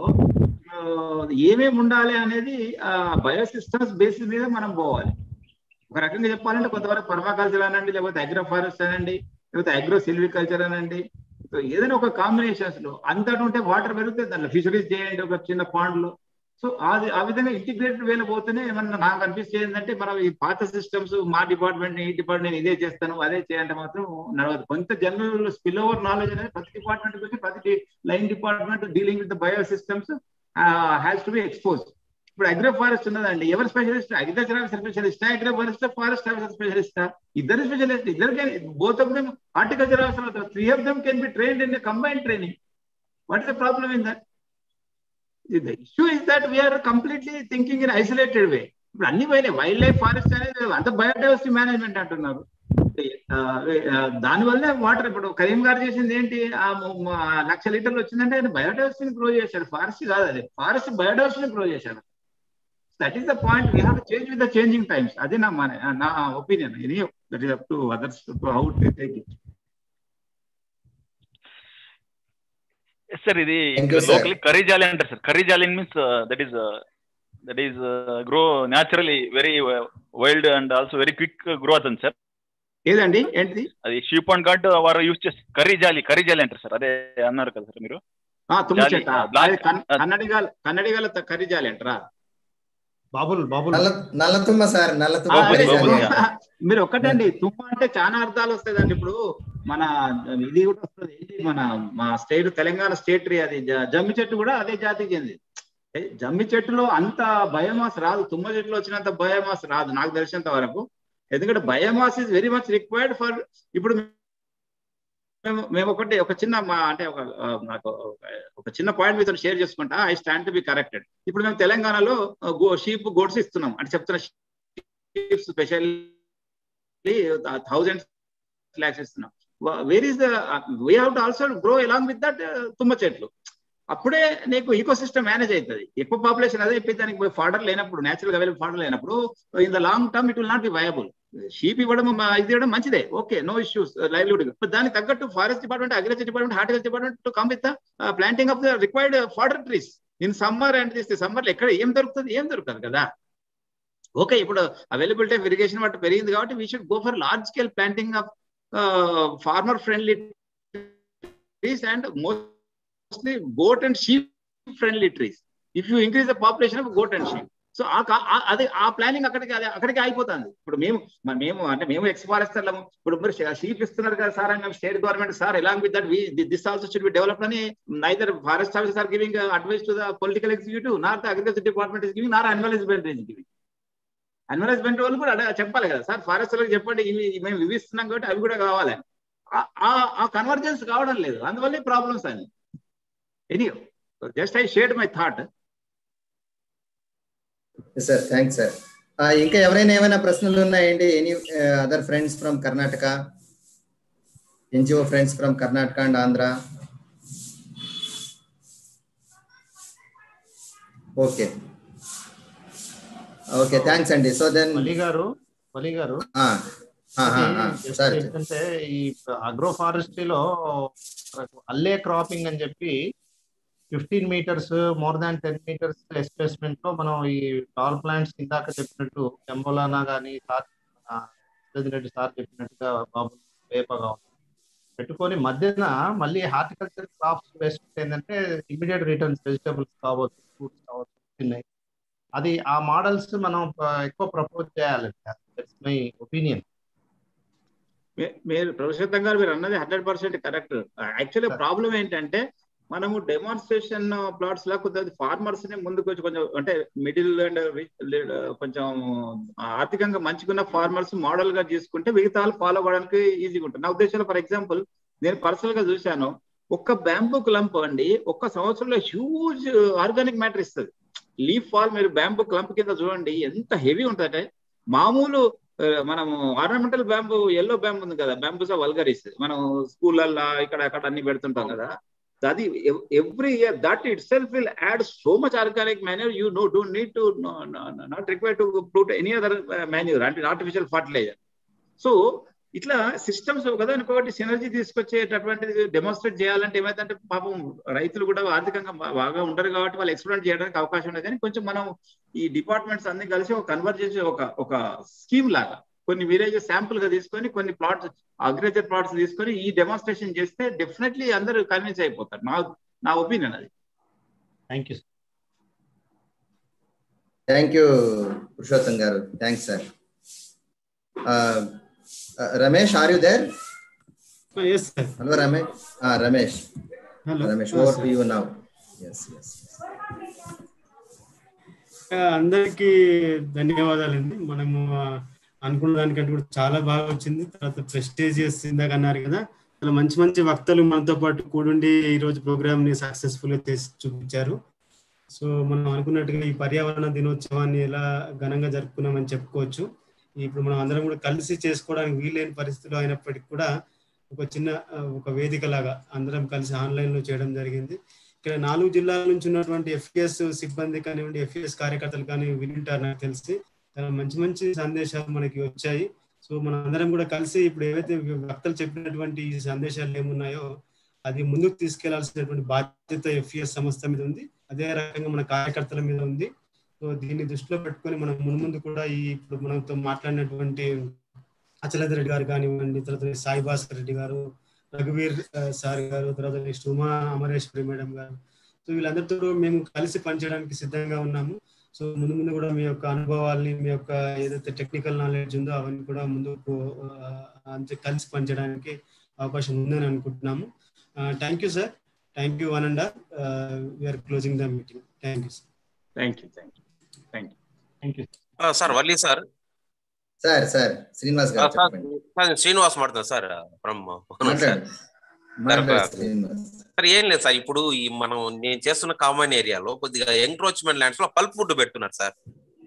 ఏమేమి ఉండాలి అనేది బయోసిస్టమ్స్ బేసిస్ మీద మనం పోవాలి ఒక రకంగా చెప్పాలంటే కొంతవరకు పర్మాకల్చర్ అనండి లేకపోతే అగ్రో ఫారెస్ట్ అనండి లేకపోతే అగ్రో సిల్వికల్చర్ అనండి సో ఏదైనా ఒక కాంబినేషన్స్ లో అంతటి ఉంటే వాటర్ పెరుగుతుంది దాంట్లో ఫిషరీస్ చేయండి ఒక చిన్న పాండ్ లో సో అది ఆ విధంగా ఇంటిగ్రేటెడ్ వేలో పోతేనే ఏమన్నా నాకు అనిపిస్తే ఏంటంటే మనం ఈ పాత సిస్టమ్స్ మా డిపార్ట్మెంట్ ఈ డిపార్ట్మెంట్ నేను ఇదే చేస్తాను అదే చేయాలంటే మాత్రం నడవదు కొంత జనరల్ స్పిల్ ఓవర్ నాలెడ్జ్ అనేది ప్రతి డిపార్ట్మెంట్ గురించి ప్రతి line department dealing with bio systems has to be expose ఇప్పుడు అగ్రో ఫారెస్ట్ ఉన్నదండి ఎవరు స్పెషలిస్ట్ అగ్రికల్చర్ ఆఫీసర్ స్పెషలిస్టా అగ్రో ఫారెస్ట్ ఫారెస్ట్ ఆఫీసర్ స్పెషలిస్టా ఇద్దరు స్పెషలిస్ట్ ఇద్దరు both of them horticulture officer అవుతారు three of them can be trained in combine training what is the problem in that the issue is that we're completely thinking in isolated way ఇప్పుడు అన్ని పోయినాయి wild life forest అనేది అంత biodiversity management అంటున్నారు ఆ, ఆ, దానివల్లే వాటర్ ఇప్పుడు కరీం గారు చేసింది ఏంటి ఆ ము- ము- ఆ లక్ష లీటర్లు వచ్చిందంటే ఆయన బయోడైవర్సిటీని గ్రో చేశాడు ఫారెస్ట్ కాదు అది ఫారెస్ట్ బయోడైవర్సిటీని గ్రో చేశాడు that is the point we have to change with the changing times అది నా మన నా opinion any that is up to others to how to take it sir ఇది Thank you, sir. లోకల్ కర్రీ జాలి అంటారు సార్ కర్రీ జాలి means that is that is grow naturally very wild and also very quick grow అవుతుంది sir ఏదండి ఏంటిది అది షీప్ అండ్ గాడ్ వారు యూస్ చేసి కర్రీ జాలి కర్రీ జాలి అంటారు సార్ అదే అన్నారు కదా సార్ మీరు ఆ, తుమ్మ జాలి, చెట్ట ఆ, black- అది కన్- కన్నడిగాల కన్నడిగాల త- కర్రీ జాలి అంటారా బాబుల్ బాబుల్ నల్ల నల్లతుమ్మ సార్ నల్లతుమ్మ ఆ, అదే, పరిచయం. మీరు ఒక్కటండి తుమ్మ అంటే చాలా అర్థాలు వస్తాయండి ఇప్పుడు మన ఇది కూడా వస్తుంది ఏంటి మన మా స్టేట్ తెలంగాణ స్టేట్ ట్రీ అది జ- జమ్మి చెట్టు కూడా అదే జాతికి చెందింది ఏ, జమ్మి చెట్టులో అంత బయోమాస్ రాదు తుమ్మ చెట్టులో వచ్చినంత బయోమాస్ రాదు నాకు తెలిసినంత వరకు ఎందుకంటే biomass is very much required for ఇప్పుడు మేము మేము ఒకటి ఒక చిన్న మా అంటే ఒక ఆ, నాకు ఒక- ఒక చిన్న పాయింట్ మీతో షేర్ చేసుకుంటా I stand to be corrected ఇప్పుడు మేము తెలంగాణలో షీప్ గోడ్స్ ఇస్తున్నాం అంటే చెప్తున్న షీప్ స్పెషల్ థౌజండ్ ల్యాక్స్ ఇస్తున్నాం where is the we have to also grow along with that తుమ్మ చెట్లు అప్పుడే నీకు ఈకో సిస్టమ్ మేనేజ్ అవుతుంది ఎక్కువ పాపులేషన్ అదే చెప్పి దానికి ఫాడర్ లేనప్పుడు నేచురల్ అవైలబుల్ ఫాడర్ లేనప్పుడు in the long term it will not be viable sheep ఇవ్వడం మా- ఇది ఇవ్వడం మంచిదే ఓకే నో ఇష్యూస్ లైవ్లీహుడ్ దానికి తగ్గట్టు forest department agriculture department horticulture department to come with planting of the required fodder trees in summer and తీస్తే summer ఎక్కడ ఏం దొరుకుతుంది ఏం దొరకదు కదా ఓకే ఇప్పుడు అవైలబిలిటీ ఆఫ్ ఇరిగేషన్ వాటి పెరిగింది కాబట్టి we should go for large scale planting of farmer friendly trees and mostly goat and sheep friendly trees if you increase the population of goat and sheep so ఆ కా- ఆ- అది ఆ planning అక్కడికి అది అక్కడికి అయిపోతుంది ఇప్పుడు మేము మ- మేము అంటే మేము ఎక్స్పారెస్తాము ఇప్పుడు మీరు షీప్ ఇస్తున్నారు కదా సార్ అని state government sir along with that this also should be developed అని neither forest officer are giving advice to the political executive nor the agriculture department is giving nor involvement is giving అన్వలైజ్మెంట్ వాళ్ళు కూడా అడగ- చెప్పాలి కదా sir forest వాళ్ళకి చెప్పండి ఇవి మేము ఇవి ఇస్తున్నాం కాబట్టి అవి కూడా కావాలి ఆ- ఆ- ఆ కన్వర్జెన్స్ కావడం లేదు అందువల్ల ప్రాబ్లమ్స్ అని any just I shared my thought sir thanks sir ఇంకా ఎవరైనా ఏమైనా ప్రశ్నలు ఉన్నాయండి any other friends from Karnataka NGO friends from Karnataka and Andhra okay okay thanks అండి సో దెన్ మలి గారు మలి గారు just సరే ఏంటంటే ఈ అగ్రో ఫారెస్ట్రీలో అల్లే క్రాపింగ్ అని చెప్పి fifteen meters more than ten meters espacement లో మనం ఈ టాల్ ప్లాంట్స్ ఇందాక చెప్పినట్టు ఎంబోలానా కానీ సార్ రెడ్డి సార్ చెప్పినట్టుగా బాబు వేపగా పెట్టుకొని మధ్యన మళ్ళీ హార్టికల్చర్ క్రాప్స్ వేసుకుంటే ఏంటంటే ఇమీడియట్ రిటర్న్స్ వెజిటబుల్స్ కావచ్చు ఫ్రూట్స్ కావచ్చు ఉన్నాయి అది ఆ మోడల్స్ మనం ప- ఎక్కువ ప్రపోజ్ చేయాలి దట్స్ మై ఒపీనియన్ మీ- మీరు ప్రొఫెసర్ గారు మీరు అన్నది hundred percent correct actually problem ఏంటంటే మనము డెమాన్స్ట్రేషన్ ప్లాట్స్ లా కొంత ఫార్మర్స్ ని ముందుకు వచ్చి కొంచెం అంటే మిడిల్ అండ్ కొంచెం ఆర్థికంగా మంచిగున్న ఫార్మర్స్ మోడల్ గా తీసుకుంటే మిగతా వాళ్ళు ఫాలో అవ్వడానికి ఈజీగా ఉంటుంది నా ఉద్దేశంలో ఫర్ ఎగ్జాంపుల్ నేను పర్సనల్ గా చూశాను ఒక్క బ్యాంబూ క్లంప్ అండి ఒక్క సంవత్సరంలో హ్యూజ్ ఆర్గానిక్ మ్యాటర్ ఇస్తుంది లీఫ్ ఫాల్ మీరు బ్యాంబూ క్లంప్ కింద చూడండి ఎంత హెవీ ఉంటుందంటే మామూలు ఆ, మనము ఆర్నమెంటల్ బ్యాంబూ ఎల్లో బ్యాంబూ ఉంది కదా బ్యాంబూసా వల్గరీస్ మనం స్కూళ్ళల్లో ఇక్కడ అక్కడ అన్ని పెడుతుంటాం కదా అది every year that itself will add so much organic manure you know don't need to not require to put any other manure అంటే ఆర్టిఫిషియల్ ఫర్టిలైజర్ సో ఇట్లా సిస్టమ్స్ కదా ఇంకొకటి సినర్జీ తీసుకొచ్చేటటువంటిది డెమోన్స్ట్రేట్ చేయాలంటే ఏమైందంటే పాపం రైతులు కూడా ఆర్థికంగా బా- బాగా ఉండరు కాబట్టి వాళ్ళు ఎక్స్పెరిమెంట్ చేయడానికి అవకాశం ఉంది కానీ కొంచెం మనం ఈ డిపార్ట్మెంట్స్ అన్ని కలిసి ఒక కన్వర్ట్ చేసి ఒక ఒక స్కీమ్ లాగా కొన్ని విలేజెస్ శాంపుల్ గా తీసుకొని కొన్ని ప్లాట్స్ అగ్రికల్చర్ ప్లాట్స్ తీసుకొని ఈ డెమోన్స్ట్రేషన్ చేస్తే డెఫినెట్లీ అందరూ కన్విన్స్ అయిపోతారు నా నా ఒపీనియన్ అది thank you thank you Purushottam గారు thanks sir Ramesh are you there yes sir hello Ramesh Ramesh Hello. Ramesh Ah, over sir. To you now yes yes అందరికీ ధన్యవాదాలండి మనము ఆ, అనుకున్న దానికంటే కూడా చాలా బాగా వచ్చింది తర్వాత ప్రెస్టేజియస్ ఇందాక అన్నారు కదా చాలా మంచి మంచి వక్తలు మనతో పాటు కూడుండి ఈ రోజు ప్రోగ్రామ్ ని సక్సెస్ఫుల్ గా చేసి చూపించారు సో మనం అనుకున్నట్టుగా ఈ పర్యావరణ దినోత్సవాన్ని ఎలా ఘనంగా జరుపుకున్నామని చెప్పుకోవచ్చు ఇప్పుడు మనం అందరం కూడా కలిసి చేసుకోవడానికి వీలైన పరిస్థితులు అయినప్పటికీ కూడా ఒక చిన్న ఆ, ఒక వేదిక లాగా అందరం కలిసి ఆన్లైన్ లో చేయడం జరిగింది ఇక్కడ నాలుగు జిల్లాల నుంచి ఉన్నటువంటి ఎఫ్పిఎస్ సిబ్బంది కానివ్వండి ఎఫ్పిఎస్ కార్యకర్తలు కానీ వింటారు నాకు తెలిసి చాలా మంచి మంచి సందేశాలు మనకి వచ్చాయి సో మనం అందరం కూడా కలిసి ఇప్పుడు ఏవైతే వక్తలు చెప్పినటువంటి ఈ సందేశాలు ఏమున్నాయో అది ముందుకు తీసుకెళ్లాల్సినటువంటి బాధ్యత ఎఫ్పిఎస్ సంస్థ మీద ఉంది అదే రకంగా మన కార్యకర్తల మీద ఉంది సో దీన్ని దృష్టిలో పెట్టుకొని మనం మున్ముందు కూడా ఈ ఇప్పుడు మనతో మాట్లాడినటువంటి అచలేంద్ర రెడ్డి గారు కానివ్వండి తర్వాత సాయి భాస్కర్ రెడ్డి గారు రఘువీర్ ఆ, సార్ గారు తర్వాత నెక్స్ట్ ఉమా అమరేశ్వరి మేడం గారు సో వీళ్ళందరితో మేము కలిసి పనిచేయడానికి సిద్ధంగా ఉన్నాము సో ముందు ముందు కూడా మీ యొక్క అనుభవాల్ని మీ యొక్క ఏదైతే టెక్నికల్ నాలెడ్జ్ ఉందో అవన్నీ కూడా ముందుకు ఆ, అంతే కలిసి పనిచేయడానికి అవకాశం ఉందని అనుకుంటున్నాము thank you sir thank you one and all we're closing the meeting thank you sir thank you thank you thank you thank you sir Valli sir sir sir Srinivas గారు సార్ చెప్పండి సార్, శ్రీనివాస్ మాట్లాడుతున్నా సార్ ఫ్రమ్ మాట్లాడండి మాట్లాడు Srinivas sir ఏం లేదు sir ఇప్పుడు ఈ మనం నేను చేస్తున్న కామన్ ఏరియాలో కొద్దిగా ఎంక్రోచ్మెంట్ ల్యాండ్స్ లో పల్ప్ వుడ్ పెడుతున్నారు సార్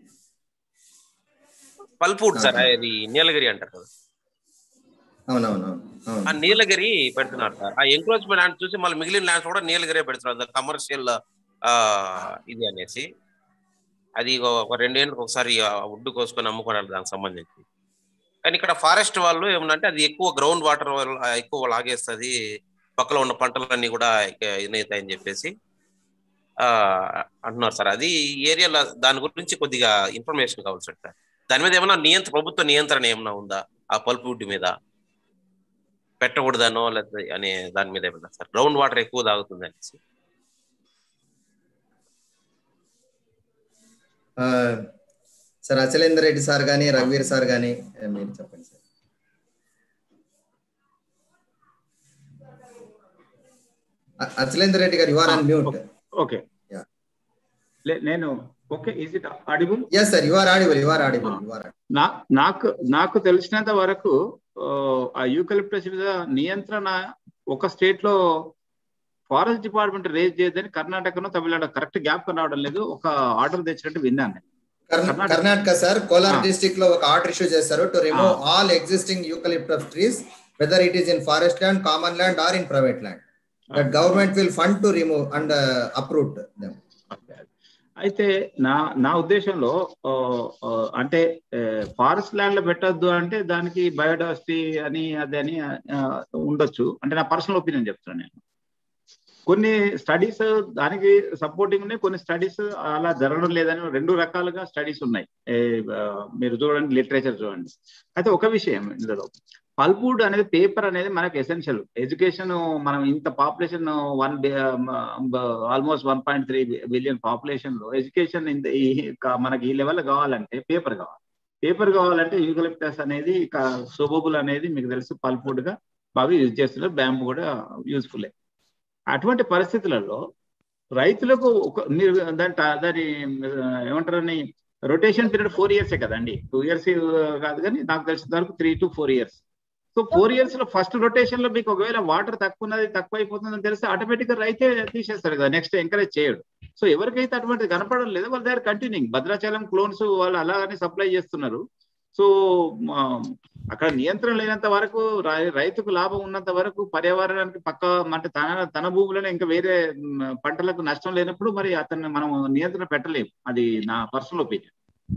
పల్ప్ వుడ్ సార్ అది నీలగిరి అంటారు కదా అవునవును ఆ అవును నీలగిరి పెడుతున్నారు సార్ ఆ ఎంక్రోచ్మెంట్ ల్యాండ్ చూసి మళ్ళీ మిగిలిన ల్యాండ్స్ కూడా నీలగిరే పెడుతున్నారు కమర్షియల్ ఇది అనేసి అది ఒక రెండేళ్ళకి ఒకసారి వుడ్ కోసుకొని అమ్ముకోవాలి దానికి సంబంధించి కానీ ఇక్కడ ఫారెస్ట్ వాళ్ళు ఏమన్నంటే అది ఎక్కువ గ్రౌండ్ వాటర్ ఎక్కువ లాగేస్తుంది పక్కలో ఉన్న పంటలన్నీ కూడా ఇదవుతాయని చెప్పేసి ఆ అంటున్నారు సార్ అది ఈ ఏరియాలో దాని గురించి కొద్దిగా ఇన్ఫర్మేషన్ కావాలి సార్ దాని మీద ఏమైనా నియంత్రణ ప్రభుత్వ నియంత్రణ ఏమైనా ఉందా ఆ పల్ప్ వుడ్ మీద పెట్టకూడదనో లేకపోతే అనే దాని మీద ఏమైనా సార్ గ్రౌండ్ వాటర్ ఎక్కువ తాగుతుంది అనేసి ఆ, సార్ అచలేందర్ రెడ్డి సార్ కానీ రఘువీర్ సార్ కానీ మీరు చెప్పండి సార్ అ- అచలేందర్ రెడ్డి గారు యువర్ ఆన్ మ్యూట్ ఓకే నేను okay is it audible yes sir you're audible you're audible you're నా నాకు నాకు తెలిసినంత వరకు ఆ, ఆ యూకలిప్టస్ మీద నియంత్రణ ఒక స్టేట్ లో ఫారెస్ట్ డిపార్ట్మెంట్ రేజ్ చేయదని కర్ణాటకను తమిళనాడు కరెక్ట్ గ్యాప్ రావడం లేదు ఒక ఆర్డర్ తెచ్చినట్టు విన్నాను నేను. కర్ణాటక- కర్ణాటక సార్ కోలార్ ఆ. డిస్ట్రిక్ట్ లో ఒక ఆర్డర్ ఇష్యూ చేశారు to remove all existing eucalyptus trees whether it is in forest land common land or in private land that government will fund to remove and approve them అయితే నా నా ఉద్దేశంలో ఆ, ఆ, అంటే ఫారెస్ట్ ల్యాండ్ లో పెట్టొద్దు అంటే దానికి బయోడైవర్సిటీ అని అది అని ఆ, ఉండొచ్చు అంటే నా పర్సనల్ ఒపీనియన్ చెప్తున్నాను నేను కొన్ని స్టడీస్ దానికి సపోర్టింగ్ ఉన్నాయి కొన్ని స్టడీస్ అలా జరగడం లేదని రెండు రకాలుగా స్టడీస్ ఉన్నాయి ఏ, ఆ, మీరు చూడండి లిటరేచర్ చూడండి అయితే ఒక విషయం ఇందులో పల్పుడ్ అనేది పేపర్ అనేది మనకు ఎసెన్షియల్ ఎడ్యుకేషన్ మనం ఇంత population one almost one point three billion population లో ఎడ్యుకేషన్ మనకి ఈ లెవెల్ కావాలంటే పేపర్ కావాలి పేపర్ కావాలంటే యూకలిప్టస్ అనేది సోబోబుల్ అనేది మీకు తెలుసు పల్పుడ్ గా బాగా యూజ్ చేస్తున్నారు బ్యాంబు కూడా యూస్ఫుల్ అటువంటి పరిస్థితులలో రైతులకు ఒక మీరు దాని ట- దాని ఆ, ఏమంటారని రొటేషన్ పీరియడ్ ఫోర్ ఇయర్స్ కదండి టూ ఇయర్స్ కాదు కానీ నాకు తెలిసిన వరకు three to four years so four years లో ఫస్ట్ రొటేషన్ లో మీకు ఒకవేళ వాటర్ తక్కువ ఉన్నది తక్కువ అయిపోతుందని తెలిస్తే ఆటోమేటిక్ గా రైతే తీసేస్తాడు కదా నెక్స్ట్ ఎంకరేజ్ చేయడు సో ఎవరికైతే అటువంటిది కనపడడం లేదు వాళ్ళు దగ్గర కంటిన్యూయింగ్ భద్రాచలం క్లోన్స్ వాళ్ళు అలాగనే సప్లై చేస్తున్నారు సో ఆ, అక్కడ నియంత్రణ లేనంత వరకు రై- రైతుకు లాభం ఉన్నంత వరకు పర్యావరణానికి పక్క అంటే తన తన భూములను ఇంకా వేరే మ్, పంటలకు నష్టం లేనప్పుడు మరి అతన్ని మనం నియంత్రణ పెట్టలేము అది నా పర్సనల్ ఒపీనియన్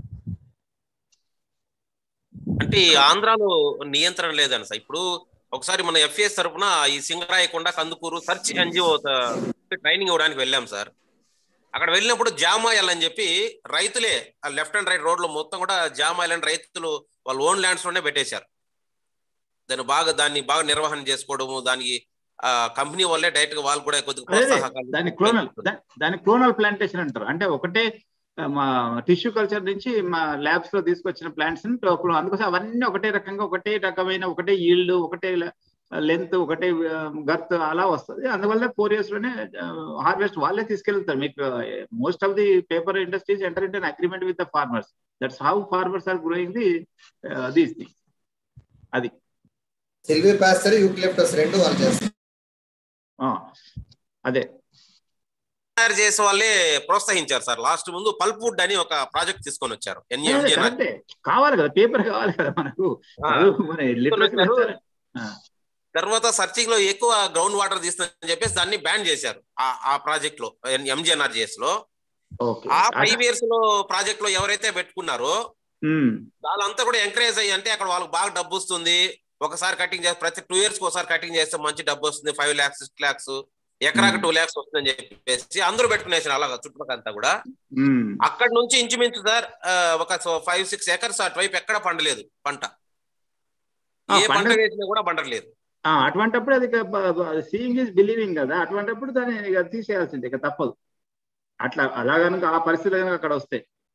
అంటే ఈ ఆంధ్రాలో నియంత్రణ లేదని సార్ ఇప్పుడు ఒకసారి మన ఎఫ్ఏఎస్ తరపున ఈ Singarayakonda Kandukur search NGO training ఇవ్వడానికి వెళ్ళాం సార్ అక్కడ వెళ్ళినప్పుడు జామ్ ఆయిల్ అని చెప్పి రైతులే ఆ లెఫ్ట్ అండ్ రైట్ రోడ్ లో మొత్తం కూడా జామ్ ఆయిల్ అని రైతులు వాళ్ళ ఓన్ ల్యాండ్స్ లోనే పెట్టేశారు దాన్ని బాగా దాన్ని బాగా నిర్వహణ చేసుకోవడము దానికి ఆ కంపెనీ వాళ్ళే డైరెక్ట్ గా వాళ్ళు కూడా కొద్దిగా అదే ప్రోత్సాహకాలు దాని క్లోనల్ దాని క్లోనల్ ప్లాంటేషన్ అంటారు అంటే ఒకటే ఆ, మా టిష్యూ కల్చర్ నుంచి మా ల్యాబ్స్ లో తీసుకొచ్చిన ప్లాంట్స్ అందుకోసం అవన్నీ ఒకటే రకంగా ఒకటే రకమైన ఒకటే ఈల్డ్ ఒకటే లెంత్ ఒకటే గర్త్ అలా వస్తుంది అందువల్ల ఫోర్ ఇయర్స్ లోనే హార్వెస్ట్ వాళ్ళే తీసుకెళ్తారు మీకు most of the paper industries enter inter agreement with the farmers that's how farmers are growing the these things అది సిల్వీ పాస్టర్ యూక్లిప్టస్ రెండు వాళ్ళు చేస్తారు ఆ, అదే తయారు చేసే వాళ్ళే ప్రోత్సహించారు సార్ లాస్ట్ ముందు పల్ప్ వుడ్ అని ఒక ప్రాజెక్ట్ తీసుకొని వచ్చారు అదే, ఎన్ఏఎంజే కరెక్టే. కావాలి కదా పేపర్ కావాలి కదా మనకు చదువు మన లిటరేచర్ తర్వాత సర్చింగ్ లో ఎక్కువ గ్రౌండ్ వాటర్ తీస్తుందని చెప్పేసి దాన్ని బ్యాన్ చేశారు ఆ- ఆ ప్రాజెక్ట్ లో ఎంజిఎన్ఆర్జిఎస్ లో ఓకే ఆ ఫైవ్ ఇయర్స్ లో ప్రాజెక్ట్ లో ఎవరైతే పెట్టుకున్నారో వాళ్ళంతా కూడా ఎంకరేజ్ అయ్యి అంటే అక్కడ వాళ్ళకి బాగా డబ్బు వస్తుంది ఒకసారి కటింగ్ చేస్తే ప్రతి టూ ఇయర్స్ ఒకసారి కటింగ్ చేస్తే మంచి డబ్బు వస్తుంది ఫైవ్ ల్యాక్స్ సిక్స్ ల్యాక్స్ ఎకరాకి టూ ల్యాక్స్ వస్తుందని చెప్పేసి అందరూ పెట్టుకునేసారు అలాగా చుట్టుపక్కల అంతా కూడా అక్కడ నుంచి ఇంచుమించు సార్ ఆ, ఒక ఫైవ్ సిక్స్ ఎకర్స్ అటువైపు ఎక్కడ పండలేదు పంట ఆ, ఏ పంట పండ- వేసినా కూడా పండలేదు ఆ, అటువంటప్పుడు అది సీయింగ్ ఈజ్ బిలీవింగ్ కదా అటువంటప్పుడు దాన్ని ఇక తీసేయాల్సిందే ఇక తప్పదు అట్లా అలా కనుక ఆ పరిస్థితి కనుక అక్కడ వస్తే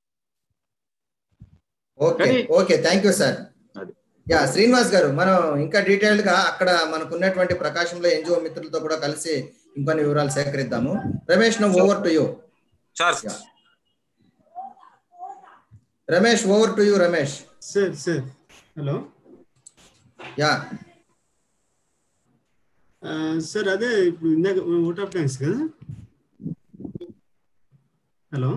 okay okay thank you sir yeah Srinivas గారు మనం ఇంకా డీటెయిల్డ్ గా అక్కడ మనకు ఉన్నటువంటి ప్రకాశంలో ఎన్జిఓ మిత్రులతో కూడా కలిసి ఇంకొన్ని వివరాలు సేకరిద్దాము Ramesh no over to you sir Ramesh over to you Ramesh sir sir hello yeah sir అదే ఇప్పుడు ఇందాక ఓట్ ఆఫ్ థ్యాంక్స్ కదా hello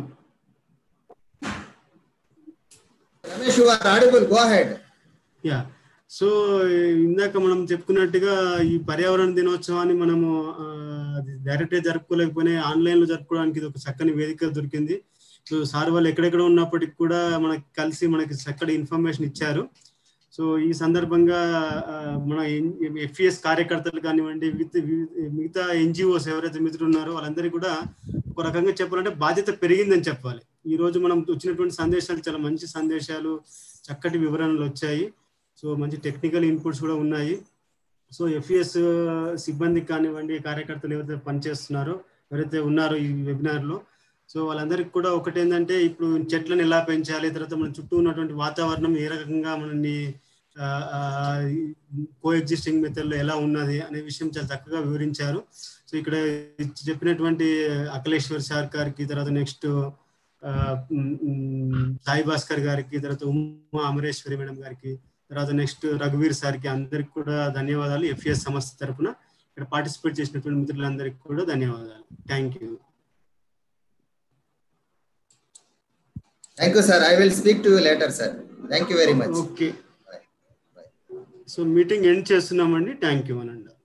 Ramesh you are audible go ahead yeah so ఇందాక మనం చెప్పుకున్నట్టుగా ఈ పర్యావరణ దినోత్సవాన్ని మనము ఆ, అది డైరెక్ట్ గా జరుపుకోలేకపోయినా ఆన్లైన్ లో జరుపుకోవడానికి ఇది ఒక చక్కని వేదిక దొరికింది సో సార్ వాళ్ళు ఎక్కడెక్కడ ఉన్నప్పటికి కూడా మనకి కలిసి మనకి చక్కటి ఇన్ఫర్మేషన్ ఇచ్చారు సో ఈ సందర్భంగా ఆ, మన ఎఫ్ఈఎస్ కార్యకర్తలు కానివ్వండి విత్- వి- మిగతా ఎన్జిఓస్ ఎవరైతే మిత్రులు ఉన్నారో వాళ్ళందరికీ కూడా ఒక రకంగా చెప్పాలంటే బాధ్యత పెరిగిందని చెప్పాలి ఈ రోజు మనం వచ్చినటువంటి సందేశాలు చాలా మంచి సందేశాలు చక్కటి వివరణలు వచ్చాయి సో మంచి టెక్నికల్ ఇన్పుట్స్ కూడా ఉన్నాయి సో ఎఫ్ఈఎస్ సిబ్బందికి కానివ్వండి కార్యకర్తలు ఎవరైతే పనిచేస్తున్నారో ఎవరైతే ఉన్నారో ఈ వెబినార్ లో సో వాళ్ళందరికీ కూడా ఒకటేంటంటే ఇప్పుడు చెట్లను ఎలా పెంచాలి తర్వాత మన చుట్టూ ఉన్నటువంటి వాతావరణం ఏ రకంగా మనల్ని కో ఎగ్జిస్టింగ్ మెథడ్ లో ఎలా ఉన్నది అనే విషయం చాలా చక్కగా వివరించారు సో ఇక్కడ చెప్పినటువంటి అఖిలేశ్వర్ సార్ గారికి తర్వాత నెక్స్ట్ సాయి భాస్కర్ గారికి తర్వాత ఉమా అమరేశ్వరి మేడం గారికి తర్వాత నెక్స్ట్ రఘువీర్ సార్కి అందరికి కూడా ధన్యవాదాలు ఎఫ్ఎస్ సంస్థ తరపున ఇక్కడ పార్టిసిపేట్ చేసినటువంటి మిత్రులందరికీ కూడా ధన్యవాదాలు thank you thank you sir I will speak to you later sir thank you very much okay so meeting end చేస్తున్నామండి థ్యాంక్ యూ అనండి